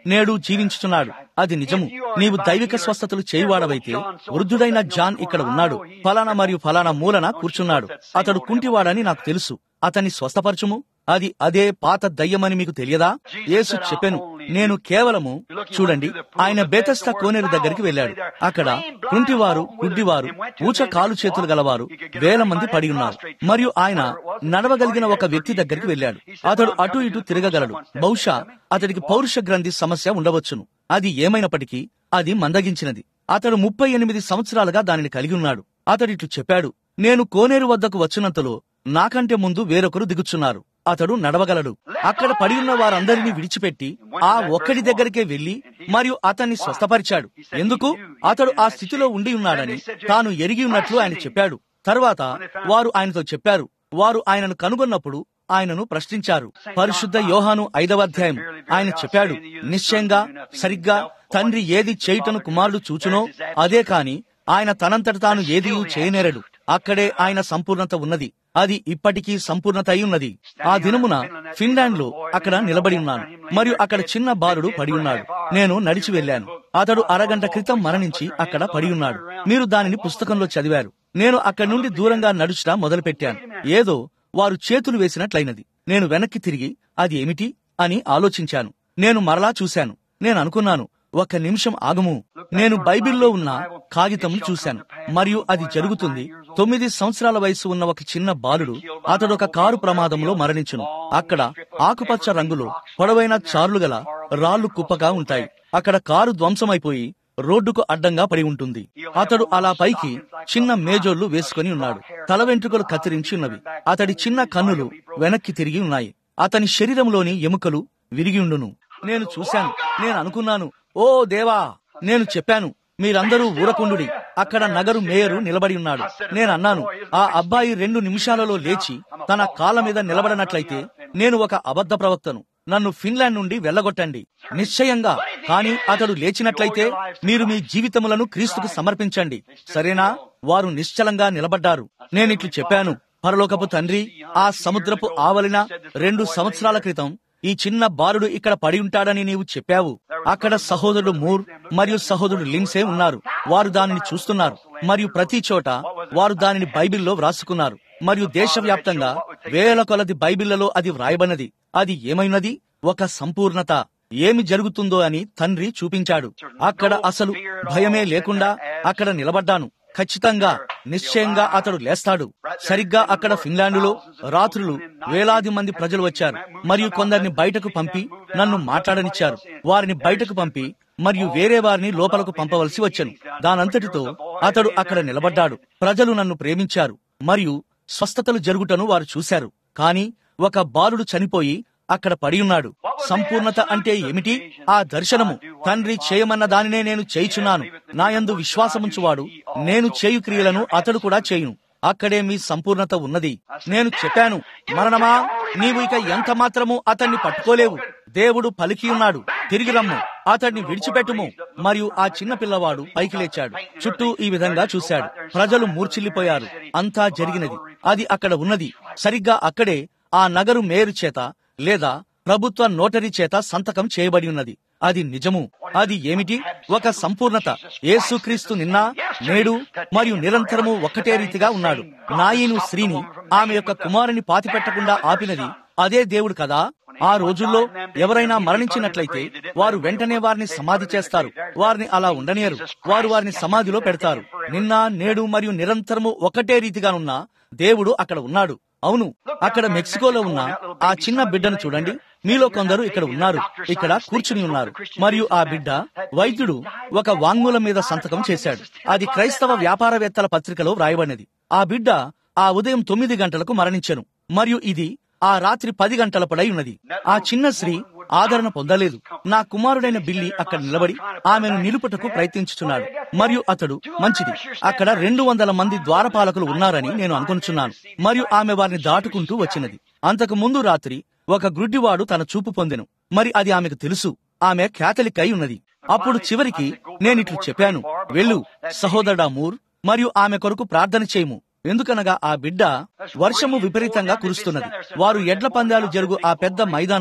నేడు జీవించుచున్నాడు అది నిజము నీవు దైవిక స్వస్థతలు చేయువాడవైతే వృద్ధుడైన జాన్ ఇక్కడ ఉన్నాడు ఫలానా మరియు ఫలానా మూలన కూర్చున్నాడు అతడు కుంటివాడని నాకు తెలుసు అతన్ని స్వస్థపరచుము అది అదే పాత దయ్యమని మీకు తెలియదా యేసు చెప్పెను నేను కేవలము చూడండి ఆయన బేతస్త కోనేరు దగ్గరికి వెళ్ళాడు అక్కడ కుంటివారు గుడ్డివారు ఊచ కాలు చేతులు గలవారు వేల మంది పడి ఉన్నారు మరియు ఆయన నడవగలిగిన ఒక వ్యక్తి దగ్గరికి వెళ్ళాడు అతడు అటు ఇటు తిరగగలడు బహుశా అతడికి పౌరుష గ్రంథి సమస్య ఉండవచ్చును అది ఏమైనప్పటికీ అది మందగించినది అతడు ముప్పై ఎనిమిది సంవత్సరాలుగా దానిని కలిగి ఉన్నాడు అతడు ఇట్లు చెప్పాడు నేను కోనేరు వద్దకు వచ్చినంతలో నాకంటే ముందు వేరొకరు దిగుచున్నారు అతడు నడవగలడు అక్కడ పడి ఉన్న వారందరినీ విడిచిపెట్టి ఆ ఒక్కడి దగ్గరికే వెళ్లి మరియు అతన్ని స్వస్థపరిచాడు ఎందుకు అతడు ఆ స్థితిలో ఉండి ఉన్నాడని తాను ఎరిగి ఉన్నట్లు ఆయన చెప్పాడు తర్వాత వారు ఆయనతో చెప్పారు వారు ఆయనను కనుగొన్నప్పుడు ఆయనను ప్రశ్నించారు పరిశుద్ధ యోహాను ఐదవ అధ్యాయం ఆయన చెప్పాడు నిశ్చయంగా సరిగ్గా తండ్రి ఏది చేయుటను కుమారుడు చూచునో అదే కాని ఆయన తనంతట తాను ఏది చేయనేరడు అక్కడే ఆయన సంపూర్ణత ఉన్నది అది ఇప్పటికీ సంపూర్ణత అయి ఉన్నది ఆ దినమున ఫిన్లాండ్ లో అక్కడ నిలబడి ఉన్నాను మరియు అక్కడ చిన్న బాలుడు పడి ఉన్నాడు నేను నడిచి వెళ్ళాను అతడు అరగంట క్రితం మరణించి అక్కడ పడి ఉన్నాడు మీరు దానిని పుస్తకంలో చదివారు నేను అక్కడి నుండి దూరంగా నడుచుట మొదలుపెట్టాను ఏదో వారు చేతులు వేసినట్లయినది నేను వెనక్కి తిరిగి అది ఏమిటి అని ఆలోచించాను నేను మరలా చూశాను నేను అనుకున్నాను ఒక్క నిమిషం ఆగము నేను బైబిల్లో ఉన్న కాగితం చూశాను మరియు అది జరుగుతుంది తొమ్మిది సంవత్సరాల వయసు ఉన్న ఒక చిన్న బాలుడు అతడు ఒక కారు ప్రమాదంలో మరణించును అక్కడ ఆకుపచ్చ రంగులో పొడవైన చార్లు గల రాళ్లు కుప్పగా ఉంటాయి అక్కడ కారు ధ్వంసమైపోయి రోడ్డుకు అడ్డంగా పడి ఉంటుంది అతడు అలా పైకి చిన్న మేజోళ్లు వేసుకుని ఉన్నాడు తల వెంట్రుకలు కత్తిరించి ఉన్నవి అతడి చిన్న కన్నులు వెనక్కి తిరిగి ఉన్నాయి అతని శరీరంలోని ఎముకలు విరిగి ఉండును నేను చూశాను నేను అనుకున్నాను ఓ దేవా నేను చెప్పాను మీరందరూ ఊరకుండుడి అక్కడ నగరు మేయరు నిలబడి ఉన్నాడు నేను అన్నాను ఆ అబ్బాయి రెండు నిమిషాలలో లేచి తన కాళ్ళ మీద నిలబడనట్లయితే నేను ఒక అబద్ధ ప్రవక్తను నన్ను ఫిన్లాండ్ నుండి వెళ్ళగొట్టండి నిశ్చయంగా కానీ అతడు లేచినట్లయితే మీరు మీ జీవితములను క్రీస్తుకు సమర్పించండి సరేనా వారు నిశ్చలంగా నిలబడ్డారు నేనిట్లు చెప్పాను పరలోకపు తండ్రి ఆ సముద్రపు ఆవలిన రెండు సంవత్సరాల క్రితం ఈ చిన్న బాలుడు ఇక్కడ పడి ఉంటాడని నీవు చెప్పావు అక్కడ సహోదరుడు మూర్ మరియు సహోదరుడు లిన్సే ఉన్నారు వారు దానిని చూస్తున్నారు మరియు ప్రతి చోట వారు దానిని బైబిల్లో వ్రాసుకున్నారు మరియు దేశవ్యాప్తంగా వేల కొలది బైబిళ్లలో అది వ్రాయబడినది అది ఏమైనది ఒక సంపూర్ణత ఏమి జరుగుతుందో అని తండ్రి చూపించాడు అక్కడ అసలు భయమే లేకుండా అక్కడ నిలబడ్డాను ఖచ్చితంగా నిశ్చయంగా అతడు లేస్తాడు సరిగ్గా అక్కడ ఫిన్లాండులో రాత్రులు వేలాది మంది ప్రజలు వచ్చారు మరియు కొందరిని బయటకు పంపి నన్ను మాట్లాడనిచ్చారు వారిని బయటకు పంపి మరియు వేరే వారిని లోపలకు పంపవలసి వచ్చాను దానంతటితో అతడు అక్కడ నిలబడ్డాడు ప్రజలు నన్ను ప్రేమించారు మరియు స్వస్థతలు జరుగుటను వారు చూశారు కాని ఒక బాలుడు చనిపోయి అక్కడ పడి ఉన్నాడు సంపూర్ణత అంటే ఏమిటి ఆ దర్శనము తండ్రి చేయమన్న దానినే నేను చేయుచున్నాను నాయందు విశ్వాసముంచువాడు నేను చేయు క్రియలను అతడు కూడా చేయును అక్కడే మీ సంపూర్ణత ఉన్నది నేను చెప్పాను మరణమా నీవు ఇక ఎంత మాత్రము అతన్ని పట్టుకోలేవు దేవుడు పలికి ఉన్నాడు తిరిగి రమ్ము అతన్ని విడిచిపెట్టుము మరియు ఆ చిన్న పిల్లవాడు పైకి లేచాడు చుట్టూ ఈ విధంగా చూశాడు ప్రజలు మూర్చిల్లిపోయారు అంతా జరిగినది అది అక్కడ ఉన్నది సరిగ్గా అక్కడే ఆ నగరు మేయరు చేత లేదా ప్రభుత్వ నోటరీ చేత సంతకం చేయబడి ఉన్నది అది నిజము అది ఏమిటి ఒక సంపూర్ణత యేసుక్రీస్తు నిన్న నేడు మరియు నిరంతరము ఒక్కటే రీతిగా ఉన్నాడు నాయను స్త్రీని ఆమె యొక్క కుమారుని పాతిపెట్టకుండా ఆపినది అదే దేవుడు కదా ఆ రోజుల్లో ఎవరైనా మరణించినట్లయితే వారు వెంటనే వారిని సమాధి చేస్తారు వారిని అలా ఉండనేరు వారు వారిని సమాధిలో పెడతారు నిన్న నేడు మరియు నిరంతరము ఒకటే రీతిగా ఉన్న దేవుడు అక్కడ ఉన్నాడు అవును అక్కడ మెక్సికోలో ఉన్న ఆ చిన్న బిడ్డను చూడండి మీలో కొందరు ఇక్కడ ఉన్నారు ఇక్కడ కూర్చుని ఉన్నారు మరియు ఆ బిడ్డ వైద్యుడు ఒక వాంగ్మూలం మీద సంతకం చేశాడు అది క్రైస్తవ వ్యాపారవేత్తల పత్రికలో వ్రాయబడినది ఆ బిడ్డ ఆ ఉదయం తొమ్మిది గంటలకు మరణించెను మరియు ఇది ఆ రాత్రి పది గంటల పడై ఉన్నది ఆ చిన్న స్త్రీ ఆదరణ పొందలేదు నా కుమారుడైన బిల్లి అక్కడ నిలబడి ఆమెను నిలుపుటకు ప్రయత్నించుచున్నాడు మరియు అతడు మంచిది అక్కడ రెండు వందల మంది ద్వారపాలకులు ఉన్నారని నేను అనుకుంటున్నాను మరియు ఆమె వారిని దాటుకుంటూ వచ్చినది అంతకు ముందు రాత్రి ఒక గ్రుడ్డివాడు తన చూపు పొందెను మరి అది ఆమెకు తెలుసు ఆమె క్యాథలిక్ అయి ఉన్నది అప్పుడు చివరికి నేనిట్లు చెప్పాను వెళ్ళు సహోదరుడా మూర్ మరియు ఆమె కొరకు ప్రార్థన చేయము ఎందుకనగా ఆ బిడ్డ వర్షము విపరీతంగా కురుస్తున్నది వారు ఎడ్ల పందాలు జరుగు ఆ పెద్ద మైదానంలో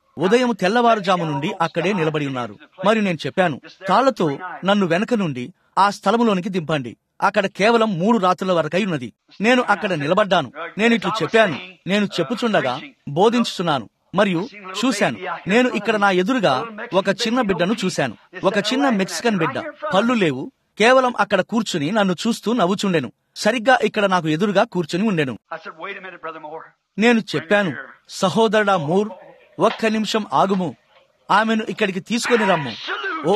ఉదయం తెల్లవారుజాము నుండి అక్కడే నిలబడి ఉన్నారు మరియు నేను చెప్పాను తాళ్లతో నన్ను వెనక నుండి ఆ స్థలములోనికి దింపండి అక్కడ కేవలం మూడు రాత్రుల వరకై ఉన్నది నేను అక్కడ నిలబడ్డాను నేను ఇట్లు చెప్పాను నేను చెప్పుచుండగా బోధించుచున్నాను మరియు చూశాను నేను ఇక్కడ నా ఎదురుగా ఒక చిన్న బిడ్డను చూశాను ఒక చిన్న మెక్సికన్ బిడ్డ పళ్ళు లేవు కేవలం అక్కడ కూర్చుని నన్ను చూస్తూ నవ్వుచుండెను సరిగ్గా ఇక్కడ నాకు ఎదురుగా కూర్చుని ఉండెను I said, wait a minute, Brother Moore. నేను చెప్పాను సహోదరుడా మూర్ ఒక్క నిమిషం ఆగుము ఆమెను ఇక్కడికి తీసుకొని రమ్ము ఓ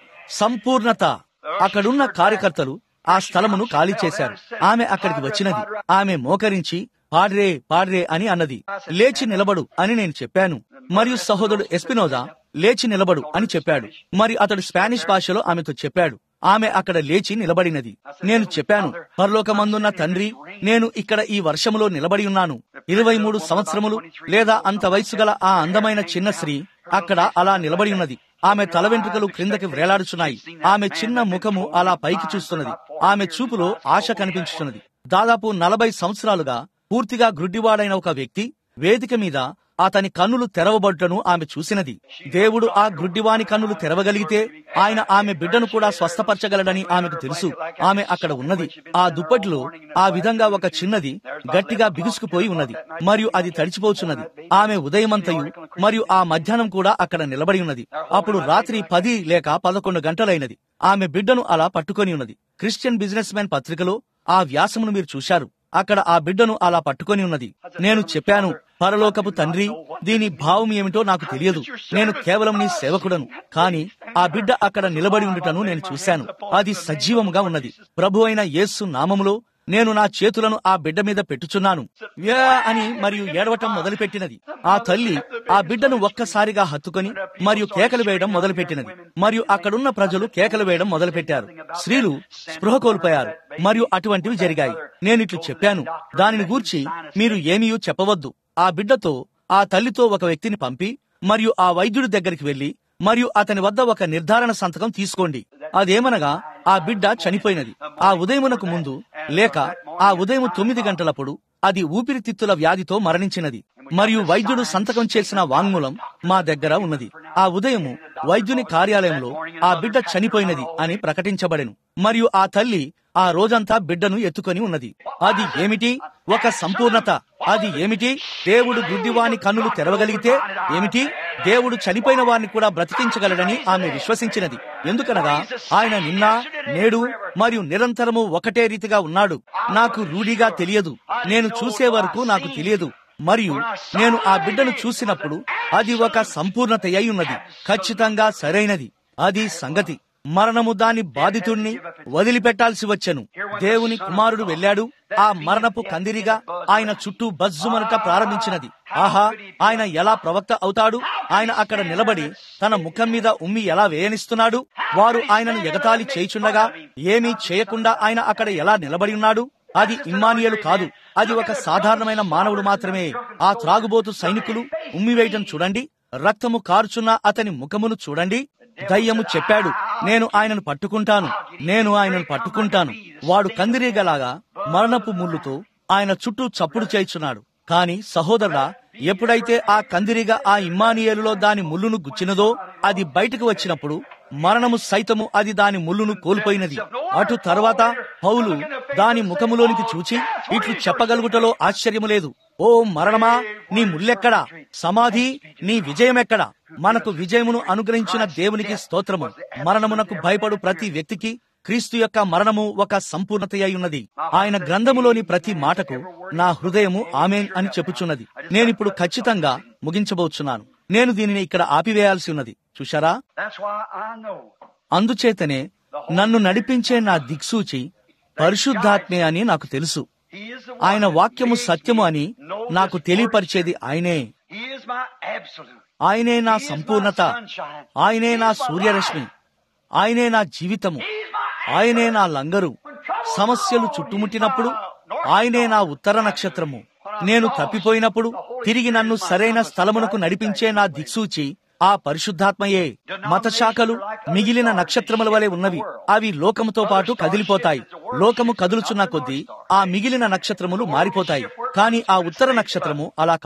సంపూర్ణత అక్కడున్న కార్యకర్తలు ఆ స్థలమును ఖాళీ చేశారు ఆమె అక్కడికి వచ్చినది ఆమె మోకరించి పాడ్రే పాడ్రే అని అన్నది లేచి నిలబడు అని నేను చెప్పాను మరియు సహోదరుడు ఎస్పినోజా లేచి నిలబడు అని చెప్పాడు మరి అతడు స్పానిష్ భాషలో ఆమెతో చెప్పాడు ఆమె అక్కడ లేచి నిలబడినది నేను చెప్పాను పరలోకమందున్న తండ్రి నేను ఇక్కడ ఈ వర్షములో నిలబడి ఉన్నాను ఇరవై మూడు సంవత్సరములు లేదా అంత వయసు గల ఆ అందమైన చిన్న స్త్రీ అక్కడ అలా నిలబడి ఉన్నది ఆమె తల వెంట్రుకలు క్రిందకి వ్రేలాడుచున్నాయి ఆమె చిన్న ముఖము అలా పైకి చూస్తున్నది ఆమె చూపులో ఆశ కనిపించుతున్నది దాదాపు నలభై సంవత్సరాలుగా పూర్తిగా గ్రుడ్డివాడైన ఒక వ్యక్తి వేదిక మీద అతని కన్నులు తెరవబడ్డను ఆమె చూసినది దేవుడు ఆ గ్రుడ్డివాని కన్నులు తెరవగలిగితే ఆయన ఆమె బిడ్డను కూడా స్వస్థపరచగలడని ఆమెకు తెలుసు ఆమె అక్కడ ఉన్నది ఆ దుప్పటిలో ఆ విధంగా ఒక చిన్నది గట్టిగా బిగుసుకుపోయి ఉన్నది మరియు అది తడిచిపోచున్నది ఆమె ఉదయమంతయు మరియు ఆ మధ్యాహ్నం కూడా అక్కడ నిలబడి ఉన్నది అప్పుడు రాత్రి పది లేక పదకొండు గంటలైనది ఆమె బిడ్డను అలా పట్టుకొని ఉన్నది క్రిస్టియన్ బిజినెస్ మ్యాన్ పత్రికలో ఆ వ్యాసమును మీరు చూశారు అక్కడ ఆ బిడ్డను అలా పట్టుకొని ఉన్నది నేను చెప్పాను పరలోకపు తండ్రి దీని భావం ఏమిటో నాకు తెలియదు నేను కేవలం నీ సేవకుడను కాని ఆ బిడ్డ అక్కడ నిలబడి ఉండుటను నేను చూశాను అది సజీవముగా ఉన్నది ప్రభు అయిన యేసు నామములో నేను నా చేతులను ఆ బిడ్డ మీద పెట్టుచున్నాను వ్యా అని మరియు ఏడవటం మొదలుపెట్టినది ఆ తల్లి ఆ బిడ్డను ఒక్కసారిగా హత్తుకొని మరియు కేకలు వేయడం మొదలుపెట్టినది మరియు అక్కడున్న ప్రజలు కేకలు వేయడం మొదలుపెట్టారు స్త్రీలు స్పృహ కోల్పోయారు మరియు అటువంటివి జరిగాయి నేనిట్లు చెప్పాను దానిని గూర్చి మీరు ఏమీ చెప్పవద్దు ఆ బిడ్డతో ఆ తల్లితో ఒక వ్యక్తిని పంపి మరియు ఆ వైద్యుడి దగ్గరికి వెళ్లి మరియు అతని వద్ద ఒక నిర్ధారణ సంతకం తీసుకోండి అదేమనగా ఆ బిడ్డ చనిపోయినది ఆ ఉదయమునకు ముందు లేక ఆ ఉదయం తొమ్మిది గంటలప్పుడు అది ఊపిరితిత్తుల వ్యాధితో మరణించినది మరియు వైద్యుడు సంతకం చేసిన వాంగ్మూలం మా దగ్గర ఉన్నది ఆ ఉదయము వైద్యుని కార్యాలయంలో ఆ బిడ్డ చనిపోయినది అని ప్రకటించబడెను మరియు ఆ తల్లి ఆ రోజంతా బిడ్డను ఎత్తుకొని ఉన్నది అది ఏమిటి ఒక సంపూర్ణత అది ఏమిటి దేవుడు గుడ్డివాని కన్నులు తెరవగలిగితే ఏమిటి దేవుడు చనిపోయిన వారిని కూడా బ్రతికించగలడని ఆమె విశ్వసించినది ఎందుకనగా ఆయన నిన్న నేడు మరియు నిరంతరము ఒకటే రీతిగా ఉన్నాడు నాకు రూఢిగా తెలియదు నేను చూసే వరకు నాకు తెలియదు మరియు నేను ఆ బిడ్డను చూసినప్పుడు అది ఒక సంపూర్ణత అయి ఉన్నది ఖచ్చితంగా సరైనది అది సంగతి మరణము దాని బాధితుణ్ణి వదిలిపెట్టాల్సి వచ్చెను దేవుని కుమారుడు వెళ్ళాడు ఆ మరణపు కందిరిగా ఆయన చుట్టూ బజ్జుమనట ప్రారంభించినది ఆహా ఆయన ఎలా ప్రవక్త అవుతాడు ఆయన అక్కడ నిలబడి తన ముఖం మీద ఉమ్మి ఎలా వేయనిస్తున్నాడు వారు ఆయనను ఎగతాళి చేయుచుండగా ఏమీ చేయకుండా ఆయన అక్కడ ఎలా నిలబడి ఉన్నాడు అది ఇమ్మానియలు కాదు అది ఒక సాధారణమైన మానవుడు మాత్రమే ఆ త్రాగుబోతు సైనికులు ఉమ్మివేయటం చూడండి రక్తము కారుచున్న అతని ముఖమును చూడండి దయ్యము చెప్పాడు నేను ఆయనను పట్టుకుంటాను నేను ఆయనను పట్టుకుంటాను వాడు కందిరీగలాగా మరణపు ముళ్ళుతో ఆయన చుట్టూ చప్పుడు చేయుచున్నాడు కాని సహోదరుడా ఎప్పుడైతే ఆ కందిరిగా ఆ ఇమ్మానియేలులో దాని ముళ్ళును గుచ్చినదో అది బయటకు వచ్చినప్పుడు మరణము సైతము అది దాని ముళ్ళును కోల్పోయినది అటు తర్వాత పౌలు దాని ముఖములోనికి చూచి ఇట్లు చెప్పగలుగుటలో ఆశ్చర్యము లేదు ఓ మరణమా నీ ముల్లెక్కడా సమాధి నీ విజయమెక్కడా మనకు విజయమును అనుగ్రహించిన దేవునికి స్తోత్రము మరణమునకు భయపడు ప్రతి వ్యక్తికి క్రీస్తు యొక్క మరణము ఒక సంపూర్ణత అయి ఉన్నది ఆయన గ్రంథములోని ప్రతి మాటకు నా హృదయము ఆమెన్ అని చెప్పుచున్నది నేనిప్పుడు ఖచ్చితంగా ముగించబోచున్నాను నేను దీనిని ఇక్కడ ఆపివేయాల్సి ఉన్నది చూశారా That's why I know అందుచేతనే నన్ను నడిపించే నా దిక్సూచి పరిశుద్ధాత్మే అని నాకు తెలుసు He is the one ఆయన that వాక్యము makes సత్యము me అని know నాకు this తెలియపరిచేది ఆయనే word. He is my absolute. ఆయనే నా He is my సంపూర్ణత sunshine. ఆయనే He నా is my సూర్యరశ్మి life. ఆయనే నా జీవితము He is my ఆయనే నా లంగరు సమస్యలు చుట్టుముట్టినప్పుడు ఆయనే నా ఉత్తర నక్షత్రము నేను తప్పిపోయినప్పుడు తిరిగి నన్ను సరైన స్థలమునకు నడిపించే నా దిక్సూచి ఆ పరిశుద్ధాత్మయే మత శాఖలు మిగిలిన నక్షత్రముల వలె ఉన్నవి అవి లోకముతో పాటు కదిలిపోతాయి లోకము కదులుచున్న కొద్దీ ఆ మిగిలిన నక్షత్రములు మారిపోతాయి కాని ఆ ఉత్తర నక్షత్రము అలా కాదు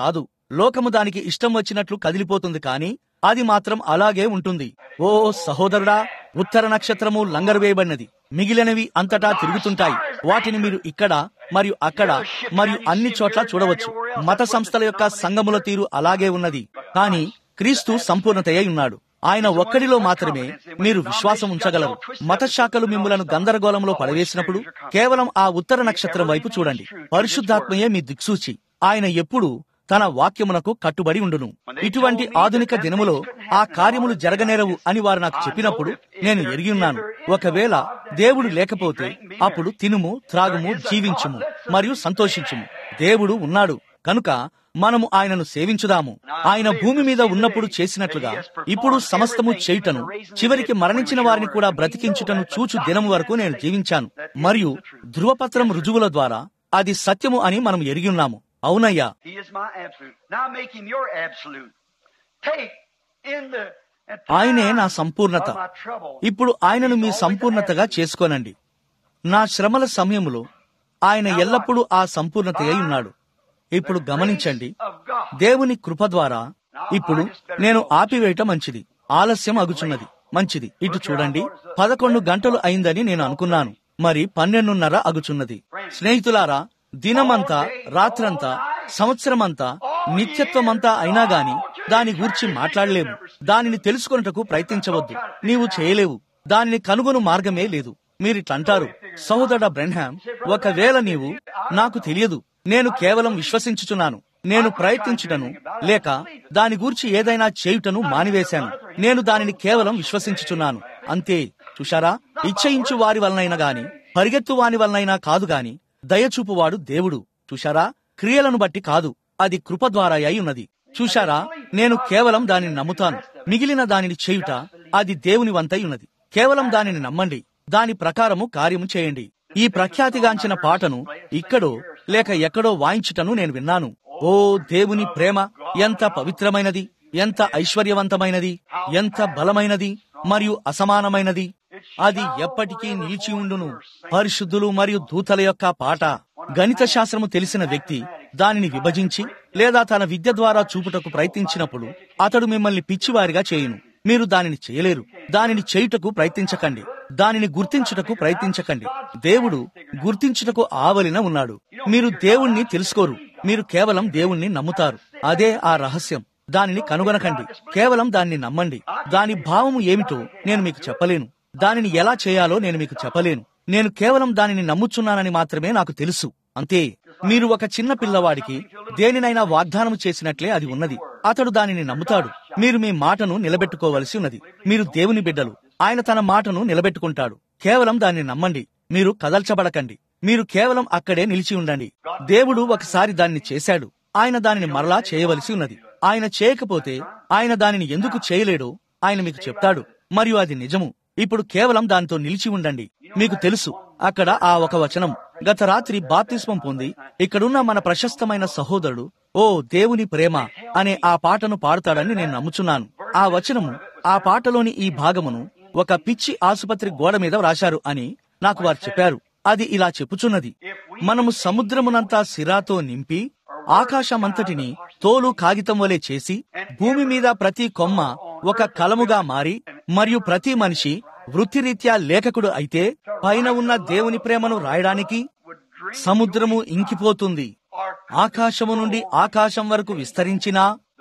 లోకము దానికి ఇష్టం వచ్చినట్లు కదిలిపోతుంది కానీ అది మాత్రం అలాగే ఉంటుంది ఓ సహోదరుడా ఉత్తర నక్షత్రము లంగరు వేయబడినది మిగిలినవి అంతటా తిరుగుతుంటాయి వాటిని మీరు ఇక్కడ మరియు అక్కడ మరియు అన్ని చోట్ల చూడవచ్చు మత సంస్థల యొక్క సంఘముల తీరు అలాగే ఉన్నది కానీ క్రీస్తు సంపూర్ణత ఉన్నాడు ఆయన ఒక్కడిలో మాత్రమే మీరు విశ్వాసం ఉంచగలరు మత శాఖలు మిమ్ములను గందరగోళంలో పడవేసినప్పుడు కేవలం ఆ ఉత్తర నక్షత్రం వైపు చూడండి పరిశుద్ధాత్మయే మీ దిక్సూచి ఆయన ఎప్పుడు తన వాక్యమునకు కట్టుబడి ఉండును ఇటువంటి ఆధునిక దినములో ఆ కార్యములు జరగనేరవు అని వారు నాకు చెప్పినప్పుడు నేను ఎరిగి ఉన్నాను ఒకవేళ దేవుడు లేకపోతే అప్పుడు తినుము త్రాగుము జీవించుము మరియు సంతోషించుము దేవుడు ఉన్నాడు కనుక మనము ఆయనను సేవించుదాము ఆయన భూమి మీద ఉన్నప్పుడు చేసినట్లుగా ఇప్పుడు సమస్తము చేయుటను చివరికి మరణించిన వారిని కూడా బ్రతికించుటను చూచు దినము వరకు నేను జీవించాను మరియు ధృవపత్రం రుజువుల ద్వారా అది సత్యము అని మనం ఎరిగి ఉన్నాము అవునయ్యా He is my absolute. Now make him your absolute. Take in the ఆయనే నా సంపూర్ణత of my trouble. ఇప్పుడు ఆయనను మీ సంపూర్ణతగా చేసుకోనండి నా శ్రమల సమయములో ఆయన ఎల్లప్పుడూ ఆ సంపూర్ణత అయి ఉన్నాడు ఇప్పుడు గమనించండి దేవుని కృప ద్వారా ఇప్పుడు నేను ఆపివేయటం మంచిది ఆలస్యం అగుచున్నది మంచిది ఇటు చూడండి పదకొండు గంటలు అయిందని నేను అనుకున్నాను మరి పన్నెండున్నర అగుచున్నది స్నేహితులారా దినమంతా రాత్రంతా సంవత్సరమంతా నిత్యత్వమంతా అయినా గాని దాని గూర్చి మాట్లాడలేము దానిని తెలుసుకొనుటకు ప్రయత్నించవద్దు నీవు చేయలేవు దానిని కనుగొను మార్గమే లేదు మీరిట్లంటారు సహోదర బ్రెన్హామ్ ఒకవేళ నీవు నాకు తెలియదు నేను కేవలం విశ్వసించుచున్నాను నేను ప్రయత్నించుటను లేక దాని గూర్చి ఏదైనా చేయుటను మానివేశాను నేను దానిని కేవలం విశ్వసించుచున్నాను అంతే చూశారా ఇచ్చయించు వారి వలనైనా గాని పరిగెత్తు వాని వలనైనా కాదు గాని దయచూపువాడు దేవుడు చూశారా క్రియలను బట్టి కాదు అది కృప ద్వారా అయి ఉన్నది చూశారా నేను కేవలం దానిని నమ్ముతాను మిగిలిన దానిని చేయుట అది దేవుని వంతై ఉన్నది కేవలం దానిని నమ్మండి దాని ప్రకారము కార్యము చేయండి ఈ ప్రఖ్యాతిగాంచిన పాటను ఇక్కడో లేక ఎక్కడో వాయించుటను నేను విన్నాను ఓ దేవుని ప్రేమ ఎంత పవిత్రమైనది ఎంత ఐశ్వర్యవంతమైనది ఎంత బలమైనది మరియు అసమానమైనది అది ఎప్పటికీ నిలిచి ఉండును పరిశుద్ధులు మరియు దూతల యొక్క పాట గణిత శాస్త్రము తెలిసిన వ్యక్తి దానిని విభజించి లేదా తన విద్య ద్వారా చూపుటకు ప్రయత్నించినప్పుడు అతడు మిమ్మల్ని పిచ్చివారిగా చేయును మీరు దానిని చేయలేరు దానిని చేయుటకు ప్రయత్నించకండి దానిని గుర్తించుటకు ప్రయత్నించకండి దేవుడు గుర్తించుటకు ఆవలిన ఉన్నాడు మీరు దేవుణ్ణి తెలుసుకోరు మీరు కేవలం దేవుణ్ణి నమ్ముతారు అదే ఆ రహస్యం దానిని కనుగొనకండి కేవలం దాన్ని నమ్మండి దాని భావము ఏమిటో నేను మీకు చెప్పలేను దానిని ఎలా చేయాలో నేను మీకు చెప్పలేను నేను కేవలం దానిని నమ్ముచున్నానని మాత్రమే నాకు తెలుసు అంతే మీరు ఒక చిన్న పిల్లవాడికి దేనినైనా వాగ్దానం చేసినట్లే అది ఉన్నది అతడు దానిని నమ్ముతాడు మీరు మీ మాటను నిలబెట్టుకోవలసి ఉన్నది మీరు దేవుని బిడ్డలు ఆయన తన మాటను నిలబెట్టుకుంటాడు కేవలం దాన్ని నమ్మండి మీరు కదల్చబడకండి మీరు కేవలం అక్కడే నిలిచి ఉండండి దేవుడు ఒకసారి దాన్ని చేశాడు ఆయన దానిని మరలా చేయవలసి ఉన్నది ఆయన చేయకపోతే ఆయన దానిని ఎందుకు చేయలేడో ఆయన మీకు చెప్తాడు మరియు అది నిజము ఇప్పుడు కేవలం దానితో నిలిచి ఉండండి మీకు తెలుసు అక్కడ ఆ ఒక వచనం గత రాత్రి బాప్తిస్మం పొంది ఇక్కడున్న మన ప్రశస్తమైన సహోదరుడు ఓ దేవుని ప్రేమ అనే ఆ పాటను పాడుతాడని నేను నమ్ముచున్నాను ఆ వచనము ఆ పాటలోని ఈ భాగమును ఒక పిచ్చి ఆసుపత్రి గోడ మీద వ్రాశారు అని నాకు వారు చెప్పారు అది ఇలా చెప్పుచున్నది మనము సముద్రమునంతా సిరాతో నింపి ఆకాశమంతటిని తోలు కాగితం వలె చేసి భూమి మీద ప్రతి కొమ్మ ఒక కలముగా మారి మరియు ప్రతి మనిషి వృత్తిరీత్యా లేఖకుడు అయితే పైన ఉన్న దేవుని ప్రేమను రాయడానికి సముద్రము ఇంకిపోతుంది ఆకాశము నుండి ఆకాశం వరకు విస్తరించినా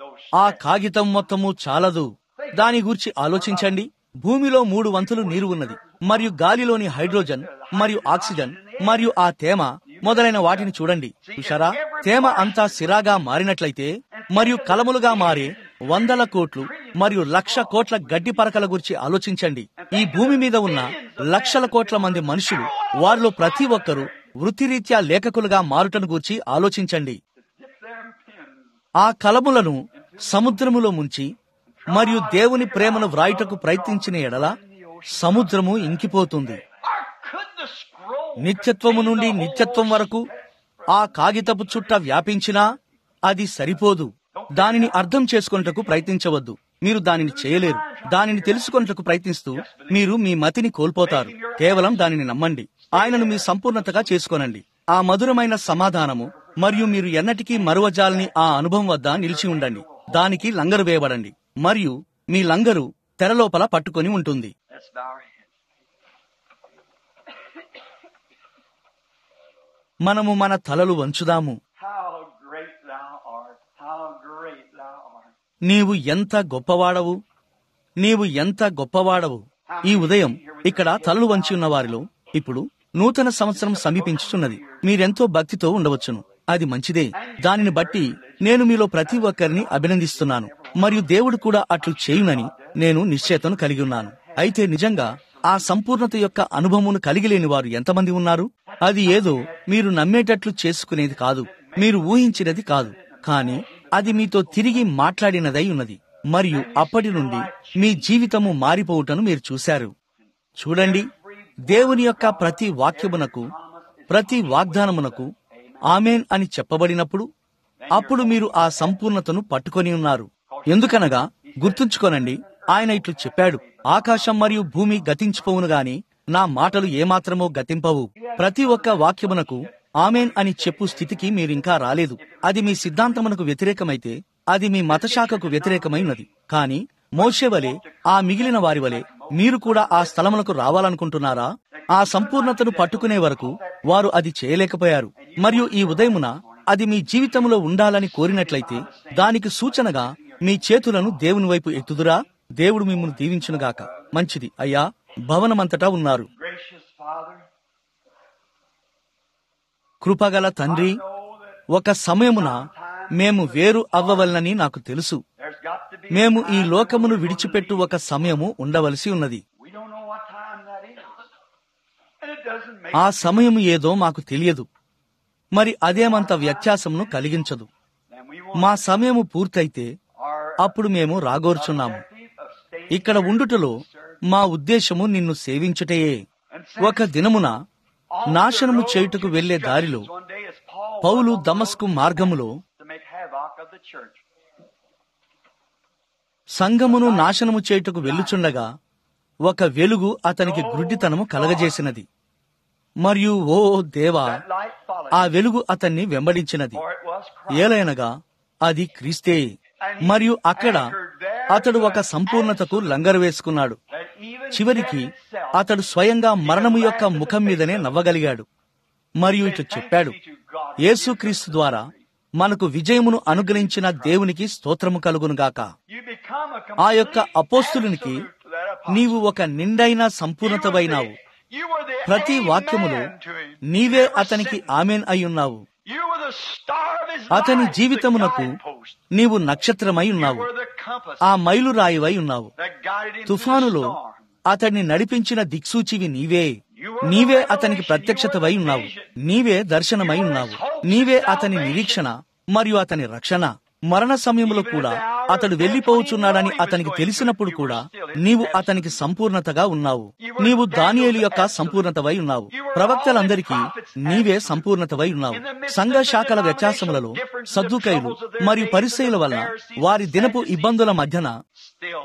ఆ కాగితం మొత్తము చాలదు దాని గూర్చి ఆలోచించండి భూమిలో మూడు వంతులు నీరు ఉన్నది మరియు గాలిలోని హైడ్రోజన్ మరియు ఆక్సిజన్ మరియు ఆ తేమ మొదలైన వాటిని చూడండి చూశారా తేమ అంతా సిరాగా మారినట్లయితే మరియు కలములుగా మారి వందల కోట్లు మరియు లక్ష కోట్ల గడ్డి పరకల గురించి ఆలోచించండి ఈ భూమి మీద ఉన్న లక్షల కోట్ల మంది మనుషులు వారిలో ప్రతి ఒక్కరూ వృత్తిరీత్యా లేఖకులుగా మారుటను గూర్చి ఆలోచించండి ఆ కలములను సముద్రములో ముంచి మరియు దేవుని ప్రేమను వ్రాయుటకు ప్రయత్నించిన ఎడల సముద్రము ఇంకిపోతుంది నిత్యత్వము నుండి నిత్యత్వం వరకు ఆ కాగితపు చుట్ట వ్యాపించినా అది సరిపోదు దానిని అర్థం చేసుకొనుటకు ప్రయత్నించవద్దు మీరు దానిని చేయలేరు దానిని తెలుసుకొనుటకు ప్రయత్నిస్తూ మీరు మీ మతిని కోల్పోతారు కేవలం దానిని నమ్మండి ఆయనను మీ సంపూర్ణతగా చేసుకోనండి ఆ మధురమైన సమాధానము మరియు మీరు ఎన్నటికీ మరువజాలని ఆ అనుభవం వద్ద నిలిచి ఉండండి దానికి లంగరు వేయబడండి మరియు మీ లంగరు తెరలోపల పట్టుకొని ఉంటుంది Let's bow our heads. మనము మన తలలు వంచుదాము How great thou art. How great thou art. నీవు ఎంత గొప్పవాడవు నీవు ఎంత గొప్పవాడవు ఈ ఉదయం ఇక్కడ తలలు వంచి ఉన్న వారిలో ఇప్పుడు నూతన సంవత్సరం సమీపించుచున్నది మీరెంతో భక్తితో ఉండవచ్చును అది మంచిదే దానిని బట్టి నేను మీలో ప్రతి ఒక్కరిని అభినందిస్తున్నాను మరియు దేవుడు కూడా అట్లు చేయునని నేను నిశ్చయతను కలిగి ఉన్నాను అయితే నిజంగా ఆ సంపూర్ణత యొక్క అనుభవమును కలిగి లేని వారు ఎంతమంది ఉన్నారు అది ఏదో మీరు నమ్మేటట్లు చేసుకునేది కాదు మీరు ఊహించినది కాదు కానీ అది మీతో తిరిగి మాట్లాడినదై ఉన్నది మరియు అప్పటి నుండి మీ జీవితము మారిపోవుటను మీరు చూశారు చూడండి దేవుని యొక్క ప్రతి వాక్యమునకు ప్రతి వాగ్దానమునకు ఆమెన్ అని చెప్పబడినప్పుడు అప్పుడు మీరు ఆ సంపూర్ణతను పట్టుకొని ఉన్నారు ఎందుకనగా గుర్తుంచుకోనండి ఆయన ఇట్లు చెప్పాడు ఆకాశం మరియు భూమి గతించిపోవును గాని నా మాటలు ఏమాత్రమో గతింపవు ప్రతి ఒక్క వాక్యమునకు ఆమెన్ అని చెప్పు స్థితికి మీరింకా రాలేదు అది మీ సిద్ధాంతమునకు వ్యతిరేకమైతే అది మీ మతశాఖకు వ్యతిరేకమైనది కానీ మోషే వలె ఆ మిగిలిన వారి వలె మీరు కూడా ఆ స్థలములకు రావాలనుకుంటున్నారా ఆ సంపూర్ణతను పట్టుకునే వరకు వారు అది చేయలేకపోయారు మరియు ఈ ఉదయమున అది మీ జీవితంలో ఉండాలని కోరినట్లయితే దానికి సూచనగా మీ చేతులను దేవుని వైపు ఎత్తుదురా దేవుడు మిమ్మల్ని దీవించునుగాక మంచిది అయ్యా భవనమంతటా ఉన్నారు Gracious Father, కృపగల తండ్రి know that ఒక సమయమున మేము వేరు అవ్వవలనని నాకు తెలుసు there's got to be. మేము ఈ లోకమును విడిచిపెట్టు ఒక సమయము ఉండవలసి ఉన్నది We don't know what time that is. And it doesn't make ఆ సమయము ఏదో మాకు తెలియదు మరి అదేమంత వ్యత్యాసమును కలిగించదు then we మా సమయము పూర్తయితే are అప్పుడు మేము రాగోర్చున్నాము objective of staying ఇక్కడ ఉండుటలో మా ఉద్దేశము నిన్ను సేవించుటయే and ఒక దినమున నాశనము చేయుటకు వెళ్లే దారిలో one day as Paul పౌలు దమస్కు మార్గములో to make havoc of the church. సంఘమును నాశనము చేయుటకు వెళ్ళుచుండగా ఒక వెలుగు అతనికి గుడ్డితనము కలగజేసినది మరియు ఓ దేవా That light followed ఆ వెలుగు అతన్ని వెంబడించినది for it was Christ. ఏలైనగా అది క్రీస్తే మరియు అక్కడ అతడు ఒక సంపూర్ణతకు లంగరు వేసుకున్నాడు That even చివరికి death itself అతడు స్వయంగా మరణము యొక్క ముఖం మీదనే నవ్వగలిగాడు మరియు ఇటు చెప్పాడు యేసుక్రీస్తు ద్వారా మనకు విజయమును అనుగ్రహించిన దేవునికి స్తోత్రము కలుగునుగాక you become a ఆ యొక్క అపోస్తులునికి absolute to that apostle. నీవు ఒక నిండైన సంపూర్ణతవైనావు You were the ప్రతి amen వాక్యములో to him. నీవే అతనికి ఆమెన్ అయ్యున్నావు You were the star of his అతని life, జీవితమునకు the guidepost. నీవు నక్షత్రమై You ఉన్నావు were the compass ఆ మైలురాయివై ఉన్నావు that guided him through the తుఫానులో storm. అతన్ని నడిపించిన దిక్సూచివి నీవే నీవే అతనికి ప్రత్యక్షతవై ఉన్నావు నీవే దర్శనమై ఉన్నావు నీవే అతని నిరీక్షణ మరియు అతని రక్షణ మరణ సమయంలో కూడా అతడు వెళ్లిపోవచ్చున్నాడని అతనికి తెలిసినప్పుడు కూడా నీవు అతనికి సంపూర్ణతగా ఉన్నావు నీవు దానియేలు యొక్క సంపూర్ణతవై ఉన్నావు ప్రవక్తలందరికీ నీవే సంపూర్ణతవై ఉన్నావు సంఘ శాఖల వ్యత్యాసములలో సద్దుకైలు మరియు పరిశైల వల్ల వారి దినపు ఇబ్బందుల మధ్యన Still,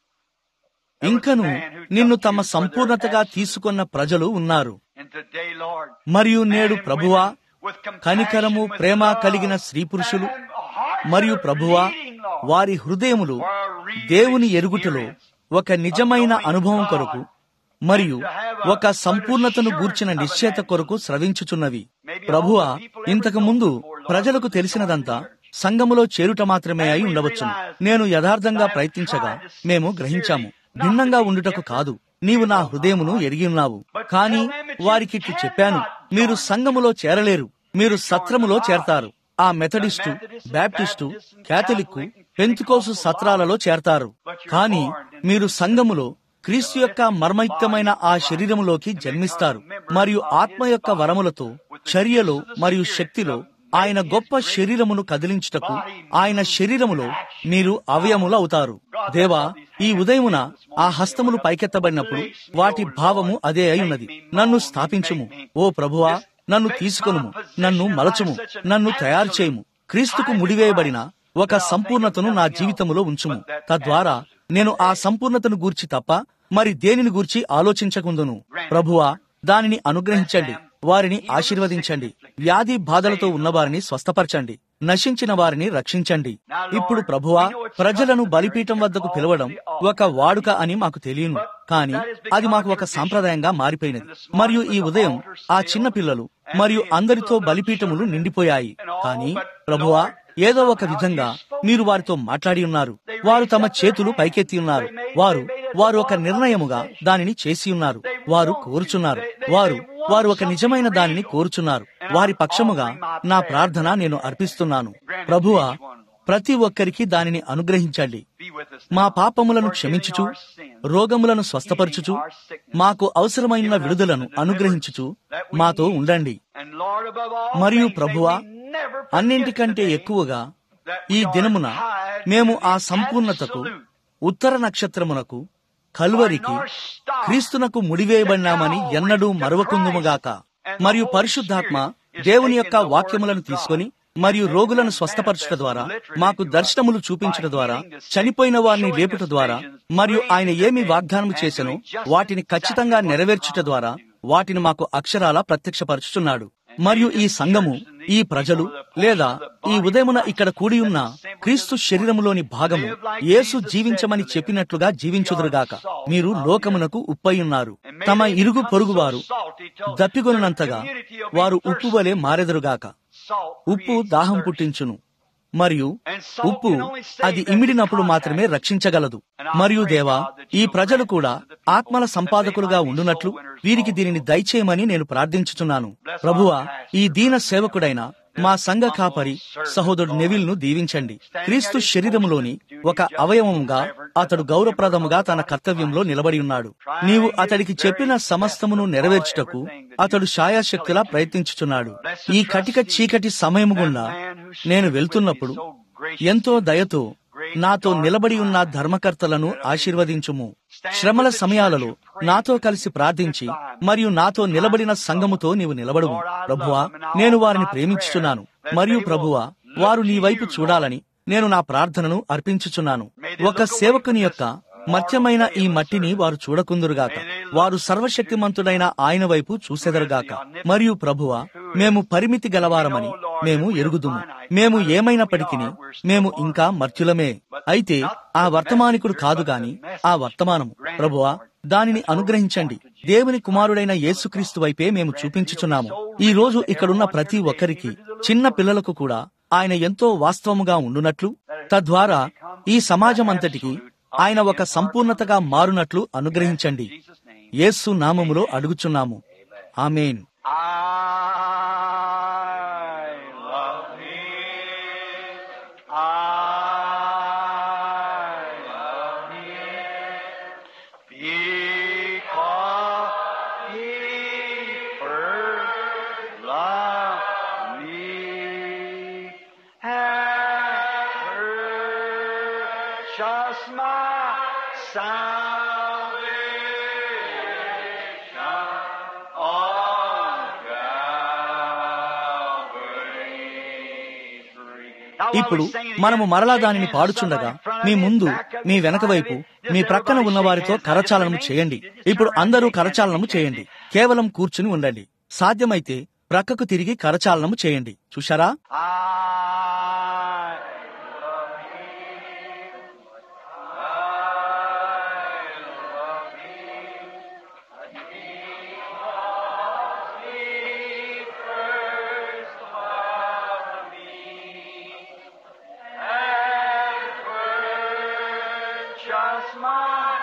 ఇంకను నిన్ను తమ సంపూర్ణతగా తీసుకున్న ప్రజలు ఉన్నారు and today, Lord, మరియు నేడు ప్రభువా with compassion, కనికరము with ప్రేమ love, కలిగిన స్త్రీ పురుషులు and hearts మరియు that are ప్రభువా bleeding, Lord, వారి హృదయములు for a real దేవుని ఎరుగుటలో experience ఒక నిజమైన అనుభవం కొరకు మరియు ఒక సంపూర్ణతను గూర్చిన నిశ్చయత కొరకు స్రవించుచున్నవి ప్రభువా ఇంతకు ముందు ప్రజలకు తెలిసినదంతా సంఘములో చేరుట మాత్రమే అయి ఉండవచ్చును నేను యథార్థంగా ప్రయత్నించగా మేము గ్రహించాము భిన్నంగా ఉండుటకు కాదు నీవు నా హృదయమును ఎరిగి ఉన్నావు కాని వారికిట్లు చెప్పాను మీరు సంఘములో చేరలేరు మీరు సత్రములో చేరతారు ఆ మెథడిస్టు బ్యాప్టిస్టు క్యాథలిక్కు పెంతుకోసు సత్రాలలో చేరతారు కానీ మీరు సంఘములో క్రీస్తు యొక్క మర్మయుక్తమైన ఆ శరీరములోకి జన్మిస్తారు మరియు ఆత్మ యొక్క వరములతో చర్యలో మరియు శక్తిలో ఆయన గొప్ప శరీరమును కదిలించుటకు ఆయన శరీరములో మీరు అవయములు అవుతారు దేవా ఈ ఉదయమున ఆ హస్తములు పైకెత్తబడినప్పుడు వాటి భావము అదే అయి ఉన్నది నన్ను స్థాపించుము ఓ ప్రభువా నన్ను తీసుకొనుము నన్ను మలచుము నన్ను తయారు చేయుము క్రీస్తుకు ముడివేయబడిన ఒక సంపూర్ణతను నా జీవితములో ఉంచుము తద్వారా నేను ఆ సంపూర్ణతను గూర్చి తప్ప మరి దేనిని గూర్చి ఆలోచించకుందును ప్రభువా దానిని అనుగ్రహించండి వారిని ఆశీర్వదించండి వ్యాధి బాధలతో ఉన్నవారిని స్వస్థపరచండి నశించిన వారిని రక్షించండి ఇప్పుడు ప్రభువా ప్రజలను బలిపీఠం వద్దకు పిలవడం ఒక వాడుక అని మాకు తెలియను కానీ అది మాకు ఒక సాంప్రదాయంగా మారిపోయినది మరియు ఈ ఉదయం ఆ చిన్న పిల్లలు మరియు అందరితో బలిపీఠములు నిండిపోయాయి కానీ ప్రభువా ఏదో ఒక విధంగా మీరు వారితో మాట్లాడి ఉన్నారు వారు తమ చేతులు పైకెత్తి ఉన్నారు వారు వారు ఒక నిర్ణయముగా దానిని చేసి ఉన్నారు వారు కోరుచున్నారు వారు వారు ఒక నిజమైన దానిని కోరుచున్నారు వారి పక్షముగా నా ప్రార్థన నేను అర్పిస్తున్నాను ప్రభువా ప్రతి ఒక్కరికి దానిని అనుగ్రహించండి మా పాపములను క్షమించుచు రోగములను స్వస్థపరచుచు మాకు అవసరమైన విడుదలను అనుగ్రహించుచు మాతో ఉండండి మరియు ప్రభువా అన్నింటికంటే ఎక్కువగా ఈ దినమున మేము ఆ సంపూర్ణతకు ఉత్తర నక్షత్రమునకు కల్వరికి క్రీస్తునకు ముడివేయబడినామని ఎన్నడూ మరవకుందుముగాక మరియు పరిశుద్ధాత్మ దేవుని యొక్క వాక్యములను తీసుకొని మరియు రోగులను స్వస్థపరచుట ద్వారా మాకు దర్శనములు చూపించట ద్వారా చనిపోయిన వారిని లేపుట ద్వారా మరియు ఆయన ఏమి వాగ్దానం చేసెనో వాటిని ఖచ్చితంగా నెరవేర్చుట ద్వారా వాటిని మాకు అక్షరాల ప్రత్యక్షపరుచుతున్నాడు మరియు ఈ సంఘము ఈ ప్రజలు లేదా ఈ ఉదయమున ఇక్కడ కూడి ఉన్న క్రీస్తు శరీరములోని భాగము యేసు జీవించమని చెప్పినట్లుగా జీవించుదురుగాక మీరు లోకమునకు ఉప్పై ఉన్నారు తమ ఇరుగు పొరుగువారు దప్పిగొనంతగా వారు ఉప్పు వలె మారెదరుగాక ఉప్పు దాహం పుట్టించును మరియు ఉప్పు అది ఇమిడినప్పుడు మాత్రమే రక్షించగలదు మరియు దేవా ఈ ప్రజలు కూడా ఆత్మల సంపాదకులుగా ఉండునట్లు వీరికి దీనిని దయచేయమని నేను ప్రార్థించుచున్నాను ప్రభువా ఈ దీన సేవకుడైన మా సంఘ కాపరి సహోదరుడు నెవిల్ ను దీవించండి క్రీస్తు శరీరములోని ఒక అవయవముగా అతడు గౌరవప్రదముగా తన కర్తవ్యంలో నిలబడి ఉన్నాడు నీవు అతడికి చెప్పిన సమస్తమును నెరవేర్చుటకు అతడు ఛాయాశక్తిలా ప్రయత్నించుచున్నాడు ఈ కటిక చీకటి సమయము గుండా నేను వెళ్తున్నప్పుడు ఎంతో దయతో నాతో నిలబడి ఉన్న ధర్మకర్తలను ఆశీర్వదించుము శ్రమల సమయాలలో నాతో కలిసి ప్రార్థించి మరియు నాతో నిలబడిన సంఘముతో నీవు నిలబడుము ప్రభువా నేను వారిని ప్రేమించుచున్నాను మరియు ప్రభువా వారు నీ వైపు చూడాలని నేను నా ప్రార్థనను అర్పించుచున్నాను ఒక సేవకుని యొక్క మత్యమైన ఈ మట్టిని వారు చూడకుందురుగాక వారు సర్వశక్తిమంతుడైన ఆయన వైపు చూసెదరుగాక మరియు ప్రభువ మేము పరిమితి గలవారమని మేము ఎరుగుదుము మేము ఏమైనప్పటికీ మేము ఇంకా మర్త్యులమే అయితే ఆ వర్తమానికుడు కాదు గాని ఆ వర్తమానము ప్రభువా దానిని అనుగ్రహించండి దేవుని కుమారుడైన యేసుక్రీస్తు వైపే మేము చూపించుచున్నాము ఈ రోజు ఇక్కడున్న ప్రతి ఒక్కరికి చిన్న పిల్లలకు కూడా ఆయన ఎంతో వాస్తవముగా ఉండునట్లు తద్వారా ఈ సమాజం అంతటికి ఆయన ఒక సంపూర్ణతగా మారునట్లు అనుగ్రహించండి యేసు నామములో అడుగుచున్నాము amen Just my salvation on Calvary. ఇప్పుడు మనము మరలా దానిని పాడుచుండగా మీ ముందు మీ వెనక వైపు మీ ప్రక్కన ఉన్న వారితో కరచాలనము చేయండి ఇప్పుడు అందరూ కరచాలనము చేయండి కేవలం కూర్చుని ఉండండి సాధ్యమైతే ప్రక్కకు తిరిగి కరచాలనము చేయండి చూశారా Just my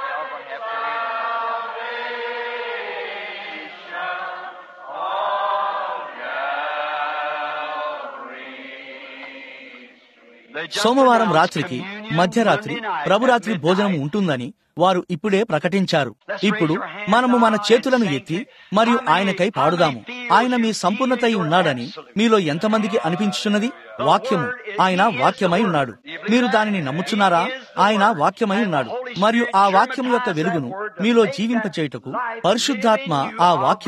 సోమవారం రాత్రికి మధ్యరాత్రి ప్రభురాత్రి భోజనం ఉంటుందని వారు ఇప్పుడే ప్రకటించారు ఇప్పుడు మనము మన చేతులను ఎత్తి మరియు ఆయనకై పాడుదాము ఆయన మీ సంపూర్ణతై ఉన్నాడని మీలో ఎంతమందికి అనిపించుచున్నది వాక్యము ఆయన వాక్యమై ఉన్నాడు మీరు దానిని నమ్ముచున్నారా ఆయన వాక్యమై ఉన్నాడు మరియు ఆ వాక్యము యొక్క వెలుగును మీలో జీవింపచేయుటకు పరిశుద్ధాత్మ ఆ వాక్యమును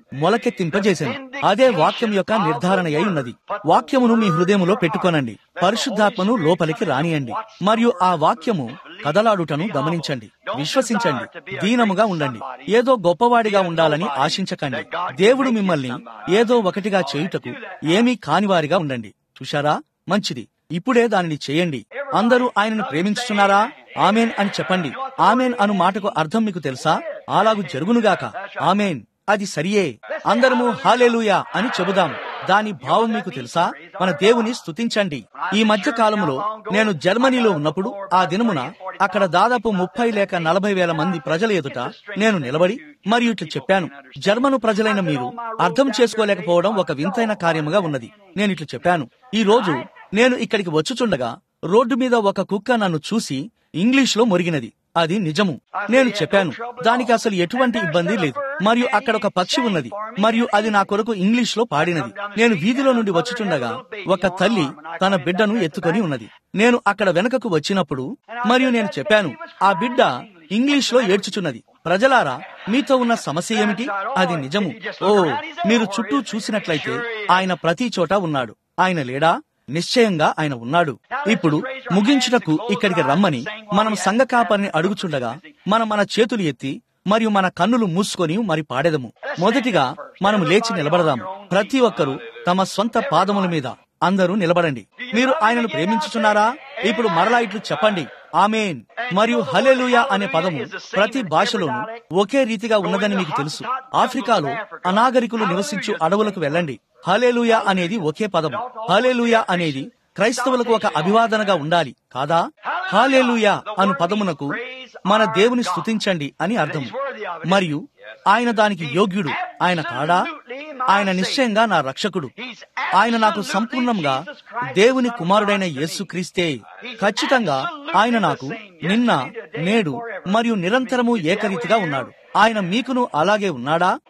మొలకెత్తింపజేశాను అదే వాక్యం యొక్క నిర్ధారణ అయి ఉన్నది వాక్యమును మీ హృదయములో పెట్టుకోనండి పరిశుద్ధాత్మను లోపలికి రానియండి మరియు ఆ వాక్యము కదలాడుటను గమనించండి విశ్వసించండి దీనముగా ఉండండి ఏదో గొప్పవాడిగా ఉండాలని ఆశించకండి దేవుడు మిమ్మల్ని ఏదో ఒకటిగా చేయుటకు ఏమీ కానివారిగా ఉండండి చూశారా మంచిది ఇప్పుడే దానిని చేయండి అందరూ ఆయనను ప్రేమించుతున్నారా ఆమెన్ అని చెప్పండి ఆమెన్ అను మాటకు అర్థం మీకు తెలుసా అలాగు జరుగునుగాక ఆమెన్ అది సరియే అందరము హాలేలుయా అని చెబుదాం దాని భావం మీకు తెలుసా మన దేవుని స్తుతించండి ఈ మధ్య కాలంలో నేను జర్మనీలో ఉన్నప్పుడు ఆ దినమున అక్కడ దాదాపు ముప్పై లేక నలభై వేల మంది ప్రజల ఎదుట నేను నిలబడి మరియు ఇట్లు చెప్పాను జర్మను ప్రజలైన మీరు అర్థం చేసుకోలేకపోవడం ఒక వింతైన కార్యముగా ఉన్నది నేను ఇట్లు చెప్పాను ఈ రోజు నేను ఇక్కడికి వచ్చుచుండగా రోడ్డు మీద ఒక కుక్క నన్ను చూసి ఇంగ్లీష్ లో మొరిగినది అది నిజము నేను చెప్పాను దానికి అసలు ఎటువంటి ఇబ్బంది లేదు మరియు అక్కడ ఒక పక్షి ఉన్నది మరియు అది నా కొరకు ఇంగ్లీష్ లో పాడినది నేను వీధిలో నుండి వచ్చుచుండగా ఒక తల్లి తన బిడ్డను ఎత్తుకొని ఉన్నది నేను అక్కడ వెనుకకు వచ్చినప్పుడు మరియు నేను చెప్పాను ఆ బిడ్డ ఇంగ్లీష్ లో ఏడ్చుచున్నది ప్రజలారా మీతో ఉన్న సమస్య ఏమిటి అది నిజము ఓ మీరు చుట్టూ చూసినట్లయితే ఆయన ప్రతి చోట ఉన్నాడు ఆయన లేడా నిశ్చయంగా ఆయన ఉన్నాడు ఇప్పుడు ముగించుటకు ఇక్కడికి రమ్మని మనం సంఘ కాపరిని అడుగుచుండగా మనం మన చేతులు ఎత్తి మరియు మన కన్నులు మూసుకొని మరి పాడెదము మొదటిగా మనం లేచి నిలబడదాము ప్రతి ఒక్కరూ తమ సొంత పాదముల మీద అందరూ నిలబడండి మీరు ఆయనను ప్రేమించుచున్నారా ఇప్పుడు మరలా ఇట్లు చెప్పండి ఆమెన్ మరియు హలెలుయా అనే పదము ప్రతి భాషలోనూ ఒకే రీతిగా ఉన్నదని మీకు తెలుసు ఆఫ్రికాలో అనాగరికులు నివసించు అడవులకు వెళ్ళండి హలేలుయా అనేది ఒకే పదం హలేలుయా అనేది క్రైస్తవులకు ఒక అభివాదనగా ఉండాలి కాదా హాలేలుయా అను పదమునకు మన దేవుని స్తుతించండి అని అర్థం మరియు ఆయన దానికి యోగ్యుడు ఆయన కాడా ఆయన నిశ్చయంగా నా రక్షకుడు ఆయన నాకు సంపూర్ణంగా దేవుని కుమారుడైన యేసుక్రీస్తే ఖచ్చితంగా ఆయన నాకు నిన్న నేడు మరియు నిరంతరము ఏకరీతిగా ఉన్నాడు ఆయన మీకును అలాగే ఉన్నాడా